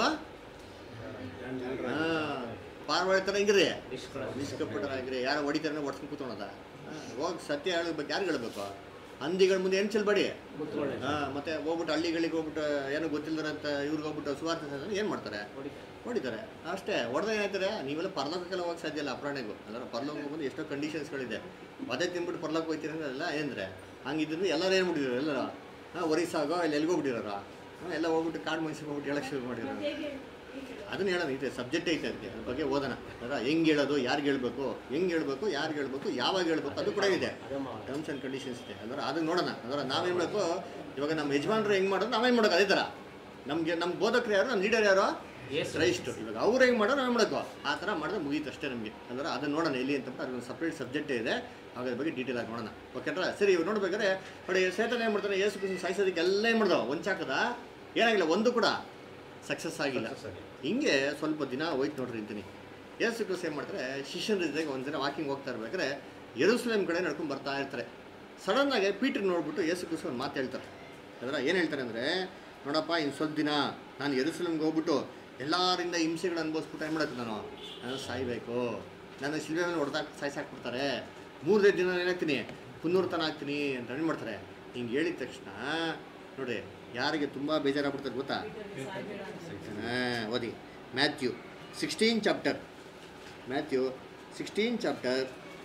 ಹಾಂ ಪಾರ್ವಾಳ ಥರ ಹೆಂಗಿರಿ ನಿಷ್ಕಳ ನಿಷ್ಕಪಟರಾಗಿರಿ ಯಾರೋ ಹೊಡಿತಾರೆ ಹೊಡ್ಸ್ಕೊಂಡು ಕೂತ್ಕೊಳದ ಹೋಗಿ ಸತ್ಯ ಹೇಳ್ಬೇಕು ಯಾರು ಹೇಳ್ಬೇಕು ಹಂದಿಗಳ ಮುಂದೆ ಏನು ಚೆಲ್ಬೇಡಿ ಮುತ್ಕೊಳ್ಳಿ ಹಾಂ ಮತ್ತೆ ಹೋಗ್ಬಿಟ್ಟು ಹಳ್ಳಿಗಳಿಗೆ ಹೋಗ್ಬಿಟ್ಟು ಏನೋ ಗೊತ್ತಿಲ್ಲದಂತ ಇವ್ರಿಗೆ ಹೋಗ್ಬಿಟ್ಟು ಸುವಾರ್ಥ ಏನು ಮಾಡ್ತಾರೆ ಹೊಡಿತಾರೆ ಅಷ್ಟೇ ಹೊಡೆದ ಏನಾಯ್ತಾರೆ ನೀವೆಲ್ಲ ಪರಲೋಕಕ್ಕೆಲ್ಲ ಹೋಗಕ್ಕೆ ಸಾಧ್ಯ ಇಲ್ಲ ಅಪ್ರಾಣಿಗೂ ಅದರ ಪರಲೋಕ ಬಂದು ಎಷ್ಟೋ ಕಂಡೀಷನ್ಸ್ಗಳಿದೆ ಅದೇ ತಿನ್ಬಿಟ್ಟು ಪರಲೋಕ ಹೋಗ್ತೀರಿ ಅಂದ್ರೆ ಏನಂದ್ರೆ ಹಂಗಿದ್ರು ಎಲ್ಲರೂ ಏನು ಮಾಡಿದ್ರು ಎಲ್ಲರೂ ಹಾಂ ಒರಿಸ್ಸಾಗೋ ಇಲ್ಲಿ ಎಲ್ಲಿಗೆ ಹೋಗ್ಬಿಟ್ಟಿರೋರು ಹಾಂ ಎಲ್ಲ ಹೋಗ್ಬಿಟ್ಟು ಕಾಡು ಮನುಷ್ಯಗೆ ಹೋಗ್ಬಿಟ್ಟು ಹೇಳಕ್ಕೆ ಶುರು ಮಾಡಿರೋರು ಹೇಗೆ ಹೀಗೆ. ಅದನ್ನ ಹೇಳೋಣ ಐತೆ ಸಬ್ಜೆಕ್ಟ್ ಐತೆ ಅದಕ್ಕೆ ಅದ್ರ ಬಗ್ಗೆ ಓದೋಣ ಅದ ಹೆಂಗೆ ಹೇಳೋದು ಯಾರಿಗೆ ಹೇಳ್ಬೇಕು ಹೆಂಗೆ ಹೇಳ್ಬೇಕು ಯಾರಿಗೆ ಹೇಳ್ಬೇಕು ಯಾವಾಗ ಹೇಳ್ಬೇಕು ಅದು ಕೂಡ ಇದೆ ಅದೇ ಮಾ ಟರ್ಮ್ಸ್ ಆ್ಯಂಡ್ ಕಂಡೀಷನ್ಸ್ ಇದೆ ಅಂದ್ರೆ ಅದನ್ನ ನೋಡೋಣ ಅಂದ್ರೆ ನಾವೇನು ಮಾಡಬೇಕು ಇವಾಗ ನಮ್ಮ ಯಜಮಾನ್ರು ಹೆಂಗೆ ಮಾಡೋದು ನಾವೇನು ಮಾಡೋದು ಅದೇ ಥರ ನಮಗೆ ನಮ್ಮ ಬೋಧಕರು ಯಾರು ನಮ್ಮ ಲೀಡರ್ ಯಾರು Yes. ಕ್ರೈಸ್ಟ್ ಇವಾಗ ಅವ್ರು ಹೆಂಗೆ ಮಾಡೋದು ನಾವು ಮಾಡಬೇಕು ಆ ಥರ ಮಾಡಿದ್ರೆ ಮುಗೀತು ಅಷ್ಟೇ ನಮಗೆ ಅಂದ್ರೆ ಅದನ್ನ ನೋಡೋಣ ಎಲ್ಲಿ ಅಂತ ಅದೊಂದು ಸಪ್ರೇಟ್ ಸಬ್ಜೆಕ್ಟ್ ಇದೆ ಅದ್ರ ಬಗ್ಗೆ ಡೀಟೇಲ್ ಆಗಿ ನೋಡೋಣ ಓಕೆನ್ರಾ ಸರಿ ಇವಾಗ ನೋಡ್ಬೇಕಾದ್ರೆ ನೋಡಿ ಸೇತನ ಏನು ಮಾಡ್ತಾನೆ ಯೇಸು ಕ್ರಿಸ್ತನ ಸಾಯಿಸೋದಕ್ಕೆ ಎಲ್ಲ ಏನು ಮಾಡ್ದವ ಒಂಚಾಕದ ಏನಾಗಿಲ್ಲ ಒಂದು ಕೂಡ ಸಕ್ಸಸ್ ಆಗಿಲ್ಲ Success ಆಗಿಲ್ಲ. ಹಿಂಗೆ ಸ್ವಲ್ಪ ದಿನ ಹೋಯ್ತು ನೋಡ್ರಿ ಅಂತೀನಿ ಯೇಸು ಕ್ರಿಸ್ತ ಏನು ಮಾಡ್ತಾರೆ ಶಿಷ್ಯನ ಜೊತೆಗೆ ಒಂದಿನ ವಾಕಿಂಗ್ ಹೋಗ್ತಾ ಇರ್ಬೇಕಾದ್ರೆ ಯೆರೂಸಲೇಮ್ ಕಡೆ ನಡ್ಕೊಂಡು ಬರ್ತಾ ಇರ್ತಾರೆ ಸಡನ್ನಾಗಿ ಪೀಟ್ರ್ ನೋಡ್ಬಿಟ್ಟು ಯೇಸು ಕ್ರಿಸ್ತ ಒಂದು ಮಾತು ಹೇಳ್ತಾರೆ ಅದರ ಏನು ಹೇಳ್ತಾರೆ ಅಂದರೆ ನೋಡಪ್ಪ ಇನ್ನು ಸ್ವಲ್ಪ ದಿನ ನಾನು ಯೆರೂಸಲೇಮ್ಗೆ ಹೋಗ್ಬಿಟ್ಟು ಎಲ್ಲರಿಂದ ಹಿಂಸೆಗಳು ಅನುಭವಿಸ್ಬಿಟ್ಟು ಏನು ಮಾಡತ್ತೆ ನಾನು ನಾನು ಸಾಯ್ಬೇಕು ನನ್ನ ಶಿಲ್ವೆ ಮೇಲೆ ಹೊಡೆದಾಕ್ ಸಾಯ್ಸಾಕ್ಬಿಡ್ತಾರೆ ಮೂರನೇ ದಿನ ಏನಾಗ್ತೀನಿ ಪುನರ್ತನ ಆಗ್ತೀನಿ ಅಂತ ಏನು ಮಾಡ್ತಾರೆ ಹಿಂಗೆ ಹೇಳಿದ ತಕ್ಷಣ ನೋಡಿ ಯಾರಿಗೆ ತುಂಬ ಬೇಜಾರಾಗ್ಬಿಡ್ತಾರೆ ಗೊತ್ತಾ ಪೀಟರ್ಗೆ ಸಾಯ್ಬೇಡ ಅಂತ. ಹಾಂ ಓದಿ Matthew sixteen chapter Matthew sixteen chapter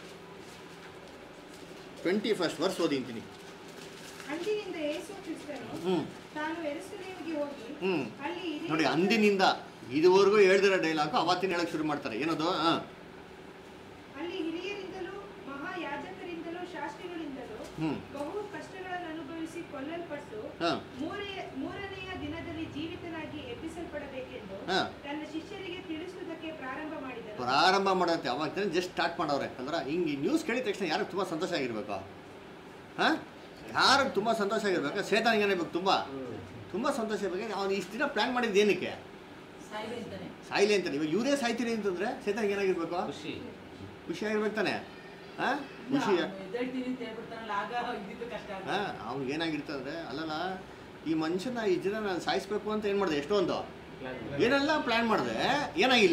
twenty first verse ಓದಿಂತೀನಿ ಅಂದಿನಿಂದ ಯೇಸು ಕ್ರಿಸ್ತನು ಹ್ಞೂ ತಾನು ಎರುಸಲೇಮಿಗೆ ಹೋಗಿ ಹ್ಞೂ ಅಲ್ಲಿ ಹಿರಿಯ ನೋಡಿ ಅಂದಿನಿಂದ ಇದುವರೆಗೂ ಹೇಳ್ದಿರೋ ಡೈಲಾಗು ಅವತ್ತಿನ ಹೇಳಕ್ಕೆ ಶುರು ಮಾಡ್ತಾರೆ ಏನದು ಹಾಂ ಅಲ್ಲಿ ಹಿರಿಯರಿಂದಲೂ ಮಹಾಯಾಜಕರಿಂದಲೂ ಶಾಸ್ತ್ರಿಗಳಿಂದಲೂ ಹ್ಞೂ ಬಹು ಕಷ್ಟಗಳನ್ನು ಅನುಭವಿಸಿ ಕೊಲ್ಲಲ್ಪಟ್ಟು ಹಾಂ ಮೂರೇ ಮೂರನೆಯ ದಿನದಲ್ಲಿ ಜೀವಿತನಾಗಿ ಎಬ್ಬಿಸಲ್ಪಡಬೇಕೆಂದು ಹಾ. ತನ್ನ ಶಿಷ್ಯರಿಗೆ ತಿಳಿಸುವುದಕ್ಕೆ ಪ್ರಾರಂಭ ಮಾಡಿದನು ಪ್ರಾರಂಭ ಮಾಡತ್ತೆ ಅವಾಗ ಜಸ್ಟ್ ಸ್ಟಾರ್ಟ್ ಮಾಡವ್ರೆ ಅಂದ್ರೆ ಹಿಂಗೆ ನ್ಯೂಸ್ ಕೇಳಿದ ತಕ್ಷಣ ಯಾರಿಗೆ ತುಂಬ ಸಂತೋಷ ಆಗಿರ್ಬೇಕು ಹಾಂ ಯಾರಿಗೆ ತುಂಬ ಸಂತೋಷ ಆಗಿರ್ಬೇಕು ಸೇತಾನಿಗೆ ಏನಾಗಬೇಕು ತುಂಬ ತುಂಬ ಸಂತೋಷ ಇರ್ಬೇಕು ಅವ್ನು ಇಷ್ಟು ದಿನ ಪ್ಲ್ಯಾನ್ ಮಾಡಿದ್ದು ಏನಕ್ಕೆ ಸಾಯ್ಬೆ ಅಂತಾನೆ ಸಾಯ್ಲಿ ಅಂತಾನೆ ಇವಾಗ ಇವರೇ ಸಾಯ್ತೀನಿ ಅಂತಂದ್ರೆ ಸೇತಾನಿಗೆ ಏನಾಗಿರ್ಬೇಕು ಖುಷಿ ಖುಷಿಯಾಗಿರ್ಬೇಕು ತಾನೆ ಹಾಂ ಖುಷಿ ಎದ್ದೇಳ್ತೀನಿ ಅಂತ ಹೇಳ್ಬಿಡ್ತಾನಲ್ಲ ಆಗ ಇದ್ದಿದ್ದು ಕಷ್ಟ ಆಗುತ್ತೆ. ಹಾಂ ಅವ್ನಿಗೆ ಏನಾಗಿರ್ತಂದ್ರೆ ಅಲ್ಲಲ್ಲ ಈ ಮನುಷ್ಯನ ಈ ಜನ ನಾನು ಸಾಯಿಸ್ಬೇಕು ಅಂತ ಏನು ಮಾಡಿದೆ ಎಷ್ಟೊಂದು ಏನೆಲ್ಲ ಪ್ಲ್ಯಾನ್ ಮಾಡಿದೆ ಏನಾಗಿಲ್ಲ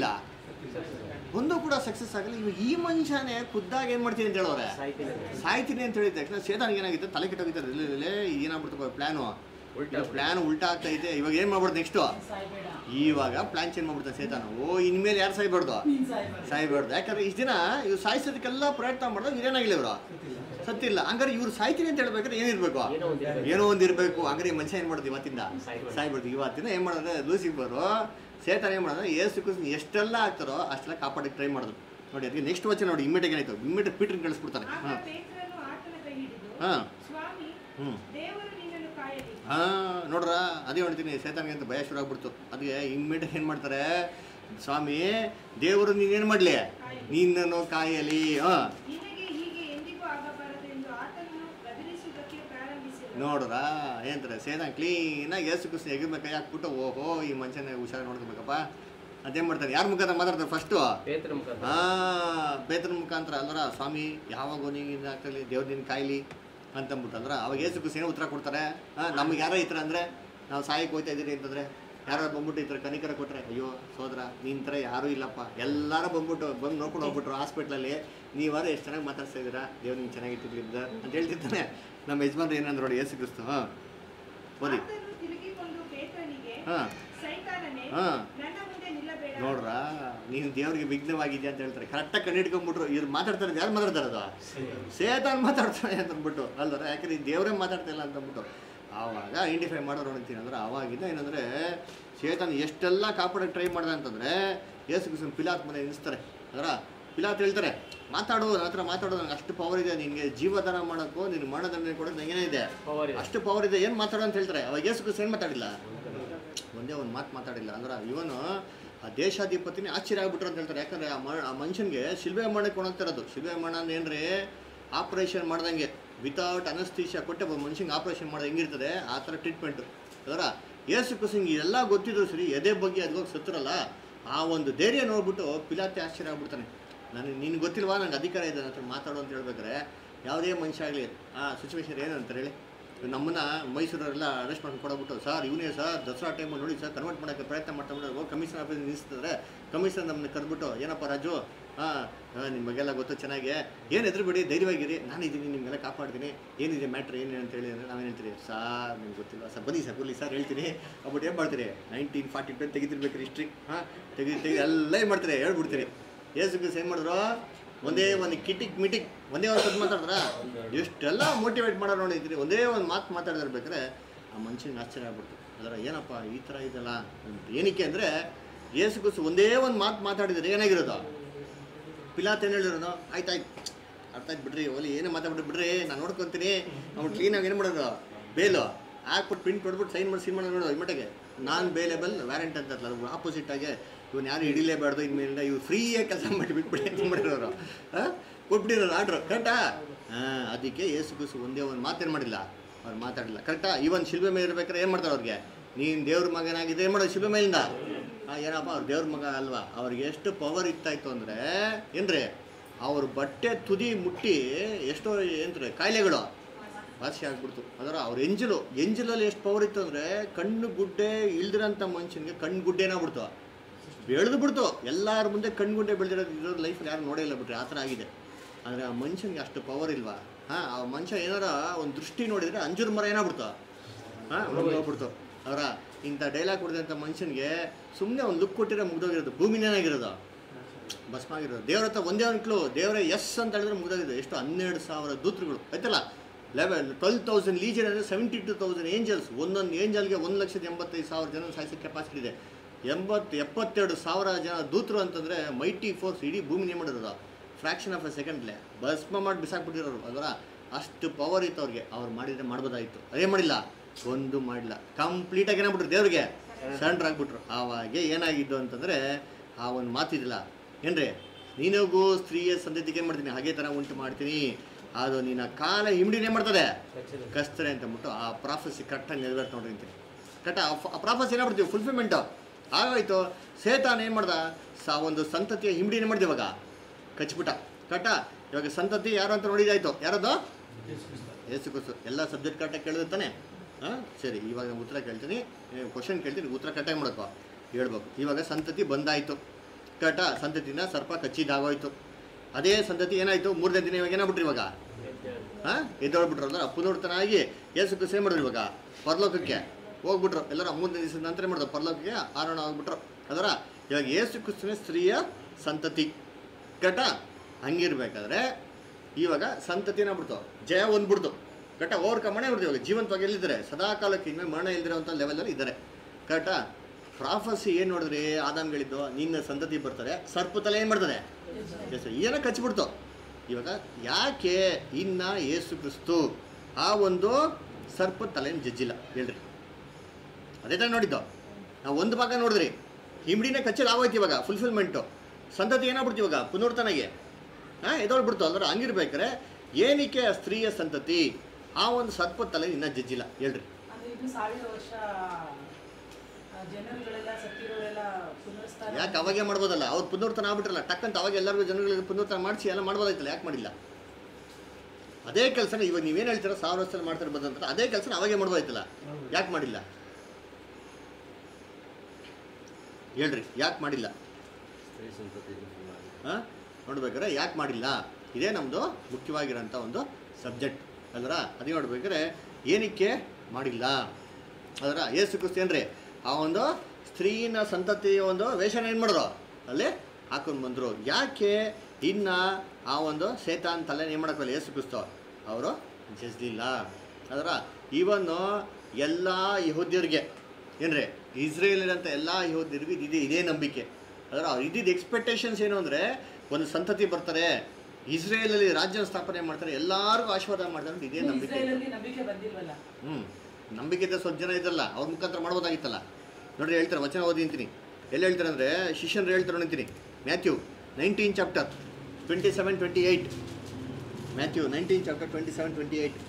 ಒಂದು ಕೂಡ ಸಕ್ಸಸ್ ಆಗಲ್ಲ ಇವಾಗ ಈ ಮನುಷ್ಯನೇ ಖುದ್ದಾಗಿ ಏನು ಮಾಡ್ತೀನಿ ಅಂತ ಹೇಳೋರೆ ಸಾಯ್ತೀನಿ ಅಂತ. ಸಾಯ್ತೀನಿ ಅಂತ ಹೇಳಿದ ತಕ್ಷಣ ಸೇತಾನಿಗೆ ಏನಾಗಿತ್ತು ತಲೆ ಕೆಟ್ಟೋಗಿದ್ದಾರೆ ಇಲ್ಲ ಇಲ್ಲ ಏನಾಗ್ಬಿಡ್ತು ಪ್ಲ್ಯಾನು ಉಲ್ಟಾ ಪ್ಲ್ಯಾನ್ ಉಲ್ಟಾ ಆಗ್ತಾ ಐತೆ ಇವಾಗ ಏನು ಮಾಡ್ಬಿಡ್ತು ನೆಕ್ಸ್ಟು ಸಾಯ್ಬೇಡ ಇವಾಗ ಪ್ಲ್ಯಾನ್ ಚೇಂಜ್ ಮಾಡ್ಬಿಡ್ತಾನೆ ಸೇತಾನ ಓ ಇನ್ಮೇಲೆ ಯಾರು ಸಾಯ್ಬಾರ್ದು ನೀನ್ ಸಾಯ್ಬೇಡ ಸಾಯ್ಬಾರ್ದು ಯಾಕಂದ್ರೆ ಇಷ್ಟು ದಿನ ಇವ್ರು ಸಾಯಿಸೋದಕ್ಕೆಲ್ಲ ಪ್ರಯತ್ನ ಮಾಡಿದ್ರೆ ಇವ್ರೇನಾಗಿಲ್ಲ ಇವರು ಸತ್ತಿಲ್ಲ ಹಂಗಾರೆ ಇವ್ರು ಸಾಯ್ತೀನಿ ಅಂತ ಹೇಳ್ಬೇಕಾದ್ರೆ ಏನಿರ್ಬೇಕು ಏನೋ ಒಂದ್ ಇರ್ಬೇಕು. ಏನೋ ಒಂದು ಇರಬೇಕು ಹಂಗಾರೆ ಈ ಮನುಷ್ಯ ಏನು ಮಾಡೋದು ಇವತ್ತಿಂದ ಸಾಯ್ಬಾರ್ದು. ಸಾಯ್ಬಾರ್ದು ಇವತ್ತಿನ ಏನು ಮಾಡಿದ್ರೆ ಲೂಸಿಫರು ಸೇತಾನ ಏನು ಮಾಡಿದ್ರೆ ಏಸು ಕೃಷ್ಣ ಎಷ್ಟೆಲ್ಲ ಆಗ್ತಾರೋ ಅಷ್ಟೆಲ್ಲ ಕಾಪಾಡಕ್ಕೆ ಟ್ರೈ ಮಾಡಿದ್ರು ನೋಡಿ ಅದಕ್ಕೆ ನೆಕ್ಸ್ಟ್ ವಚನ ನೋಡಿ ಇಮ್ಮಿಡಿಯೇಟ್ ಏನಾಯ್ತು ಇಮ್ಮಿಡಿಯೇಟ್ ಪೀಟ್ರನ್ ಕಳಿಸ್ಬಿಡ್ತಾನೆ ಆಗ ಹಾಂ ಪೇತ್ರನು ಆತನ ಕೈ ಹಿಡಿದು ಹಾಂ ಸ್ವಾಮಿ ಹ್ಞೂ ದೇವರು ನಿನ್ನನ್ನು ಕಾಯಲಿ ಹಾಂ ನೋಡ್ರ ಅದೇ ಹೇಳ್ತೀನಿ ಸೇತಾನಿಗೆ ಅಂತ ಭಯ ಶುರು ಆಗ್ಬಿಡ್ತು ಅದಕ್ಕೆ ಇಮ್ಮಿಡಿಯೇಟ್ ಏನು ಮಾಡ್ತಾರೆ ಸ್ವಾಮಿ ದೇವರು ನೀನೇನು ಮಾಡಲಿ ನಿನ್ನನ್ನು ಕಾಯಲಿ ಹಾಂ ನಿನಗೆ ಹೀಗೆ ಎಂದಿಗೂ ಆಗಬಾರದು ಎಂದು ಆತನನ್ನು ಗದರಿಸುವುದಕ್ಕೆ ಪ್ರಾರಂಭಿಸಿದನು ನೋಡ್ರ ಏನಂತಾರೆ ಸೇತಾನ್ ಕ್ಲೀನಾಗಿ ಏಸು ಕೃಷ್ಣ ಎಗಿರ್ಬೇಕು ಕೈ ಹಾಕ್ಬಿಟ್ಟು ಓಹೋ ಈ ಮನುಷ್ಯನ ಹುಷಾರು ನೋಡ್ಕೋಬೇಕಪ್ಪ ಅದೇನು ಮಾಡ್ತಾರೆ ಯಾರ ಮುಖಾಂತರ ಮಾತಾಡ್ತಾರೆ ಫಸ್ಟು ಪೇತ್ರ ಮುಖಾಂತರ ಹಾಂ ಬೇತನ ಮುಖಾಂತರ ಅಲ್ವರ ಸ್ವಾಮಿ ಯಾವಾಗ ನೀನು ಆಗ್ತಲಿ ದೇವ್ರು ನಿನ್ನ ಕಾಯ್ಲಿ ಅಂತಂದ್ಬಿಟ್ಟು ಅಲ್ವರ ಅವಾಗ ಏಸು ಕೃಷ್ಣ ಏನೋ ಉತ್ತರ ಕೊಡ್ತಾರೆ ಹಾಂ ನಮ್ಗೆ ಯಾರೋ ಈ ಥರ ಅಂದರೆ ನಾವು ಸಾಯಕ್ಕೆ ಹೋಗ್ತಾ ಇದ್ದೀರಿ ಅಂತಂದರೆ ಯಾರೋ ಬಂದ್ಬಿಟ್ಟು ಈ ಥರ ಕನಿಕರ ಕೊಟ್ಟರೆ ಅಯ್ಯೋ ಸೋದರ ನಿನ್ನ ಥರ ಯಾರೂ ಇಲ್ಲಪ್ಪ ಎಲ್ಲರೂ ಬಂದ್ಬಿಟ್ಟು ಬಂದು ನೋಡ್ಕೊಂಡು ಹೋಗ್ಬಿಟ್ರು ಹಾಸ್ಪಿಟ್ಲಲ್ಲಿ ನೀವಾರ ಎಷ್ಟು ಚೆನ್ನಾಗಿ ಮಾತಾಡ್ತಾ ಇದ್ದೀರಾ ದೇವ್ರು ನಿಂಗೆ ಚೆನ್ನಾಗಿಟ್ಟಿರ್ಲಿದ್ದ ಅಂತ ಹೇಳ್ತಿರ್ತಾನೆ ನಮ್ಮ ಯಜಮಾನ್ರು ಏನಂದ್ರೆ ನೋಡಿ ಏಸು ಕ್ರಿಸ್ತು ಹಾಂ ಓದಿ ಆತನು ತಿರುಗಿಕೊಂಡು ಪೇತ್ರನಿಗೆ ಹಾಂ ಸೈತಾನನೇ ಹಾಂ ನನ್ನ ಮುಂದೆ ನಿಲ್ಲಬೇಡ ನೋಡ್ರ ನೀನು ದೇವ್ರಿಗೆ ವಿಘ್ನವಾಗಿದ್ಯಾ ಅಂತ ಹೇಳ್ತಾರೆ ಕರೆಕ್ಟಾಗಿ ಕಣ್ಣಿಟ್ಕೊಂಡ್ಬಿಟ್ರು ಇವ್ರು ಮಾತಾಡ್ತಾರೆ ಯಾರು ಮಾತಾಡ್ತಾರೆ ಅದು ಸೇತಾನ್ ಮಾತಾಡ್ತಾನೆ ಅಂತ ಅಂದ್ಬಿಟ್ಟು ಅಲ್ದರ ಯಾಕಂದ್ರೆ ಈ ದೇವರೇ ಮಾತಾಡ್ತಾ ಇಲ್ಲ ಅಂತ ಅಂದ್ಬಿಟ್ಟು ಆವಾಗ ಐಡೆಂಟಿಫೈ ಮಾಡೋರು ಅಂತೀನಿ ಅಂದ್ರೆ ಆವಾಗಿಂದ ಏನಂದರೆ ಸೇತಾನ್ ಎಷ್ಟೆಲ್ಲ ಕಾಪಾಡೋಕೆ ಟ್ರೈ ಮಾಡ್ದೆ ಅಂತಂದರೆ ಯೇಸು ಕೃಷ್ಣ ಪಿಲಾತ್ ಮನೆ ನಿಲ್ಲಿಸ್ತಾರೆ ಅದರ ಪಿಲಾತ್ ಹೇಳ್ತಾರೆ ಮಾತಾಡು ನನ್ನ ಹತ್ರ ಮಾತಾಡೋ ನಂಗೆ ಅಷ್ಟು ಪವರ್ ಇದೆ ನಿನಗೆ ಜೀವದಾನ ಮಾಡೋಕ್ಕೂ ನಿನ್ನ ಮರಣದಂಡನೆ ಕೊಡೋದು ನಂಗೆ ಏನಿದೆ ಪವರ್ ಇದೆ ಅಷ್ಟು ಪವರ್ ಇದೆ ಏನು ಮಾತಾಡೋ ಅಂತ ಹೇಳ್ತಾರೆ ಅವಾಗ ಯೇಸು ಕೃಷ್ಣ ಏನು ಮಾತಾಡಿಲ್ಲ ಒಂದೇ ಒಂದು ಮಾತು ಮಾತಾಡಿಲ್ಲ ಅಂದ್ರೆ ಇವನು ಆ ದೇಶಾಧಿಪತಿನೇ ಆಶ್ಚರ್ಯ ಆಗ್ಬಿಟ್ರು ಅಂತ ಹೇಳ್ತಾರೆ ಯಾಕಂದ್ರೆ ಆ ಮ- ಆ ಮನುಷ್ಯನಿಗೆ ಶಿಲ್ಬೆ ಮಾಡಕ್ಕೆ ಕೊಣಗ್ತಿರೋದು ಶಿಲ್ಬೆ ಮಾಡ ಅಂದ್ರೆ ಏನ್ರಿ ಆಪ್ರೇಷನ್ ಮಾಡ್ದಂಗೆ ವಿತೌಟ್ ಅನಸ್ತೀಶಿಯಾ ಕೊಟ್ಟೆ ಒಬ್ಬ ಮನುಷ್ಯಂಗೆ ಆಪ್ರೇಷನ್ ಮಾಡೋದು ಹೆಂಗಿರ್ತದೆ ಆ ಥರ ಟ್ರೀಟ್ಮೆಂಟು ಅದರ ಏಸು ಕುಸಿಂಗ್ ಎಲ್ಲ ಗೊತ್ತಿದ್ರು ಸರಿ ಎದೆ ಬಗ್ಗೆ ಅದ್ಗೋಗಿ ಸತ್ತರಲ್ಲ ಆ ಒಂದು ಧೈರ್ಯ ನೋಡ್ಬಿಟ್ಟು ಪಿಲಾತೆ ಆಶ್ಚರ್ಯ ಆಗ್ಬಿಡ್ತಾನೆ ನನಗೆ ನಿನ್ಗೆ ಗೊತ್ತಿಲ್ವಾ ನಂಗೆ ಅಧಿಕಾರ ಇದೆ ನನ್ನ ಹತ್ರ ಮಾತಾಡು ಅಂತ ಹೇಳ್ಬೇಕಾದ್ರೆ ಯಾವುದೇ ಮನುಷ್ಯ ಆಗಲಿ ಆ ಸಿಚುವೇಶನ್ ಏನು ಅಂತಾರೆ ಹೇಳಿ ನಮ್ಮನ್ನ ಮೈಸೂರವರೆಲ್ಲ ಅರೆಸ್ಟ್ ಮಾಡ್ಕೊಂಡು ಕೊಡೋಗ್ಬಿಟ್ಟು ಸರ್ ಇವನೇ ಸರ್ ದಸರಾ ಟೈಮ್ ನೋಡಿ ಸರ್ ಕನ್ವರ್ಟ್ ಮಾಡೋಕ್ಕೆ ಪ್ರಯತ್ನ ಮಾಡ್ತಾ ಹೋಗಿ ಕಮಿಷನ್ ಆಫೀಸ್ ನಿಲ್ಲಿಸ್ತಿದ್ರೆ ಕಮಿಷನ್ ನಮ್ಮನ್ನ ಕರೆದ್ಬಿಟ್ಟು ಏನಪ್ಪ ರಾಜು ಹಾಂ ನಿಮಗೆಲ್ಲ ಗೊತ್ತು ಚೆನ್ನಾಗಿ ಏನು ಎದುರುಬಿಡಿ ಧೈರ್ಯವಾಗಿರಿ ನಾನು ಇದ್ದೀನಿ ನಿಮಗೆಲ್ಲ ಕಾಪಾಡ್ತೀನಿ ಏನಿದೆ ಮ್ಯಾಟ್ರ್ ಏನು ಅಂತ ಹೇಳಿ ಅಂದರೆ ನಾವೇನು ಹೇಳ್ತೀರಿ ಸಾರ್ ನಿಮ್ಗೆ ಗೊತ್ತಿಲ್ಲ ಸರ್ ಬನ್ನಿ ಸರ್ ಬನ್ನಿ ಸರ್ ಹೇಳ್ತೀನಿ ಅಬಿಟ್ಟು ಏನು ಮಾಡ್ತೀರಿ ನೈನ್ಟೀನ್ ಫಾರ್ಟಿ ಟು ತೆಗಿತಿರ್ಬೇಕು ಹಿಸ್ಟ್ರಿ ಹಾಂ ತೆಗಿ ತೆಗಿ ಎಲ್ಲ ಏನು ಮಾಡ್ತೀರಿ ಹೇಳ್ಬಿಡ್ತೀರಿ ಏಸು ಗಿಸ್ ಏನು ಮಾಡಿದ್ರು ಒಂದೇ ಒಂದು ಕಿಟಿಕ್ ಮಿಟಿಕ್ ಒಂದೇ ಒಂದು ಸದ್ ಮಾತಾಡಿದ್ರ ಎಷ್ಟೆಲ್ಲ ಮೋಟಿವೇಟ್ ಮಾಡೋರು ನೋಡಿದ್ರಿ ಒಂದೇ ಒಂದು ಮಾತು ಮಾತಾಡಿದಿರ್ಬೇಕಾದ್ರೆ ಆ ಮನುಷ್ಯನಿಗೆ ಆಶ್ಚರ್ಯ ಆಗ್ಬಿಡ್ತು ಅದರ ಏನಪ್ಪ ಈ ಥರ ಇದೆಲ್ಲ ಅಂತ ಏನಕ್ಕೆ ಅಂದರೆ ಏಸು ಕುಸು ಒಂದೇ ಒಂದು ಮಾತು ಮಾತಾಡಿದ್ರೆ ಏನಾಗಿರೋದು ಪಿಲಾತ್ ಏನು ಹೇಳಿರೋದು ಆಯ್ತು ಆಯ್ತು ಅರ್ಥ ಆಯ್ತು ಬಿಡ್ರಿ ಓಲಿ ಏನು ಮಾತಾಡ್ಬಿಟ್ಟು ಬಿಡ್ರಿ ನಾನು ನೋಡ್ಕೊತೀನಿ ಅವ್ನು ಕ್ಲೀನಾಗಿ ಏನು ಮಾಡೋದು ಬೇಲು ಹಾಕ್ಬಿಟ್ಟು ಪ್ರಿಂಟ್ ಕೊಡ್ಬಿಟ್ಟು ಸೈನ್ ಮಾಡಿ ಸೀನ್ ಮಾಡಿ ನೋಡೋದು ಇಮ್ಮಟಗೆ ನಾನ್ ಬೇಲೇಬಲ್ ವ್ಯಾರಂಟ್ ಅಂತ ಆಪೋಸಿಟ್ ಆಗಿ ಇವನು ಯಾರು ಹಿಡಿಲೇಬಾರ್ದು ಇನ್ಮೇಲಿಂದ ಇವ್ರು ಫ್ರೀಯಾಗಿ ಕೆಲಸ ಮಾಡಿ ಬಿಟ್ಬಿಡಿ ಅಂತ ಮಾಡಿರೋರು ಹಾಂ ಕೊಟ್ಬಿಟ್ಟಿರೋರು ಆರ್ಡ್ರು ಕರೆಕ್ಟಾ ಹಾಂ ಅದಕ್ಕೆ ಏಸು ಕುಸು ಒಂದೇ ಒಂದು ಮಾತೇನು ಮಾಡಿಲ್ಲ ಅವ್ರು ಮಾತಾಡಿಲ್ಲ ಕರೆಕ್ಟಾ ಇವನ್ ಶಿಲ್ಬೆ ಮೇಲೆ ಇರ್ಬೇಕಾದ್ರೆ ಏನು ಮಾಡ್ತಾರೆ ಅವ್ರಿಗೆ ನೀನು ದೇವ್ರ ಮಗನಾಗಿದೆ ಏನು ಮಾಡೋದು ಶಿಬೆ ಮೇಲಿಂದ ಆ, ಏನಪ್ಪ ಅವ್ರು ದೇವ್ರ ಮಗ ಅಲ್ವಾ ಅವ್ರಿಗೆ ಎಷ್ಟು ಪವರ್ ಇತ್ತಾಯ್ತು ಅಂದರೆ ಏನ್ರಿ ಅವ್ರ ಬಟ್ಟೆ ತುದಿ ಮುಟ್ಟಿ ಎಷ್ಟೋ ಏನ್ರಿ ಕಾಯಿಲೆಗಳು ವಾಸಿ ಆಗ್ಬಿಡ್ತು ಅದರ ಅವ್ರ ಎಂಜಲು ಎಂಜಲಲ್ಲಿ ಎಷ್ಟು ಪವರ್ ಇತ್ತು ಅಂದರೆ ಕಣ್ಣು ಗುಡ್ಡೆ ಇಲ್ದಿರೋಂಥ ಮನುಷ್ಯನಿಗೆ ಕಣ್ಣು ಗುಡ್ಡೆನಾಗ್ಬಿಡ್ತು ಬೆಳೆದು ಬಿಡ್ತು ಎಲ್ಲರ ಮುಂದೆ ಕಣ್ಣು ಗುಡ್ಡೆ ಬೆಳೆದಿರೋದು ಇರೋ ಲೈಫಲ್ಲಿ ಯಾರು ನೋಡೇ ಇಲ್ಲ ಬಿಟ್ರಿ ಆ ಥರ ಆಗಿದೆ ಆದರೆ ಆ ಮನುಷ್ಯನಿಗೆ ಅಷ್ಟು ಪವರ್ ಇಲ್ವಾ ಹಾಂ ಆ ಮನುಷ್ಯ ಏನಾರ ಒಂದು ದೃಷ್ಟಿ ನೋಡಿದರೆ ಅಂಜೂರ ಮರ ಏನಾಗ್ಬಿಡ್ತು ಹಾಂ ಹೋಗ್ಬಿಡ್ತು ಅವರ ಇಂಥ ಡೈಲಾಗ್ ಕೊಡಿದಂಥ ಮನುಷ್ಯನಿಗೆ ಸುಮ್ಮನೆ ಒಂದು ಲುಕ್ ಕೊಟ್ಟಿರೋ ಮುಗ್ದೋಗಿರೋದು ಭೂಮಿನೇನಾಗಿರೋದು ಭಸ್ಮ ಆಗಿರೋದು ದೇವ್ರ ಹತ್ರ ಒಂದೇ ಒಂದು ಕ್ಲೂ ದೇವರೇ ಎಸ್ ಅಂತ ಹೇಳಿದ್ರೆ ಮುಗ್ದೋಗಿದೆ ಎಷ್ಟು ಹನ್ನೆರಡು ಸಾವಿರ ದೂತರುಗಳು ಆಯ್ತಲ್ಲ ಲೆವೆನ್ ಟ್ವೆಲ್ ತೌಸಂಡ್ ಲೀಜನ್ ಅಂದರೆ ಸೆವೆಂಟಿ ಟು ತೌಸಂಡ್ ಏಂಜಲ್ಸ್ ಒಂದೊಂದು ಏಂಜಲ್ಗೆ ಒಂದು ಲಕ್ಷದ ಎಂಬತ್ತೈದು ಸಾವಿರ ಜನ ಸಾಯಿಸೋ ಕೆಪಾಸಿಟಿ ಇದೆ ಎಂಬತ್ತು ಎಪ್ಪತ್ತೆರಡು ಸಾವಿರ ಜನ ದೂತರು ಅಂತಂದರೆ ಮೈಟಿ ಫೋರ್ಸ್ ಇಡೀ ಭೂಮಿನೇ ಮಾಡಿರೋದು ಫ್ರ್ಯಾಕ್ಷನ್ ಆಫ್ ಎ ಸೆಕೆಂಡ್ಲೆ ಭಸ್ಮ ಮಾಡಿ ಬಿಸಾಕ್ಬಿಟ್ಟಿರೋರು ಅದರ ಅಷ್ಟು ಪವರ್ ಇತ್ತು ಅವ್ರಿಗೆ ಅವ್ರು ಮಾಡಿದರೆ ಮಾಡ್ಬೋದಾಯಿತು ಅದೇ ಮಾಡಿಲ್ಲ ಒಂದು ಮಾಡಿಲ್ಲ ಕಂಪ್ಲೀಟಾಗಿ ಏನಾಗ್ಬಿಟ್ರು ದೇವ್ರಿಗೆ ಸರೆಂಡರ್ ಆಗ್ಬಿಟ್ರು ಆವಾಗೆ ಏನಾಗಿದ್ದು ಅಂತಂದರೆ ಆ ಒಂದು ಮಾತಿದಿಲ್ಲ ಏನ್ರಿ ನೀನಿಗೂ ಸ್ತ್ರೀಯ ಸಂತತಿಗೆ ಏನು ಮಾಡ್ತೀನಿ ಹಾಗೆ ಥರ ಉಂಟು ಮಾಡ್ತೀನಿ ಅದು ನಿನ್ನ ಕಾಲ ಹಿಮ್ಡಿನೇ ಮಾಡ್ತದೆ ಕಸ್ತರೆ ಅಂತ ಅಂದ್ಬಿಟ್ಟು ಆ ಪ್ರಾಫೆಸಿ ಕರೆಕ್ಟಾಗಿ ನೆರವೇರ್ತ ನೋಡ್ರಿ ಅಂತೀನಿ ಕರೆಕ್ಟ್ ಆ ಪ್ರಾಫೆಸ್ ಏನಾಗ್ಬಿಡ್ತೀವಿ ಫುಲ್ಫಿಲ್ಮೆಂಟು ಆಗೋಯ್ತು ಸೇತಾನ್ ಏನು ಮಾಡ್ದ ಸಾ ಒಂದು ಸಂತತಿಯ ಹಿಮ್ಡಿನೇ ಮಾಡಿದೆ ಇವಾಗ ಕಚ್ಬಿಟ್ಟ ಕರೆಕ್ಟಾ ಇವಾಗ ಸಂತತಿ ಯಾರು ಅಂತ ನೋಡಿದಾಯ್ತು ಯಾರದು ಏಸು ಕುಸು ಎಲ್ಲ ಸಬ್ಜೆಕ್ಟ್ ಕರೆಕ್ಟಾಗಿ ಕೇಳಿದ್ರೆ ತಾನೆ ಹಾಂ ಸರಿ ಇವಾಗ ನಾನು ಉತ್ತರ ಕೇಳ್ತೀನಿ ಕ್ವಶನ್ ಕೇಳ್ತೀನಿ ಉತ್ತರ ಕರೆಕ್ಟಾಗಿ ಮಾಡಬೇಕು ಹೇಳ್ಬೇಕು ಇವಾಗ ಸಂತತಿ ಬಂದಾಯಿತು ಕರೆಕ್ಟಾ ಸಂತತಿನ ಸರ್ಪ ಕಚ್ಚಿದಾಗೋಯ್ತು ಅದೇ ಸಂತತಿ ಏನಾಯಿತು ಮೂರನೇ ದಿನ ಇವಾಗ ಏನಾಗ್ಬಿಟ್ರಿ ಇವಾಗ ಹಾಂ ಎದ್ದೊಳ್ಬಿಟ್ರಲ್ಲ ಪುನರ್ತನಾಗಿ ಏಸು ಕುಸು ಏನು ಮಾಡಿದ್ರು ಇವಾಗ ಪರಲೋಕಕ್ಕೆ ಹೋಗ್ಬಿಟ್ರು ಎಲ್ಲರೂ ಮೂರನೇ ದಿವಸದ ನಂತರ ಏನು ಮಾಡಿದ್ರು ಪರಲೋಕಕ್ಕೆ ಆರೋಣ ಆಗ್ಬಿಟ್ರು ಅದರ ಇವಾಗ ಏಸು ಕ್ರಿಸ್ತನ ಸ್ತ್ರೀಯ ಸಂತತಿ ಕರೆಕ್ಟಾ ಹಂಗಿರ್ಬೇಕಾದ್ರೆ ಇವಾಗ ಸಂತತಿ ಏನಾಗ್ಬಿಡ್ತು ಜಯ ಹೊಂದ್ಬಿಡ್ತು ಕರೆಕ್ಟಾ ಓವರ್ಕಮ್ ಮಾಡೇ ಬಿಡ್ತು ಇವಾಗ ಜೀವಂತವಾಗಿ ಎಲ್ಲಿದ್ದಾರೆ ಸದಾ ಕಾಲಕ್ಕೆ ಇನ್ನು ಮರಣ ಇಲ್ದಿರೋಂಥ ಲೆವೆಲಲ್ಲಿ ಇದ್ದಾರೆ ಕರೆಕ್ಟಾ ಪ್ರಾಫಸಿ ಏನು ನೋಡಿದ್ರಿ ಆದಾಮ್ಗಳಿದ್ದು ನಿನ್ನ ಸಂತತಿ ಬರ್ತಾರೆ ಸರ್ಪ ತಲೆ ಏನು ಮಾಡ್ತದೆ ಎಸ್ ಏನೋ ಕಚ್ಬಿಡ್ತು ಇವಾಗ ಯಾಕೆ ಇನ್ನ ಏಸು ಕ್ರಿಸ್ತು ಆ ಒಂದು ಸರ್ಪ ತಲೆಯನ್ನು ಜಜ್ಜಿಲ್ಲ ಹೇಳ್ರಿ ಅದೇ ಥರ ನೋಡಿದ್ದು ನಾವು ಒಂದು ಭಾಗ ನೋಡಿದ್ರಿ ಹಿಮ್ಡಿನೇ ಕಚ್ಚಲ್ ಆಗೋಯ್ತು ಇವಾಗ ಫುಲ್ಫಿಲ್ಮೆಂಟು ಸಂತತಿ ಏನಾಗ್ಬಿಡ್ತು ಇವಾಗ ಪುನರ್ತನೆಗೆ ಹಾಂ ಎದೋಳ್ಬಿಡ್ತು ಅಂದ್ರೆ ಹಂಗಿರ್ಬೇಕಾರೆ ಏನಕ್ಕೆ ಆ ಸ್ತ್ರೀಯ ಸಂತತಿ ಆ ಒಂದು ಸರ್ಪ ತಲೆ ಇನ್ನೂ ಜಜ್ಜಿಲ್ಲ ಹೇಳ್ರಿ ಅಂದ್ರೆ ಇದು ಸಾವಿರ ವರ್ಷ ಆ, ಜನರುಗಳೆಲ್ಲ ಸತ್ತಿರೋರೆಲ್ಲ ಪುನರುತ್ಥಾನ ಯಾಕೆ ಅವಾಗೇ ಮಾಡ್ಬೋದಲ್ಲ ಅವ್ರು ಪುನರ್ತನ ಆಗ್ಬಿಟ್ರಲ್ಲ ಟಕ್ಕಂತ ಅವಾಗ ಎಲ್ಲರಿಗೂ ಜನಗಳಿಗೆ ಪುನರ್ತನ ಮಾಡಿಸಿ ಎಲ್ಲ ಮಾಡ್ಬೋದಾಯ್ತಲ್ಲ ಯಾಕೆ ಮಾಡಿಲ್ಲ ಅದೇ ಕೆಲಸನ ಇವಾಗ ನೀವೇನು ಹೇಳ್ತೀರ ಸಾವಿರ ವರ್ಷ ಮಾಡ್ತಾರೆ ಬಂದಂತ ಅದೇ ಕೆಲಸನ ಅವಾಗೇ ಮಾಡ್ಬೋದಾಯ್ತಲ್ಲ ಯಾಕೆ ಮಾಡಿಲ್ಲ ಹೇಳ್ರಿ ಯಾಕೆ ಮಾಡಿಲ್ಲ ಹಾಂ ನೋಡ್ಬೇಕಾದ್ರೆ ಯಾಕೆ ಮಾಡಿಲ್ಲ ಇದೇ ನಮ್ಮದು ಮುಖ್ಯವಾಗಿರೋಂಥ ಒಂದು ಸಬ್ಜೆಕ್ಟ್ ಅಲ್ರ ಅದೇ ನೋಡ್ಬೇಕಾದ್ರೆ ಏನಕ್ಕೆ ಮಾಡಿಲ್ಲ ಅದರ ಏಸು ಕ್ರಿಸ್ತ ಏನ್ರಿ ಆ ಒಂದು ಸ್ತ್ರೀನ ಸಂತತಿಯ ಒಂದು ವೇಷನ ಏನು ಮಾಡಿದ್ರು ಅಲ್ಲಿ ಹಾಕೊಂಡು ಬಂದರು ಯಾಕೆ ಇನ್ನು ಆ ಒಂದು ಸೇತಾನ್ ತಲೆ ಏನು ಮಾಡೋಕ್ಕಲ್ಲ ಏಸು ಕ್ರಿಸ್ತ ಅವರು ಜಜ್ಲಿಲ್ಲ ಅದರ ಈವನ್ನು ಎಲ್ಲ ಯಹೋದ್ಯರಿಗೆ ಏನ್ರಿ ಇಸ್ರೇಲಿನಂಥ ಎಲ್ಲ ಯಹೋದ್ಯರಿಗೂ ಇದಿದೆ ಇದೇ ನಂಬಿಕೆ ಅದರ ಅವ್ರು ಇದ್ದಿದ್ದು ಎಕ್ಸ್ಪೆಕ್ಟೇಷನ್ಸ್ ಏನು ಅಂದರೆ ಒಂದು ಸಂತತಿ ಬರ್ತಾರೆ ಇಸ್ರೇಲಲ್ಲಿ ರಾಜ್ಯ ಸ್ಥಾಪನೆ ಮಾಡ್ತಾರೆ ಎಲ್ಲರಿಗೂ ಆಶೀರ್ವಾದ ಮಾಡ್ತಾರೆ ಅಂತ ಇದೇ ನಂಬಿಕೆ ಇಸ್ರೇಲಲ್ಲಿ ನಂಬಿಕೆ ಬಂದಿಲ್ವಲ್ಲ ಹ್ಞೂ ನಂಬಿಕೆ ಇದ್ದ ಸ್ವಲ್ಪ ಜನ ಇದ್ರಲ್ಲ ಅವ್ರ ಮುಖಾಂತರ ಮಾಡ್ಬೋದಾಗಿತ್ತಲ್ಲ ನೋಡ್ರಿ ಹೇಳ್ತಾರೆ ವಚನ ಓದಿ ಅಂತೀನಿ ಎಲ್ಲಿ ಹೇಳ್ತಾರೆ ಅಂದರೆ ಶಿಷ್ಯನ್ರು ಹೇಳ್ತಾರೆ ಅಂತೀನಿ Matthew nineteen chapter twenty seven twenty eight Matthew nineteen chapter twenty seven twenty eight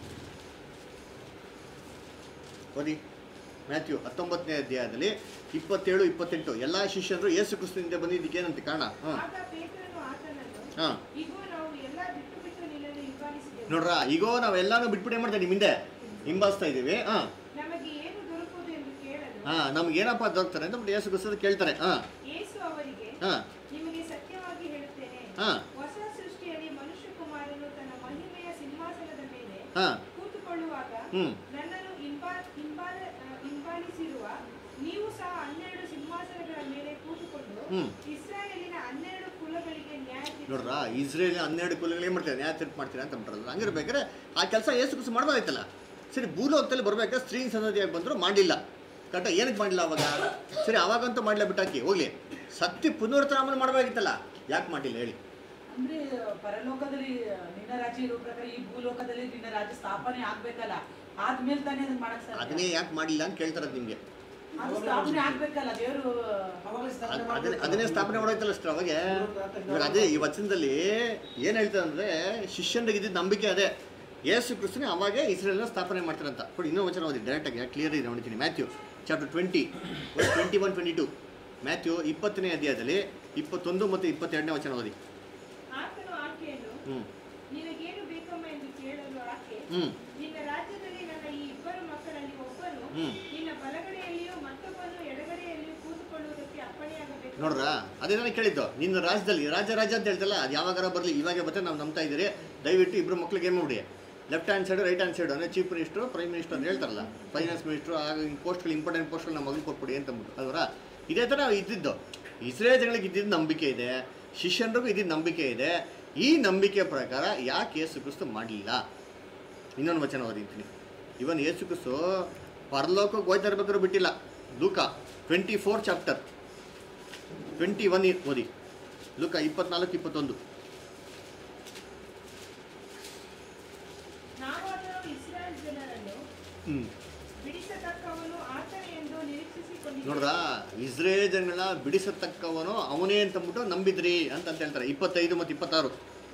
ಓದಿ ಮ್ಯಾಥ್ಯೂ ಹತ್ತೊಂಬತ್ತನೇ ಅಧ್ಯಾಯದಲ್ಲಿ ಇಪ್ಪತ್ತೇಳು ಇಪ್ಪತ್ತೆಂಟು ಎಲ್ಲ ಶಿಷ್ಯರು ಯೇಸು ಕ್ರಿಸ್ತನಿಂದ ಬಂದಿದ್ದಕ್ಕೆ ಏನಂತ ಕಾರಣ ಹಾಂ ಆಗ ಪೇತ್ರನು ಆತನನ್ನು ಹಾಂ ಇಗೋ ನಾವು ಎಲ್ಲ ಬಿಟ್ಟು ಬಿಟ್ಟು ನಿನ್ನನ್ನು ಹಿಂಬಾಲಿಸಿದೆವು ನೋಡ್ರ ಈಗೋ ನಾವೆಲ್ಲಾನು ಬಿಟ್ಬಿಟ್ಟು ಏನು ಮಾಡ್ತೀವಿ ನಿಮ್ಮಿಂದೆ ಹಿಂಬಾಲಿಸ್ತಾ ಇದ್ದೀವಿ ಹಾಂ ನಮಗೆ ಏನು ದೊರಕುವುದು ಎಂದು ಕೇಳಲು ಹಾಂ ನಮ್ಗೆ ಏನಪ್ಪ ದೊರಕ್ತಾರೆ ಅಂತ ಬಿಟ್ಟು ಯೇಸು ಕ್ರಿಸ್ತದ ಕೇಳ್ತಾರೆ ಹಾಂ ಯೇಸು ಅವರಿಗೆ ಹಾಂ ನಿಮಗೆ ಸತ್ಯವಾಗಿ ಹೇಳುತ್ತೇನೆ ಹಾಂ ಹೊಸ ಸೃಷ್ಟಿಯಲ್ಲಿ ಮನುಷ್ಯ ಕುಮಾರನು ತನ್ನ ಮಹಿಮೆಯ ಸಿಂಹಾಸನದ ಮೇಲೆ ಹಾಂ ಕೂತುಕೊಳ್ಳುವಾಗ ಹ್ಞೂ ನನ್ನನ್ನು ಹಿಂಬಾ ಹಿಂಬಾಲ ಆ, ಹಿಂಬಾಲಿಸಿರುವ ನೀವು ಸಹ ಹನ್ನೆರಡು ಸಿಂಹಾಸನಗಳ ಮೇಲೆ ಕೂತುಕೊಂಡು ಹ್ಮ್. ಇಸ್ರಾಯೇಲಿನ ಹನ್ನೆರಡು ಕುಲಗಳಿಗೆ ನ್ಯಾಯ ತೀರಿಸಿ- ನೋಡ್ರ ಇಸ್ರೇಲ್ ಹನ್ನೆರಡು ಕುಲಗಳು ಏನು ಮಾಡ್ತಾರೆ ನ್ಯಾಯ ತೀರ್ಪು ಮಾಡ್ತೀರಾ ಅಂತ ಅಂತಾರಲ್ಲ ಹಂಗಿರ್ಬೇಕಾದ್ರೆ ಆ ಕೆಲಸ ಏಸು ಕುಸು ಮಾಡ್ಬೋದಾಯ್ತಲ್ಲ ಸರಿ ಭೂಲೋಕದಲ್ಲಿ ಬರ್ಬೇಕಾದ್ರೆ ಸ್ತ್ರೀ ಸಂತತಿಯಾಗಿ ಬಂದರು ಮಾಡಲಿಲ್ಲ ಕರೆಕ್ಟ ಏನಕ್ಕೆ ಮಾಡಲಿಲ್ಲ ಅವಾಗ ಸರಿ ಅವಾಗಂತೂ ಮಾಡಲಿಲ್ಲ ಬಿಟ್ಟಾಕಿ ಹೋಗ್ಲಿ ಸತ್ಯ ಪುನರ್ತನಾಮನ ಮಾಡಬೇಕಾಗಿತ್ತಲ್ಲ ಯಾಕೆ ಮಾಡಿಲ್ಲ ಹೇಳಿ ಅಂದ್ರೆ ಪರಲೋಕದಲ್ಲಿ ನಿನ್ನ ರಾಜ್ಯ ಇರೋ ಪ್ರಕಾರ ಈ ಭೂಲೋಕದಲ್ಲಿ ನಿನ್ನ ರಾಜ್ಯ ಸ್ಥಾಪನೆ ಆಗ್ಬೇಕಲ್ಲ ಆದ್ಮೇಲೆ ತಾನೇ ಅದನ್ನ ಮಾಡಕ್ ಸಾಧ್ಯ ಅದನ್ನೇ ಯಾಕೆ ಮಾಡಿಲ್ಲ ಅಂತ ಕೇಳ್ತಾರೆ ನಿಮಗೆ ಅದು ಸ್ಥಾಪನೆ ಆಗ್ಬೇಕಲ್ಲ ದೇವರು ಅವಾಗಲೇ ಸ್ಥಾಪನೆ ಅದನ್ನೇ ಮಾಡ್ಬೇಕು. ಅದನ್ನೇ ಸ್ಥಾಪನೆ ಮಾಡೋಯ್ತಲ್ಲ ಅಷ್ಟೇ ಅವಾಗ ಇವಾಗ ಅದೇ ಈ ವಚನದಲ್ಲಿ ಏನು ಹೇಳ್ತಾರೆ ಅಂದರೆ ಶಿಷ್ಯನಿಗೆ ಇದ್ದಿದ್ದ ನಂಬಿಕೆ ಅದೇ ಯೇಸು ಕ್ರಿಸ್ತನೇ ಅವಾಗೆ ಇಸ್ರೇಲ್ನ ಸ್ಥಾಪನೆ ಮಾಡ್ತಾರಂತ ನೋಡಿ ಇನ್ನೂ ವಚನ ಓದಿ ಡೈರೆಕ್ಟಾಗಿ ಕ್ಲಿಯರ್ ಇದೆ ನೋಡ್ತೀನಿ Matthew chapter twenty twenty one twenty two Matthew ಇಪ್ಪತ್ತನೇ ಅಧ್ಯಾಯದಲ್ಲಿ ಇಪ್ಪತ್ತೊಂದು ಮತ್ತು ಇಪ್ಪತ್ತೆರಡನೇ ವಚನ ಓದಿ ಆತನು ಆಕೆಯನ್ನು ಹ್ಞೂ ನಿನಗೇನು ಬೇಕಮ್ಮ ಎಂದು ಕೇಳಲು ಆಕೆ ಹ್ಞೂ ನಿನ್ನ ರಾಜ್ಯದಲ್ಲಿ ನನ್ನ ಈ ಇಬ್ಬರು ಮಕ್ಕಳಲ್ಲಿ ಒಬ್ಬನು ಹ್ಮ್. ನಿನ್ನ ಬಲಗಡೆಯಲ್ಲಿಯೂ ಮತ್ತೊಬ್ಬನು ಎಡಗಡೆಯಲ್ಲಿಯೂ ಕೂತುಕೊಳ್ಳುವುದಕ್ಕೆ ಅಪ್ಪಣೆಯಾಗಬೇಕು ನೋಡ್ರ ಅದೇ ನಾನು ಕೇಳಿದ್ದು ನಿನ್ನ ರಾಜ್ಯದಲ್ಲಿ ರಾಜ ರಾಜ ಅಂತ ಹೇಳ್ತಲ್ಲ ಅದು ಯಾವಾಗಾರ ಬರಲಿ ಇವಾಗೆ ಬತ್ತೆ ನಾವು ನಂಬ್ತಾ ಇದ್ದೀರಿ ದಯವಿಟ್ಟು ಇಬ್ಬರು ಮಕ್ಳಿಗೆ ಏನು ಮಾಡಿ left hand side right hand side ಅಂದರೆ ಚೀಫ್ ಮಿನಿಸ್ಟ್ರು ಪ್ರೈಮ್ ಮಿನಿಸ್ಟರ್ ಅಂತ ಹೇಳ್ತಾರಲ್ಲ ಫೈನಾನ್ಸ್ ಮಿನಿಸ್ಟ್ರು ಆಗ ಪೋಸ್ಟ್ಗಳು ಇಂಪಾರ್ಟೆಂಟ್ ಪೋಸ್ಟ್ಗಳು ನಮ್ಮ ಮಗನಿಗೆ ಕೊಟ್ಬಿಡಿ ಅಂತ ಅಂದ್ಬಿಟ್ಟು ಅಲ್ವರ ಇದೇ ಥರ ಇದ್ದಿದ್ದು ಇಸ್ರೇಲ್ ಜನಗಳಿಗೆ ಇದ್ದಿದ್ದು ನಂಬಿಕೆ ಇದೆ ಶಿಷ್ಯನಿಗೂ ಇದ್ದಿದ್ದು ನಂಬಿಕೆ ಇದೆ ಈ ನಂಬಿಕೆ ಪ್ರಕಾರ ಯಾಕೆ ಯೇಸು ಕ್ರಿಸ್ತು ಮಾಡಲಿಲ್ಲ ಇನ್ನೊಂದು ವಚನ ಓದಿದ್ದೀನಿ ಇವನ್ ಯೇಸು ಕ್ರಿಸ್ತು ಪರಲೋಕಕ್ಕೆ ಹೋಯ್ತಾ ಇರ್ಬೇಕಾದ್ರೂ ಬಿಟ್ಟಿಲ್ಲ ಲೂಕ twenty four chapter twenty one ಓದಿ ಲೂಕ ಇಪ್ಪತ್ನಾಲ್ಕು ಇಪ್ಪತ್ತೊಂದು ನಾವಾದರೂ ಇಸ್ರಾಯೇಲ್ ಜನರನ್ನು ಹ್ಞೂ ಬಿಡಿಸತಕ್ಕವನು ಆತನೇ ಎಂದು ನಿರೀಕ್ಷಿಸಿಕೊಂಡಿದ್ದೇವೆ ನೋಡ್ರಾ ಇಸ್ರೇಲ್ ಜನಗಳ ಬಿಡಿಸತಕ್ಕವನು ಅವನೇ ಅಂತಂದ್ಬಿಟ್ಟು ನಂಬಿದ್ರಿ ಅಂತ ಅಂತ ಹೇಳ್ತಾರೆ ಇಪ್ಪತ್ತೈದು ಮತ್ತು ಇಪ್ಪತ್ತಾರು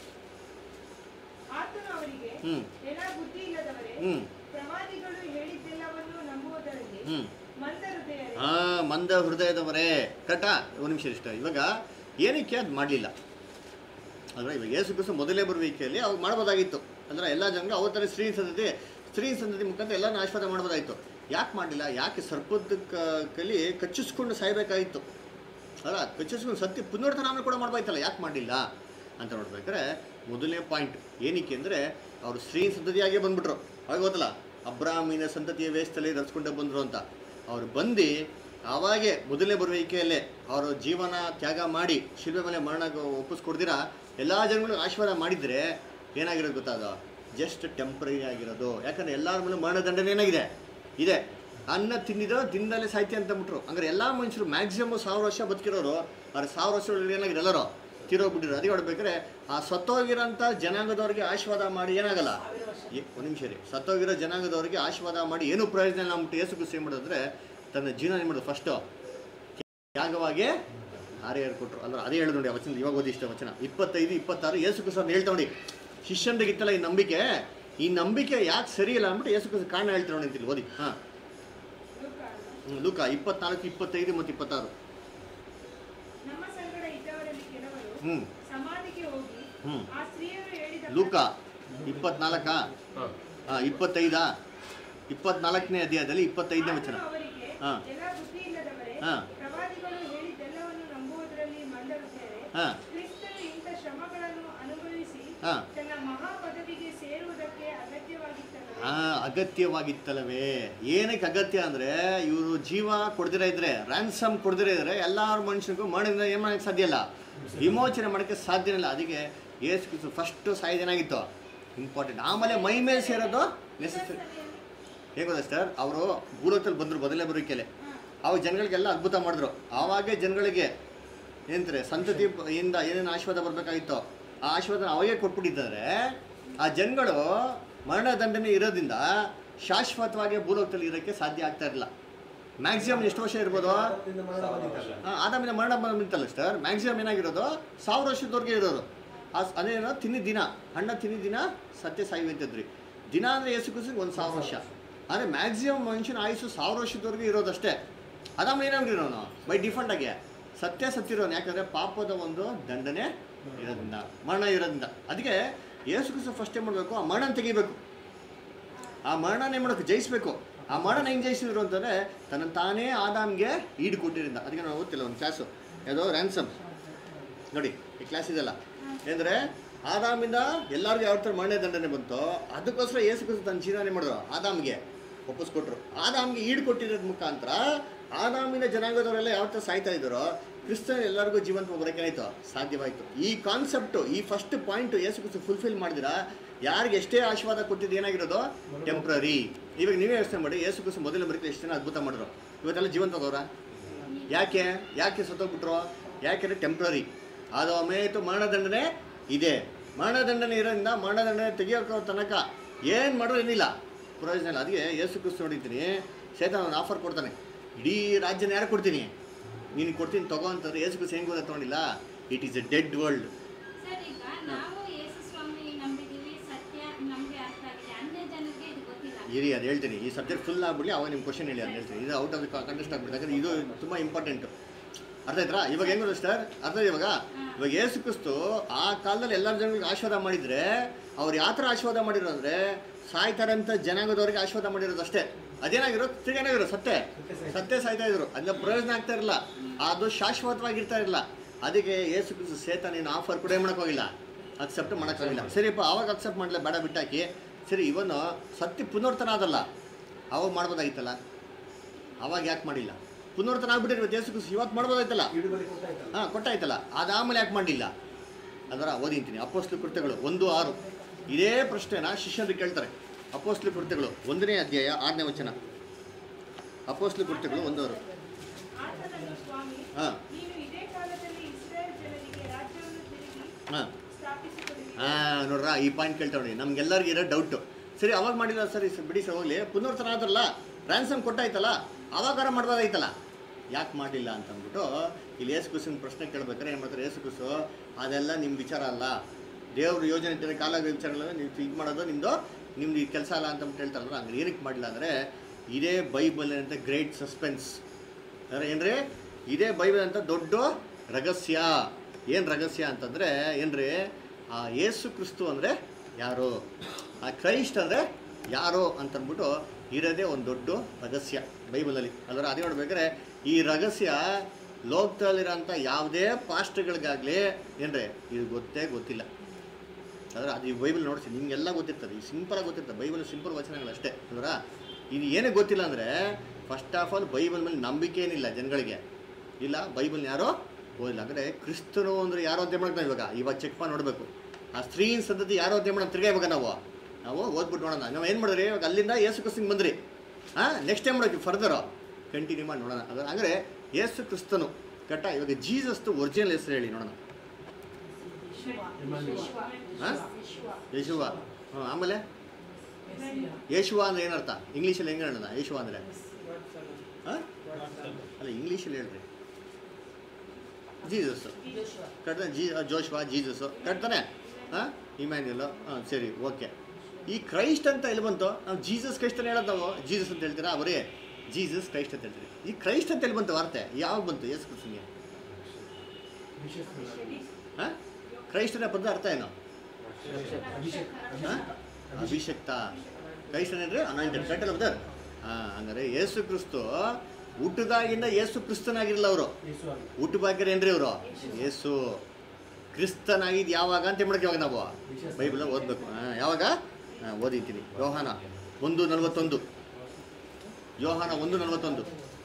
ಆತನು ಅವರಿಗೆ ಹ್ಮ್. ಎಲ ಬುದ್ಧಿ ಇಲ್ಲದವರೇ ಹ್ಞೂ ಪ್ರವಾದಿಗಳು ಹೇಳಿದ್ದೆಲ್ಲವನ್ನು ನಂಬುವುದರಲ್ಲಿ ಹ್ಞೂ ಮಂದ ಹೃದಯರೇ ಹಾಂ ಮಂದ ಹೃದಯದವರೇ ಕರೆಕ್ಟಾ ಒಂದು ನಿಮಿಷ ಇಷ್ಟ ಇವಾಗ ಏನಕ್ಕೆ ಅದು ಮಾಡಲಿಲ್ಲ ಅಂದರೆ ಇವಾಗ ಯೇಸು ಕ್ರಿಸ್ತು ಮೊದಲೇ ಬರುವಿಕೆಯಲ್ಲಿ ಅವಾಗ ಮಾಡ್ಬೋದಾಗಿತ್ತು ಅಂದರೆ ಎಲ್ಲ ಜನಗಳು ಅವತ್ತರ ಸ್ತ್ರೀ ಸಂತತಿ ಸ್ತ್ರೀ ಸಂತತಿ ಮುಖಾಂತರ ಎಲ್ಲರನ್ನ ಆಶೀರ್ವಾದ ಮಾಡ್ಬೋದಾಗಿತ್ತು ಯಾಕೆ ಮಾಡಲಿಲ್ಲ ಯಾಕೆ ಸರ್ಪದ ಕ- ಕಲಿ ಕಚ್ಚಿಸ್ಕೊಂಡು ಸಾಯ್ಬೇಕಾಗಿತ್ತು ಅಲ್ಲ ಕಚ್ಚಿಸ್ಕೊಂಡು ಸತ್ಯ ಪುನರ್ತನಾಮ ಕೂಡ ಮಾಡ್ಬೋದಾಯ್ತಲ್ಲ ಯಾಕೆ ಮಾಡಲಿಲ್ಲ ಅಂತ ನೋಡ್ಬೇಕಾದ್ರೆ ಮೊದಲನೇ ಪಾಯಿಂಟ್ ಏನಕ್ಕೆ ಅಂದರೆ ಅವರು ಸ್ತ್ರೀ ಸಂತತಿಯಾಗೇ ಬಂದ್ಬಿಟ್ರು ಅವಾಗ ಗೊತ್ತಲ್ಲ ಅಬ್ರಾಹ್ಮಿನ ಸಂತತಿಯ ವೇಷದಲ್ಲಿ ರಚಿಸ್ಕೊಂಡೇ ಬಂದರು ಅಂತ ಅವ್ರು ಬಂದು ಆವಾಗೆ ಮೊದಲನೇ ಬರುವಿಕೆಯಲ್ಲೇ ಅವರು ಜೀವನ ತ್ಯಾಗ ಮಾಡಿ ಶಿಲ್ಬೆ ಮೇಲೆ ಮರಣ ಒಪ್ಪಿಸ್ಕೊಡ್ದಿರಾ ಎಲ್ಲ ಜನಗಳು ಆಶೀರ್ವಾದ ಮಾಡಿದರೆ ಏನಾಗಿರೋದು ಗೊತ್ತಾದ ಜಸ್ಟ್ ಟೆಂಪ್ರರಿ ಆಗಿರೋದು ಯಾಕಂದರೆ ಎಲ್ಲರ ಮೇಲೆ ಮರಣದಂಡನೆ ಏನಾಗಿದೆ ಇದೆ ಅನ್ನ ತಿಂದಿರೋ ದಿನದಲ್ಲೇ ಸಾಹಿತ್ಯ ಅಂತ ಅಂದ್ಬಿಟ್ರು ಹಂಗಾರೆ ಎಲ್ಲ ಮನುಷ್ಯರು ಮ್ಯಾಕ್ಸಿಮಮ್ ಸಾವಿರ ವರ್ಷ ಬದುಕಿರೋರು ಅವ್ರ ಸಾವಿರ ವರ್ಷಗಳಲ್ಲಿ ಏನಾಗಿದೆ ಎಲ್ಲರೂ ತೀರೋಗ್ಬಿಟ್ಟಿರೋ ಅದಕ್ಕೆ ಹೊಡ್ಬೇಕಾದ್ರೆ ಆ ಸತ್ತೋಗಿರೋಂಥ ಜನಾಂಗದವ್ರಿಗೆ ಆಶೀರ್ವಾದ ಮಾಡಿ ಏನಾಗಲ್ಲ ಏ- ಒಂದು ನಿಮಿಷ ರೀ ಸತ್ತೋಗಿರೋ ಜನಾಂಗದವ್ರಿಗೆ ಆಶೀರ್ವಾದ ಮಾಡಿ ಏನು ಪ್ರಯೋಜನ ಇಲ್ಲ ಅಂದ್ಬಿಟ್ಟು ಯೇಸು ಕ್ರಿಸ್ತು ಏನು ಮಾಡಿದ್ರೆ ತನ್ನ ಜೀವನ ಏನು ಮಾಡೋದು ಫಸ್ಟು ತ್ಯಾಗವಾಗಿ ಹಾರೆ ಕೊಟ್ಟರು ಅಲ್ಲ ಅದೇ ಹೇಳಿದ್ರು ನೋಡಿ ಆ ವಚನ ಇವಾಗ ಓದಿ ಇಷ್ಟ ವಚನ ಇಪ್ಪತ್ತೈದು ಇಪ್ಪತ್ತಾರು ಯೇಸು ಕ್ರಿಸ್ತು ಅಂತ ಹೇಳ್ತಾ ನೋಡಿ ಶಿಷ್ಯಂದಿಗಿತ್ತಲ್ಲ ಈ ನಂಬಿಕೆ ಈ ನಂಬಿಕೆ ಯಾಕೆ ಸರಿ ಇಲ್ಲ ಅಂದ್ಬಿಟ್ಟು ಯೇಸು ಕ್ರಿಸ್ತು ಕಾರಣ ಹೇಳ್ತಾರೆ ನೋಡಿ ಅಂತಿಲ್ಲಿ ಓದಿ ಹಾಂ ಲೂಕ ಲೂಕ ಇಪ್ಪತ್ನಾಲ್ಕು ಇಪ್ಪತ್ತೈದು ಮತ್ತು ಇಪ್ಪತ್ತಾರು ನಮ್ಮ ಸಂಗಡ ಇದ್ದವರಲ್ಲಿ ಕೆಲವರು ಹ್ಞೂ ಸಮಾಧಿಗೆ ಹೋಗಿ ಹ್ಞೂ ಆ ಸ್ತ್ರೀಯರು ಹೇಳಿದ ಲೂಕ ಇಪ್ಪತ್ನಾಲ್ಕಾ ಹಾಂ ಹಾಂ ಇಪ್ಪತ್ತೈದಾ ಇಪ್ಪತ್ನಾಲ್ಕನೇ ಅಧ್ಯಾಯದಲ್ಲಿ ಇಪ್ಪತ್ತೈದನೇ ವಚನ ಆತನು ಅವರಿಗೆ ಹಾ. ಎಲ್ಲ ಬುದ್ಧಿ ಇಲ್ಲದವರೇ ಹಾ. ಪ್ರವಾದಿಗಳು ಹೇಳಿದ್ದೆಲ್ಲವನ್ನು ನಂಬುವುದರಲ್ಲಿ ಮಂದರುತ್ತೇವೆ ಹಾಂ ಕ್ರಿಸ್ತನು ಇಂಥ ಶ್ರಮಗಳನ್ನು ಅನುಭವಿಸಿ ಹಾಂ ತನ್ನ ಮಹಾ ಪದವಿಗೆ ಸೇರುವುದಕ್ಕೆ ಅಗತ್ಯವಾಗಿತ್ತಲ್ಲ ಹಾಂ ಅಗತ್ಯವಾಗಿತ್ತಲ್ಲವೇ ಏನಕ್ಕೆ ಅಗತ್ಯ ಅಂದರೆ ಇವರು ಜೀವ ಕೊಡ್ದಿರ ಇದ್ರೆ ರ್ಯಾನ್ಸಮ್ ಕೊಡ್ದಿರ ಇದ್ರೆ ಎಲ್ಲರ ಮನುಷ್ಯನಿಗೂ ಮರಣದಿಂದ ಏನು ಮಾಡೋಕ್ಕೆ ಸಾಧ್ಯ ಇಲ್ಲ ವಿಮೋಚನೆ ಮಾಡೋಕ್ಕೆ ಸಾಧ್ಯ ಇಲ್ಲ ಅದಕ್ಕೆ ಏಸು ಕ್ರಿಸ್ತು ಫಸ್ಟು ಸಾಯೋದೇನಾಗಿತ್ತು ಇಂಪಾರ್ಟೆಂಟ್ ಆಮೇಲೆ ಮೈ ಮೇಲೆ ಸೇರೋದು ನೆಸೆಸರಿ ಹೇಗೆ ಗೊತ್ತಾ ಸರ್ ಅವರು ಭೂಲೋಕದಲ್ಲಿ ಬಂದರು ಮೊದಲೇ ಬರೋಕೆಲೆ ಅವಾಗ ಜನಗಳಿಗೆಲ್ಲ ಅದ್ಭುತ ಮಾಡಿದ್ರು ಆವಾಗೇ ಜನಗಳಿಗೆ ಏನಂತಾರೆ ಸಂತತಿ ಇಂದ ಏನೇನು ಆಶೀರ್ವಾದ ಬರಬೇಕಾಗಿತ್ತೋ ಆ ಆಶೀರ್ವಾದ ಅವಾಗೇ ಕೊಟ್ಬಿಟ್ಟಿದ್ದಾರೆ ಆ ಜನಗಳು ಮರಣದಂಡನೆ ಇರೋದ್ರಿಂದ ಶಾಶ್ವತವಾಗಿ ಭೂಲೋಕದಲ್ಲಿ ಇರೋಕ್ಕೆ ಸಾಧ್ಯ ಆಗ್ತಾ ಇರಲಿಲ್ಲ ಮ್ಯಾಕ್ಸಿಮಮ್ ಎಷ್ಟು ವರ್ಷ ಇರ್ಬೋದು ಆ, ಆದಾಮಿನ ಮರಣ ಬಂದಿತ್ತಲ್ಲ ಸರ್ ಮ್ಯಾಕ್ಸಿಮಮ್ ಏನಾಗಿರೋದು ಸಾವಿರ ವರ್ಷದವರೆಗೆ ಇರೋರು ಆ ಸ್- ಅದೇನೋ ತಿನ್ನಿದ ದಿನ ಹಣ್ಣ ತಿನ್ನಿದ ದಿನ ಸತ್ಯ ಸಾಯುವಂತದ್ರಿ ದಿನ ಅಂದರೆ ಯೇಸು ಕ್ರಿಸ್ತಿಗೆ ಒಂದು ಸಾವಿರ ವರ್ಷ ಅಂದರೆ ಮ್ಯಾಕ್ಸಿಮಮ್ ಮನುಷ್ಯನ ಆಯುಸ್ಸು ಸಾವಿರ ವರ್ಷದವರೆಗೆ ಇರೋದಷ್ಟೇ ಅದಾಮ ಏನಾಗಿರೋನು ಬೈ ಡಿಫಾಲ್ಟ್ ಆಗಿ ಸತ್ಯ ಸತ್ತಿರೋನು ಯಾಕಂದರೆ ಪಾಪದ ಒಂದು ದಂಡನೆ ಇರೋದ್ರಿಂದ ಮರಣ ಇರೋದ್ರಿಂದ ಅದಕ್ಕೆ ಯೇಸು ಕ್ರಿಸ್ತು ಫಸ್ಟ್ ಏನು ಮಾಡಬೇಕು ಆ ಮರಣ ತೆಗಿಬೇಕು ಆ ಮರಣನೇ ಮಾಡೋಕೆ ಜಯಿಸಬೇಕು ಆ ಮರಣ ಹೆಂಗೆ ಜಯಿಸಿದ್ರು ಅಂತಂದರೆ ತನ್ನ ತಾನೇ ಆದಾಮ್ಗೆ ಈಡು ಕೊಟ್ಟಿರಿಂದ ಅದಕ್ಕೆ ನಾವು ಓದ್ತಿಲ್ಲ ಒಂದು ಕ್ಲಾಸು ಯಾವುದೋ ರ್ಯಾನ್ಸಮ್ ನೋಡಿ ಈ ಕ್ಲಾಸ್ ಇದೆಲ್ಲ ಅಂದರೆ ಆದಾಮಿಂದ ಎಲ್ಲರಿಗೂ ಯಾವ ಥರ ಮರಣ ದಂಡನೆ ಬಂತೋ ಅದಕ್ಕೋಸ್ಕರ ಏಸು ಕ್ರಿಸ್ತು ತನ್ನ ಜೀವನ ಮಾಡಿದ್ರು ಆದಾಮ್ಗೆ ಒಪ್ಪಿಸ್ಕೊಟ್ರು ಆದಾಮ್ಗೆ ಈಡು ಕೊಟ್ಟಿರೋದ್ ಮುಖಾಂತರ ಆದಾಮಿನ ಜನಾಂಗದವರೆಲ್ಲ ಯಾವ ಥರ ಸಾಯ್ತಾ ಇದ್ದಾರೋ ಕ್ರಿಸ್ತನ ಎಲ್ಲರಿಗೂ ಜೀವಂತ ಬರೋಕೆ ಆಯಿತು ಸಾಧ್ಯವಾಯಿತು ಈ ಕಾನ್ಸೆಪ್ಟು ಈ ಫಸ್ಟ್ ಪಾಯಿಂಟು ಏಸು ಕ್ರಿಸ್ತು ಫುಲ್ಫಿಲ್ ಮಾಡಿದಿರಾ ಯಾರಿಗೆ ಎಷ್ಟೇ ಆಶೀರ್ವಾದ ಕೊಟ್ಟಿದ್ದು ಏನಾಗಿರೋದು ಟೆಂಪ್ರರಿ ಇವಾಗ ನೀವೇ ಯೋಚನೆ ಮಾಡಿ ಏಸು ಕ್ರಿಸ್ತು ಮೊದಲ ಬರೀಕೆ ಎಷ್ಟು ಜನ ಅದ್ಭುತ ಮಾಡಿದ್ರು ಇವತ್ತೆಲ್ಲ ಜೀವಂತ ಹೋಗೋರ ಯಾಕೆ ಯಾಕೆ ಸತ್ತೋಗ್ಬಿಟ್ರು ಯಾಕೆಂದರೆ ಟೆಂಪ್ರರಿ ಅದು ಅಮೇತು ಮರಣದಂಡನೆ ಇದೆ ಮರಣದಂಡನೆ ಇರೋದ್ರಿಂದ ಮರಣದಂಡನೆ ತೆಗಿಯೋಕೆ ತನಕ ಏನು ಮಾಡೋದು ಏನಿಲ್ಲ ಪ್ರಯೋಜನ ಇಲ್ಲ ಅದಕ್ಕೆ ಯೇಸು ಕ್ರಿಸ್ತು ನೋಡಿದ್ದೀನಿ ಸೇತನ ಒಂದು ಆಫರ್ ಕೊಡ್ತಾನೆ ಇಡೀ ರಾಜ್ಯನ ಯಾರು ಕೊಡ್ತೀನಿ ನೀನು ಕೊಡ್ತೀನಿ ತಗೋ ಅಂತಂದ್ರೆ ಯೇಸು ಕ್ರಿಸ್ತು ಹೆಂಗೆ ಗೊತ್ತಾ ತೊಗೊಂಡಿಲ್ಲ it is a dead world sir ಈಗ ನಾವು ಯೇಸು ಸ್ವಾಮಿ ನಂಬಿದೀವಿ ಸತ್ಯ ನಮ್ಗೆ ಅರ್ಥ ಆಗಿದೆ ಇರಿ ಅದು ಹೇಳ್ತೀನಿ ಈ ಸಬ್ಜೆಕ್ಟ್ ಫುಲ್ ಆಗ್ಬಿಡ್ಲಿ ಅವಾಗ ನಿಮ್ಮ ಕ್ವಶನ್ ಹೇಳಿ ಅಂತ ಹೇಳ್ತೀನಿ ಇದು ಔಟ್ ಆಫ್ ದ ಕಂಟೆಸ್ಟ್ ಆಗ್ಬಿಡುತ್ತೆ ಯಾಕಂದ್ರೆ ಇದು ತುಂಬ ಇಂಪಾರ್ಟೆಂಟು ಅರ್ಥ ಆಯ್ತಾ ಇವಾಗ ಹೆಂಗ್ ಗೊತ್ತಾ ಸರ್ ಅರ್ಥ ಆಯ್ತಾ ಇವಾಗ ಇವಾಗ ಏಸು ಕ್ರಿಸ್ತು ಆ ಕಾಲದಲ್ಲಿ ಎಲ್ಲರ ಜನಗಳಿಗೆ ಆಶೀರ್ವಾದ ಮಾಡಿದ್ರೆ ಅವ್ರು ಯಾವ ಥರ ಆಶೀರ್ವಾದ ಮಾಡಿರೋ ಅಂದರೆ ಸಾಯ್ತಾರಂತ ಜನಾಂಗದವ್ರಿಗೆ ಆಶೀರ್ವಾದ ಮಾಡಿರೋದು ಅಷ್ಟೇ ಅದೇನಾಗಿರೋ ತಿರ್ಗಿ ಏನಾಗಿರೋ ಸತ್ಯ ಸತ್ಯ ಸಾಯ್ತಾ ಇದ್ರು ಅದನ್ನ ಪ್ರಯೋಜನ ಆಗ್ತಾ ಇರಲಿಲ್ಲ ಅದು ಶಾಶ್ವತವಾಗಿರ್ತಾ ಇರಲಿಲ್ಲ ಅದಕ್ಕೆ ಏಸು ಕ್ರಿಸ್ತು ಸೇತ ನೀನು ಆಫರ್ ಕೂಡ ಏನು ಮಾಡೋಕ್ಕೋಗಿಲ್ಲ ಅಕ್ಸೆಪ್ಟ್ ಮಾಡೋಕ್ಕಾಗಿಲ್ಲ ಸರಿಯಪ್ಪ ಅವಾಗ ಅಕ್ಸೆಪ್ಟ್ ಮಾಡಲ್ಲ ಬೇಡ ಬಿಟ್ಟಾಕಿ ಸರಿ ಇವನು ಸತ್ಯ ಪುನರ್ತನ ಆದಲ್ಲ ಅವಾಗ ಮಾಡ್ಬೋದಾಗಿತ್ತಲ್ಲ ಅವಾಗ ಯಾಕೆ ಮಾಡಿಲ್ಲ ಪುನರ್ತನ ಆಗ್ಬಿಟ್ಟಿರೋ ಯೇಸು ಕ್ರಿಸ್ತು ಇವತ್ತು ಮಾಡ್ಬೋದಾಯ್ತಲ್ಲ ಇಡುಬರಿ ಕೊಟ್ಟಾಯ್ತಲ್ಲ ಹಾಂ ಕೊಟ್ಟಾಯ್ತಲ್ಲ ಅದಾದಮೇಲೆ ಯಾಕೆ ಮಾಡಲಿಲ್ಲ ಅದರ ಓದಿಂತೀನಿ ಅಪೋಸ್ಲು ಕೃತ್ಯಗಳು ಒಂದು ಆರು ಇದೇ ಪ್ರಶ್ನೆನ ಶಿಷ್ಯರು ಕೇಳ್ತಾರೆ ಅಪೋಸ್ಲು ಕೃತ್ಯಗಳು ಒಂದನೇ ಅಧ್ಯಾಯ ಆರನೇ ವಚನ ಅಪೋಸ್ಲು ಕೃತ್ಯಗಳು ಒಂದು ಆರು ಆತನನ್ನು ಸ್ವಾಮಿ ಹಾಂ ನೀನು ಇದೇ ಕಾಲದಲ್ಲಿ ಇಸ್ರಾಯೇಲ್ ಜನರಿಗೆ ರಾಜ್ಯವನ್ನು ತಿರುಗಿ ಹಾಂ ಸ್ಥಾಪಿಸಿಕೊಡುವಿ ಹಾಂ ನೋಡ್ರ ಈ ಪಾಯಿಂಟ್ ಕೇಳ್ತಾವ್ರಿ ನಮ್ಗೆಲ್ಲರಿಗೂ ಇರೋ ಡೌಟು ಸರಿ ಅವಾಗ ಮಾಡಿಲ್ಲ ಸರಿ ಸರ್ ಬಿಡಿ ಸರ್ ಹೋಗ್ಲಿ ಪುನರ್ತನ ಆದ್ರಲ್ಲ ರ್ಯಾನ್ಸಮ್ ಕೊಟ್ಟಾಯ್ತಲ್ಲ ಅವಾಗಾರ ಮಾಡ್ಬೋದಾಯ್ತಲ್ಲ ಯಾಕೆ ಮಾಡಲಿಲ್ಲ ಅಂತ ಅಂದ್ಬಿಟ್ಟು ಇಲ್ಲಿ ಏಸು ಕುಸಿನ ಪ್ರಶ್ನೆ ಕೇಳ್ಬೇಕಾದ್ರೆ ಏನು ಮಾಡ್ತಾರೆ ಏಸು ಕುಸು ಅದೆಲ್ಲ ನಿಮ್ಮ ವಿಚಾರ ಅಲ್ಲ ದೇವ್ರ ಯೋಜನೆ ಇದ್ದರೆ ಕಾಲ ವಿಚಾರ ಅಲ್ಲ ನೀವು ಇದು ಮಾಡೋದು ನಿಮ್ಮದು ನಿಮ್ದು ಈ ಕೆಲಸ ಅಲ್ಲ ಅಂತ ಅಂದ್ಬಿಟ್ಟು ಹೇಳ್ತಾರಲ್ಲ ಹಂಗೆ ಏನಕ್ಕೆ ಮಾಡಿಲ್ಲ ಅಂದರೆ ಇದೇ ಬೈಬಲ್ ಅಂತ ಗ್ರೇಟ್ ಸಸ್ಪೆನ್ಸ್ ಅಂದ್ರೆ ಏನ್ರಿ ಇದೇ ಬೈಬಲ್ ಅಂತ ದೊಡ್ಡ ರಹಸ್ಯ ಏನು ರಹಸ್ಯ ಅಂತಂದರೆ ಏನ್ರಿ ಆ ಯೇಸು ಕ್ರಿಸ್ತು ಅಂದರೆ ಯಾರು ಆ ಕ್ರೈಸ್ಟ್ ಅಂದರೆ ಯಾರು ಅಂತಂದ್ಬಿಟ್ಟು ಇರೋದೇ ಒಂದು ದೊಡ್ಡ ರಹಸ್ಯ ಬೈಬಲಲ್ಲಿ ಅದರ ಅದೇ ನೋಡ್ಬೇಕಾದ್ರೆ ಈ ರಹಸ್ಯ ಲೋಕದಲ್ಲಿರೋಂಥ ಯಾವುದೇ ಪಾಸ್ಟ್ಗಳಿಗಾಗಲಿ ಏನ್ರಿ ಇದು ಗೊತ್ತೇ ಗೊತ್ತಿಲ್ಲ ಅದರ ಅದು ಈ ಬೈಬಲ್ ನೋಡ್ಸಿ ನಿಮಗೆಲ್ಲ ಗೊತ್ತಿರ್ತದೆ ಈ ಸಿಂಪಲಾಗಿ ಗೊತ್ತಿರ್ತದೆ ಬೈಬಲ್ ಸಿಂಪಲ್ ವಚನಗಳು ಅಷ್ಟೇ ಅದರ ಇದು ಏನಕ್ಕೆ ಗೊತ್ತಿಲ್ಲ ಅಂದರೆ ಫಸ್ಟ್ ಆಫ್ ಆಲ್ ಬೈಬಲ್ ಮೇಲೆ ನಂಬಿಕೆ ಏನಿಲ್ಲ ಜನಗಳಿಗೆ ಇಲ್ಲ ಬೈಬಲ್ ಯಾರೋ ಓದಿಲ್ಲ ಅಂದರೆ ಕ್ರಿಸ್ತನು ಅಂದರೆ ಯಾರೋ ಅಧ್ಯಯನ ಮಾಡ್ತಾ ಇವಾಗ ಇವಾಗ ಚೆಕ್ ಮಾಡಿ ನೋಡಬೇಕು ಆ ಸ್ತ್ರೀನ್ ಸಂತತಿ ಯಾರೋ ಅಧ್ಯಯನ ಮಾಡೋಣ ತಿರ್ಗಾ ಇವಾಗ ನಾವು ನಾವು ಓದ್ಬಿಟ್ಟು ನೋಡೋಣ ನಾವು ಏನು ಮಾಡಿದ್ರಿ ಇವಾಗ ಅಲ್ಲಿಂದ ಯೇಸು ಕ್ರಿಸ್ತಂಗೆ ಬಂದ್ರಿ ಹಾಂ ನೆಕ್ಸ್ಟ್ ಟೈಮ್ ಮಾಡೋಕೆ ಫರ್ದರು ಕಂಟಿನ್ಯೂ ಮಾಡಿ ನೋಡೋಣ ಅದರ ಅಂದರೆ ಯೇಸು ಕ್ರಿಸ್ತನು ಕಟ್ಟ ಇವಾಗ ಜೀಸಸ್ದು ಒರಿಜಿನಲ್ ಹೆಸರು ಹೇಳಿ ನೋಡೋಣ ಹಾಂ ಯೇಶುವ ಹಾಂ ಆಮೇಲೆ ಯೇಶುವ ಅಂದ್ರೆ ಏನರ್ಥ ಇಂಗ್ಲೀಷಲ್ಲಿ ಹೆಂಗೆ ಹೇಳೋಣ ಯೇಶುವ ಅಂದರೆ ಹಾಂ ಅಲ್ಲ ಇಂಗ್ಲೀಷಲ್ಲಿ ಹೇಳ್ರಿ ಜೀಸಸ್ ಕಟ್ತಾನೆ ಜೀ ಜೋಶ್ವಾ ಜೀಸಸ್ಸು ಕಟ್ತಾನೆ ಹಾಂ ಇಮ್ಯಾನ್ಯಲ್ಲು ಹಾಂ ಸರಿ ಓಕೆ ಈ ಕ್ರೈಸ್ಟ್ ಅಂತ ಎಲ್ಲಿ ಬಂತು ನಾವು ಜೀಸಸ್ ಕ್ರೈಸ್ಟ್ ಅಂತ ಹೇಳೋದು ನಾವು ಜೀಸಸ್ ಅಂತ ಹೇಳ್ತೀರಾ ಅವರೇ ಜೀಸಸ್ ಕ್ರೈಸ್ಟ್ ಅಂತ ಹೇಳ್ತೀರಿ ಈ ಕ್ರೈಸ್ಟ್ ಅಂತ ಎಲ್ಲಿ ಬಂತು ವಾರ್ತೆ ಯಾವಾಗ ಬಂತು ಯೇಸು ಕ್ರಿಸ್ತನಿಗೆ ಹಾಂ ಕ್ರೈಸ್ಟ್ ಅನ್ನೋ ಪದ ಅರ್ಥ ಏನು ಅಭಿಷೇಕ್ ಹಾಂ ಅಭಿಷಕ್ತ ಕ್ರೈಸ್ಟ್ ಏನ್ರಿ ಅನಾಯಿಂಟೆಡ್ ಕರೆಕ್ಟ್ ಅಲ್ಲ ಬದರ್ ಹಾಂ ಹಂಗಾರೆ ಯೇಸು ಕ್ರಿಸ್ತು ಹುಟ್ಟದಾಗಿಂದ ಯೇಸು ಕ್ರಿಸ್ತನಾಗಿರಲ್ಲ ಅವರು ಯೇಸು ಆಗಿ ಹುಟ್ಟುಭಾಗ್ಯರು ಏನ್ರಿ ಅವರು ಯೇಸು ಕ್ರಿಸ್ತನಾಗಿದ್ದು ಯಾವಾಗ ಅಂತ ಮಾಡಕ್ಕೆ ಇವಾಗ ನಾವು ಬೈಬಲ್ ಓದಬೇಕು ಹಾಂ ಯಾವಾಗ ಹಾಂ ಓದಿದ್ದೀನಿ ಯೋಹಾನ ಒಂದು ನಲವತ್ತೊಂದು ಯೋಹಾನ ಒಂದು ನಲವತ್ತೊಂದು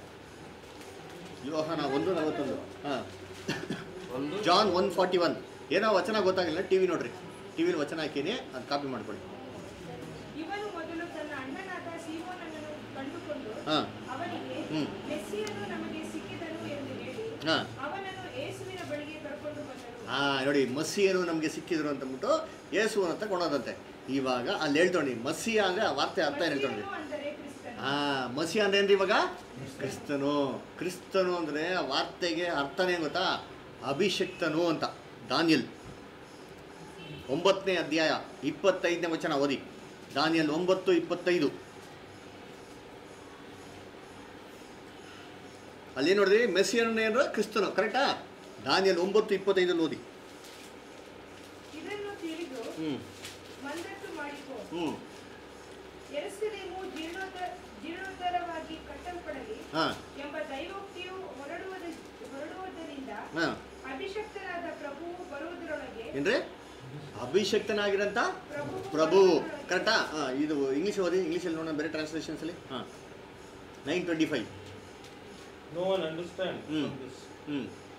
ಯೋಹಾನ ಒಂದು ನಲವತ್ತೊಂದು ಹಾಂ ಒಂದು ಜಾನ್ ಒನ್ ಫಾರ್ಟಿ ಒನ್ ಏನೋ ವಚನ ಗೊತ್ತಾಗಿಲ್ಲ ಟಿ ವಿ ನೋಡ್ರಿ ಟಿ ವಿಲಿ ವಚನ ಹಾಕೀನಿ ಅದು ಕಾಪಿ ಮಾಡ್ಕೊಳ್ಳಿ ಇವನು ಮೊದಲು ತನ್ನ ಅಣ್ಣನಾದ ಸೀಮೋನನ್ನು ಕಂಡುಕೊಂಡು ಹಾಂ ಅವನಿಗೆ ಹ್ಮ್. ಮೆಸ್ಸಿಯನು ನಮಗೆ ಸಿಕ್ಕಿದನು ಎಂದು ಹೇಳಿ ಹಾಂ ಅವನನ್ನು ಯೇಸುವಿನ ಬಳಿಗೆ ಕರ್ಕೊಂಡು ಬಂದನು ಹಾಂ ನೋಡಿ ಮಸ್ಸಿಯರು ನಮಗೆ ಸಿಕ್ಕಿದ್ರು ಅಂತಂದ್ಬಿಟ್ಟು ಯೇಸು ಅಂತ ಕೊಂಡೋದಂತೆ ಇವಾಗ ಅಲ್ಲಿ ಹೇಳ್ತೊಂಡಿ ಮಸ್ಸಿ ಅಂದರೆ ಆ ವಾರ್ತೆ ಅರ್ಥ ಏನು ಹೇಳ್ತೊಂಡಿ ಮಸ್ಸಿಯನು ಅಂದರೆ ಕ್ರಿಸ್ತನು ಹಾಂ ಮಸಿ ಅಂದ್ರೆ ಏನ್ರಿ ಇವಾಗ ಕ್ರಿಸ್ತನು ಕ್ರಿಸ್ತನು ಅಂದರೆ ಆ ವಾರ್ತೆಗೆ ಅರ್ಥನೇ ಗೊತ್ತಾ ಅಭಿಷಕ್ತನು ಅಂತ ದಾನಿಯಲ್ ಒಂಬತ್ತನೇ ಅಧ್ಯಾಯ ಇಪ್ಪತ್ತೈದನೇ ವಚನ ಓದಿ ದಾನಿಯಲ್ ಒಂಬತ್ತು ಇಪ್ಪತ್ತೈದು ಅಲ್ಲಿ ನೋಡಿದ್ರಿ ಮೆಸ್ಸಿಯನ್ ಏನ್ರ ಕ್ರಿಸ್ತನು ಕರೆಕ್ಟಾ ದಾನಿಯಲ್ ಒಂಬತ್ತು ಇಪ್ಪತ್ತೈದಲ್ಲಿ ಓದಿ ಇದನ್ನು ತಿಳಿದು ಹ್ಞೂ ಮಂದಟ್ಟು ಮಾಡಿಕೊ ಹ್ಞೂ ಯೆರೂಸಲೇಮು ಜೀರ್ಣೋದ್ಧ ಜೀರ್ಣೋದ್ಧಾರವಾಗಿ ಕಟ್ಟಲ್ಪಡಲಿ ಹಾಂ ಎಂಬ ದೈವೋಕ್ತಿಯು ಹೊರಡುವುದ ಹೊರಡುವುದರಿಂದ ಹಾಂ ಅಭಿಷಕ್ತನಾದ ಪ್ರಭುವು ಬರುವುದರೊಳಗೆ ಏನ್ರಿ ಅಭಿಷಕ್ತನಾಗಿರಂತ ಪ್ರಭು ಪ್ರಭು ಕರೆಕ್ಟಾ ಹಾಂ ಇದು ಇಂಗ್ಲೀಷ್ ಓದಿ ಇಂಗ್ಲೀಷಲ್ಲಿ ನೋಡೋಣ ಬೇರೆ ಟ್ರಾನ್ಸ್ಲೇಷನ್ಸಲ್ಲಿ ಹಾಂ nine twenty five No one understands Hmm. from this. ಹ್ಞೂ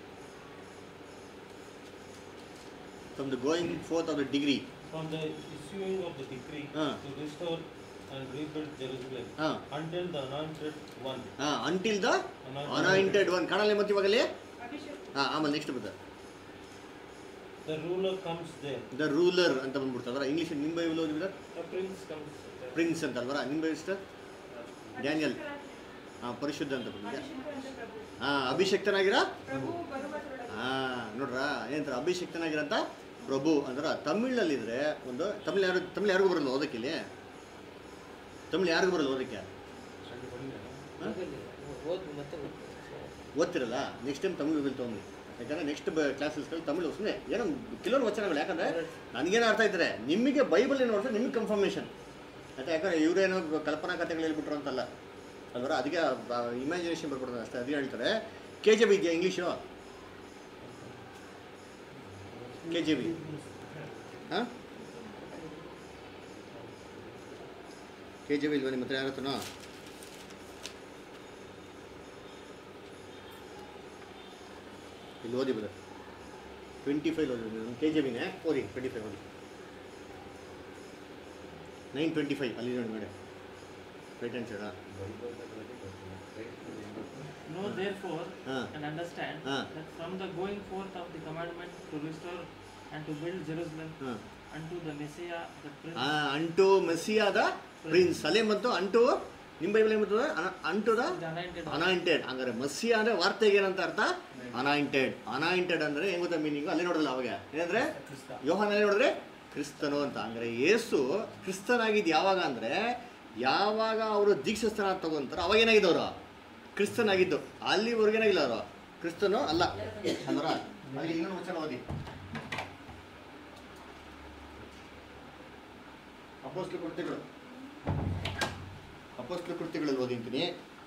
from the going forth of the degree From the issuing of the decree Ah. to restore and rebuild Jerusalem ಹಾಂ until the anointed one. ಹಾಂ until the Anointed. Anointed one ಕಾಣಲ್ಲ ಮತ್ತೆ ಇವಾಗಲ್ಲಿ ಅಭಿಷೇಕ ಹಾಂ ಆಮೇಲೆ ನೆಕ್ಸ್ಟ್ ಬರ್ತದೆ The ruler comes there. The ruler ಅಂತ ಬಂದ್ಬಿಡ್ತದಲ್ಲ ಇಂಗ್ಲೀಷ್ ನಿಮ್ಮ ಬೈಬಲ್ ಓದಿದ್ರೆ The prince comes there. Prince ಅಂತ ಅಲ್ವರ ನಿಮ್ಮ ಬೈಬಲ್ ಸಿಸ್ಟರ್ ಡ್ಯಾನಿಯಲ್ ಹಾಂ ಪರಿಶುದ್ಧ ಅಂತ ಬಂದಿದೆ ಅಭಿಷಕ್ತನಾದ ಪ್ರಭು ಹಾಂ ಅಭಿಷಕ್ತನಾಗಿರ ಪ್ರಭುವು ಬರುವುದರೊಳಗೆ ಹಾಂ ನೋಡ್ರ ಏನಂತಾರೆ ಅಭಿಷಕ್ತನಾಗಿರಂತ ಪ್ರಭು ಅಂದ್ರೆ ತಮಿಳಲ್ಲಿದ್ರೆ ಒಂದು ತಮಿಳ್ ಯಾರು ತಮಿಳ್ ಯಾರಿಗೂ ಬರಲ್ಲ ಓದಕ್ಕಿಲ್ಲಿ ತಮಿಳು ಯಾರಿಗೂ ಬರಲ್ಲ ಓದಕ್ಕೆ ಓದ್ ಮತ್ತೆ ಓದ್ತಿರಲ್ಲ ನೆಕ್ಸ್ಟ್ ಟೈಮ್ ತಮಿಳು ಬಿಲ್ ತೊಗೊಂಡು ಯಾಕಂದ್ರೆ ನೆಕ್ಸ್ಟ್ ಕ್ಲಾಸಸ್ಗಳು ತಮಿಳು ಸುಮ್ಮನೆ ಏನೋ ಕೆಲವರು ವಚನಗಳು ಯಾಕಂದ್ರೆ ನನಗೇನು ಅರ್ಥ ಇದ್ರೆ ನಿಮಗೆ ಬೈಬಲ್ ಏನು ಅರ್ಥ ನಿಮಗೆ ಕನ್ಫರ್ಮೇಷನ್ ಆಯ್ತಾ ಯಾಕಂದ್ರೆ ಇವರೇನೋ ಕಲ್ಪನಾ ಕಥೆಗಳು ಹೇಳ್ಬಿಟ್ರು ಅಂತಲ್ಲ ಅಲ್ವರ ಅದಕ್ಕೆ ಇಮ್ಯಾಜಿನೇಷನ್ ಬರ್ಬಿಡ್ತಾರೆ ಅಷ್ಟೇ ಅದೇ ಹೇಳ್ತಾರೆ ಕೆ ಜೆ ಬಿ ಇದೆಯಾ ಇಂಗ್ಲೀಷು ಕೆ ಜೆ ಬಿ ಹಾಂ ಕೆ ಜೆ ಬಿ ಇಲ್ವಾ ನಿಮ್ಮ ಹತ್ರ ಯಾರ ಹತ್ರನೋ ಇಲ್ಲಿ ಓದಿ ಬದ ಟ್ವೆಂಟಿ ಫೈವ್ ಓದಿ ಕೆ ಜೆ ಬಿನೇ ಓದಿ ಟ್ವೆಂಟಿ ಫೈವ್ ಓದಿ ನೈನ್ ಟ್ವೆಂಟಿ ಫೈವ್ ಅಲ್ಲಿ ನೋಡಿ ಮೇಡಮ್ ರೈಟ್ ಹ್ಯಾಂಡ್ ಸೈಡಾ Know therefore ಹಾಂ and understand Ah. that from the going forth of the commandment to restore and to build Jerusalem ಹಾಂ unto the Messiah, the Prince, ಅಂಟು ಮೆಸ್ಸಿಯಾದ ಪ್ರಿನ್ಸ್ ಅಲ್ಲೇ ಮತ್ತು ಅಂಟು ನಿಮ್ಮ ಬೈಬಲ್ ಏನು ಬರ್ತದೆ unto the the anointed one. Anointed ಹಂಗಾರೆ ಮಸ್ಸಿಯ ಅಂದರೆ ವಾರ್ತೆಗೆ ಏನಂತ ಅರ್ಥ ಅನಾಯಿಂಟೆಡ್ ಅನಾಯಿಂಟೆಡ್ ಅಂದರೆ ಹೆಂಗ್ ಗೊತ್ತಾ ಮೀನಿಂಗು ಅಲ್ಲೇ ನೋಡಲ್ಲ ಅವಾಗ ಏನಂದ್ರೆ ಯೋಹಾನಲ್ಲಿ ನೋಡಿದ್ರೆ ಕ್ರಿಸ್ತನು ಅಂತ ಅಂದರೆ ಯೇಸು ಕ್ರಿಸ್ತನಾಗಿದ್ದು ಯಾವಾಗ ಅಂದರೆ ಯಾವಾಗ ಅವರು ದೀಕ್ಷಾಸ್ಥಾನ ತಗೊಂತಾರೆ ಅವಾಗ ಏನಾಗಿದ್ದವರು ಕ್ರಿಸ್ತನಾಗಿದ್ದು ಅಲ್ಲಿವರೆಗೆ ಏನಾಗಿಲ್ಲ ಅವರು ಕ್ರಿಸ್ತನು ಅಲ್ಲ ಅಂದ್ರ ಅಲ್ಲಿ ಇನ್ನೊಂದು ವಚನ ಓದಿ ಅಪೋಸ್ಲು ಕೃತ್ಯಗಳು ಅಪೋಸ್ಲು ಕೃತ್ಯಗಳಲ್ಲಿ ಓದಿಂತೀನಿ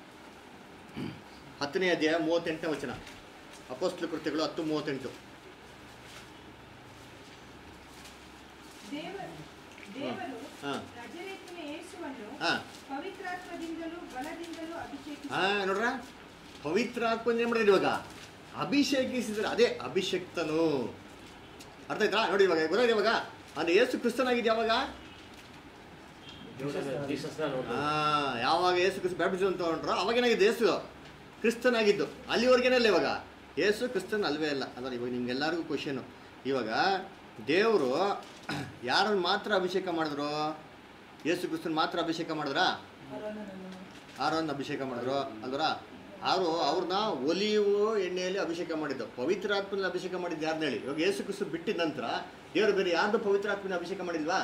ಹತ್ತನೇ ಅಧ್ಯಾಯ ಮೂವತ್ತೆಂಟನೇ ವಚನ ಅಪೋಸ್ಲು ಕೃತ್ಯಗಳು ಹತ್ತು ಮೂವತ್ತೆಂಟು ದೇವರು ದೇವರು ಹಾಂ ನಜರೇತಿನ ಯೇಸುವನ್ನು ಹಾಂ ಪವಿತ್ರಾತ್ಮದಿಂದಲೂ ಬಲದಿಂದಲೂ ಅಭಿಷೇಕಿಸಿ ಹಾಂ ನೋಡ್ರ ಪವಿತ್ರ ಆತ್ಮನ ಏನು ಮಾಡಿದ್ರು ಇವಾಗ ಅಭಿಷೇಕಿಸಿದ್ರೆ ಅದೇ ಅಭಿಷಕ್ತನು ಅರ್ಥ ಆಯ್ತಾ ನೋಡಿ ಇವಾಗ ಗೊತ್ತಾಯ್ತು ಇವಾಗ ಅಂದ್ರೆ ಯೇಸು ಕ್ರಿಸ್ತನಾಗಿದ್ದು ಯಾವಾಗ ದೀಕ್ಷಾಸ್ನಾನ ನೋಡ್ಬೋದು. ಆ, ಯಾವಾಗ ಯೇಸು ಕ್ರಿಸ್ತ ಬ್ಯಾಪ್ಟಿಸಮ್ ಅಂತ ಹೊಂಟ್ರೋ ಅವಾಗ ಏನಾಗಿದೆ ಯೇಸು ಕ್ರಿಸ್ತನಾಗಿದ್ದು ಅಲ್ಲಿವರೆಗೇನಲ್ಲ ಇವಾಗ ಯೇಸು ಕ್ರಿಸ್ತನ್ ಅಲ್ವೇ ಅಲ್ಲ ಅಂದ್ರೆ ಇವಾಗ ನಿಮ್ಗೆಲ್ಲರಿಗೂ ಕ್ವಶನು ಇವಾಗ ದೇವರು ಯಾರನ್ನು ಮಾತ್ರ ಅಭಿಷೇಕ ಮಾಡಿದ್ರು ಯೇಸು ಕ್ರಿಸ್ತನ್ ಮಾತ್ರ ಅಭಿಷೇಕ ಮಾಡಿದ್ರಾ ಆರನ್ನು ಅಭಿಷೇಕ ಮಾಡಿದ್ರು ಅಲ್ವರ ಅವರು ಅವ್ರನ್ನ ಒಲಿವು ಎಣ್ಣೆಯಲ್ಲಿ ಅಭಿಷೇಕ ಮಾಡಿದ್ದು ಪವಿತ್ರ ಆತ್ಮನಲ್ಲಿ ಅಭಿಷೇಕ ಮಾಡಿದ್ದು ಯಾರನ್ನ ಹೇಳಿ ಇವಾಗ ಯೇಸು ಕ್ರಿಸ್ತು ಬಿಟ್ಟಿದ ನಂತರ ದೇವರು ಬೇರೆ ಯಾರ್ದು ಪವಿತ್ರ ಆತ್ಮನ ಅಭಿಷೇಕ ಮಾಡಿಲ್ವಾ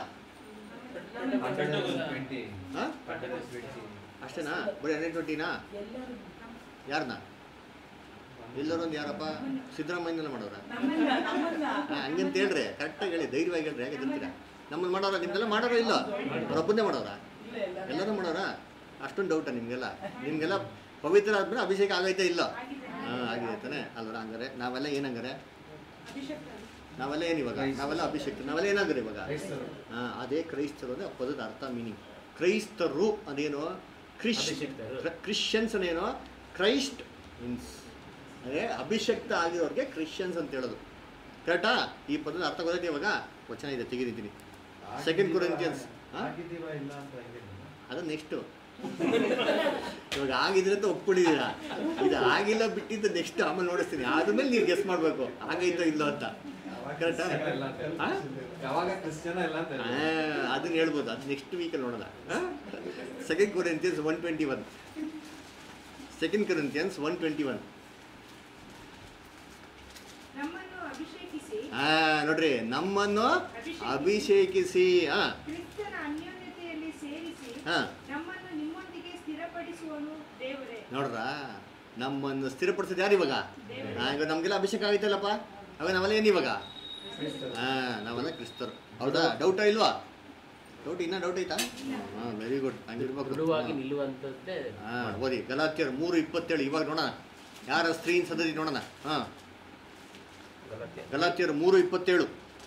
ಹಾಂ ಅಷ್ಟೇನಾ ಬರೀ ಹಂಡ್ರೆಡ್ ಟ್ವೆಂಟಿನಾ ಎಲ್ಲರೂ ಯಾರನ್ನ ಎಲ್ಲರೂ ಒಂದು ಯಾರಪ್ಪ ಸಿದ್ದರಾಮಯ್ಯನೆಲ್ಲ ಮಾಡೋರ ನಮ್ಮನ್ನ ನಮ್ಮನ್ನ ಹಂಗಂತ ಹೇಳ್ರಿ ಕರೆಕ್ಟಾಗಿ ಹೇಳಿ ಧೈರ್ಯವಾಗಿ ಹೇಳ್ರಿ ಹೇಗೆ ತಿಂತೀರಾ ನಮ್ಮನ್ನು ಮಾಡೋರ ನಿಮ್ದೆಲ್ಲ ಮಾಡೋರ ಇಲ್ಲ ಅವರೊಬ್ಬನೇ ಮಾಡೋರ ಇಲ್ಲ ಎಲ್ಲ ಎಲ್ಲರೂ ಮಾಡೋರ ಅಷ್ಟೊಂದು ಡೌಟಾ ನಿಮಗೆಲ್ಲ ನಿಮಗೆಲ್ಲ ಪವಿತ್ರ ಆದ್ಮೇಲೆ ಅಭಿಷೇಕ ಆಗೈತೆ ಇಲ್ಲ ಹಾಂ ಆಗಿದೆ ತಾನೆ ಅಲ್ವರ ಹಂಗಾರೆ ನಾವೆಲ್ಲ ಏನಂಗಾರೆ ಅಭಿಷೇಕ ನಾವೆಲ್ಲ ಏನು ಇವಾಗ ನಾವೆಲ್ಲ ಅಭಿಷೇಕ ನಾವೆಲ್ಲ ಏನಾಗ್ರಿ ಇವಾಗ ಹಾಂ ಅದೇ ಕ್ರೈಸ್ತರು ಅಂದರೆ ಆ ಪದದ ಅರ್ಥ ಮೀನಿಂಗ್ ಕ್ರೈಸ್ತರು ಅದೇನು ಕ್ರಿಶ್ ಅಭಿಷಿಕ್ತರು. ಕ್ರಿಶ್ಚಿಯನ್ಸ್ ಅನೇನು ಕ್ರೈಸ್ಟ್ ಮೀನ್ಸ್ ಅದೇ ಅಭಿಷಕ್ತ ಆಗಿರೋರಿಗೆ ಕ್ರಿಶ್ಚಿಯನ್ಸ್ ಅಂತ ಹೇಳೋದು ಕರೆಕ್ಟಾ ಈ ಪದದ ಅರ್ಥ ಗೊತ್ತೈತೆ ಇವಾಗ ವಚನ ಇದೆ ತೆಗೆದಿದ್ದೀನಿ ಸೆಕೆಂಡ್ ಕೊರಿಂತಿಯನ್ಸ್ ಆಗಿದ್ದೀವಾ ಇಲ್ಲ ಅಂತ ಹೆಂಗೆ ಅದು ನೆಕ್ಸ್ಟು ಇವಾಗ ಆಗಿದ್ರೆ ಅಂತ ಒಪ್ಕೊಂಡಿದ್ದೀರಾ ಇದು ಆಗಿಲ್ಲ ಬಿಟ್ಟಿದ್ದು ನೆಕ್ಸ್ಟ್ ಆಮೇಲೆ ನೋಡಿಸ್ತೀನಿ ಆದ್ಮೇಲೆ ನೀವು ಗೆಸ್ ಮಾಡಬೇಕು ಆಗೈತೋ ಇಲ್ಲೋ ಅಂತ ಕರೆಕ್ಟಾ ಹಾಂ ಯಾವಾಗ ಕ್ರಿಶ್ಚಿಯನ ಇಲ್ಲ ಅಂತ ಆ, ಅದನ್ನ ಹೇಳ್ಬೋದು ಅದು ನೆಕ್ಸ್ಟ್ ವೀಕಲ್ಲಿ ನೋಡೋಣ second Corinthians one twenty one second Corinthians one twenty one ನಮ್ಮನ್ನು ಅಭಿಷೇಕಿಸಿ ಆ ನೋಡ್ರಿ ನಮ್ಮನ್ನು ಅಭಿಷೇಕಿಸಿ ಹಾ ಕ್ರಿಸ್ತನ ಅನ್ಯೋನ್ಯತೆಯಲ್ಲಿ ಸೇರಿಸಿ ಹಾ ನಮ್ಮನ್ನು ನಿಮ್ಮೊಂದಿಗೆ ಸ್ಥಿರಪಡಿಸುವನು ದೇವರೇ ನೋಡ್ರಾ ನಮ್ಮನ್ನು ಸ್ಥಿರಪಡಿಸೋದು ಯಾರು ಇವಾಗ ಆ, ಇವಾಗ ನಮಗೆಲ್ಲ ಅಭಿಷೇಕ ಆಗೈತಲ್ಲಪ್ಪ ಅವಾಗ ನಾವೆಲ್ಲ ಏನು ಇವಾಗ ಹಾ ನಾವೆಲ್ಲ ಕ್ರಿಸ್ತರು ಹೌದಾ ಡೌಟಾ ಇಲ್ವಾ ಡೌಟ್ ಇನ್ನೂ ಡೌಟ್ ಐತಾ ಹಾಂ ವೆರಿ ಗುಡ್ ಹಂಗಿರ್ಬೇಕು ದೃಢವಾಗಿ ನಿಲ್ಲುವಂಥದ್ದೇ ಹಾಂ ಓದಿ ಗಲಾತ್ಯರು ಮೂರು ಇಪ್ಪತ್ತೇಳು ಇವಾಗ ನೋಡೋಣ ಯಾರ ಸ್ತ್ರೀನ್ ಸದರಿ ನೋಡೋಣ ಹಾಂ ಗಲಾತ್ಯ. ಗಲಾತ್ಯರು ಮೂರು ಇಪ್ಪತ್ತೇಳು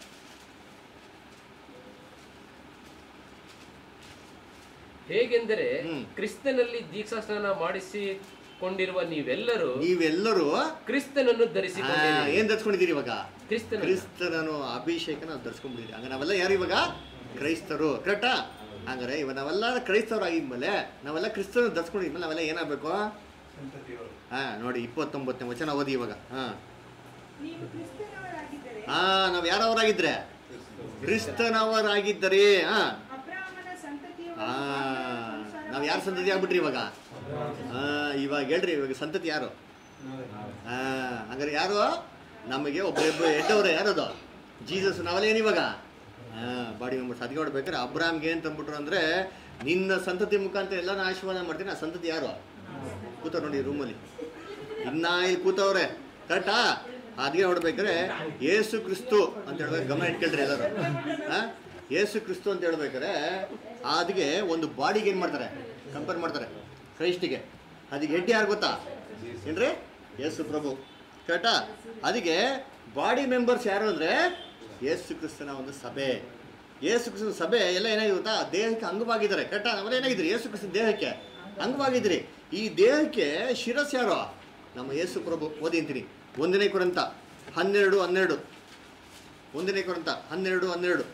ಹೇಗೆಂದರೆ ಹ್ಮ್. ಕ್ರಿಸ್ತನಲ್ಲಿ ದೀಕ್ಷಾಸ್ನಾನ ಮಾಡಿಸಿಕೊಂಡಿರುವ ನೀವೆಲ್ಲರೂ ನೀವೆಲ್ಲರೂ ಕ್ರಿಸ್ತನನ್ನು ಆ, ಧರಿಸಿಕೊಂಡಿರಿ ಏನ್ ಧರಿಸ್ಕೊಂಡಿದ್ದೀರಿ ಇವಾಗ ಕ್ರಿಸ್ತನ ಕ್ರಿಸ್ತನನು ಅಭಿಷೇಕನ ಧರಿಸ್ಕೊಂಡ್ಬಿಟ್ಟಿದ್ದೀರಿ ಹಂಗ ನಾವೆಲ್ಲ ಯಾರು ಇವಾಗ ಕ್ರೈಸ್ತರು ಕರೆಕ್ಟಾ ಹಂಗಾರೆ ಇವಾಗ ನಾವೆಲ್ಲ ಕ್ರೈಸ್ತರು ಆಗಿದ್ಮೇಲೆ ನಾವೆಲ್ಲ ಕ್ರಿಸ್ತನ ಧರಿಸ್ಕೊಂಡಿದ್ಮೇಲೆ ನಾವೆಲ್ಲ ಏನಾಗಬೇಕು ಸಂತತಿಯವರು ಹಾ ನೋಡಿ ಇಪ್ಪತ್ತೊಂಬತ್ತನೇ ವಚನ ಓದಿ ಇವಾಗ ಹಾ ನೀವು ಕ್ರಿಸ್ತನವರಾಗಿದ್ದರೆ ಹಾ ನಾವು ಯಾರವರಾಗಿದ್ರೆ ಕ್ರಿಸ್ತನವರಾಗಿದ್ದರೆ ಹಾ ಅಬ್ರಾಹ್ಮನ ಸಂತತಿಯವರು ಆ ವಾಗ್ದಾನಕ್ಕನುಸಾರ ನಾವು ಯಾರ ಸಂತತಿ ಆಗ್ಬಿಟ್ರಿ ಇವಾಗ ಆ, ಇವಾಗ ಹೇಳ್ರಿ ಇವಾಗ ಸಂತತಿ ಯಾರು ಆ, ಹಂಗಾರೆ ಯಾರು ನಮಗೆ ಒಬ್ಬೊಬ್ಬ ಎಡ್ಡವ್ರೆ ಯಾರದು ಜೀಸಸ್ ನಾವೆಲ್ಲ ಏನು ಇವಾಗ ಬಾಡಿ ಮೆಂಬರ್ಸ್ ಅದಕ್ಕೆ ನೋಡ್ಬೇಕಾದ್ರೆ ಅಬ್ರಾಮ್ಗೆ ಏನು ತಂದ್ಬಿಟ್ರು ಅಂದರೆ ನಿನ್ನ ಸಂತತಿ ಮುಖಾಂತರ ಎಲ್ಲ ನಾನು ಆಶೀರ್ವಾದ ಮಾಡ್ತೀನಿ ಆ ಸಂತತಿ ಯಾರು ಕೂತವ್ರು ನೋಡಿ ರೂಮಲ್ಲಿ ಇನ್ನ ಇಲ್ಲಿ ಕೂತವ್ರೆ ಕರೆಕ್ಟಾ ಅದ್ಗೆ ನೋಡ್ಬೇಕಾದ್ರೆ ಏಸು ಕ್ರಿಸ್ತು ಅಂತ ಹೇಳ್ಬೇಕು ಗಮನ ಇಟ್ಕೊಳ್ರಿ ಎಲ್ಲರೂ ಆ? ಏಸು ಕ್ರಿಸ್ತು ಅಂತ ಹೇಳ್ಬೇಕಾದ್ರೆ ಅದಕ್ಕೆ ಒಂದು ಬಾಡಿಗೆ ಏನು ಮಾಡ್ತಾರೆ ಕಂಪೇರ್ ಮಾಡ್ತಾರೆ ಕ್ರೈಸ್ಟಿಗೆ ಅದಕ್ಕೆ ಹೆಡ್ ಯಾರು ಗೊತ್ತಾ ಏನ್ರಿ ಯೇಸು ಪ್ರಭು ಕರೆಕ್ಟಾ ಅದಕ್ಕೆ ಬಾಡಿ ಮೆಂಬರ್ಸ್ ಯಾರು ಅಂದರೆ ಯೇಸು ಕ್ರಿಸ್ತನ ಒಂದು ಸಭೆ ಯೇಸು ಕ್ರಿಸ್ತನ ಸಭೆ ಎಲ್ಲ ಏನಾಗಿದೆ ಗೊತ್ತಾ ದೇಹಕ್ಕೆ ಅಂಗವಾಗಿದ್ದಾರೆ ಕರೆಕ್ಟಾ ನಾವೆಲ್ಲ ಏನಾಗಿದ್ರಿ ಯೇಸು ಕ್ರಿಸ್ತನ ದೇಹಕ್ಕೆ ಅಂಗವಾಗಿದ್ರಿ ಈ ದೇಹಕ್ಕೆ ಶಿರಸ್ ಯಾರು ನಮ್ಮ ಯೇಸು ಪ್ರಭು ಓದಿ ಅಂತೀನಿ ಒಂದನೇ ಕೊರಂತ ಹನ್ನೆರಡು ಹನ್ನೆರಡು ಒಂದನೇ ಕೊರಂತ ಹನ್ನೆರಡು ಹನ್ನೆರಡು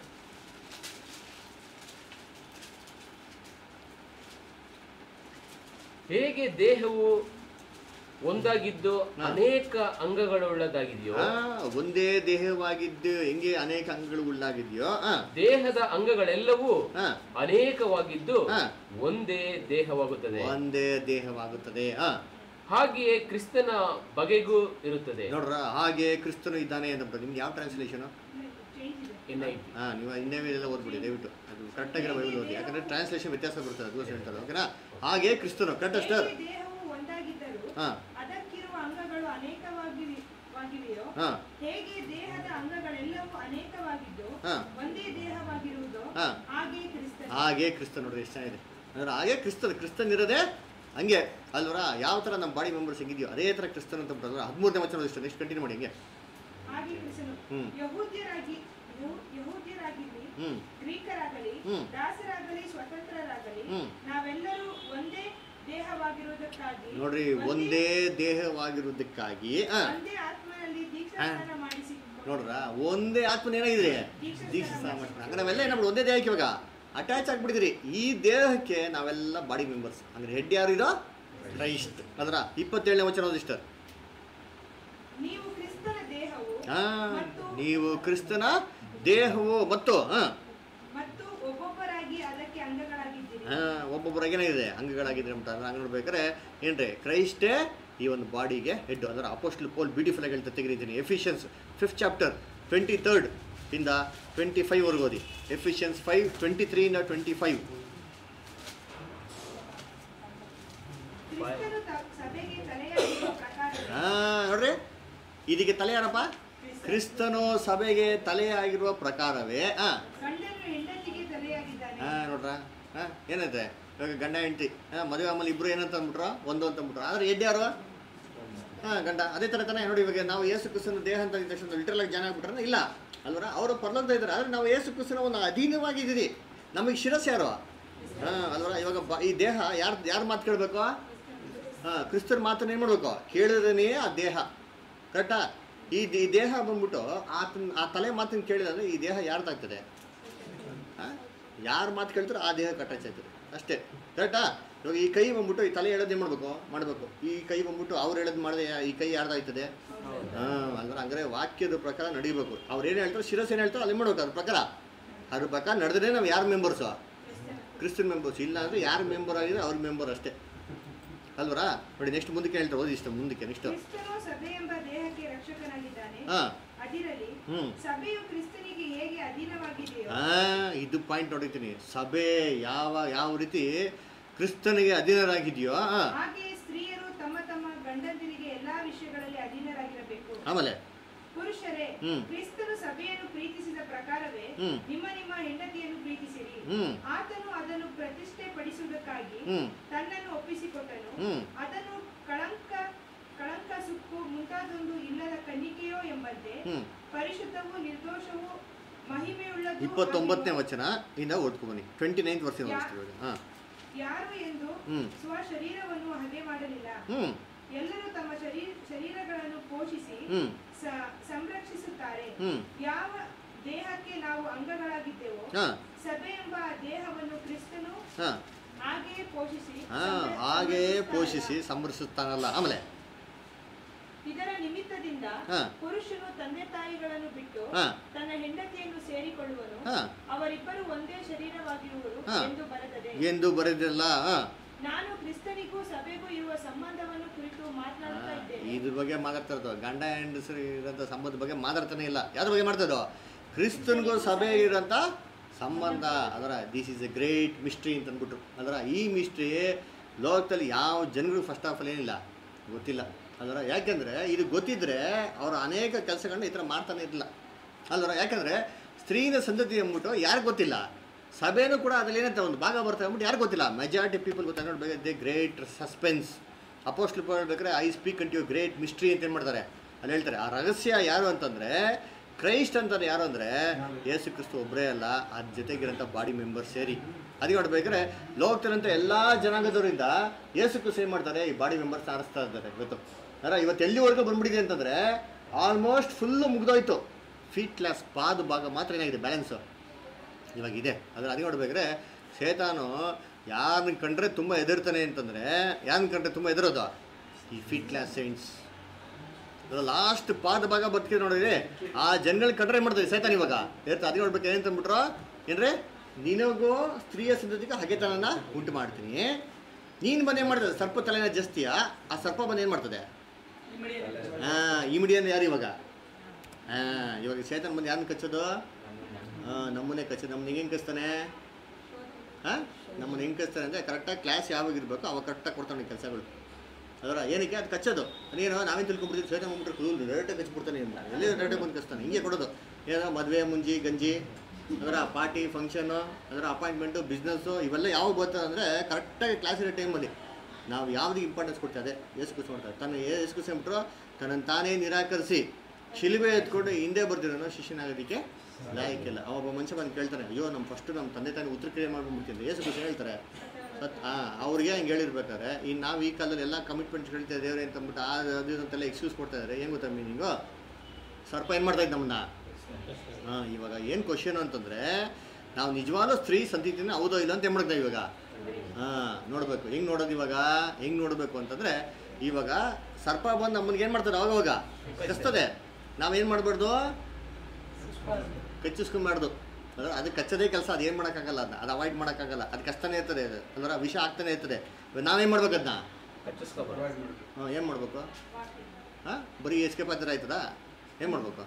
ಹೇಗೆ ದೇಹವು ಒಂದಾಗಿದ್ದು ಹಾ. ಅನೇಕ ಅಂಗಗಳುಳ್ಳದಾಗಿದೆಯೋ ಆ, ಒಂದೇ ದೇಹವಾಗಿದ್ದು ಹೆಂಗೆ ಅನೇಕ ಅಂಗಗಳು ಉಳ್ಳಾಗಿದೆಯೋ ಆ, ದೇಹದ ಅಂಗಗಳೆಲ್ಲವೂ ಆ, ಅನೇಕವಾಗಿದ್ದು ಹಾ. ಒಂದೇ ದೇಹವಾಗುತ್ತದೆ ಒಂದೇ ದೇಹವಾಗುತ್ತದೆ ಆ ಹಾಗೆಯೇ ಕ್ರಿಸ್ತನ ಬಗೆಗೂ ಇರುತ್ತದೆ ನೋಡ್ರ ಹಾಗೆ ಕ್ರಿಸ್ತನು ಇದ್ದಾನೆ ಅಂತ ನಿಮ್ಗೆ ಯಾವ ಟ್ರಾನ್ಸ್ಲೇಷನ್ ಚೇಂಜ್ ಇದೆ NIV. ಹಾ ನೀವು ಇನ್ನೇವಿ ಎಲ್ಲ ಓದ್ಬಿಡಿ ದಯವಿಟ್ಟು ಅದು ಕರೆಕ್ಟಾಗಿರೋ ಬೈಬಲ್ ಓದಿ ಯಾಕಂದ್ರೆ ಟ್ರಾನ್ಸ್ಲೇಷನ್ ವ್ಯತ್ಯಾಸ ಬರ್ತದೆ ಅದು ಹೇಳ್ತಾರೆ ಓಕೆನಾ ಹಾಗೆ ಕ್ರಿಸ್ತನು ಕರೆಕ್ಟ್ ಅಷ್ಟರ್ ಹೇಗೆ ದೇಹವು ಒಂದಾಗಿದ್ದರೂ ಹಾ ಅದಕ್ಕಿರುವ ಅಂಗಗಳು ಅನೇಕವಾಗಿವೆ- ವಾಗಿವೆಯೋ ಹಾ ಹೇಗೆ ದೇಹದ ಅಂಗಗಳೆಲ್ಲವೂ ಅನೇಕವಾಗಿದ್ದು ಹಾ. ಒಂದೇ ದೇಹವಾಗಿರುವುದೋ ಹಾ. ಹಾಗೆ ಕ್ರಿಸ್ತನ ಹಾಗೆ ಕ್ರಿಸ್ತ ನೋಡ್ರಿ ಎಷ್ಟು ಚೆನ್ನಾಗಿದೆ ಅಂದ್ರೆ ಹಾಗೆ ಕ್ರಿಸ್ತನ್ ಕ್ರಿಸ್ತನ್ ಇರೋದೇ ಹಂಗೆ ಅಲ್ವರ ಯಾವ ಥರ ನಮ್ಮ ಬಾಡಿ ಮೆಂಬರ್ಸ್ ಹೆಂಗಿದೆಯೋ ಅದೇ ಥರ ಕ್ರಿಸ್ತನ್ ಅಂತ ಬಿಟ್ಟಲ್ಲ ಹದಿಮೂರನೇ ವಚನ ಇಷ್ಟ ನೆಕ್ಸ್ಟ್ ಕಂಟಿನ್ಯೂ ಮಾಡಿ ಹಂಗೆ ಹಾಗೆ ಕ್ರಿಸ್ತನು ಹ್ಮ್. ಯಹೂದ್ಯರಾಗಿ ಯಹೂ- ಯಹೂದ್ಯರಾಗಿರಲಿ ಹ್ಮ್ ಗ್ರೀಕರಾಗಲಿ ಹ್ಮ್. ದಾಸರಾಗಲಿ ಸ್ವತಂತ್ರರಾಗಲಿ ಹ್ಮ್. ನಾವೆಲ್ಲರೂ ಒಂದೇ ದೇಹವಾಗಿರುವುದಕ್ಕಾಗಿ ನೋಡ್ರಿ ಒಂದೇ ದೇಹವಾಗಿರುವುದಕ್ಕಾಗಿ ಆ, ಒಂದೇ ಆತ್ಮನಲ್ಲಿ ದೀಕ್ಷಾಸ್ನಾನ ಮಾಡಿಸಿ ನೋಡ್ರ ಒಂದೇ ಆತ್ಮನ ಏನಾಗಿದ್ರಿ ದೀಕ್ಷಾಸ್ನಾನ ದೀಕ್ಷೆ ಸಹ ಮಾಡ್ತಾರೆ ಹಂಗಾರೆ ನಾವೆಲ್ಲ ಏನಾಗ್ಬಿಡು ಒಂದೇ ದೇಹಕ್ಕೆ ಇವಾಗ ಅಟ್ಯಾಚ್ ಆಗ್ಬಿಟ್ಟಿದ್ರಿ ಈ ದೇಹಕ್ಕೆ ನಾವೆಲ್ಲ ಬಾಡಿ ಮೆಂಬರ್ಸ್ ಅಂದ್ರೆ ಹೆಡ್ ಯಾರು ಇರೋ ಕ್ರೈಸ್ಟ್ ಅದರ ಇಪ್ಪತ್ತೇಳನೇ ವಚನ ಓದಿಷ್ಟ ನೀವು ಕ್ರಿಸ್ತನ ದೇಹವು ಹಾ ಮತ್ತು ನೀವು ಕ್ರಿಸ್ತನ ದೇಹವು ಮತ್ತು ಹಾ ಮತ್ತು ಒಬ್ಬೊಬ್ಬರಾಗಿ ಅದಕ್ಕೆ ಅಂಗಗಳಾಗಿದ್ದೀರಿ ಹಾ ಒಬ್ಬೊಬ್ಬರಾಗೇನೇ ಇದೆ ಅಂಗಗಳಾಗಿದ್ರೆ ಅಂತ ಹಂಗೆ ನೋಡ್ಬೇಕಾದ್ರೆ ಏನ್ರಿ ಕ್ರೈಸ್ಟೇ ಈ ಒಂದು ಬಾಡಿಗೆ ಹೆಡ್ ಅಂದ್ರೆ ಅಪೋಸ್ಟಲ್ ಪೋಲ್ ಬ್ಯೂಟಿಫುಲ್ ಆಗಿ ಹೇಳ್ತಾ ತೆಗೆದಿದ್ದೀನಿ Ephesians fifth chapter twenty third ಇಂದ ಟ್ವೆಂಟಿ ಫೈವ್ ವರ್ಗು ಓದಿ ಎಫಿಷಿಯನ್ಸ್ ಫೈವ್ ಟ್ವೆಂಟಿ ತ್ರೀ ಇಂದ ಟ್ವೆಂಟಿ ಫೈವ್ ಕ್ರಿಸ್ತನು ತ- ಸಭೆಗೆ ತಲೆಯಾಗಿರುವ ಪ್ರಕಾರ ಹಾ ನೋಡ್ರಿ ಇದಕ್ಕೆ ತಲೆ ಯಾರಪ್ಪ ಕ್ರಿಸ್ತನು ಸಭೆಗೆ ತಲೆ ಆಗಿರುವ ಪ್ರಕಾರವೇ ಹಾ ಗಂಡನು ಹೆಂಡತಿಗೆ ತಲೆಯಾಗಿದ್ದಾನೆ ಹಾ ನೋಡ್ರ ಹಾ ಏನೈತೆ ಇವಾಗ ಗಂಡ ಹೆಂಡತಿ ಹಾ ಮದುವೆ ಆಮೇಲೆ ಇಬ್ರು ಏನಂತ ಅಂದ್ಬಿಟ್ರು ಒಂದು ಅಂತ ಅಂದ್ಬಿಟ್ರು ಆದ್ರೆ ಎಡ್ ಯಾರು ಹಾ ಗಂಡ ಅದೇ ಥರ ತಾನೇ ನೋಡಿ ಇವಾಗ ನಾವು ಏಸು ಕ್ರಿಸ್ತನ ದೇಹ ಅಂತ ಅಂದ ತಕ್ಷಣ ಲಿಟ್ರಲ್ ಆಗಿ ಜನ ಆಗ್ಬಿಟ್ರೆ ಇಲ್ಲ ಅಲ್ವರ ಅವರು ಪರಲೋಕದ ಇದ್ದಾರೆ ಆದ್ರೆ ನಾವು ಏಸು ಕ್ರಿಸ್ತನ ಒಂದು ಅಧೀನವಾಗಿದ್ದೀರಿ ನಮಗೆ ಶಿರಸ್ ಯಾರು ಹಾ ಅಲ್ವರ ಇವಾಗ ಬ- ಈ ದೇಹ ಯಾರು ಯಾರು ಮಾತು ಕೇಳಬೇಕು ಹಾ ಕ್ರಿಸ್ತನ ಮಾತನ್ನ ಏನು ಮಾಡಬೇಕು ಕೇಳಿದ್ರೇ ಆ ದೇಹ ಕರೆಕ್ಟಾ ಈ ಈ ದೇಹ ಬಂದ್ಬಿಟ್ಟು ಆತನ ಆ ತಲೆ ಮಾತನ್ನ ಕೇಳಿದ್ರೆ ಈ ದೇಹ ಯಾರ್ದಾಗ್ತದೆ ಯಾರು ಮಾತು ಕೇಳ್ತಾರೋ ಆ ದೇಹ ಅಟ್ಯಾಚ್ ಆಯ್ತದೆ ಅಷ್ಟೇ ಕರೆಕ್ಟಾ ಇವಾಗ ಈ ಕೈ ಬಂದ್ಬಿಟ್ಟು ಈ ತಲೆ ಹೇಳೋದು ಏನು ಮಾಡಬೇಕು ಮಾಡಬೇಕು ಈ ಕೈ ಬಂದ್ಬಿಟ್ಟು ಅವ್ರು ಹೇಳೋದು ಮಾಡಿದ್ರೆ ಈ ಕೈ ಯಾರ್ದಾಯ್ತದೆ ಹಾಂ ಅಂದ್ರೆ ಹಂಗಾರೆ ವಾಕ್ಯದ ಪ್ರಕಾರ ನಡಿಬೇಕು ಅವ್ರು ಏನು ಹೇಳ್ತಾರೆ ಶಿರಸ್ ಏನು ಹೇಳ್ತಾರೆ ಅಲ್ಲಿ ಮಾಡ್ಬೇಕು ಅದ್ರ ಪ್ರಕಾರ ಅದ್ರ ಪ್ರಕಾರ ನಡೆದ್ರೆ ನಾವು ಯಾರು ಮೆಂಬರ್ಸು ಕ್ರಿಶ್ಚಿಯನ್ ಮೆಂಬರ್ಸ್ ಇಲ್ಲ ಅಂದರೆ ಯಾರು ಮೆಂಬರ್ ಆಗಿದೆ ಅವ್ರ ಮೆಂಬರ್ ಅಷ್ಟೇ ಅಲ್ವರಾ ನೋಡಿ ನೆಕ್ಸ್ಟ್ ಮುಂದಕ್ಕೆ ಹೇಳ್ತಾರೆ ಓದಿ ಇಷ್ಟ ಮುಂದಕ್ಕೆ ನೆಕ್ಸ್ಟ್ ಕ್ರಿಸ್ತನು ಸಭೆ ಎಂಬ ದೇಹಕ್ಕೆ ರಕ್ಷಕನಾಗಿದ್ದಾನೆ ಹಾಂ ಅದಿರಲಿ ಹ್ಞೂ ಸಭೆಯು ಕ್ರಿಸ್ತನಿಗೆ ಹೇಗೆ ಅಧೀನವಾಗಿದೆಯೋ ಆ, ಇದು ಪಾಯಿಂಟ್ ನೋಡಿದ್ದೀನಿ ಸಭೆ ಯಾವ ಯಾವ ರೀತಿ ಕ್ರಿಸ್ತನಿಗೆ ಅಧೀನರಾಗಿದೆಯೋ ಆ, ಹಾಗೆಯೇ ಸ್ತ್ರೀಯರು ತಮ್ಮ ತಮ್ಮ ಗಂಡಂದಿರಿಗೆ ಎಲ್ಲಾ ವಿಷಯಗಳಲ್ಲಿ ಅಧೀನರಾಗಿರಬೇಕು ಆಮೇಲೆ ಪುರುಷರೇ ಹ್ಮ್. ಕ್ರಿಸ್ತನು ಸಭೆಯನ್ನು ಪ್ರೀತಿಸಿದ ಪ್ರಕಾರವೇ ಹ್ಮ್. ನಿಮ್ಮ ನಿಮ್ಮ ಹೆಂಡತಿಯನ್ನು ಪ್ರೀತಿಸಿರಿ ಹ್ಮ್. ಆತನು ಅದನ್ನು ಪ್ರತಿಷ್ಠೆ ಪಡಿಸುವುದಕ್ಕಾಗಿ ಹ್ಮ್. ತನ್ನನ್ನು ಒಪ್ಪಿಸಿಕೊಟ್ಟನು ಹ್ಮ್. ಅದನ್ನು ಕಳಂಕ ಕಳಂಕ ಸುಕ್ಕು ಮುಂತಾದೊಂದು ಇಲ್ಲದ ಕನ್ನಿಕೆಯೋ ಎಂಬಂತೆ ಹ್ಮ್. ಪರಿಶುದ್ಧವೂ ನಿರ್ದೋಷವೂ ಮಹಿಮೆಯುಳ್ಳದ್ದು ಇಪ್ಪತ್ತೊಂಬತ್ತನೇ ಆಗಿರುವ ವಚನ ಇಂದ ಓದ್ಕೊಂಬನಿ ಟ್ವೆಂಟಿ ನೈನ್ತ್ ವರ್ಷ ಓದಿಸ್ತೀವಿ ಹಾಂ ಯಾರು ಎಂದು ಹ್ಮ್. ಸ್ವ ಶರೀರವನ್ನು ಹಗೆ ಮಾಡಲಿಲ್ಲ ಹ್ಞೂ ಎಲ್ಲರೂ ತಮ್ಮ ಶರೀರ ಶರೀರಗಳನ್ನು ಪೋಷಿಸಿ ಹ್ಞೂ ಸ- ಸಂರಕ್ಷಿಸುತ್ತಾರೆ ಹ್ಞೂ ಯಾವ ದೇಹಕ್ಕೆ ನಾವು ಅಂಗಗಳಾಗಿದ್ದೆವೋ ಹಾಂ ಸಭೆ ಎಂಬ ದೇಹವನ್ನು ಕ್ರಿಸ್ತನು ಹಾಂ ಹಾಗೆಯೇ ಪೋಷಿಸಿ ಹಾಂ ಸಂರ- ಹಾಗೆಯೇ ಸಂರಕ್ಷಿಸ್ತಾನಲ್ಲ. ಪೋಷಿಸಿ ಸಂಭರಿಸುತ್ತಾನಲ್ಲ ಆಮೇಲೆ ಇದರ ನಿಮಿತ್ತದಿಂದ ಹಾ. ಪುರುಷನು ತಂದೆ ತಾಯಿಗಳನ್ನು ಬಿಟ್ಟು ಹಾ. ತನ್ನ ಹೆಂಡತಿಯನ್ನು ಸೇರಿಕೊಳ್ಳುವನು ಹಾ. ಅವರಿಬ್ಬರು ಒಂದೇ ಶರೀರವಾಗಿರುವರು ಹಾ. ಎಂದು ಬರೆದದೆ ಎಂದು ಬರೆದಿಲ್ಲ ಹಾಂ ನಾನು ಕ್ರಿಸ್ತನಿಗೂ ಸಭೆಗೂ ಇರುವ ಸಂಬಂಧವನ್ನು ಕುರಿತು ಮಾತನಾಡುತ್ತಾ ಇದ್ದೇನೆ ಇದ್ರ ಬಗ್ಗೆ ಮಾತಾಡ್ತಾ ಇರ್ತವೆ ಗಂಡ ಹೆಂಡಸರು ಇರೋಂಥ ಸಂಬಂಧದ ಬಗ್ಗೆ ಮಾತಾಡ್ತಾನೆ ಇಲ್ಲ ಯಾವ್ದ್ರ ಬಗ್ಗೆ ಮಾಡ್ತಾ ಇದ್ದೋ ಕ್ರಿಸ್ತನ್ಗೂ ಸಭೆ ಇರೋಂಥ ಸಂಬಂಧ ಅದರ this is a great mystery ಅಂತ ಅಂದ್ಬಿಟ್ರು ಅದರ ಈ ಮಿಸ್ಟ್ರಿ ಲೋಕದಲ್ಲಿ ಯಾವ ಜನಗಳು ಫಸ್ಟ್ ಆಫ್ ಆಲ್ ಏನಿಲ್ಲ ಗೊತ್ತಿಲ್ಲ ಅದರ ಯಾಕೆಂದರೆ ಇದು ಗೊತ್ತಿದ್ರೆ ಅವರು ಅನೇಕ ಕೆಲಸಗಳನ್ನ ಈ ಥರ ಮಾಡ್ತಾನೆ ಇರಲಿಲ್ಲ ಅಲ್ವರ ಯಾಕಂದರೆ ಸ್ತ್ರೀನ ಸಂತತಿ ಅಂದ್ಬಿಟ್ಟು ಯಾರಿಗೆ ಗೊತ್ತಿಲ್ಲ ಸಭೆನೂ ಕೂಡ ಅದ್ರಲ್ಲಿ ಏನಂತ ಒಂದು ಭಾಗ ಬರ್ತದೆ ಅಂದ್ಬಿಟ್ಟು ಯಾರು ಗೊತ್ತಿಲ್ಲ ಮೆಜಾರಿಟಿ ಪೀಪಲ್ ಗೊತ್ತಾ ನೋಡ್ಬೇಕು ದೇ ಗ್ರೇಟ್ ಸಸ್ಪೆನ್ಸ್ ಅಪೋಸ್ಟ್ಲ್ ಹೇಳ್ಬೇಕಾದ್ರೆ I speak unto you great mystery ಅಂತ ಏನು ಮಾಡ್ತಾರೆ ಅಲ್ಲಿ ಹೇಳ್ತಾರೆ ಆ ರಹಸ್ಯ ಯಾರು ಅಂತಂದರೆ ಕ್ರೈಸ್ಟ್ ಅಂತಾರೆ ಯಾರು ಅಂದರೆ ಯೇಸು ಕ್ರಿಸ್ತು ಒಬ್ಬರೇ ಅಲ್ಲ ಅದ್ರ ಜೊತೆಗಿರೋಂಥ ಬಾಡಿ ಮೆಂಬರ್ಸ್ ಸೇರಿ ಅದಕ್ಕೆ ನೋಡ್ಬೇಕಾದ್ರೆ ಲೋಕದಲ್ಲಿರೋಂಥ ಎಲ್ಲ ಜನಾಂಗದವರಿಂದ ಯೇಸು ಕ್ರಿಸ್ತು ಏನು ಮಾಡ್ತಾರೆ ಈ ಬಾಡಿ ಮೆಂಬರ್ಸ್ ಆರಿಸ್ತಾ ಇದ್ದಾರೆ ಇವತ್ತು ಅಲ್ಲ ಇವತ್ತು ಎಲ್ಲಿವರೆಗೂ ಬಂದ್ಬಿಟ್ಟಿದೆ ಅಂತಂದರೆ ಆಲ್ಮೋಸ್ಟ್ ಫುಲ್ಲು ಮುಗ್ದೋಯ್ತು ಫೀಟ್ ಕ್ಲಾಸ್ ಪಾದ ಭಾಗ ಮಾತ್ರ ಏನಾಗಿದೆ ಬ್ಯಾಲೆನ್ಸು ಇವಾಗ ಇದೆ ಅದ್ರ ಅದಕ್ಕೆ ನೋಡ್ಬೇಕಾದ್ರೆ ಸೇತಾನು ಯಾರನ್ನ ಕಂಡ್ರೆ ತುಂಬ ಎದುರ್ತಾನೆ ಅಂತಂದರೆ ಯಾರನ್ನ ಕಂಡ್ರೆ ತುಂಬ ಎದುರೋದು ಈ ಫೀಟ್ ಕ್ಲಾಸ್ ಸೈನ್ಸ್ ಲಾಸ್ಟ್ ಪಾದ ಭಾಗ ಬದುಕಿದೆ ನೋಡಿರಿ ಆ ಜನಗಳ ಕಂಡ್ರೆ ಏನು ಮಾಡ್ತಾರೆ ಸೈತಾನ್ ಇವಾಗ ಹೇಳ್ತಾ ಅದಕ್ಕೆ ನೋಡ್ಬೇಕು ಏನಂತ ಅಂದ್ಬಿಟ್ರು ಏನ್ರಿ ನಿನಗೂ ಸ್ತ್ರೀಯ ಸಂತತಿಗೆ ಹಗೆತನನ ಉಂಟು ಮಾಡ್ತೀನಿ ನೀನು ಬಂದು ಏನು ಮಾಡ್ತದೆ ಸರ್ಪ ತಲೆನ ಜಸ್ತಿಯ ಆ ಸರ್ಪ ಬಂದು ಏನು ಮಾಡ್ತದೆ ಹಾಂ ಇಮಿಡಿಯನ್ ಯಾರು ಇವಾಗ ಹಾಂ ಇವಾಗ ಚೇತನ್ ಬಂದು ಯಾರನ್ನ ಕಚ್ಚೋದು ಹಾಂ ನಮ್ಮನ್ನೇ ಕಚ್ಚೋದು ನಮ್ಮನ್ನ ಹೆಂಗೆ ಕಚ್ತಾನೆ ಹಾಂ ನಮ್ಮನ್ನ ಹೆಂಗೆ ಕಚ್ತಾನೆ ಅಂದರೆ ಕರೆಕ್ಟಾಗಿ ಕ್ಲಾಸ್ ಯಾವಾಗ ಇರಬೇಕು ಅವಾಗ ಕರೆಕ್ಟಾಗಿ ಕೊಡ್ತಾನೆ ಕೆಲಸಗಳು ಅದರ ಏನಕ್ಕೆ ಅದು ಕಚ್ಚೋದು ಅದೇನೋ ನಾವೇನು ತಿಳ್ಕೊಂಡ್ಬಿಡ್ತೀವಿ ಶ್ವೇತ ಬಂದ್ಬಿಟ್ರೆ ಕೂಲ್ ಡೈರೆಕ್ಟಾಗಿ ಕಚ್ಬಿಡ್ತಾನೆ ಅಂತ ಎಲ್ಲಿ ಡೈರೆಕ್ಟಾಗಿ ಬಂದು ಕಚ್ತಾನೆ ಹಿಂಗೆ ಕೊಡೋದು ಏನೋ ಮದುವೆ ಮುಂಜಿ ಗಂಜಿ ಅದರ ಪಾರ್ಟಿ ಫಂಕ್ಷನು ಅದರ ಅಪಾಯಿಂಟ್ಮೆಂಟು ಬಿಸ್ನೆಸ್ಸು ಇವೆಲ್ಲ ಯಾವಾಗ ಬರ್ತದೆ ಅಂದರೆ ಕರೆಕ್ಟಾಗಿ ಕ್ಲಾಸ್ ಇರೋ ಟೈಮಲ್ಲಿ ನಾವು ಯಾವುದಕ್ಕೆ ಇಂಪಾರ್ಟೆನ್ಸ್ ಕೊಡ್ತೀವಿ ಅದೇ ಯೇಸುಕುಸ್ ಮಾಡ್ತಾರೆ ತನ್ನ ಯೇಸುಕುಸ್ ಅಂದ್ಬಿಟ್ರು ತನ್ನನ್ನು ತಾನೇ ನಿರಾಕರಿಸಿ ಶಿಲುಬೆ ಎತ್ಕೊಂಡು ಹಿಂದೆ ಬರ್ದಿರೋನು ಶಿಷ್ಯನಾಗೋದಕ್ಕೆ ಲಾಯಕ್ಕಿಲ್ಲ ಅವ ಒಬ್ಬ ಮನುಷ್ಯ ಬಂದು ಕೇಳ್ತಾನೆ ಅಯ್ಯೋ ನಮ್ಮ ಫಸ್ಟು ನಮ್ಮ ತಂದೆ ತಾನೇ ಉತ್ತರ ಕ್ರಿಯೆ ಮಾಡ್ಕೊಂಡ್ಬಿಡ್ತೀನಿ ಯೇಸು ಖುಷಿ ಹೇಳ್ತಾರೆ ಸತ್ ಹಾಂ ಅವ್ರಿಗೆ ಹಂಗೆ ಹೇಳಿರ್ಬೇಕಾದ್ರೆ ಇನ್ನು ನಾವು ಈ ಕಾಲದಲ್ಲಿ ಎಲ್ಲ ಕಮಿಟ್ಮೆಂಟ್ಸ್ ಹೇಳ್ತೇವೆ ದೇವ್ರೆ ಅಂತ ಅಂದ್ಬಿಟ್ಟು ಆ ಅದು ಇದು ಅಂತೆಲ್ಲ ಎಕ್ಸ್ಕ್ಯೂಸ್ ಕೊಡ್ತಾ ಇದ್ದಾರೆ ಏನು ಗೊತ್ತಾ ಮೀನಿಂಗು ಸರ್ಪ ಏನು ಮಾಡ್ತಾ ಇದ್ದು ನಮ್ಮನ್ನ ಹಾಂ ಇವಾಗ ಏನು ಕ್ವಶನ್ ಅಂತಂದರೆ ನಾವು ನಿಜವಾದ ಸ್ತ್ರೀ ಸಂತತಿನ ಹೌದೋ ಇಲ್ಲ ಅಂತ ಏನು ಮಾಡ್ತಾ ಇವಾಗ ಹಾಂ ನೋಡಬೇಕು ಹೆಂಗೆ ನೋಡೋದು ಇವಾಗ ಹೆಂಗೆ ನೋಡಬೇಕು ಅಂತಂದರೆ ಇವಾಗ ಸರ್ಪ ಬಂದು ನಮ್ಮನಿಗೆ ಏನು ಮಾಡ್ತದೆ ಅವಾಗ ಅವಾಗ ಕಚ್ತದೆ ನಾವೇನು ಮಾಡಬಾರ್ದು ಕಚ್ಚಿಸ್ಕೊಂಬಾರ್ದು ಅಂದ್ರೆ ಅದು ಕಚ್ಚದೇ ಕೆಲಸ ಅದು ಏನು ಮಾಡೋಕ್ಕಾಗಲ್ಲ ಅದನ್ನ ಅದು ಅವಾಯ್ಡ್ ಮಾಡೋಕ್ಕಾಗಲ್ಲ ಅದು ಕಷ್ಟನೇ ಇರ್ತದೆ ಅದು ಅಂದ್ರೆ ವಿಷ ಆಗ್ತಾನೆ ಇರ್ತದೆ ಇವಾಗ ನಾವೇನು ಮಾಡ್ಬೇಕು ಅದನ್ನ ಕಚ್ಚಿಸ್ಕೋಬಾರ್ದು ಹಾಂ ಏನು ಮಾಡಬೇಕು ಹಾಂ ಬರೀ ಎಸ್ಕೇಪ್ ಆದ್ರೆ ಆಯ್ತದಾ ಏನು ಮಾಡಬೇಕು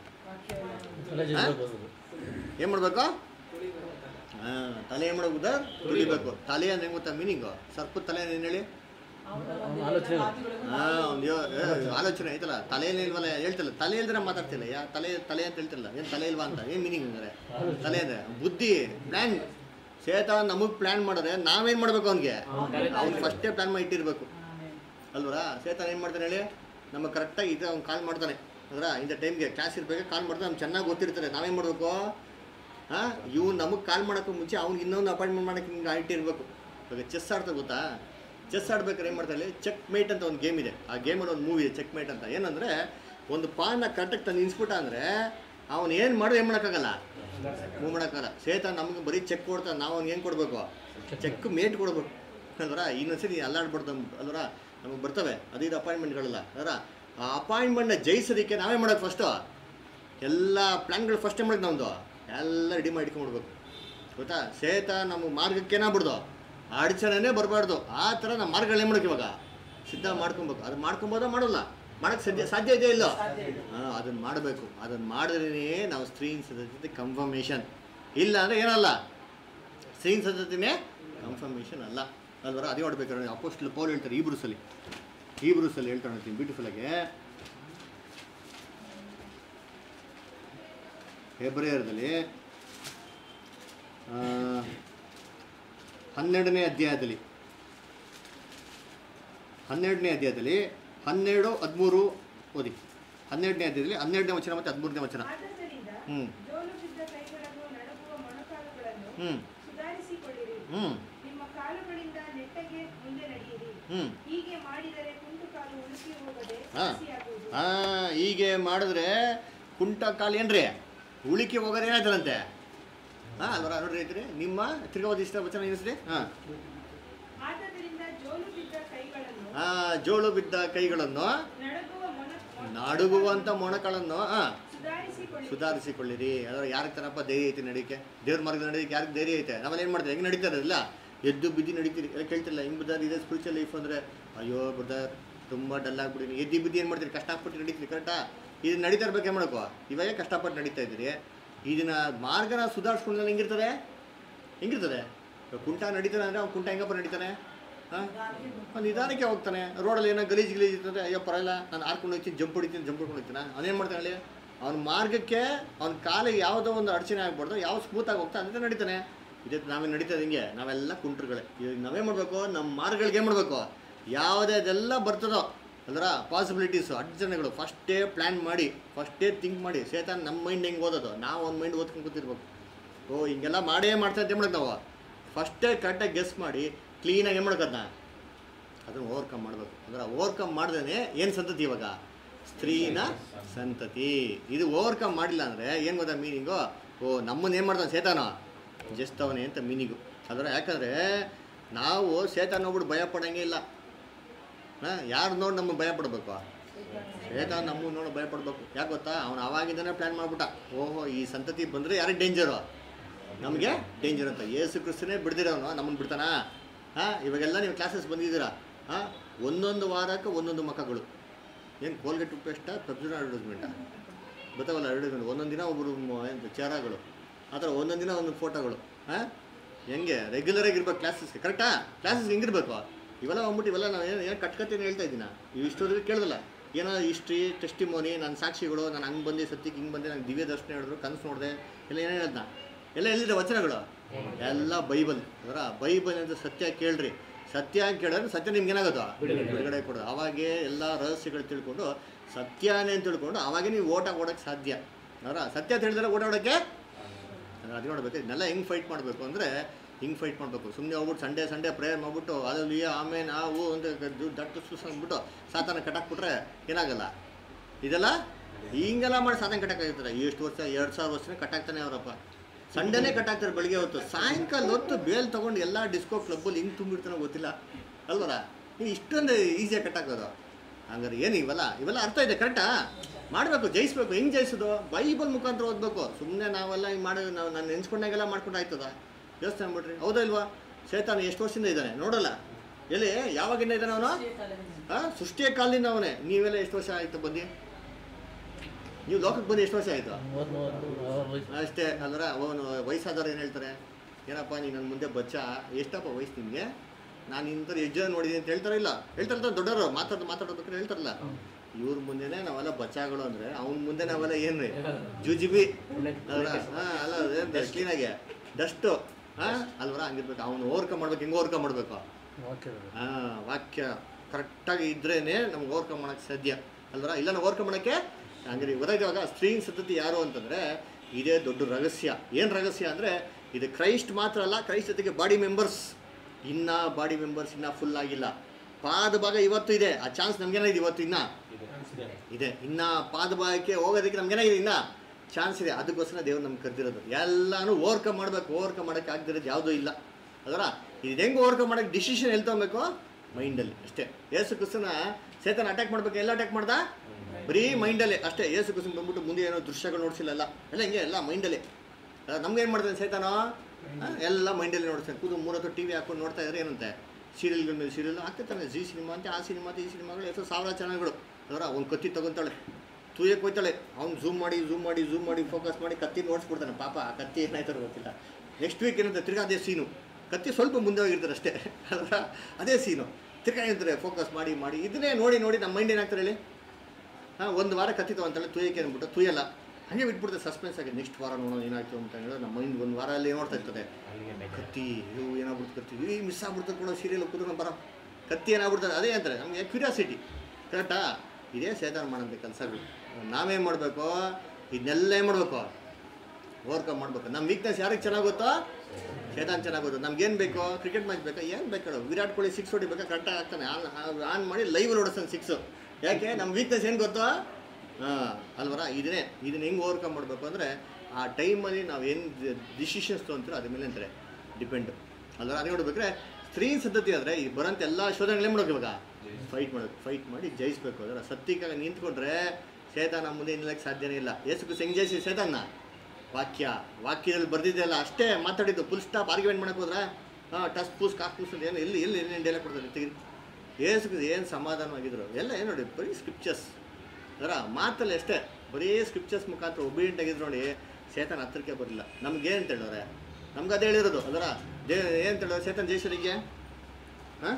ಏನು ಮಾಡಬೇಕು ಹಾಂ ತಲೆ ಏನು ಮಾಡಬೇಕು ಉದರ್ ತುಳಿಬೇಕು ತಲೆ ಅಂದ್ರೆ ಹೆಂಗೆ ಗೊತ್ತಾ ಮೀನಿಂಗು ಸರ್ಪದ ತಲೆ ಏನು ಹೇಳಿ ಹಾಂ ಒಂದು ಯೋ- ಏ, ಆಲೋಚನೆ ಐತಲ್ಲ ತಲೆಯಲ್ಲಿ ಇಲ್ವಲ್ಲ ಹೇಳ್ತಿಲ್ಲ ತಲೆ ಇಲ್ದ್ರೆ ಮಾತಾಡ್ತಿಲ್ಲ ಯಾ ತಲೆ ತಲೆ ಅಂತ ಹೇಳ್ತಿಲ್ಲ ಏನು ತಲೆ ಇಲ್ವಾ ಅಂತ ಏನು ಮೀನಿಂಗ್ ಅಂದರೆ ತಲೆ ಅಂದರೆ ಬುದ್ಧಿ ಪ್ಲ್ಯಾನ್ ಸೇತ ನಮಗೆ ಪ್ಲ್ಯಾನ್ ಮಾಡಿದ್ರೆ ನಾವೇನು ಮಾಡಬೇಕು ಅವ್ನಿಗೆ ಅವ್ನು ಫಸ್ಟೇ ಪ್ಲ್ಯಾನ್ ಮಾಡಿ ಇಟ್ಟಿರ್ಬೇಕು ಅಲ್ವರಾ ಸೇತಾನ ಏನು ಮಾಡ್ತಾನೆ ಹೇಳಿ ನಮಗೆ ಕರೆಕ್ಟಾಗಿ ಇದು ಅವ್ನು ಕಾಲ್ ಮಾಡ್ತಾನೆ ಅಂದ್ರೆ ಇಂಥ ಟೈಮ್ಗೆ ಕ್ಲಾಸ್ ಇರಬೇಕು ಕಾಲ್ ಮಾಡ್ತಾನೆ ಅವ್ನು ಚೆನ್ನಾಗಿ ಗೊತ್ತಿರ್ತಾರೆ ನಾವೇನು ಮಾಡಬೇಕು ಹಾಂ ಇವ್ನು ನಮಗೆ ಕಾಲ್ ಮಾಡೋಕ್ಕೂ ಮುಂಚೆ ಅವ್ನಿಗೆ ಇನ್ನೊಂದು ಅಪಾಯಿಂಟ್ಮೆಂಟ್ ಮಾಡೋಕ್ಕೆ ಹಿಂಗೆ ಇಟ್ಟಿರ್ಬೇಕು ಇವಾಗ ಚೆಸ್ ಆಡ್ತಾ ಗೊತ್ತಾ ಚೆಸ್ ಆಡ್ಬೇಕಾದ್ರೆ ಏನು ಮಾಡ್ತಾರೆ ಚೆಕ್ ಮೇಟ್ ಅಂತ ಒಂದು ಗೇಮ್ ಇದೆ ಆ ಗೇಮಲ್ಲಿ ಒಂದು ಮೂವಿ ಇದೆ ಚೆಕ್ ಮೇಟ್ ಅಂತ ಏನಂದರೆ ಒಂದು ಪಾನ್ನ ಕರೆಕ್ಟಾಗಿ ತಂದು ನಿನ್ಸ್ಬಿಟ್ಟ ಅಂದರೆ ಅವನು ಏನು ಮಾಡೋದು ಏನು ಮಾಡೋಕ್ಕಾಗಲ್ಲ ಮೂವ್ ಮಾಡೋಕ್ಕಾಗಲ್ಲ ಸೇತ ನಮಗೆ ಬರೀ ಚೆಕ್ ಕೊಡ್ತಾನೆ ನಾವು ಅವ್ನಿಗೆ ಏನು ಕೊಡಬೇಕು ಚೆಕ್ ಮೇಟ್ ಕೊಡ್ಬೇಕು ಅಲ್ವರ ಇನ್ನೊಂದ್ಸರಿ ಅಲ್ಲಾಡ್ಬಾರ್ದು ಅಲ್ವರ ನಮಗೆ ಬರ್ತವೆ ಅದು ಇದು ಅಪಾಯಿಂಟ್ಮೆಂಟ್ಗಳೆಲ್ಲ ಅದರ ಆ ಅಪಾಯಿಂಟ್ಮೆಂಟ್ನ ಜಯಿಸೋದಕ್ಕೆ ನಾವೇ ಮಾಡೋದು ಫಸ್ಟು ಎಲ್ಲ ಪ್ಲ್ಯಾನ್ಗಳು ಫಸ್ಟೇ ಮಾಡೋದು ನಮ್ಮದು ಎಲ್ಲ ರೆಡಿ ಮಾಡಿ ಇಟ್ಕೊಂಡ್ಬಿಡ್ಬೇಕು ಗೊತ್ತಾ ಸೇತ ನಮಗೆ ಮಾರ್ಗಕ್ಕೇನ ಬಿಡ್ದು ಅಡಚಣೆನೇ ಬರಬಾರ್ದು ಆ ಥರ ನಮ್ಮ ಮಾರ್ಗಗಳು ಏನು ಮಾಡೋಕೆ ಇವಾಗ ಸಿದ್ಧ ಮಾಡ್ಕೊಬೇಕು ಅದು ಮಾಡ್ಕೊಬೋದಾ ಮಾಡೋಲ್ಲ ಮಾಡೋಕ್ಕೆ ಸಾಧ್ಯ ಸಾಧ್ಯ ಇದೆಯಾ ಇಲ್ಲೋ ಹಾಂ ಅದನ್ನು ಮಾಡಬೇಕು ಅದನ್ನು ಮಾಡಿದ್ರೇ ನಾವು ಸ್ತ್ರೀನ್ ಸದಸ್ಯತೆ ಕನ್ಫರ್ಮೇಷನ್ ಇಲ್ಲ ಅಂದರೆ ಏನಲ್ಲ ಸ್ತ್ರೀನ್ ಸದಸ್ಯತೆನೇ ಕನ್ಫರ್ಮೇಷನ್ ಅಲ್ಲ ಅಲ್ವರ ಅದೇ ನೋಡ್ಬೇಕಾದ್ರೆ ಅಪೋಸ್ಟ್ಲ್ ಪೌಲ್ ಹೇಳ್ತಾರೆ ಈ ಬ್ರೂಸಲ್ಲಿ ಈ ಬ್ರೂಸಲ್ಲಿ ಹೇಳ್ತಾರೆ ನೋಡ್ತೀನಿ ಬ್ಯೂಟಿಫುಲ್ಲಾಗಿ ಫೆಬ್ರವರಿದಲ್ಲಿ ಆ, ಹನ್ನೆರಡನೇ ಅಧ್ಯಾಯದಲ್ಲಿ ಹನ್ನೆರಡನೇ ಅಧ್ಯಾಯದಲ್ಲಿ ಹನ್ನೆರಡು ಹದಿಮೂರು ಓದಿ ಹನ್ನೆರಡನೇ ಅಧ್ಯಾಯದಲ್ಲಿ ಹನ್ನೆರಡನೇ ವಚನ ಮತ್ತು ಹದಿಮೂರನೇ ವಚನ ಆದ್ದರಿಂದ ಹ್ಮ್. ಜೋಲು ಬಿದ್ದ ಕೈಗಳನ್ನು ನಡುಗುವ ಮೊಣಕಾಲುಗಳನ್ನು ಹ್ಞೂ ಸುಧಾರಿಸಿಕೊಳ್ಳಿರಿ ಹ್ಞೂ ನಿಮ್ಮ ಕಾಲುಗಳಿಂದ ನೆಟ್ಟಗೆ ಮುಂದೆ ನಡೆಯಿರಿ ಹ್ಞೂ ಹೀಗೆ ಮಾಡಿದರೆ ಕುಂಟು ಕಾಲು ಉಳುಕಿ ಹೋಗದೆ ಹಾ. ವಾಸಿಯಾಗುವುದು ಹಾಂ ಹೀಗೆ ಮಾಡಿದ್ರೆ ಕುಂಟ ಕಾಲು ಏನ್ರಿ ಉಳಿಕೆ ಹೋಗೋದು ಏನಾಯ್ತದಂತೆ ಹಾಂ ಅಲ್ವರ ನೋಡ್ರಿ ಐತ್ರಿ ನಿಮ್ಮ ತಿರ್ಗಾವದ ಇಷ್ಟ ವಚನ ಏನಿಸ್ರಿ ಹಾಂ ಆದ್ದರಿಂದ ಜೋಲು ಬಿದ್ದ ಕೈಗಳನ್ನು ಹಾಂ ಜೋಳು ಬಿದ್ದ ಕೈಗಳನ್ನು ನಡುಗುವ ಮೊಣ ನಡುಗುವಂಥ ಮೊಣಗಳನ್ನು ಹಾಂ ಸುಧಾರಿಸಿಕೊಳ್ಳಿ ಸುಧಾರಿಸಿಕೊಳ್ಳಿರಿ ಅದರ ಯಾರಿಗೆ ತರಪ್ಪ ಧೈರ್ಯ ಐತೆ ನಡೀಕೆ ದೇವ್ರ ಮಾರ್ಗ ನಡೀಕೆ ಯಾರಿಗೆ ಧೈರ್ಯ ಐತೆ ನಾವೆಲ್ಲ ಏನು ಮಾಡ್ತೀವಿ ಹೆಂಗೆ ನಡೀತಾರಲ್ಲ ಎದ್ದು ಬಿದ್ದು ನಡೀತೀರಿ ಎಲ್ಲ ಕೇಳ್ತಿಲ್ಲ ಹೆಂಗೆ ಬ್ರದರ್ ಇದೆ ಸ್ಪಿರಿಚುವಲ್ ಲೈಫ್ ಅಂದರೆ ಅಯ್ಯೋ ಬ್ರದರ್ ತುಂಬ ಡಲ್ ಆಗ್ಬಿಟ್ಟಿನಿ ಎದ್ದು ಬಿದ್ದು ಏನು ಮಾಡ್ತೀರಿ ಕಷ್ಟಪಟ್ಟು ನಡೀತೀರಿ ಕರೆಕ್ಟಾ ಇದು ನಡೀತಾ ಇರ್ಬೇಕು ಏನು ಮಾಡ್ಕೋ ಇವಾಗ ಕಷ್ಟಪಟ್ಟು ನಡೀತಾ ಇದ್ದೀರಿ ಇದನ್ನ ಮಾರ್ಗನ ಸುಧಾರಿಸ್ಕೊಂಡ್ರೆ ಹೆಂಗಿರ್ತದೆ ಹೆಂಗಿರ್ತದೆ ಇವಾಗ ಕುಂಟ ನಡೀತಾನೆ ಅಂದರೆ ಅವ್ನು ಕುಂಟ ಹೆಂಗಪ್ಪ ನಡೀತಾನೆ ಹಾಂ ಅವ್ನು ನಿಧಾನಕ್ಕೆ ಹೋಗ್ತಾನೆ ರೋಡಲ್ಲಿ ಏನೋ ಗಲೀಜು ಗಲೀಜು ಇರ್ತದೆ ಅಯ್ಯೋ ಪರವಾಗಿಲ್ಲ ನಾನು ಹಾರ್ಕೊಂಡು ಹೋಗ್ತೀನಿ ಜಂಪ್ ಹೊಡಿತೀನಿ ಜಂಪ್ ಹೊಡ್ಕೊಂಡು ಹೋಗ್ತೀನಿ ಅವನೇನು ಮಾಡ್ತಾನೆ ಹೇಳಿ ಅವ್ನ ಮಾರ್ಗಕ್ಕೆ ಅವ್ನ ಕಾಲಿಗೆ ಯಾವುದೋ ಒಂದು ಅಡಚಣೆ ಆಗ್ಬಾರ್ದು ಯಾವ ಸ್ಮೂತಾಗಿ ಹೋಗ್ತಾ ಅದೇ ನಡೀತಾನೆ ಇದೇ ನಾವೇ ನಡೀತದೆ ಹಿಂಗೆ ನಾವೆಲ್ಲ ಕುಂಟ್ರುಗಳೇ ಈಗ ನಾವೇ ಮಾಡಬೇಕು ನಮ್ಮ ಮಾರ್ಗಗಳಿಗೆ ಏನು ಮಾಡಬೇಕು ಯಾವುದೆಲ್ಲ ಬರ್ತದೋ ಅದರ ಪಾಸಿಬಿಲಿಟೀಸು ಅಡಚಣೆಗಳು ಫಸ್ಟೇ ಪ್ಲ್ಯಾನ್ ಮಾಡಿ ಫಸ್ಟೇ ಥಿಂಕ್ ಮಾಡಿ ಸೇತಾನ್ ನಮ್ಮ ಮೈಂಡ್ ಹೆಂಗೆ ಓದೋದು ನಾವು ಒಂದು ಮೈಂಡ್ ಓದ್ಕೊಂಡು ಕೂತಿರ್ಬೇಕು ಓ ಹಿಂಗೆಲ್ಲ ಮಾಡೇ ಮಾಡ್ತಾ ಅಂತ ಮಾಡೋದು ನಾವು ಫಸ್ಟೇ ಕರೆಕ್ಟಾಗಿ ಗೆಸ್ ಮಾಡಿ ಕ್ಲೀನಾಗಿ ಏನು ಮಾಡೋದನ್ನ ಅದನ್ನು ಓವರ್ಕಮ್ ಮಾಡಬೇಕು ಅಂದ್ರೆ ಓವರ್ಕಮ್ ಮಾಡ್ದೇ ಏನು ಸಂತತಿ ಇವಾಗ ಸ್ತ್ರೀನ ಸಂತತಿ ಇದು ಓವರ್ಕಮ್ ಮಾಡಿಲ್ಲ ಅಂದರೆ ಏನು ಗೊತ್ತಾ ಮೀನಿಂಗು ಓ ನಮ್ಮನ್ನ ಏನು ಮಾಡ್ತಾನೆ ಸೇತಾನ ಜಸ್ತವನೇ ಅಂತ ಮೀನಿಂಗು ಅದರ ಯಾಕಂದರೆ ನಾವು ಸೇತಾನ ನೋಡ್ಬಿಟ್ಟು ಭಯ ಪಡೋಂಗೆ ಇಲ್ಲ ಹಾಂ ಯಾರು ನೋಡಿ ನಮಗೆ ಭಯ ಪಡಬೇಕು ಸೇತಾನ ನಮ್ಮನ್ನು ನೋಡಿ ಭಯ ಪಡಬೇಕು ಯಾಕೆ ಗೊತ್ತಾ ಅವನು ಆವಾಗಿಂದನೇ ಪ್ಲ್ಯಾನ್ ಮಾಡ್ಬಿಟ್ಟ ಓಹೋ ಈ ಸಂತತಿ ಬಂದರೆ ಯಾರಿಗೆ ಡೇಂಜರು ನಮಗೆ ಡೇಂಜರ್ ಅಂತ ಏಸು ಕ್ರಿಸ್ತನೇ ಬಿಡ್ದಿರೋನು ನಮ್ಮನ್ನು ಬಿಡ್ತಾನಾ ಹಾಂ ಇವಾಗೆಲ್ಲ ನೀವು ಕ್ಲಾಸಸ್ ಬಂದಿದ್ದೀರಾ ಹಾಂ ಒಂದೊಂದು ವಾರಕ್ಕೆ ಒಂದೊಂದು ಮಕ್ಕಗಳು ಏನು ಕೋಲ್ಗೇಟ್ ಟೂತ್ಪೇಸ್ಟ ಪೆಪ್ಸಿನ ಅಡ್ವರ್ಟೈಸ್ಮೆಂಟಾ ಗೊತ್ತಾವಲ್ಲ ಅಡ್ವರ್ಟೈಸ್ಮೆಂಟ್ ಒಂದೊಂದು ದಿನ ಒಬ್ಬರು ಮ- ಏನು ಚೇರಾಗಳು ಆ ಥರ ಒಂದೊಂದು ದಿನ ಒಂದೊಂದು ಫೋಟೋಗಳು ಹಾಂ ಹೆಂಗೆ ರೆಗ್ಯುಲರಾಗಿ ಇರ್ಬೇಕು ಕ್ಲಾಸಸ್ಗೆ ಕರೆಕ್ಟಾ ಕ್ಲಾಸಸ್ ಹೆಂಗಿರ್ಬೇಕು ಇವೆಲ್ಲ ಹೋಗ್ಬಿಟ್ಟು ಇವೆಲ್ಲ ನಾವು ಏನು ಏನು ಕಟ್ಕತ್ತೇನು ಹೇಳ್ತಾ ಇದ್ದೀನ ಇವು ಇಷ್ಟೊತ್ತಿಗೆ ಕೇಳ್ದಲ್ಲ ಏನೋ ಹಿಸ್ಟ್ರಿ ಟೆಸ್ಟಿಮೋನಿ ನನ್ನ ಸಾಕ್ಷಿಗಳು ನಾನು ಹಂಗೆ ಬಂದೆ ಸತ್ಯಕ್ಕೆ ಹಿಂಗೆ ಬಂದೆ ನಂಗೆ ದಿವ್ಯ ದರ್ಶನ ಹೇಳಿದ್ರು ಕನಸು ನೋಡಿದೆ ಎಲ್ಲ ಏನು ಹೇಳ್ದ ಎಲ್ಲ ಎಲ್ಲಿದೆ ವಚನಗಳು ಎಲ್ಲ ಬೈಬಲ್ ಅದರ ಬೈಬಲ್ ಅಂತ ಸತ್ಯ ಕೇಳ್ರಿ ಸತ್ಯ ಕೇಳಿದ್ರೆ ಸತ್ಯ ನಿಮ್ಗೆ ಏನಾಗೋದು ಬಿಡುಗಡೆ ಕೊಡೋದು ಅವಾಗೇ ಎಲ್ಲ ರಹಸ್ಯಗಳು ತಿಳ್ಕೊಂಡು ಸತ್ಯನೇ ಅಂತ ತಿಳ್ಕೊಂಡು ಅವಾಗೇ ನೀವು ಓಟ ಓಡೋಕ್ಕೆ ಸಾಧ್ಯ ಅದರ ಸತ್ಯ ತಿಳಿದ್ರೆ ಓಡಾಡೋಕ್ಕೆ ಅಂದ್ರೆ ಅದು ನೋಡ್ಬೇಕು ಇದನ್ನೆಲ್ಲ ಹೆಂಗೆ ಫೈಟ್ ಮಾಡಬೇಕು ಅಂದರೆ ಹಿಂಗೆ ಫೈಟ್ ಮಾಡಬೇಕು ಸುಮ್ಮನೆ ಹೋಗ್ಬಿಟ್ಟು ಸಂಡೇ ಸಂಡೇ ಪ್ರೇಯರ್ ಮಾಡ್ಬಿಟ್ಟು ಅದಲ್ಲಿ ಆಮೇಲೆ ನಾವು ಒಂದು ದಟ್ಟು ಸುಸ್ ಅಂದ್ಬಿಟ್ಟು ಸಾತಾನ ಕಟ್ಟಾಕ್ಬಿಟ್ರೆ ಏನಾಗಲ್ಲ ಇದೆಲ್ಲ ಹಿಂಗೆಲ್ಲ ಮಾಡಿ ಸಾಧನೆ ಕಟ್ಟಾಕಿರ್ತಾರೆ ಎಷ್ಟು ವರ್ಷ ಎರಡು ಸಾವಿರ ವರ್ಷನೇ ಕಟ್ಟಾಕ್ತಾನೆ ಅವರಪ್ಪ ಸಂಡೇನೇ ಕಟ್ಟಾಕ್ತಾರೆ ಬೆಳಿಗ್ಗೆ ಹೊತ್ತು ಸಾಯಂಕಾಲ ಹೊತ್ತು ಬೇಲ್ ತೊಗೊಂಡು ಎಲ್ಲ ಡಿಸ್ಕೋ ಕ್ಲಬ್ಬಲ್ಲಿ ಹಿಂಗೆ ತುಂಬಿರ್ತಾನೋ ಗೊತ್ತಿಲ್ಲ ಅಲ್ವರ ನೀವು ಇಷ್ಟೊಂದು ಈಸಿಯಾಗಿ ಕಟ್ಟಾಕೋದು ಹಂಗಾರೆ ಏನು ಇವೆಲ್ಲ ಇವೆಲ್ಲ ಅರ್ಥ ಇದೆ ಕರೆಕ್ಟಾ ಮಾಡಬೇಕು ಜಯಿಸ್ಬೇಕು ಹೆಂಗೆ ಜಯಿಸೋದು ಬೈಬಲ್ ಮುಖಾಂತರ ಓದಬೇಕು ಸುಮ್ಮನೆ ನಾವೆಲ್ಲ ಹಿಂಗೆ ಮಾಡಿ ನಾವು ನಾನು ನೆನ್ಸ್ಕೊಂಡಾಗೆಲ್ಲ ಮಾಡ್ಕೊಂಡು ಆಯ್ತದ ಯೋಚನೆ ಮಾಡ್ಬಿಟ್ರಿ ಹೌದಾ ಇಲ್ವಾ ಶೇತಾನ ಎಷ್ಟು ವರ್ಷದಿಂದ ಇದ್ದಾನೆ ನೋಡಲ್ಲ ಎಲ್ಲಿ ಯಾವಾಗಿಂದ ಇದ್ದಾನೆ ಅವನು ಹಾಂ ಸೃಷ್ಟಿಯ ಕಾಲದಿಂದ ಅವನೇ ನೀವೆಲ್ಲ ಎಷ್ಟು ವರ್ಷ ಆಯಿತು ಬಂದು ನೀವು ಲೋಕಕ್ಕೆ ಬಂದು ಎಷ್ಟು ವರ್ಷ ಆಯಿತು ಅಷ್ಟೇ ಅಂದ್ರೆ ಅವನು ವಯಸ್ಸಾದವ್ರು ಏನು ಹೇಳ್ತಾರೆ ಏನಪ್ಪ ನೀನು ನನ್ನ ಮುಂದೆ ಬಚ್ಚ ಎಷ್ಟಪ್ಪ ವಯಸ್ಸು ನಿಮಗೆ ನಾನು ಇಂಥವ್ರು ಎಷ್ಟು ಜನ ನೋಡಿದ್ದೀನಿ ಅಂತ ಹೇಳ್ತಾರೆ ಇಲ್ಲ ಹೇಳ್ತಾರಲ್ಲ ದೊಡ್ಡವರು ಮಾತಾಡೋದು ಮಾತಾಡೋದಕ್ಕೆ ಹೇಳ್ತಾರಲ್ಲ ಇವ್ರ ಮುಂದೆನೇ ನಾವೆಲ್ಲ ಬಚ್ಚಾಗಳು ಅಂದರೆ ಅವ್ನ ಮುಂದೆ ನಾವೆಲ್ಲ ಏನ್ರಿ ಜುಜಿಬಿ ಅಲ್ರ ಹಾಂ ಅಲ್ಲ ಕ್ಲೀನಾಗೆ ಡಸ್ಟು ಹಾಂ ಅಲ್ವರ ಹಂಗಿರ್ಬೇಕು ಅವ್ನು ಓವರ್ಕಮ್ ಮಾಡ್ಬೇಕು ಹೆಂಗೆ ಓವರ್ಕಮ್ ಮಾಡಬೇಕು ಹಾಂ ವಾಕ್ಯ ಕರೆಕ್ಟಾಗಿ ಇದ್ರೇನೆ ನಮ್ಗೆ ಓವರ್ಕಮ್ ಮಾಡೋಕ್ಕೆ ಸಾಧ್ಯ ಅಲ್ವರ ಇಲ್ಲ ನಾವು ಓವರ್ಕಮ್ ಮಾಡೋಕ್ಕೆ ಹಂಗಾರೆ ಗೊತ್ತಾಯ್ತವಾಗ ಸ್ತ್ರೀನ್ ಸತತಿ ಯಾರು ಅಂತಂದರೆ ಇದೇ ದೊಡ್ಡ ರಹಸ್ಯ ಏನು ರಹಸ್ಯ ಅಂದರೆ ಇದು ಕ್ರೈಸ್ಟ್ ಮಾತ್ರ ಅಲ್ಲ ಕ್ರೈಸ್ಟ್ ಜೊತೆಗೆ ಬಾಡಿ ಮೆಂಬರ್ಸ್ ಇನ್ನೂ ಬಾಡಿ ಮೆಂಬರ್ಸ್ ಇನ್ನೂ ಫುಲ್ ಆಗಿಲ್ಲ ಪಾದ ಭಾಗ ಇವತ್ತು ಇದೆ ಆ ಚಾನ್ಸ್ ನಮಗೇನಾಗಿದೆ ಇವತ್ತು ಇನ್ನೂ ಇದೆ ಇನ್ನು ಪಾದ ಭಾಗಕ್ಕೆ ಹೋಗೋದಕ್ಕೆ ನಮ್ಗೇನಾಗಿದೆ ಇನ್ನ ಚಾನ್ಸ್ ಇದೆ ಅದಕ್ಕೋಸ್ಕರ ದೇವ್ರು ನಮ್ಗೆ ಕರೆದಿರೋದು ಎಲ್ಲಾನು ಓವರ್ಕಮ್ ಮಾಡಬೇಕು ಓವರ್ಕಮ್ ಮಾಡೋಕ್ಕೆ ಆಗದಿರೋದು ಯಾವುದೂ ಇಲ್ಲ ಅದರ ಇದು ಹೆಂಗೆ ಓವರ್ಕಮ್ ಮಾಡೋಕ್ಕೆ ಡಿಸಿಷನ್ ಎಲ್ಲಿ ತೊಗೊಬೇಕು ಮೈಂಡಲ್ಲಿ ಅಷ್ಟೇ ಏಸು ಕ್ರಿಸ್ತನ ಸೇತನ ಅಟ್ಯಾಕ್ ಮಾಡ್ಬೇಕು ಎಲ್ಲ ಅಟ್ಯಾಕ್ ಮಾಡ್ದ ಬರೀ ಮೈಂಡಲ್ಲೇ ಅಷ್ಟೇ ಏಸು ಕ್ರಿಸ್ತನ್ ಬಂದ್ಬಿಟ್ಟು ಮುಂದೆ ಏನೋ ದೃಶ್ಯಗಳು ನೋಡ್ಸಿಲ್ಲ ಎಲ್ಲ ಎಲ್ಲ ಹಿಂಗೆ ಎಲ್ಲ ಮೈಂಡಲ್ಲೇ ನಮ್ಗೆ ಏನು ಮಾಡ್ತಾನೆ ಸೇತಾನೋ ಆ, ಎಲ್ಲ ಮೈಂಡಲ್ಲಿ ನೋಡ್ತಾನೆ ಕೂತು ಮೂರತ್ತು ಟಿ ವಿ ಹಾಕೊಂಡು ನೋಡ್ತಾ ಇದ್ರೆ ಏನಂತೆ ಸೀರಿಯಲ್ಗಳ ಮೇಲೆ ಸೀರಿಯಲ್ ಆಗ್ತಿರ್ತಾನೆ ಜಿ ಸಿನಿಮಾ ಅಂತ ಆ ಸಿನಿಮಾ ಅಂತ ಈ ಸಿನಿಮಾಗಳು ಎಷ್ಟೋ ಸಾವಿರ ಚಾನಲ್ಗಳು ಅದರ ಒಂದು ಕತ್ತಿ ತಗೊಂತಾಳೆ ತೂಯಕ್ಕೆ ಹೋಯ್ತಾಳೆ ಅವ್ನು ಝೂಮ್ ಮಾಡಿ ಝೂಮ್ ಮಾಡಿ ಝೂಮ್ ಮಾಡಿ ಫೋಕಸ್ ಮಾಡಿ ಕತ್ತಿ ನೋಡ್ಸ್ಬಿಡ್ತಾನೆ ಪಾಪ ಆ ಕತ್ತಿ ಏನಾಯ್ತಾರೋ ಗೊತ್ತಿಲ್ಲ ನೆಕ್ಸ್ಟ್ ವೀಕ್ ಏನಂತ ತಿರ್ಗಾ ಅದೇ ಸೀನು ಕತ್ತಿ ಸ್ವಲ್ಪ ಮುಂದೆ ಹೋಗಿರ್ತಾರೆ ಅಷ್ಟೇ ಅಲ್ವಾ ಅದೇ ಸೀನು ತಿರ್ಗಾ ಇರ್ತಾರೆ ಫೋಕಸ್ ಮಾಡಿ ಮಾಡಿ ಇದನ್ನೇ ನೋಡಿ ನೋಡಿ ನಮ್ಮ ಮೈಂಡ್ ಏನಾಗ್ತಾರೆ ಹೇಳಿ ಹಾಂ ಒಂದು ವಾರ ಕತ್ತಿ ತಗೊಂತಾಳೆ ತುಯಕ್ಕೆ ಅಂದ್ಬಿಟ್ಟು ತುಯಲ್ಲ ಹಾಗೆ ಬಿಟ್ಬಿಡ್ತಾರೆ ಸಸ್ಪೆನ್ಸ್ ಆಗಿ ನೆಕ್ಸ್ಟ್ ವಾರ ನೋಡೋಣ ಏನಾಯ್ತು ಅಂತ ಹೇಳಿದ್ರೆ ನಮ್ಮ ಮೈಂಡ್ ಒಂದು ವಾರ ಅಲ್ಲಿ ನೋಡ್ತಾ ಇರ್ತದೆ ಕತ್ತಿ ಇವು ಏನಾಗ್ಬಿಡ್ತು ಕತ್ತಿ ಈ ಮಿಸ್ ಆಗ್ಬಿಡ್ತಾರೆ ಕೂಡ ಸೀರಿಯಲ್ ಕೂತ್ಕೊಂಡು ಬರೋ ಕತ್ತಿ ಏನಾಗ್ಬಿಡ್ತಾರೆ ಅದೇ ಅಂತಾರೆ ನಮಗೆ ಕ್ಯೂರಿಯಾಸಿಟಿ ಕರೆಕ್ಟಾ ಇದೇ ಸೇತಾನ ಮಾಡೋಂಥ ಕೆಲಸಗಳು ನಾವೇನು ಮಾಡಬೇಕು ಇದನ್ನೆಲ್ಲ ಏನು ಮಾಡಬೇಕು ಓವರ್ಕಮ್ ಮಾಡಬೇಕು ನಮ್ಮ ವೀಕ್ನೆಸ್ ಯಾರಿಗೆ ಚೆನ್ನಾಗಿ ಗೊತ್ತೋ ಸೇತಾನ್ ಚೆನ್ನಾಗಿ ಗೊತ್ತು ನಮ್ಗೇನು ಬೇಕು ಕ್ರಿಕೆಟ್ ಮ್ಯಾಚ್ ಬೇಕಾ ಏನು ಬೇಕು ವಿರಾಟ್ ಕೊಹ್ಲಿ ಸಿಕ್ಸ್ ಹೊಡಿಬೇಕಾ ಕರೆಕ್ಟಾಗಿ ಆಗ್ತಾನೆ ಆನ್ ಆನ್ ಮಾಡಿ ಲೈವ್ ಹೊಡಿಸ್ತಾನೆ ಸಿಕ್ಸು ಯಾಕೆ ನಮ್ಮ ವೀಕ್ನೆಸ್ ಏನು ಗೊತ್ತೋ ಹಾಂ ಅಲ್ವರ ಇದನ್ನೇ ಇದನ್ನ ಹೆಂಗೆ ಓವರ್ಕಮ್ ಮಾಡಬೇಕು ಅಂದರೆ ಆ ಟೈಮಲ್ಲಿ ನಾವು ಏನು ಡಿಸಿಷನ್ಸ್ ತೊಗೊಂತೀರೋ ಅದ್ರ ಮೇಲೆ ಅಂತಾರೆ ಡಿಪೆಂಡು ಅಲ್ವರ ಅದೇ ನೋಡ್ಬೇಕ್ರೆ ಸ್ತ್ರೀ ಸದ್ಧತಿ ಆದರೆ ಈ ಬರೋಂಥ ಎಲ್ಲ ಶೋಧನೆಗಳೇ ಮಾಡೋಕೆ ಇವಾಗ ಫೈಟ್ ಮಾಡಬೇಕು ಫೈಟ್ ಮಾಡಿ ಜಯಿಸ್ಬೇಕು ಅದರ ಸತ್ಯಕ್ಕಾಗಿ ನಿಂತ್ಕೊಂಡ್ರೆ ಸೇತಾನ ಮುಂದೆ ನಿಲ್ಲಕ್ಕೆ ಸಾಧ್ಯನೇ ಇಲ್ಲ ಏಸು ಹೆಂಗೆ ಜಯಿಸಿ ಸೇತಾನ ವಾಕ್ಯ ವಾಕ್ಯದಲ್ಲಿ ಬರ್ದಿದ್ದೆಲ್ಲ ಅಷ್ಟೇ ಮಾತಾಡಿದ್ದು ಫುಲ್ ಸ್ಟಾಪ್ ಆರ್ಗ್ಯುಮೆಂಟ್ ಮಾಡಕ್ಕೆ ಹೋದ್ರೆ ಹಾಂ ಟಸ್ ಪೂಸ್ ಕಾಕ್ ಪೂಸ್ ಅಂತ ಏನು ಎಲ್ಲಿ ಎಲ್ಲಿ ಏನೇನು ಡೈಲಾಗ್ ಕೊಡ್ತಾರೆ ತೆಗೆದು ಏಸು ಏನು ಸಮಾಧಾನವಾಗಿದ್ರು ಎಲ್ಲ ಏನು ನೋಡಿ ಬರೀ ಸ್ಕ್ರಿಪ್ಚರ್ಸ್ ಅದರ ಮಾತಲ್ಲಿ ಅಷ್ಟೇ ಬರೀ ಸ್ಕ್ರಿಪ್ಚರ್ಸ್ ಮುಖಾಂತರ ಒಬಿಡಿಯಂಟ್ ಆಗಿದ್ರು ನೋಡಿ ಸೇತನ ಹತ್ರಕ್ಕೆ ಬರಲಿಲ್ಲ ನಮ್ಗೇನು ಹೇಳಿದ್ರೆ ನಮ್ಗೆ ಅದೇ ಹೇಳಿರೋದು ಅದರ ದೇ ಏನು ಹೇಳೋದು ಸೇತನ್ ಜಯಿಸೋದಿಗೆ ಹಾಂ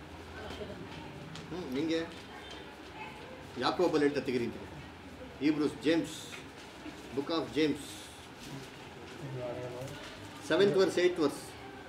ಹ್ಞೂ ನಿಂಗೆ ಯಾಕೋಬಲ್ಲಿ ಹೇಳ್ತಾ ತೆಗಿರಿ ಅಂತ Hebrews James book of James seventh verse eight verse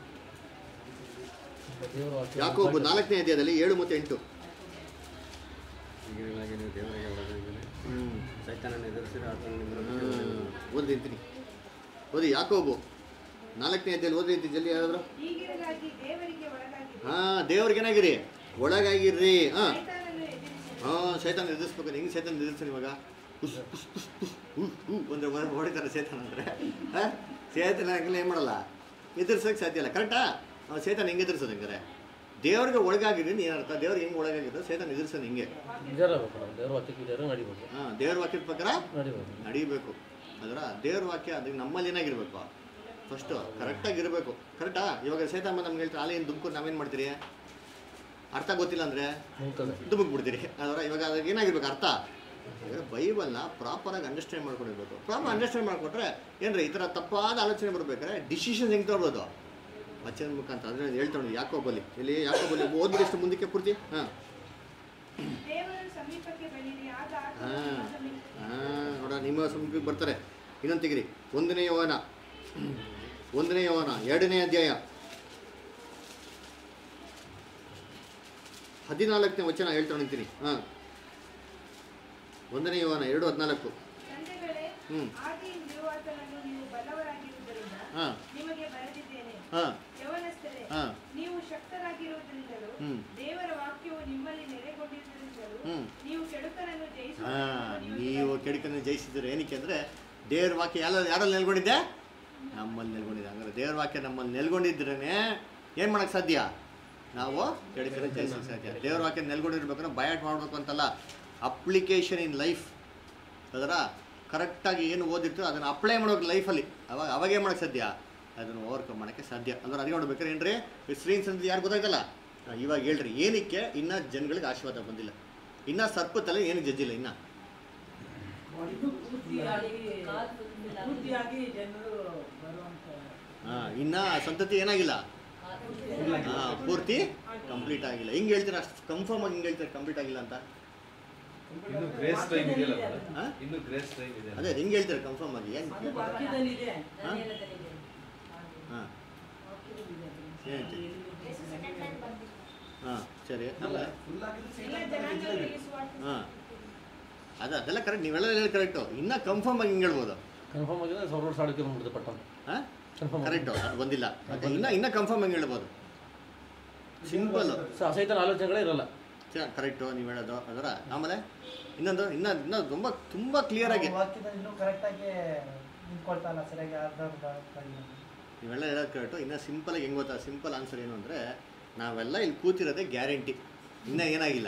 ದೇವರ ವಾಕ್ಯ ಯಾಕೋಬು ನಾಲ್ಕನೇ ಅಧ್ಯಾಯದಲ್ಲಿ ಏಳು ಮತ್ತು ಎಂಟು ಈಗಿನವಾಗಿ ನೀವು ದೇವರಿಗೆ ಒಳಗಾಗಿದ್ದೀರಿ ಹ್ಞೂ ಸೈತಾನನ್ನು ಎದುರಿಸಿರಿ ಆತನು ನಿಮ್ಮನ್ನು ಓದಿ ಅಂತೀನಿ ಓದಿ ಯಾಕೋಬು ನಾಲ್ಕನೇ ಅಧ್ಯಾಯಲ್ಲಿ ಓದಿ ಅಂತೀನಿ ಜಲ್ದಿ ಯಾರಾದ್ರು ಹೀಗಿರಲಾಗಿ ದೇವರಿಗೆ ಒಳಗಾಗಿದೆ ಹಾಂ ದೇವ್ರಿಗೆ ಏನಾಗಿರಿ ಒಳಗಾಗಿರ್ರಿ ಹಾಂ ಸೈತಾನನ್ನು ಎದುರಿಸಿ ಹಾಂ ಸೈತಾನ ಎದುರಿಸ್ಬೇಕು ಹೆಂಗೆ ಸೈತಾನ ಎದುರಿಸ್ತಾನೆ ಇವಾಗ ಉಸ್ ಉಸ್ ಉಸ್ ಉಸ್ ಹೂ ಹೂ ಅಂದರೆ ಹೊಡಿತಾರೆ ಸೈತಾನ ಅಂದರೆ ಹಾಂ ಸೇತನ ಹಂಗೆಲ್ಲ ಏನು ಮಾಡಲ್ಲ ಎದುರ್ಸೋಕೆ ಸಾಧ್ಯ ಇಲ್ಲ ಕರೆಕ್ಟಾ ಸೇತನ ಹೆಂಗೆ ಎದುರಿಸೋದು ಹಂಗಾರೆ ದೇವ್ರಿಗೆ ಒಳಗಾಗಿರಿ ನೀನು ಅರ್ಥ ದೇವ್ರಿಗೆ ಹೆಂಗೆ ಒಳಗಾಗಿರೋ ಸೇತನ ಎದುರಿಸೋದು ಹಿಂಗೆ ನಿಜ ಇರಬೇಕು ನಾವು ದೇವ್ರ ವಾಕ್ಯಕ್ಕೆ ದೇವ್ರ ನಡಿಬೇಕು ಹಾಂ ದೇವ್ರ ವಾಕ್ಯದ ಪ್ರಕಾರ ನಡಿಬೇಕು ನಡಿಬೇಕು ಅದರ ದೇವ್ರ ವಾಕ್ಯ ಅದಕ್ಕೆ ನಮ್ಮಲ್ಲಿ ಏನಾಗಿರ್ಬೇಕು ಫಸ್ಟು ಕರೆಕ್ಟಾಗಿರಬೇಕು ಕರೆಕ್ಟಾ ಇವಾಗ ಸೇತಮ್ಮ ನಮ್ಗೆ ಹೇಳ್ತಾರೆ ಅಲ್ಲಿ ಏನು ದುಮ್ಕೊಂಡು ನಾವೇನು ಮಾಡ್ತೀರಿ ಅರ್ಥ ಗೊತ್ತಿಲ್ಲ ಅಂದರೆ ಮುಗ್ತದೆ ದುಮುಕ್ ಬಿಡ್ತೀರಿ ಅದರ ಇವಾಗ ಅದಕ್ಕೆ ಏನಾಗಿರ್ಬೇಕು ಅರ್ಥ ಇವಾಗ ಬೈಬಲ್ನ ಪ್ರಾಪರಾಗಿ ಅಂಡರ್ಸ್ಟ್ಯಾಂಡ್ ಮಾಡ್ಕೊಂಡಿರ್ಬೇಕು ಪ್ರಾಪರ್ ಅಂಡರ್ಸ್ಟ್ಯಾಂಡ್ ಮಾಡಿಕೊಟ್ರೆ ಏನ್ರಿ ಈ ಥರ ತಪ್ಪಾದ ಆಲೋಚನೆ ಬರ್ಬೇಕಾದ್ರೆ ಡಿಸಿಷನ್ ಹೆಂಗೆ ತೊಗೊಳ್ಬೋದು ವಚನ ಮುಖಾಂತರ ಅಂದರೆ ಹೇಳ್ತಾಳೆ ಯಾಕೋಬಲ್ಲಿ ಇಲ್ಲಿ ಯಾಕೋಬಲ್ಲಿ ಓದ್ಬಿಡಿ ಎಷ್ಟು ಮುಂದಕ್ಕೆ ಪೂರ್ತಿ ಹಾಂ ದೇವರ ಸಮೀಪಕ್ಕೆ ಬನ್ನಿರಿ ಆಗ ಆತನು ಹಾಂ ನಿಮ್ಮ ಸಮೀಪ ಹಾಂ ನೋಡ ನಿಮ್ಮ ಸಮೀಪಕ್ಕೆ ಬರ್ತಾರೆ ಇನ್ನೊಂದು ತೆಗಿರಿ ಒಂದನೇ ಯವನ ಒಂದನೇ ಯವನ ಎರಡನೇ ಅಧ್ಯಾಯ ಹದಿನಾಲ್ಕನೇ ವಚನ ಹೇಳ್ತಾ ನಿಂತೀನಿ ಹಾಂ ಒಂದನೇ ಯವನ ಎರಡು ಹದಿನಾಲ್ಕು ತಂದೆಗಳೇ ಹ್ಞೂ ಆದಿಯಿಂದಲೂ ಆತನನ್ನು ನೀವು ಬಲ್ಲವರಾಗಿರುವುದರಿಂದ ಹಾಂ ನಿಮಗೆ ಬರೆದಿದ್ದೇನೆ ಹಾಂ ಯವನಸ್ಥರೇ ಹಾಂ ನೀವು ಶಕ್ತರಾಗಿರುವುದರಿಂದಲೂ ಹ್ಮ್. ದೇವರ ವಾಕ್ಯವು ನಿಮ್ಮಲ್ಲಿ ನೆಲೆಗೊಂಡಿರುವುದರಿಂದಲೂ ಹ್ಮ್. ನೀವು ಕೆಡುಕರನ್ನು ಹಾಂ ಜಯಿಸುವುದನ್ನು ನೀವು ಕೆಡುಕನ್ನು ಜಯಿಸಿದ್ರೆ ಏನಕ್ಕೆ ಅಂದರೆ ದೇವ್ರ ವಾಕ್ಯ ಎಲ್ಲ ಯಾರಲ್ಲಿ ನೆಲ್ಕೊಂಡಿದ್ದೆ ನಮ್ಮಲ್ಲಿ ನೆಲ್ಕೊಂಡಿದೆ ಹಂಗಾರೆ ದೇವ್ರ ವಾಕ್ಯ ನಮ್ಮಲ್ಲಿ ನೆಲ್ಕೊಂಡಿದ್ರೇ ಏನು ಮಾಡೋಕ್ಕೆ ಸಾಧ್ಯ ನಾವು ಕೆಡುಕನ್ನು ಜಯಿಸೋಕ್ಕೆ ಸಾಧ್ಯ ದೇವ್ರ ವಾಕ್ಯ ನೆಲ್ಕೊಂಡಿರ್ಬೇಕಂದ್ರೆ ಬಯಾಟ್ ಮಾಡಬೇಕು ಅಂತಲ್ಲ ಅಪ್ಲಿಕೇಶನ್ ಇನ್ ಲೈಫ್ ಅದರ ಕರೆಕ್ಟಾಗಿ ಏನು ಓದಿರ್ತೀರೋ ಅದನ್ನು ಅಪ್ಲೈ ಮಾಡೋಕೆ ಲೈಫಲ್ಲಿ ಅವಾಗ ಅವಾಗ ಏನು ಮಾಡೋಕ್ಕೆ ಸಾಧ್ಯ ಅದನ್ನು ಓವರ್ಕಮ್ ಮಾಡೋಕ್ಕೆ ಸಾಧ್ಯ ಅಂದ್ರೆ ಅದಕ್ಕೆ ನೋಡ್ಬೇಕಾರೆ ಏನ್ರಿ ಈ ಸ್ಕ್ರೀನ್ಸ್ ಅಂತ ಯಾರು ಗೊತ್ತಾಯ್ತಲ್ಲ ಆ, ಇವಾಗ ಹೇಳ್ರಿ ಏನಕ್ಕೆ ಇನ್ನೂ ಜನಗಳಿಗೆ ಆಶೀರ್ವಾದ ಬಂದಿಲ್ಲ ಇನ್ನೂ ಸರ್ಪತ್ತಲ್ಲ ಏನು ಜಜ್ಜಿಲ್ಲ ಇನ್ನೂ ಇನ್ನೂ ಪೂರ್ತಿಯಾಗಿ ಪೂರ್ತಿಯಾಗಿ ಜನರು ಬರುವಂತ ಹಾಂ ಇನ್ನೂ ಸಂತತಿ ಏನಾಗಿಲ್ಲ ಹಾಂ ಪೂರ್ತಿ ಕಂಪ್ಲೀಟ್ ಆಗಿಲ್ಲ ಹಿಂಗೆ ಹೇಳ್ತೀರಾ ಅಷ್ಟು ಕನ್ಫರ್ಮ್ ಆಗಿ ಹಿಂಗೆ ಹೇಳ್ತೀರಾ ಕಂಪ್ಲೀಟ್ ಆಗಿಲ್ಲ ಅಂತ ಇನ್ನು ಗ್ರೇಸ್ ಟೈಮ್ ಇದೆಯಲ್ಲ ಹಾ? ಇನ್ನು ಗ್ರೇಸ್ ಟೈಮ್ ಇದೆ ಅದೇ ಹಿಂಗೆ ಹೇಳ್ತೀರಾ ಕನ್ಫರ್ಮ್ ಆಗಿ ಏನು ಅದು ವಾಕ್ಯದಲ್ಲಿದೆ ಹಾಂ ಹಾಂ ಹಾಂ ಸರಿ ಆಮೇಲೆ ಎಲ್ಲ ಜನಾಂಗಗಳಿಗೆ ಸುವಾರ್ತೆ ಹಾಂ ಅದು ಅದೆಲ್ಲ ಕರೆಕ್ಟ್ ನೀವೆಲ್ಲ ಹೇಳಿ ಕರೆಕ್ಟು ಇನ್ನೂ ಕನ್ಫರ್ಮ್ ಆಗಿ ಹಿಂಗೆ ಹೇಳ್ಬೋದು ಕನ್ಫರ್ಮ್ ಆಗಿದೆ ಸಾವಿರ ವರ್ಷ ಆಡಕ್ಕೆ ಬಂದ್ಬಿಡುತ್ತೆ ಪಟ್ಟಣ ಹಾಂ ಕನ್ಫರ್ಮ್ ಕರೆಕ್ಟು ಅದು ಬಂದಿಲ್ಲ ಅದು ಇನ್ನೂ ಇನ್ನೂ ಕನ್ಫರ್ಮ್ ಆಗಿ ಹೇಳ್ಬೋದು ಸಿಂಪಲ್ಲು ಸಹಿತನ ಆಲೋಚನೆಗಳೇ ಇರಲ್ಲ ಕರೆಕ್ಟು ನೀವು ಹೇಳೋದು ಅದರ ಆಮೇಲೆ ಇನ್ನೊಂದು ಇನ್ನೂ ಇನ್ನೂ ತುಂಬ ತುಂಬ ಕ್ಲಿಯರ್ ಆಗಿ ವಾಕ್ಯದಲ್ಲಿ ಇನ್ನೂ ಕರೆಕ್ಟಾಗಿ ನಿಂತ್ಕೊಳ್ತಾ ಇಲ್ಲ ಸರಿಯಾಗಿ ಅರ್ಧ ನೀವೆಲ್ಲ ಹೇಳೋದು ಕರೆಕ್ಟು ಇನ್ನು ಸಿಂಪಲಾಗಿ ಹೆಂಗೆ ಗೊತ್ತಾ ಸಿಂಪಲ್ ಆನ್ಸರ್ ಏನು ಅಂದರೆ ನಾವೆಲ್ಲ ಇಲ್ಲಿ ಕೂತಿರೋದೇ ಗ್ಯಾರಂಟಿ ಇನ್ನೂ ಏನಾಗಿಲ್ಲ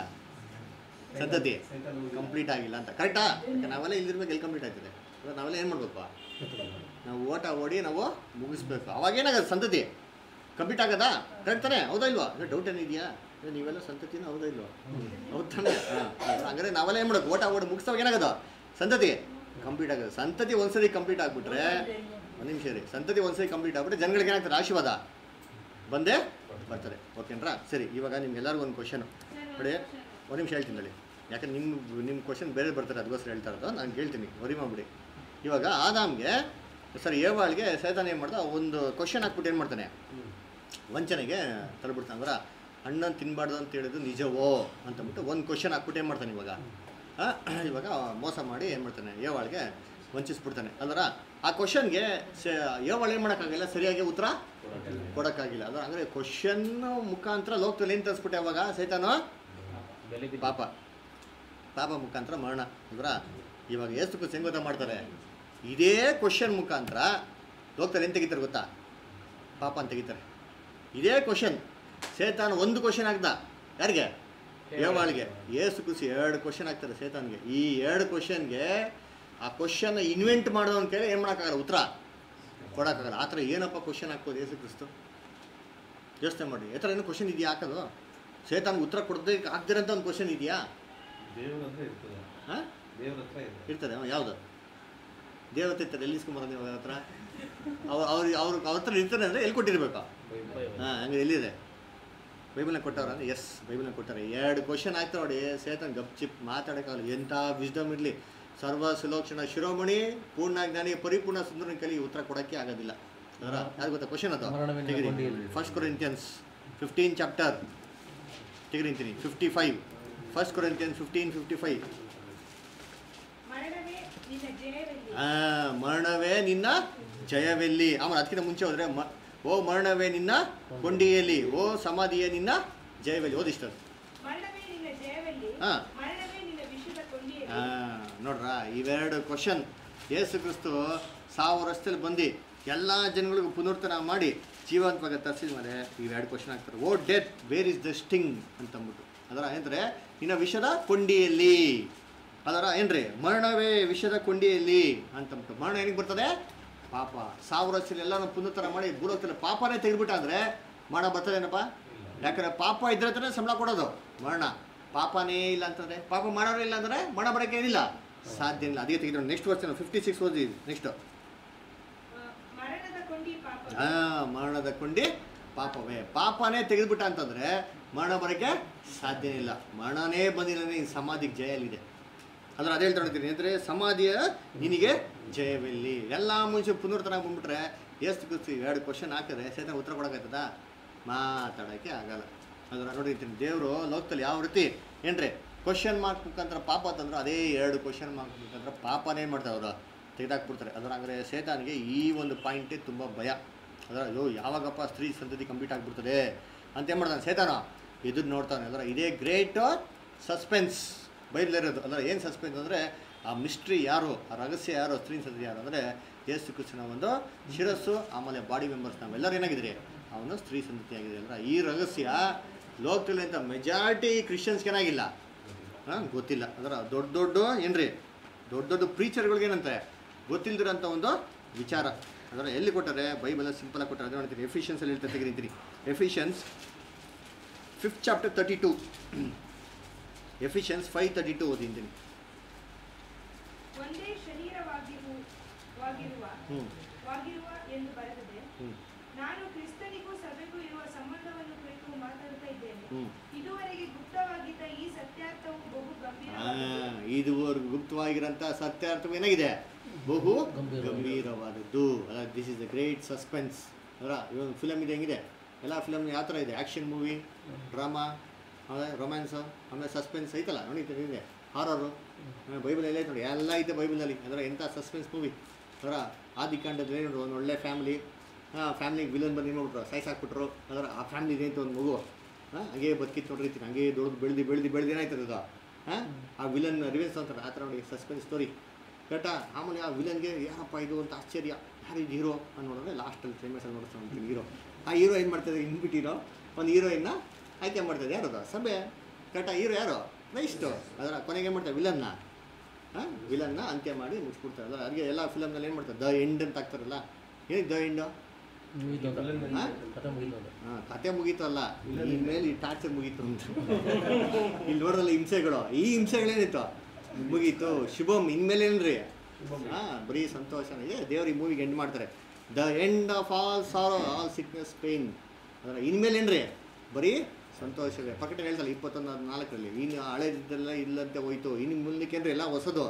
ಸಂತತಿ ಕಂಪ್ಲೀಟ್ ಆಗಿಲ್ಲ ಅಂತ ಕರೆಕ್ಟಾ ಯಾಕೆ ನಾವೆಲ್ಲ ಇಲ್ಲಿರ್ಬೇಕು ಎಲ್ಲಿ ಕಂಪ್ಲೀಟ್ ಆಗ್ತದೆ ಇವಾಗ ನಾವೆಲ್ಲ ಏನು ಮಾಡಬೇಕು ನಾವು ಓಟ ಓಡಿ ನಾವು ಮುಗಿಸ್ಬೇಕು ಅವಾಗ ಏನಾಗೋದು ಸಂತತಿ ಕಂಪ್ಲೀಟ್ ಆಗೋದಾ ಕರೆಕ್ಟ್ ತಾನೆ ಹೌದಾ ಇಲ್ವಾ ಡೌಟ್ ಏನಿದೆಯಾ ಏ, ನೀವೆಲ್ಲ ಸಂತತಿನೂ ಹೌದಾ ಇಲ್ವಾ ಹೌದು ತಾನೆ ಹಾಂ ಹಂಗಾರೆ ನಾವೆಲ್ಲ ಏನು ಮಾಡೋದು ಓಟ ಓಡಿ ಮುಗಿಸ್ದಾಗ ಏನಾಗೋದು ಸಂತತಿ ಕಂಪ್ಲೀಟ್ ಆಗೋದು ಸಂತತಿ ಒಂದ್ಸರಿ ಕಂಪ್ಲೀಟ್ ಆಗಿಬಿಟ್ರೆ ಒಂದು ನಿಮಿಷ ರೀ ಸಂತತಿ ಒಂದ್ಸರಿ ಕಂಪ್ಲೀಟ್ ಆಗ್ಬಿಟ್ರೆ ಜನಗಳಿಗೆ ಏನಾಗ್ತದೆ ಆಶೀರ್ವಾದ ಬಂದೇ ಬರ್ತಾರೆ ಓಕೆನ್ರಾ ಸರಿ ಇವಾಗ ನಿಮ್ಗೆಲ್ಲರಿಗೂ ಒಂದು ಕ್ವಶನು ನೋಡಿ ಒಂದು ನಿಮಿಷ ಹೇಳ್ತೀನಿ ಹೇಳಿ ಯಾಕಂದ್ರೆ ನಿಮ್ಮ ನಿಮ್ಮ ಕ್ವಶನ್ ಬೇರೆ ಬರ್ತಾರೆ ಅದಕ್ಕೋಸ್ಕರ ಹೇಳ್ತಾ ಇರೋದು ನಾನು ಹೇಳ್ತೀನಿ ವರಿ ಮಾಡ್ಬಿಡಿ ಇವಾಗ ಆದಾಮ್ಗೆ ಸರಿ ಏವಾಳ್ಗೆ ಸೈತಾನ ಏನು ಮಾಡ್ದ ಒಂದು ಕ್ವಶನ್ ಹಾಕ್ಬಿಟ್ಟು ಏನು ಮಾಡ್ತಾನೆ ವಂಚನೆಗೆ ತಳ್ಬಿಡ್ತಾನೆ ಅಂದ್ರೆ ಹಣ್ಣನ್ನು ತಿನ್ನಬಾರ್ದು ಅಂತ ಹೇಳಿದ್ದು ನಿಜವೋ ಅಂತಂದ್ಬಿಟ್ಟು ಒಂದು ಕ್ವಶನ್ ಹಾಕ್ಬಿಟ್ಟು ಏನು ಮಾಡ್ತಾನೆ ಇವಾಗ ಆ, ಇವಾಗ ಮೋಸ ಮಾಡಿ ಏನು ಮಾಡ್ತಾನೆ ಏವಾಳ್ಗೆ ವಂಚಿಸ್ಬಿಡ್ತಾನೆ ಅಂದ್ರೆ ಆ ಕ್ವಶನ್ಗೆ ಏವಾಳು ಏನು ಮಾಡೋಕ್ಕಾಗಿಲ್ಲ ಸರಿಯಾಗಿ ಉತ್ತರ ಕೊಡೋಕ್ಕಾಗಿಲ್ಲ ಅದು ಅಂದರೆ ಕ್ವಶನ್ ಮುಖಾಂತರ ಲೋಕದಲ್ಲಿ ಏನು ತರಿಸ್ಬಿಟ್ಟೆ ಅವಾಗ ಸೈತಾನು ಬೆಲೆ ಬಿದ್ದು ಪಾಪ ಪಾಪ ಮುಖಾಂತರ ಮರಣ ಅಂದ್ರ ಇವಾಗ ಎಷ್ಟು ಖುಷಿ ಹೆಂಗ್ ಗೊತ್ತಾ ಮಾಡ್ತಾರೆ ಇದೇ ಕ್ವಶನ್ ಮುಖಾಂತರ ಲೋಕದಲ್ಲಿ ಏನು ತೆಗಿತಾರೆ ಗೊತ್ತಾ ಪಾಪ ಅಂತ ತೆಗಿತಾರೆ ಇದೇ ಕ್ವಶನ್ ಸೇತಾನ್ ಒಂದು ಕ್ವಶನ್ ಆಗ್ದ ಯಾರಿಗೆ ಏವಾಳಿಗೆ ಏಸು ಖುಷಿ ಎರಡು ಕ್ವಶನ್ ಆಗ್ತಾರೆ ಸೇತಾನ್ಗೆ ಈ ಎರಡು ಕ್ವಶನ್ಗೆ ಆ ಕ್ವಶನ್ ಇನ್ವೆಂಟ್ ಮಾಡೋನ್ ಕೇಳಿ ಏನು ಮಾಡೋಕ್ಕಾಗಲ್ಲ ಉತ್ತರ ಕೊಡೋಕ್ಕಾಗಲ್ಲ ಆ ಥರ ಏನಪ್ಪ ಕ್ವಶನ್ ಹಾಕ್ಬೋದು ಏಸು ಕ್ರಿಸ್ತು ಯೋಚನೆ ಮಾಡಿ ಈ ಥರ ಏನೋ ಕ್ವಶನ್ ಇದೆಯಾ ಹಾಕೋದು ಸೇತಾನ್ಗೆ ಉತ್ತರ ಕೊಡದೆ ಆಗ್ದಿರಂತ ಒಂದು ಕ್ವಶನ್ ಇದೆಯಾ ದೇವ್ರ ಹತ್ರ ಇರ್ತದೆ ಹಾಂ ದೇವ್ರ ಹತ್ರ ಇದೆ ಇರ್ತದೆ ಯಾವುದು ದೇವತೆ ಇರ್ತಾರೆ ಎಲ್ಲಿ ಇಸ್ಕೊಂಬರೋದು ಇವಾಗ ಹತ್ರ ಅವ್ರು ಅವ್ರು ಅವ್ರು ಅವ್ರ ಹತ್ರ ಇರ್ತಾರೆ ಅಂದರೆ ಎಲ್ಲಿ ಕೊಟ್ಟಿರ್ಬೇಕು ಹಾಂ ಹಂಗೆ ಎಲ್ಲಿದೆ ಬೈಬಲ್ನ ಕೊಟ್ಟವ್ರ ಅಂದ್ರೆ ಎಸ್ ಬೈಬಲ್ನ ಕೊಟ್ಟಾರೆ ಎರಡು ಕ್ವಶನ್ ಆಯ್ತು ನೋಡಿ ಸೇತನ್ ಗಪ್ ಚಿಪ್ ಮಾತಾಡೋಕ್ಕಾಗಲ್ಲ ಎಂಥ ವಿಸ್ಡಮ್ ಇರಲಿ ಸರ್ವ ಸುಲೋಕ್ಷಣ ಶಿರೋಮಣಿ ಪೂರ್ಣ ಜ್ಞಾನಿ ಪರಿಪೂರ್ಣ ಸುಂದರನ ಕಲಿ ಉತ್ತರ ಕೊಡೋಕ್ಕೆ ಆಗೋದಿಲ್ಲ ಅದರ ಯಾರು ಗೊತ್ತಾ ಕ್ವಶನ್ ಅದು ಮರಣವಿಲ್ಲ ತೆಗಿರಿ ಕೊಂಡಿಯಲ್ಲಿ. ಫಸ್ಟ್ ಕೊರಿಂತಿಯನ್ಸ್ ಫಿಫ್ಟೀನ್ ಚಾಪ್ಟರ್ ತೆಗಿರಿಂತೀನಿ fifty five first Corinthians fifteen fifty five ಮರಣವೇ ನಿನ್ನ ಜಯವೆಲ್ಲಿ ಆ, ಮರಣವೇ ನಿನ್ನ ಜಯವೆಲ್ಲಿ ಆಮೇಲೆ ಅದಕ್ಕಿಂತ ಮುಂಚೆ ಹೋದ್ರೆ ಮ ಓ ಮರಣವೇ ನಿನ್ನ ಕೊಂಡಿಯಲ್ಲಿ ಓ ಸಮಾಧಿಯೇ ನಿನ್ನ ಜಯವೆಲ್ಲಿ ಓದಿಷ್ಟು ಮರಣವೇ ನಿನ್ನ ಜಯವೆಲ್ಲಿ ಹಾ. ಮರಣವೇ ನಿನ್ನ ವಿಷದ ಕೊಂಡಿಯಲ್ಲಿ ಆ, ನೋಡ್ರ ಇವೆರಡು ಕ್ವಶನ್ ಯೇಸು ಕ್ರಿಸ್ತು ಸಾವಿರ ವರ್ಷದಲ್ಲಿ ಬಂದು ಎಲ್ಲ ಜನಗಳಿಗೂ ಪುನರ್ತನ ಮಾಡಿ ಜೀವಂತವಾಗಿ ತರಿಸಿದ ಮೇಲೆ ಇವೆರಡು ಕ್ವಶನ್ ಆಗ್ತಾರೆ oh death where is the sting ಅಂತಂದ್ಬಿಟ್ಟು ಅದರ ಏನಂದ್ರೆ ನಿನ್ನ ವಿಷದ ಕೊಂಡಿಯಲ್ಲಿ ಅದರ ಏನ್ರಿ ಮರಣವೇ ವಿಷದ ಕೊಂಡಿಯಲ್ಲಿ ಅಂತಂದ್ಬಿಟ್ಟು ಮರಣ ಏನಕ್ಕೆ ಬರ್ತದೆ ಪಾಪ ಸಾವಿರ ವರ್ಷದಲ್ಲಿ ಎಲ್ಲರೂ ಪುನರ್ತನ ಮಾಡಿ ಭೂಲೋಕದಲ್ಲಿ ಪಾಪನೇ ತೆಗೆದ್ಬಿಟ್ಟ ಅಂದ್ರೆ ಮರಣ ಬರ್ತದೇನಪ್ಪ ಯಾಕಂದ್ರೆ ಪಾಪ ಇದ್ರೆ ತಾನೇ ಸಂಬಳ ಕೊಡೋದು ಮರಣ ಪಾಪನೇ ಇಲ್ಲ ಅಂತಂದ್ರೆ ಪಾಪ ಮಾಡೋರು ಇಲ್ಲ ಅಂದ್ರೆ ಮರಣ ಬರೋಕೆ ಏನಿಲ್ಲ ಸಾಧ್ಯ ಇಲ್ಲ ಅದಕ್ಕೆ ತೆಗೆದ್ರು ನೆಕ್ಸ್ಟ್ ವರ್ಷ ಫಿಫ್ಟಿ ಸಿಕ್ಸ್ ಓದಿ ನೆಕ್ಸ್ಟ್ ಆ, ಮರಣದ ಕೊಂಡಿ ಪಾಪ ಆ ಮರಣದ ಕೊಂಡಿ ಪಾಪವೇ ಪಾಪನೇ ತೆಗೆದ್ಬಿಟ್ಟ ಅಂತಂದ್ರೆ ಮರಣ ಬರೋಕ್ಕೆ ಸಾಧ್ಯ ಇಲ್ಲ ಮರಣನೇ ಬಂದಿಲ್ಲ ಈ ಸಮಾಧಿಗೆ ಜಯಲ್ಲಿದೆ ಅಂದ್ರೆ ಅದೇ ಹೇಳ್ತಾ ನೋಡ್ತೀನಿ ಅಂದರೆ ಸಮಾಧಿಯ ನಿನಗೆ ಜಯವೆಲ್ಲಿ ಎಲ್ಲ ಮುಂಚೆ ಪುನರ್ತನ ಬಂದ್ಬಿಟ್ರೆ ಎಷ್ಟು ಗೊತ್ತು ಎರಡು ಕ್ವಶನ್ ಹಾಕಿದ್ರೆ ಸೇತನ ಉತ್ತರ ಕೊಡೋಕ್ಕಾಗ್ತದ ಮಾತಾಡೋಕ್ಕೆ ಆಗಲ್ಲ ಅದರ ನೋಡಿರ್ತೀನಿ ದೇವರು ಲೋಕದಲ್ಲಿ ಯಾವ ರೀತಿ ಏನ್ರಿ ಕ್ವಶನ್ ಮಾರ್ಕ್ ಮುಖಾಂತರ ಪಾಪ ತಂದ್ರೆ ಅದೇ ಎರಡು ಕ್ವಶನ್ ಮಾರ್ಕ್ ಮುಖಾಂತರ ಪಾಪನೇ ಏನು ಮಾಡ್ತಾರೆ ಅವರು ತೆಗೆದಾಕ್ಬಿಡ್ತಾರೆ ಅದರ ಅಂದರೆ ಸೇತಾನಿಗೆ ಈ ಒಂದು ಪಾಯಿಂಟೇ ತುಂಬ ಭಯ ಅದರ ಅಯ್ಯೋ ಯಾವಾಗಪ್ಪ ಸ್ತ್ರೀ ಸಂತತಿ ಕಂಪ್ಲೀಟ್ ಆಗಿಬಿಡ್ತದೆ ಅಂತ ಏನು ಮಾಡ್ತಾನೆ ಸೇತಾನ ಇದನ್ನ ನೋಡ್ತಾನೆ ಅದರ ಇದೇ ಗ್ರೇಟ್ ಸಸ್ಪೆನ್ಸ್ ಬೈದಲಿರೋದು ಅದರ ಏನು ಸಸ್ಪೆನ್ಸ್ ಅಂದರೆ ಆ ಮಿಸ್ಟ್ರಿ ಯಾರು ಆ ರಹಸ್ಯ ಯಾರು ಸ್ತ್ರೀ ಸಂತತಿ ಯಾರು ಅಂದರೆ ಯೇಸು ಕ್ರಿಸ್ತನ ಒಂದು ಶಿರಸ್ಸು ಆಮೇಲೆ ಬಾಡಿ ಮೆಂಬರ್ಸ್ ನಾವೆಲ್ಲರೂ ಏನಾಗಿದ್ರಿ ಅವನು ಸ್ತ್ರೀ ಸಂತತಿ ಆಗಿದೆ ಅಂದ್ರೆ ಈ ರಹಸ್ಯ ಲೋಕದಲ್ಲಿ ಅಂತ ಮೆಜಾರಿಟಿ ಕ್ರಿಶ್ಚಿಯನ್ಸ್ಗೆ ಏನಾಗಿಲ್ಲ ಹಾಂ ಗೊತ್ತಿಲ್ಲ ಅದರ ದೊಡ್ಡ ದೊಡ್ಡ ಏನ್ರಿ ದೊಡ್ಡ ದೊಡ್ಡ ಪ್ರೀಚರ್ಗಳಿಗೆ ಏನಂತೆ ಗೊತ್ತಿಲ್ದಿರೋಂಥ ಒಂದು ವಿಚಾರ ಅದರ ಎಲ್ಲಿ ಕೊಟ್ಟರೆ ಬೈಬಲ್ ಸಿಂಪಲಾಗಿ ಕೊಟ್ಟರೆ ಅದೇ ನೋಡ್ತೀನಿ ಎಫಿಷಿಯನ್ಸಲ್ಲಿ ಹೇಳ್ತಾ ತೆಗಿತೀನಿ Ephesians fifth chapter thirty two Ephesians five thirty two ಓದಿದ್ದೀನಿ ಒಂದೇ ಶರೀರವಾಗಿರು ವಾಗಿರುವ ಹ್ಞೂ ವಾಗಿರುವ ಎಂದು ಬರೆದಿದೆ ಹ್ಞೂ ನಾನು ಕ್ರಿಸ್ತನಿಗೂ ಸಭೆಗೂ ಇರುವ ಸಂಬಂಧವನ್ನು ಕುರಿತು ಮಾತಾಡ್ತಾ ಇದ್ದೇನೆ ಹ್ಞೂ ಇದುವರೆಗೆ ಗುಪ್ತವಾಗಿದ್ದ ಈ ಸತ್ಯಾರ್ಥವು ಬಹು ಆ, ಗಂಭೀರವಾಗಿದೆ ಇದುವರೆಗೂ ಗುಪ್ತವಾಗಿರೋಂಥ ಸತ್ಯಾರ್ಥ ಏನಾಗಿದೆ ಬಹು ಗಂಭೀರವಾದದ್ದು. ಗಂಭೀರವಾದದ್ದು ಅಲ್ಲ this is the great suspense ಅದರ ಇವೊಂದು ಫಿಲಮ್ ಇದೆ ಹೆಂಗಿದೆ ಎಲ್ಲ ಫಿಲಮ್ ಯಾವ ಥರ ಇದೆ ಆ್ಯಕ್ಷನ್ ಮೂವಿ ಡ್ರಾಮಾ ಆಮೇಲೆ ರೊಮ್ಯಾನ್ಸು ಆಮೇಲೆ ಸಸ್ಪೆನ್ಸ್ ಐತಲ್ಲ ನೋಡಿದ್ರೆ ಇದೆ ಹಾರರು ಬೈಬಲ್ ಎಲ್ಲ ಐತೆ ನೋಡಿ ಎಲ್ಲ ಐತೆ ಬೈಬಲಲ್ಲಿ ಅದರ ಎಂಥ ಸಸ್ಪೆನ್ಸ್ ಮೂವಿ ಅದರ ಆದಿಕಾಂಡದಲ್ಲಿ ನೋಡು ಒಂದು ಒಳ್ಳೆ ಫ್ಯಾಮಿಲಿ ಹಾಂ ಫ್ಯಾಮಿಲಿಗೆ ವಿಲನ್ ಬಂದು ಏನು ಮಾಡ್ಬಿಟ್ರು ಸಾಯಿಸಾಕ್ಬಿಟ್ರು ಅದರ ಆ ಫ್ಯಾಮಿಲಿ ಇದೆ ಅಂತ ಒಂದು ಮಗು ಹಾಂ ಹಂಗೆ ಬದುಕಿತ್ತು ನೋಡ್ರಿ ಇತ್ತು ಹಂಗೆ ದೊಡ್ಡದು ಬೆಳೆದು ಬೆಳೆದು ಬೆಳೆದು ಏನಾಯ್ತದೆ ಅದು ಹಾಂ ಆ ವಿಲನ್ ರಿವೆನ್ಸ್ ಅಂತಾರೆ ಆ ಥರ ನೋಡಿ ಸಸ್ಪೆನ್ಸ್ ಸ್ಟೋರಿ ಕರೆಕ್ಟಾ ಆಮೇಲೆ ಆ ವಿಲನ್ಗೆ ಯಾರಪ್ಪ ಇದು ಅಂತ ಆಶ್ಚರ್ಯ ಯಾರು ಇದು ಹೀರೋ ಅಂತ ನೋಡಿದ್ರೆ ಲಾಸ್ಟಲ್ಲಿ ಫೇಮಸಲ್ಲಿ ನೋಡ್ತಾನೆ ಹೀರೋ ಆ ಹೀರೋ ಏನು ಮಾಡ್ತದೆ ಇನ್ಬಿಟ್ಟು ಹೀರೋ ಒಂದು ಹೀರೋಯಿನ್ನ ಆಯ್ಕೆ ಮಾಡ್ತದೆ ಯಾರದು ಸಭೆ ಕರೆಕ್ಟಾ ಹೀರೋ ಯಾರು ಕ್ರೈಸ್ಟು ಅದರ ಕೊನೆಗೆ ಏನು ಮಾಡ್ತಾರೆ ವಿಲನ್ನ ಹಾಂ ವಿಲನ್ನ ಅಂತ್ಯ ಮಾಡಿ ಮುಚ್ಚಿಬಿಡ್ತಾರೆ ಅದರ ಅದಕ್ಕೆ ಎಲ್ಲ ಫಿಲಮ್ನಲ್ಲಿ ಏನು ಮಾಡ್ತಾರೆ ದ ಎಂಡ್ ಅಂತ ಹಾಕ್ತಾರಲ್ಲ ಏನಕ್ಕೆ ದ ಎಂಡು ಮುಗೀತು ಅಂತ ಹಾಂ ಕಥೆ ಮುಗೀತು ಅಂತ ಹಾಂ ಕತೆ ಮುಗೀತು ಅಲ್ಲ ಇನ್ಮೇಲೆ ಈ ಟಾರ್ಚರ್ ಮುಗೀತು ಅಂತ ಇಲ್ಲಿ ನೋಡೋದಲ್ಲ ಹಿಂಸೆಗಳು ಈ ಹಿಂಸೆಗಳೇನಿತ್ತು ಮುಗೀತು ಶುಭಮ್ ಇನ್ಮೇಲೆ ಏನ್ರಿ ಹಾಂ ಬರೀ ಸಂತೋಷ ಇದೆ ದೇವ್ರು ಈ ಮೂವಿಗೆ ಎಂಡ್ ಮಾಡ್ತಾರೆ the end of all sorrow all sickness pain ಅದರ ಇನ್ಮೇಲೆ ಏನ್ರಿ ಬರೀ ಸಂತೋಷವೇ ಪಕ್ಕಟ ಹೇಳ್ತಲ್ಲ ಇಪ್ಪತ್ತೊಂದು ನಾಲ್ಕರಲ್ಲಿ ಇನ್ನು ಹಳೇದಿದ್ದೆಲ್ಲ ಇಲ್ಲಂತೆ ಹೋಯ್ತು ಇನ್ನು ಮುಂದಕ್ಕೆ ಅಂದ್ರೆ ಎಲ್ಲ ಹೊಸದು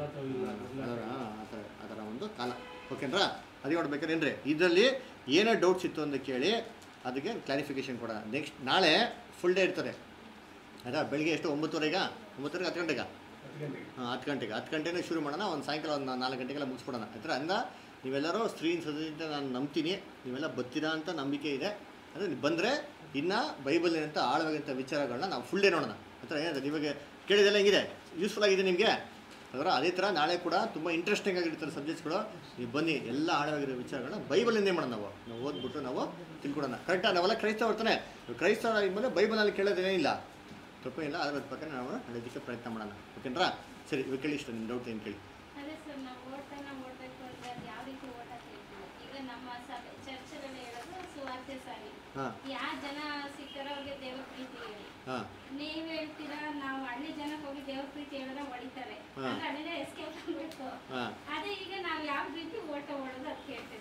ಅದರ ಆ ಥರ ಆ ಥರ ಒಂದು ಕಾಲ ಓಕೆನ್ರಾ ಅದೇ ನೋಡ್ಬೇಕಾದ್ರೆ ಏನ್ರಿ ಇದರಲ್ಲಿ ಏನೇ ಡೌಟ್ಸ್ ಇತ್ತು ಅಂತ ಕೇಳಿ ಅದಕ್ಕೆ ಕ್ಲಾರಿಫಿಕೇಶನ್ ಕೊಡೋಣ ನೆಕ್ಸ್ಟ್ ನಾಳೆ ಫುಲ್ ಡೇ ಇರ್ತದೆ ಆಯ್ತಾ ಬೆಳಿಗ್ಗೆ ಎಷ್ಟು ಒಂಬತ್ತುವರೆಗ ಒಂಬತ್ತುವರೆಗೆ ಹತ್ತು ಗಂಟೆಗೆ ಹಾಂ ಹತ್ತು ಗಂಟೆಗೆ ಹತ್ತು ಗಂಟೆನೇ ಶುರು ಮಾಡೋಣ ಒಂದು ಸಾಯಂಕಾಲ ಒಂದು ನಾಲ್ಕು ಗಂಟೆಗೆಲ್ಲ ಮುಗಿಸ್ಕೊಡೋಣ ಆಯ್ತಾ ಅಂದ ನೀವೆಲ್ಲರೂ ಸ್ತ್ರೀನ್ ಸದದಿಂದ ನಾನು ನಂಬ್ತೀನಿ ನೀವೆಲ್ಲ ಬರ್ತೀರಾ ಅಂತ ನಂಬಿಕೆ ಇದೆ ಅಂದರೆ ನೀವು ಬಂದರೆ ಇನ್ನು ಬೈಬಲಿನಂಥ ಆಳವಾಗಿಂಥ ವಿಚಾರಗಳನ್ನ ನಾವು ಫುಲ್ ಡೇ ನೋಡೋಣ ಆಯ್ತಾ ಏನಿದೆ ನಿಮಗೆ ಕೇಳಿದೆಲ್ಲ ಹೆಂಗಿದೆ ಯೂಸ್ಫುಲ್ ಆಗಿದೆ ನಿಮಗೆ ಅದರ ಅದೇ ಥರ ನಾಳೆ ಕೂಡ ತುಂಬ ಇಂಟ್ರೆಸ್ಟಿಂಗ್ ಆಗಿರ್ತಾರೆ ಸಬ್ಜೆಕ್ಟ್ಸ್ಗಳು ನೀವು ಬನ್ನಿ ಎಲ್ಲ ಆಳವಾಗಿರೋ ವಿಚಾರಗಳನ್ನ ಬೈಬಲಿಂದ ಮಾಡೋಣ ನಾವು ನಾವು ಓದ್ಬಿಟ್ಟು ನಾವು ತಿಳ್ಕೊಡೋಣ ಕರೆಕ್ಟಾಗಿ ನಾವೆಲ್ಲ ಕ್ರೈಸ್ತವ ಬರ್ತಾನೆ ಕ್ರೈಸ್ತವ ಆದ್ಮೇಲೆ ಬೈಬಲಲ್ಲಿ ಕೇಳೋದೇನೇ ಇಲ್ಲ ತಪ್ಪೇನಿಲ್ಲ ಅದ್ರ ಪ್ರಕಾರ ನಾವು ನಡೆಯೋದಕ್ಕೆ ಪ್ರಯತ್ನ ಮಾಡೋಣ ಓಕೆನಾ ಸರಿ ಇವಾಗ ಕೇಳಿ ಇಷ್ಟ ನಿಮ್ಮ ಡೌಟ್ ಏನು ಕೇಳಿ ಅದೇ ಸರ್ ನಾವು ಓಟನ ಓಡಬೇಕು ಅಂದ್ರೆ ಅದು ಯಾವ ರೀತಿ ಓಟ ಕೇಳ್ತೀವಿ ಈಗ ನಮ್ಮ ಸಭೆ ಚರ್ಚಲ್ಲಿ ಹೇಳೋದು ಸುವಾರ್ತೆ ಸಾರಿ ಹಾಂ ಯಾವ ಜನ ಸಿಗ್ತಾರೋ ಅವ್ರಿಗೆ ದೇವ್ರ ಪ್ರೀತಿ ಹೇಳಿ ಹಾಂ ನೀವ್ ಹೇಳ್ತೀರಾ ನಾವು ಹಳ್ಳಿ ಜನಕ್ಕೆ ಹೋಗಿ ದೇವ್ರ ಪ್ರೀತಿ ಹೇಳಿದ್ರೆ ಹೊಡಿತಾರೆ ಹಾ. ಅಂದ್ರೆ ಹಳ್ಳಿನ ಎಸ್ಕೇಪ್ ಆಗ್ಬೇಕು ಹಾಂ ಅದೇ ಈಗ ನಾವು ಯಾವ ರೀತಿ ಓಟ ಓಡೋದು ಅದು ಕೇಳ್ತೇವೆ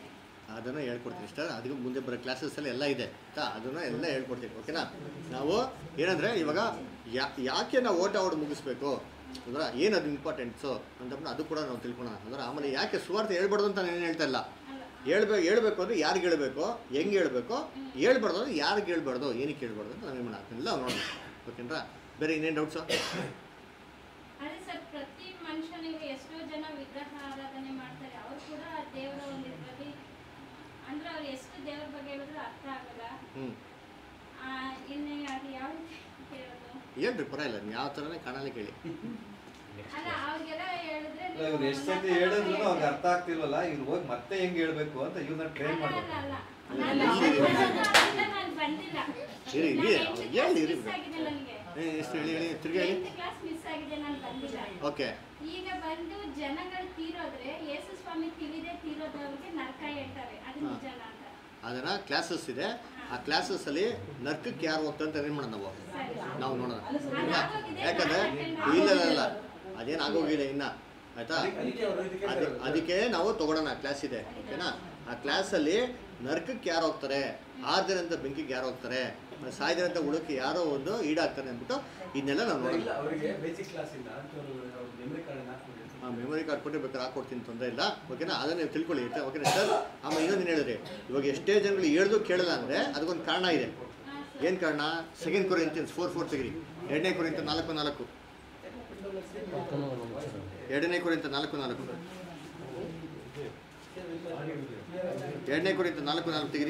ಅದನ್ನು ಹೇಳ್ಕೊಡ್ತೀನಿ ಇಷ್ಟ ಅದಕ್ಕೆ ಮುಂದೆ ಬರೋ ಕ್ಲಾಸಸ್ಸಲ್ಲಿ ಎಲ್ಲ ಇದೆ ಆಯ್ತಾ ಅದನ್ನು ಎಲ್ಲ ಹೇಳ್ಕೊಡ್ತೀನಿ ಓಕೆನಾ ನಾವು ಏನಂದರೆ ಇವಾಗ ಯಾ ಯಾಕೆ ನಾವು ಓಟ ಓಡಿ ಮುಗಿಸ್ಬೇಕು ಅಂದ್ರೆ ಏನು ಅದು ಇಂಪಾರ್ಟೆಂಟ್ಸು ಅಂತಂದ್ರೆ ಅದು ಕೂಡ ನಾವು ತಿಳ್ಕೊಳ್ಳೋಣ ಅಂದ್ರೆ ಆಮೇಲೆ ಯಾಕೆ ಸುವಾರ್ಥ ಹೇಳ್ಬಾರ್ದು ಅಂತ ನಾನು ಹೇಳ್ತಾ ಇಲ್ಲ ಹೇಳ್ಬೇಕು ಹೇಳ್ಬೇಕು ಅಂದ್ರೆ ಯಾರಿಗೆ ಹೇಳ್ಬೇಕು ಹೆಂಗೆ ಹೇಳ್ಬೇಕು ಹೇಳ್ಬಾರ್ದು ಅಂದ್ರೆ ಯಾರಿಗೆ ಹೇಳ್ಬಾರ್ದು ಏನಕ್ಕೆ ಹೇಳ್ಬಾರ್ದು ಅಂತ ನಾವೇನು ಮಾಡೋಣ ಅದನ್ನೆಲ್ಲ ನೋಡೋಣ ಓಕೆನಾ ಬೇರೆ ಇನ್ನೇನು ಡೌಟ್ಸು ಅದೇ ಸರ್ ಪ್ರತಿ ಮನುಷ್ಯನಿಗೆ ಎಷ್ಟೋ ಜನ ವಿಗ್ರಹ ಆರಾಧನೆ ಮಾಡ್ತಾರೆ ಅವ್ರು ಕೂಡ ದೇವರ ಒಂದು ಇದ್ರಲ್ಲಿ ಅಂದ್ರೆ ಅವ್ರು ಎಷ್ಟು ದೇವರ ಬಗ್ಗೆ ಹೇಳಿದ್ರು ಅರ್ಥ ಆಗಲ್ಲ ಹ್ಞೂ ಆ, ಇನ್ನು ಅದು ಯಾವ ರೀತಿ ಕೇಳೋದು ಹೇಳ್ರಿ ಪರವಾಗಿಲ್ಲ ನೀವು ಯಾವ ಥರನೇ ಕಾಣಲ್ಲ ಕೇಳಿ ಅಲ್ಲ ಅವ್ರಿಗೆಲ್ಲ ಹೇಳಿದ್ರೆ ಇಲ್ಲ, ಇವ್ರು ಎಷ್ಟು ಸತಿ ಹೇಳಿದ್ರು ಅವ್ರಿಗೆ ಅರ್ಥ ಆಗ್ತಿಲ್ವಲ್ಲ ಇವ್ರು ಹೋಗಿ ಮತ್ತೆ ಹೆಂಗ್ ಹೇಳ್ಬೇಕು ಅಂತ ಇವ್ರನ್ನ ಟ್ರೈನ್ ಅಲ್ಲ ಮಾಡ್ಬೇಕು ಅಲ್ಲ ಅಲ್ಲ, ನಾನು ಇಲ್ಲಿ ಇರಿ. ಅದ್ರಿಂದ ನಾನು ಬಂದಿಲ್ಲ ಇರಿ, ಇರಿ, ನಾನು ಅವ್ರು tenth class ಹೇಳಿ, ಇರಿ. miss ಆಗಿದೆ ನನಗೆ ಏ ಎಷ್ಟು ಹೇಳಿ ಹೇಳಿ ತಿರ್ಗಿ ಹೇಳಿ ಟೆಂತ್ ಕ್ಲಾಸ್ ಮಿಸ್ ಆಗಿದೆ ನಾನು ಬಂದಿಲ್ಲ ಓಕೆ ಈಗ ಬಂದು ಜನಗಳು ತೀರೋದ್ರೆ ಯೇಸು ಸ್ವಾಮಿ ತಿಳಿದೇ ತೀರೋದವ್ರಿಗೆ ನರಕ ಹೇಳ್ತಾರೆ ಅದು ಹಾ. ನಿಜನ ಅಂತ ಅದನ್ನ ಕ್ಲಾಸಸ್ ಇದೆ ಆ ಕ್ಲಾಸಸ್ ಅಲ್ಲಿ ನರ್ಕಕ್ಕೆ ಯಾರು ಹೋಗ್ತಾರೆ ಅಂತ ಏನ್ ಮಾಡೋಣ ನಾವು ಸರಿ ನಾವು ನೋಡೋಣ ಅದು ಇಲ್ಲ ಆಗೋಗಿದೆ, ಯಾಕಂದ್ರೆ ನಾನು attend ಇಲ್ಲ ಇಲ್ಲ ಮಾಡಿಲ್ಲ. ಇಲ್ಲ ಅದೇನು ಆಗೋಗಿದೆ ಇನ್ನ ಆಯ್ತಾ ಅದಿ ಅದಕ್ಕೆ ನಾವು ತಗೊಳ್ಳೋಣ ಕ್ಲಾಸ್ ಇದೆ ಓಕೆನಾ ಆ ಕ್ಲಾಸಲ್ಲಿ ನರ್ಕಕ್ಕೆ ಯಾರು ಹೋಗ್ತಾರೆ ಆರು ದಿನ ಅಂತ ಬೆಂಕಿಗೆ ಯಾರು ಹೋಗ್ತಾರೆ ಸಾಯ್ದಿನ ಅಂತ ಉಳಕ್ಕೆ ಯಾರೋ ಒಂದು ಈಡಾಗ್ತಾರೆ ಅಂದ್ಬಿಟ್ಟು ಇದನ್ನೆಲ್ಲ ನಾವು ನೋಡೋಣ ಅವರಿಗೆ ಬೇಸಿಕ್ ಕ್ಲಾಸ್ ಇಲ್ಲ ಮೆಮರಿ ಕಾರ್ಡ್ ಹಾಕ್ಬಿಡಿ ಆ ಮೆಮೊರಿ ಕಾರ್ಡ್ ಕೊಟ್ಟು ಬೇಕಾದ್ರೆ ಹಾಕೊಡ್ತೀನಿ ತೊಂದರೆ ಇಲ್ಲ ಓಕೆನಾ ಅದನ್ನ ನೀವು ತಿಳ್ಕೊಳ್ಳಿ ಆಯ್ತಾ ಓಕೆನಾ ಸರ್ ಆಮೇಲೆ ಇನ್ನೊಂದು ಹೇಳಿದ್ರಿ ಇವಾಗ ಎಷ್ಟೇ ಜನಗಳು ಹೇಳ್ದು ಕೇಳಲ್ಲ ಅಂದರೆ ಅದಕ್ಕೊಂದು ಕಾರಣ ಇದೆ ಹಾ, ಸರ್. ಏನು ಕಾರಣ ಸೆಕೆಂಡ್ ಕೊರಿಂತಿಯನ್ಸ್ ಫೋರ್ ಫೋರ್ ತೆಗಿರಿ ಎರಡನೇ ಕೊರಿಂತ ನಾಲ್ಕು ನಾಲ್ಕು ಎರಡನೇ ಕೊರಿಂತ ನಾಲ್ಕು ನಾಲ್ಕು ಎರಡನೇ ಕೊರಿಂತ ನಾಲ್ಕು ನಾಲ್ಕು ತೆಗಿರಿ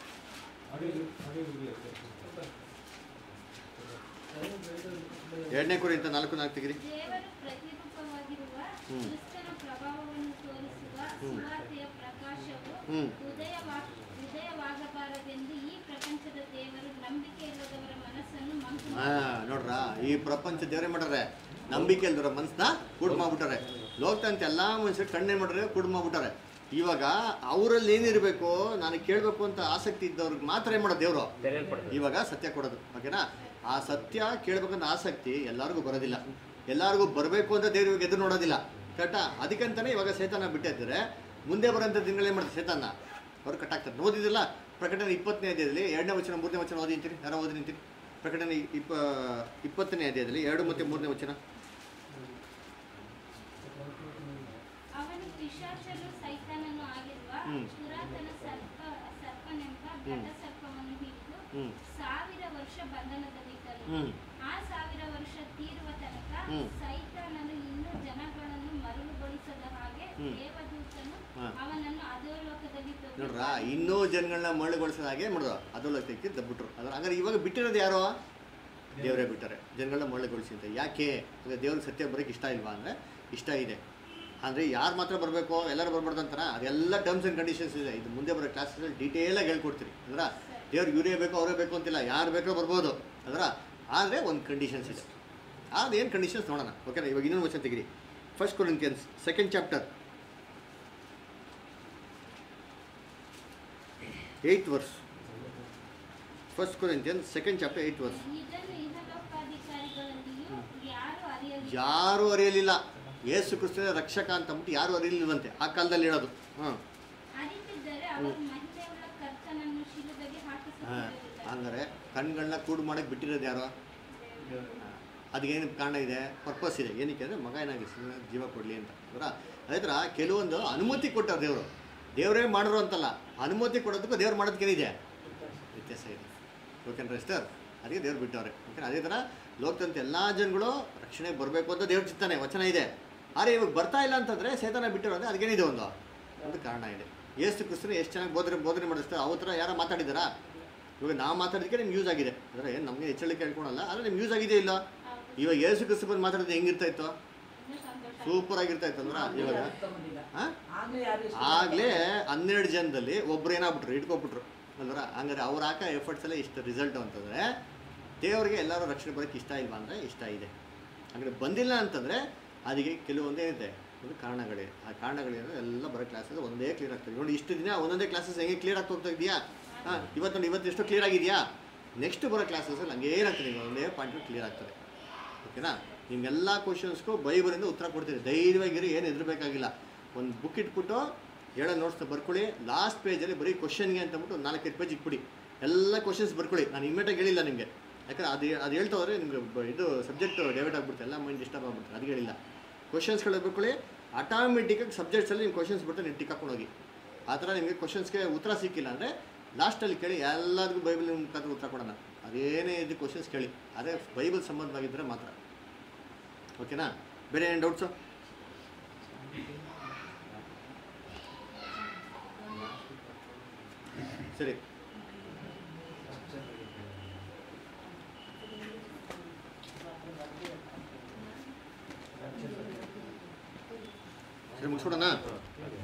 ಎರಡನೇ ಕೊರಿಂತ ನಾಲ್ಕು ನಾಲ್ಕು ತೆಗಿರಿ ದೇವರು ಪ್ರತಿರೂಪವಾಗಿರುವ ಹ್ಮ್. ಕ್ರಿಸ್ತನ ಪ್ರಭಾವವನ್ನು ತೋರಿಸುವ ಹ್ಮ್. ಸುವಾರ್ತೆಯ ಪ್ರಕಾಶವು ಹ್ಮ್. ಉದಯವಾ- ಉದಯವಾಗಬಾರದೆಂದು ಈ ಪ್ರಪಂಚದ ದೇವರು ನಂಬಿಕೆ ಇಲ್ಲದವರ ಮನಸ್ಸನ್ನು ಮಂಕು ಹಾ ನೋಡ್ರ ಈ ಪ್ರಪಂಚ ದೇವರೇ ಮಾಡ್ರೆ ನಂಬಿಕೆ ಇಲ್ದರ ಮನ್ಸನ್ನ ಕೂಡ್ ಮಾಡ್ಬಿಟ್ಟಾರೆ ಲೋಕದಂತ ಎಲ್ಲಾ ಮನುಷ್ಯರು ಕಣ್ಣೇ ಮಾಡ್ರೆ ಕೂಡ್ ಮಾಡ್ಬಿಟ್ಟಾರೆ ಇವಾಗ ಅವರಲ್ಲಿ ಏನಿರಬೇಕು ನಾನು ಕೇಳಬೇಕು ಅಂತ ಆಸಕ್ತಿ ಇದ್ದವ್ರಿಗೆ ಮಾತ್ರ ಏನ್ ಮಾಡೋದು ದೇವರು ತೆರೆಯಲ್ಪಡ್ತದೆ ಇವಾಗ ಸತ್ಯ ಕೊಡೋದು ಓಕೆನಾ ಆ ಸತ್ಯ ಕೇಳ್ಬೇಕಂತ ಆಸಕ್ತಿ ಎಲ್ಲರಿಗೂ ಬರೋದಿಲ್ಲ ಎಲ್ಲರಿಗೂ ಬರಬೇಕು ಅಂತ ದೇವ್ರು ಇವಾಗ ಎದುರು ನೋಡೋದಿಲ್ಲ ಕರೆಕ್ಟಾ ಅದಕ್ಕಂತಾನೆ ಇವಾಗ ಸೇತಾನ ಬಿಟ್ಟಿದ್ದಾರೆ ಮುಂದೆ ಬರೋಂಥ ದಿನಗಳೇ ಮಾಡ್ತಾರೆ ಸೇತಾನ ಅವ್ರು ಕಟ್ಟಾಗ್ತಾರೆ ಓದಿದಿಲ್ಲ ಪ್ರಕಟಣೆ ಇಪ್ಪತ್ತನೇ ಅಧ್ಯಾಯದಲ್ಲಿ ಎರಡನೇ ವಚನ ಮೂರನೇ ವಚನ ಓದಿ ನಿಂತೀರಿ ಯಾರೋ ಓದಿ ನಿಂತೀರಿ ಪ್ರಕಟಣೆ ಇಪ್ಪ ಇಪ್ಪತ್ತನೇ ಅಧ್ಯಾಯದಲ್ಲಿ ಎರಡು ಮತ್ತು ಮೂರನೇ ವಚನ ಅವನು ಪಿಶಾಚನು ಸೈತಾನನು ಆಗಿರುವ ಹ್ಮ್. ಪುರಾತನ ಸರ್ಪ ಸರ್ಪನೆಂಬ ಘಟ ಸರ್ಪವನ್ನು ಹಿಡಿದು ಹ್ಮ್. ಸಾವಿರ ವರ್ಷ ಬಂಧನದಲ್ಲಿದ್ದನು ಹ್ಮ್. ಆ ಸಾವಿರ ವರ್ಷ ತೀರುವ ತನಕ ಹ್ಮ್. ಸೈತಾನನು ಇನ್ನೂ ಜನಗಳನ್ನು ಮರಳುಗೊಳಿಸದ ಹಾಗೆ ಹ್ಮ್. ದೇವದೂತನು ಹಾ. ಅವನನ್ನು ಅಧೋಲೋಕದಲ್ಲಿ ನೋಡ್ರ ತೊರೆದು ಇನ್ನೂ ಜನಗಳನ್ನ ಮರಳುಗೊಳಿಸಿದ ಹಾಗೆ ಮಾಡಿದ್ರು ಅದಕ್ಕೆ ದಬ್ಬಿಟ್ರು ಅದ್ರ ಹಂಗಾರೆ ಇವಾಗ ಬಿಟ್ಟಿರೋದು ಯಾರೋ ದೇವರೇ ಬಿಟ್ಟಾರೆ ಜನಗಳನ್ನ ಮರಳುಗೊಳಿಸಿ ಅಂತ ಯಾಕೆ ಅಂದರೆ ದೇವ್ರಿಗೆ ಸತ್ಯ ಬರೋಕ್ಕೆ ಇಷ್ಟ ಇಲ್ವಾ ಅಂದರೆ ಇಷ್ಟ ಇದೆ ಅಂದರೆ ಯಾರು ಮಾತ್ರ ಬರಬೇಕು ಎಲ್ಲರೂ ಬರ್ಬಾರ್ದು ಅಂತಾರ ಅದೆಲ್ಲ ಟರ್ಮ್ಸ್ ಆ್ಯಂಡ್ ಕಂಡೀಷನ್ಸ್ ಇದೆ ಇದು ಮುಂದೆ ಬರೋ ಕ್ಲಾಸಲ್ಲಿ ಡೀಟೇಲಾಗಿ ಹೇಳ್ಕೊಡ್ತೀರಿ ಅಂದ್ರೆ ದೇವ್ರಿಗೆ ಇವರೇ ಬೇಕು ಅವರೇ ಬೇಕು ಅಂತಿಲ್ಲ ಯಾರು ಬೇಕೋ ಬರ್ಬೋದು ಅಂದ್ರೆ ಆದರೆ ಒಂದು ಕಂಡೀಷನ್ಸ್ ಇದೆ ಅದೇನು ಕಂಡೀಷನ್ಸ್ ನೋಡೋಣ ಓಕೆನಾ ಇವಾಗ ಇನ್ನೊಂದು ವಚನ ತೆಗಿರಿ first Corinthians second chapter eighth verse first Corinthian second chapter eight verse ಇದನ್ನು ಇಹಲೋಕಾಧಿಕಾರಿಗಳಲ್ಲಿಯೂ ಯಾರು ಅರಿಯಲಿ ಯಾರೂ ಅರಿಯಲಿಲ್ಲ ಯೇಸು ಕ್ರಿಸ್ತನ ರಕ್ಷಕ ಅಂತ ಅಂದ್ಬಿಟ್ಟು ಯಾರು ಅರಿಯಲಿಲ್ವಂತೆ ಆ ಕಾಲದಲ್ಲಿ ಹೇಳೋದು ಹಾಂ ಅರಿತಿದ್ದರೆ ಅವರು ಮಹಿಳೆಯುಳ್ಳ ಕರ್ತನನ್ನು ಶಿಲುಬೆಗೆ ಹಾಂ ಹಾಕಿಸುತ್ತಿರಲಿಲ್ಲ ಹಂಗಾರೆ ಕಣ್ಗಳನ್ನ ಕೂಡು ಮಾಡಕ್ಕೆ ಬಿಟ್ಟಿರೋದು ಯಾರು ಅದಕ್ಕೇನು ಕಾರಣ ಇದೆ ಪರ್ಪಸ್ ಇದೆ ಏನಕ್ಕೆ ಅಂದರೆ ಮಗ ಏನಾಗಿ ಜೀವ ಕೊಡಲಿ ಅಂತ ಅವರ ಅದೇ ಥರ ಕೆಲವೊಂದು ಅನುಮತಿ ಕೊಟ್ಟರು ದೇವರು ದೇವರೇ ಮಾಡಿದ್ರು ಅಂತಲ್ಲ ಅನುಮತಿ ಕೊಡೋದಕ್ಕೂ ದೇವ್ರು ಮಾಡೋದಕ್ಕೇನಿದೆ ವ್ಯತ್ಯಾಸ ಇದೆ ಓಕೆನ್ರಿ ಸರ್ ಅದಕ್ಕೆ ದೇವ್ರು ಬಿಟ್ಟವ್ರೆ ಓಕೆ ಅದೇ ಥರ ಲೋಕದಂತ ಎಲ್ಲ ಜನಗಳು ರಕ್ಷಣೆಗೆ ಬರಬೇಕು ಅಂತ ದೇವ್ರ ಚಿತ್ತಾನೆ ವಚನ ಇದೆ ಆದರೆ ಇವಾಗ ಬರ್ತಾ ಇಲ್ಲ ಅಂತಂದರೆ ಸೇತನ ಬಿಟ್ಟರು ಅಂದರೆ ಅದಕ್ಕೇನಿದೆ ಒಂದು ಒಂದು ಕಾರಣ ಇದೆ ಏಸು ಕ್ರಿಸ್ತರು ಎಷ್ಟು ಚೆನ್ನಾಗಿ ಬೋಧನೆ ಬೋಧನೆ ಮಾಡಿಸ್ತಾರೆ ಅವ್ರ ಥರ ಯಾರೋ ಮಾತಾಡಿದಾರಾ ಇವಾಗ ನಾವು ಮಾತಾಡೋದಕ್ಕೆ ನಿಮ್ಗೆ ಯೂಸ್ ಆಗಿದೆ ಅಂದರೆ ಏನು ನಮಗೆ ಹೆಚ್ಚಳಿಕೆ ಹೇಳ್ಕೊಳಲ್ಲ ಆದರೆ ನಿಮ್ಗೆ ಯೂಸ್ ಆಗಿದೆ ಇಲ್ಲ ಇವಾಗ ಏಸು ಕ್ರಿಸ್ತು ಬಂದು ಮಾತಾಡೋದು ಹೆಂಗಿರ್ತಾ ಇತ್ತು ಇನ್ನೂ ಸಂತೋಷ ಸೂಪರ್ ಆಗಿರ್ತಾ ಇತ್ತು ಅಂದ್ರೆ ಇವಾಗ ತಗೊಂಡಿಲ್ಲ ಹಾಂ ಆಗ್ಲೇ ಯಾರು ಇಷ್ಟು ಆಗಲೇ ಹನ್ನೆರಡು ಜನದಲ್ಲಿ ಒಬ್ರು ಏನಾಗ್ಬಿಟ್ರು ಇಟ್ಕೊಬಿಟ್ರು ಅಲ್ವರ ಹಂಗಾರೆ ಅವ್ರು ಹಾಕೋ ಎಫರ್ಟ್ಸ್ ಎಲ್ಲ ಇಷ್ಟು ರಿಸಲ್ಟ್ ಅಂತಂದರೆ ದೇವರಿಗೆ ಎಲ್ಲರೂ ರಕ್ಷಣೆ ಬರೋಕ್ಕೆ ಇಷ್ಟ ಇಲ್ವಾ ಅಂದರೆ ಇಷ್ಟ ಇದೆ ಹಂಗಾರೆ ಬಂದಿಲ್ಲ ಅಂತಂದರೆ ಅದಕ್ಕೆ ಕೆಲವೊಂದೇ ಇದೆ ಒಂದು ಕಾರಣಗಳಿದೆ ಆ ಕಾರಣಗಳೇನು ಎಲ್ಲ ಬರೋ ಕ್ಲಾಸಸ್ ಒಂದೇ ಕ್ಲಿಯರ್ ಆಗ್ತದೆ ನೋಡಿ ಇಷ್ಟು ದಿನ ಒಂದೊಂದೇ ಕ್ಲಾಸಸ್ ಹೆಂಗೆ ಕ್ಲಿಯರ್ ಆಗ್ತಾ ಹೋಗ್ತಾ ಇದೆಯಾ ಹಾಂ ಇವತ್ತು ನೋಡಿ ಇವತ್ತು ಎಷ್ಟು ಕ್ಲಿಯರ್ ಆಗಿದೆಯಾ ನೆಕ್ಸ್ಟ್ ಬರೋ ಕ್ಲಾಸಸ್ಸಲ್ಲಿ ಹಂಗೆ ಏನಾಗ್ತದೆ ನಿಮ್ಗೆ ಒಂದೇ ಪಾಯಿಂಟ್ ಕ್ಲಿಯರ್ ಆಗ್ತದೆ ಓಕೆನಾ ನಿಮ್ಗೆಲ್ಲ ಕ್ವಶನ್ಸ್ಗೂ ಬೈಬಲಿಂದ ಉತ್ತರ ಕೊಡ್ತೀರಿ ಧೈರ್ಯವಾಗಿರಿ ಏನು ಹೆದರ್ಬೇಕಾಗಿಲ್ಲ ಒಂದು ಬುಕ್ ಇಟ್ಬಿಟ್ಟು ಹೇಳೋ ನೋಟ್ಸ್ನ ಬರ್ಕೊಳ್ಳಿ ಲಾಸ್ಟ್ ಪೇಜಲ್ಲಿ ಬರೀ ಕ್ವಶನ್ಗೆ ಅಂತ ಅಂದ್ಬಿಟ್ಟು ನಾಲ್ಕೈದು ಪೇಜ್ ಇಟ್ಬಿಡಿ ಎಲ್ಲ ಕ್ವಶನ್ಸ್ ಬರ್ಕೊಳ್ಳಿ ನಾನು ಇಮ್ಮಿಡಿಯಾಗಿ ಹೇಳಿಲ್ಲ ನಿಮಗೆ ಯಾಕಂದ್ರೆ ಅದು ಅದು ಹೇಳ್ತಾ ಹೋದ್ರೆ ನಿಮಗೆ ಬ- ಇದು ಸಬ್ಜೆಕ್ಟ್ ಡೈವರ್ಟ್ ಆಗ್ಬಿಡುತ್ತೆ ಎಲ್ಲ ಮೈಂಡ್ ಡಿಸ್ಟರ್ಬ್ ಆಗ್ಬಿಡುತ್ತೆ ಅದಕ್ಕೆ ಹೇಳಿಲ್ಲ ಕ್ವಶನ್ಸ್ಗಳು ಬರ್ಕೊಳ್ಳಿ ಆಟೋಮೆಟಿಕಾಗಿ ಸಬ್ಜೆಕ್ಟ್ಸಲ್ಲಿ ನಿಮ್ಮ ಕ್ವಶನ್ಸ್ ಬಿಟ್ಟು ನೀವು ಟಿಕ್ ಹಾಕೊಂಡು ಹೋಗಿ ಆ ಥರ ನಿಮಗೆ ಕ್ವಶನ್ಸ್ಗೆ ಉತ್ತರ ಸಿಕ್ಕಿಲ್ಲ ಅಂದರೆ ಲಾಸ್ಟಲ್ಲಿ ಕೇಳಿ ಎಲ್ಲದಕ್ಕೂ ಬೈಬಲ್ ಮುಖಾಂತರ ಉತ್ತರ ಕೊಡೋಣ ಅದೇನೇ ಇದು ಕ್ವಶನ್ಸ್ ಕೇಳಿ ಅದೇ ಬೈಬಲ್ ಸಂಬಂಧವಾಗಿದ್ದರೆ ಮಾತ್ರ ಓಕೆನಾ ಬೇರೆ ಏನು ಡೌಟ್ಸು ಸರಿ ಸರಿ ಮುಗಿಸ್ಬಿಡೋಣ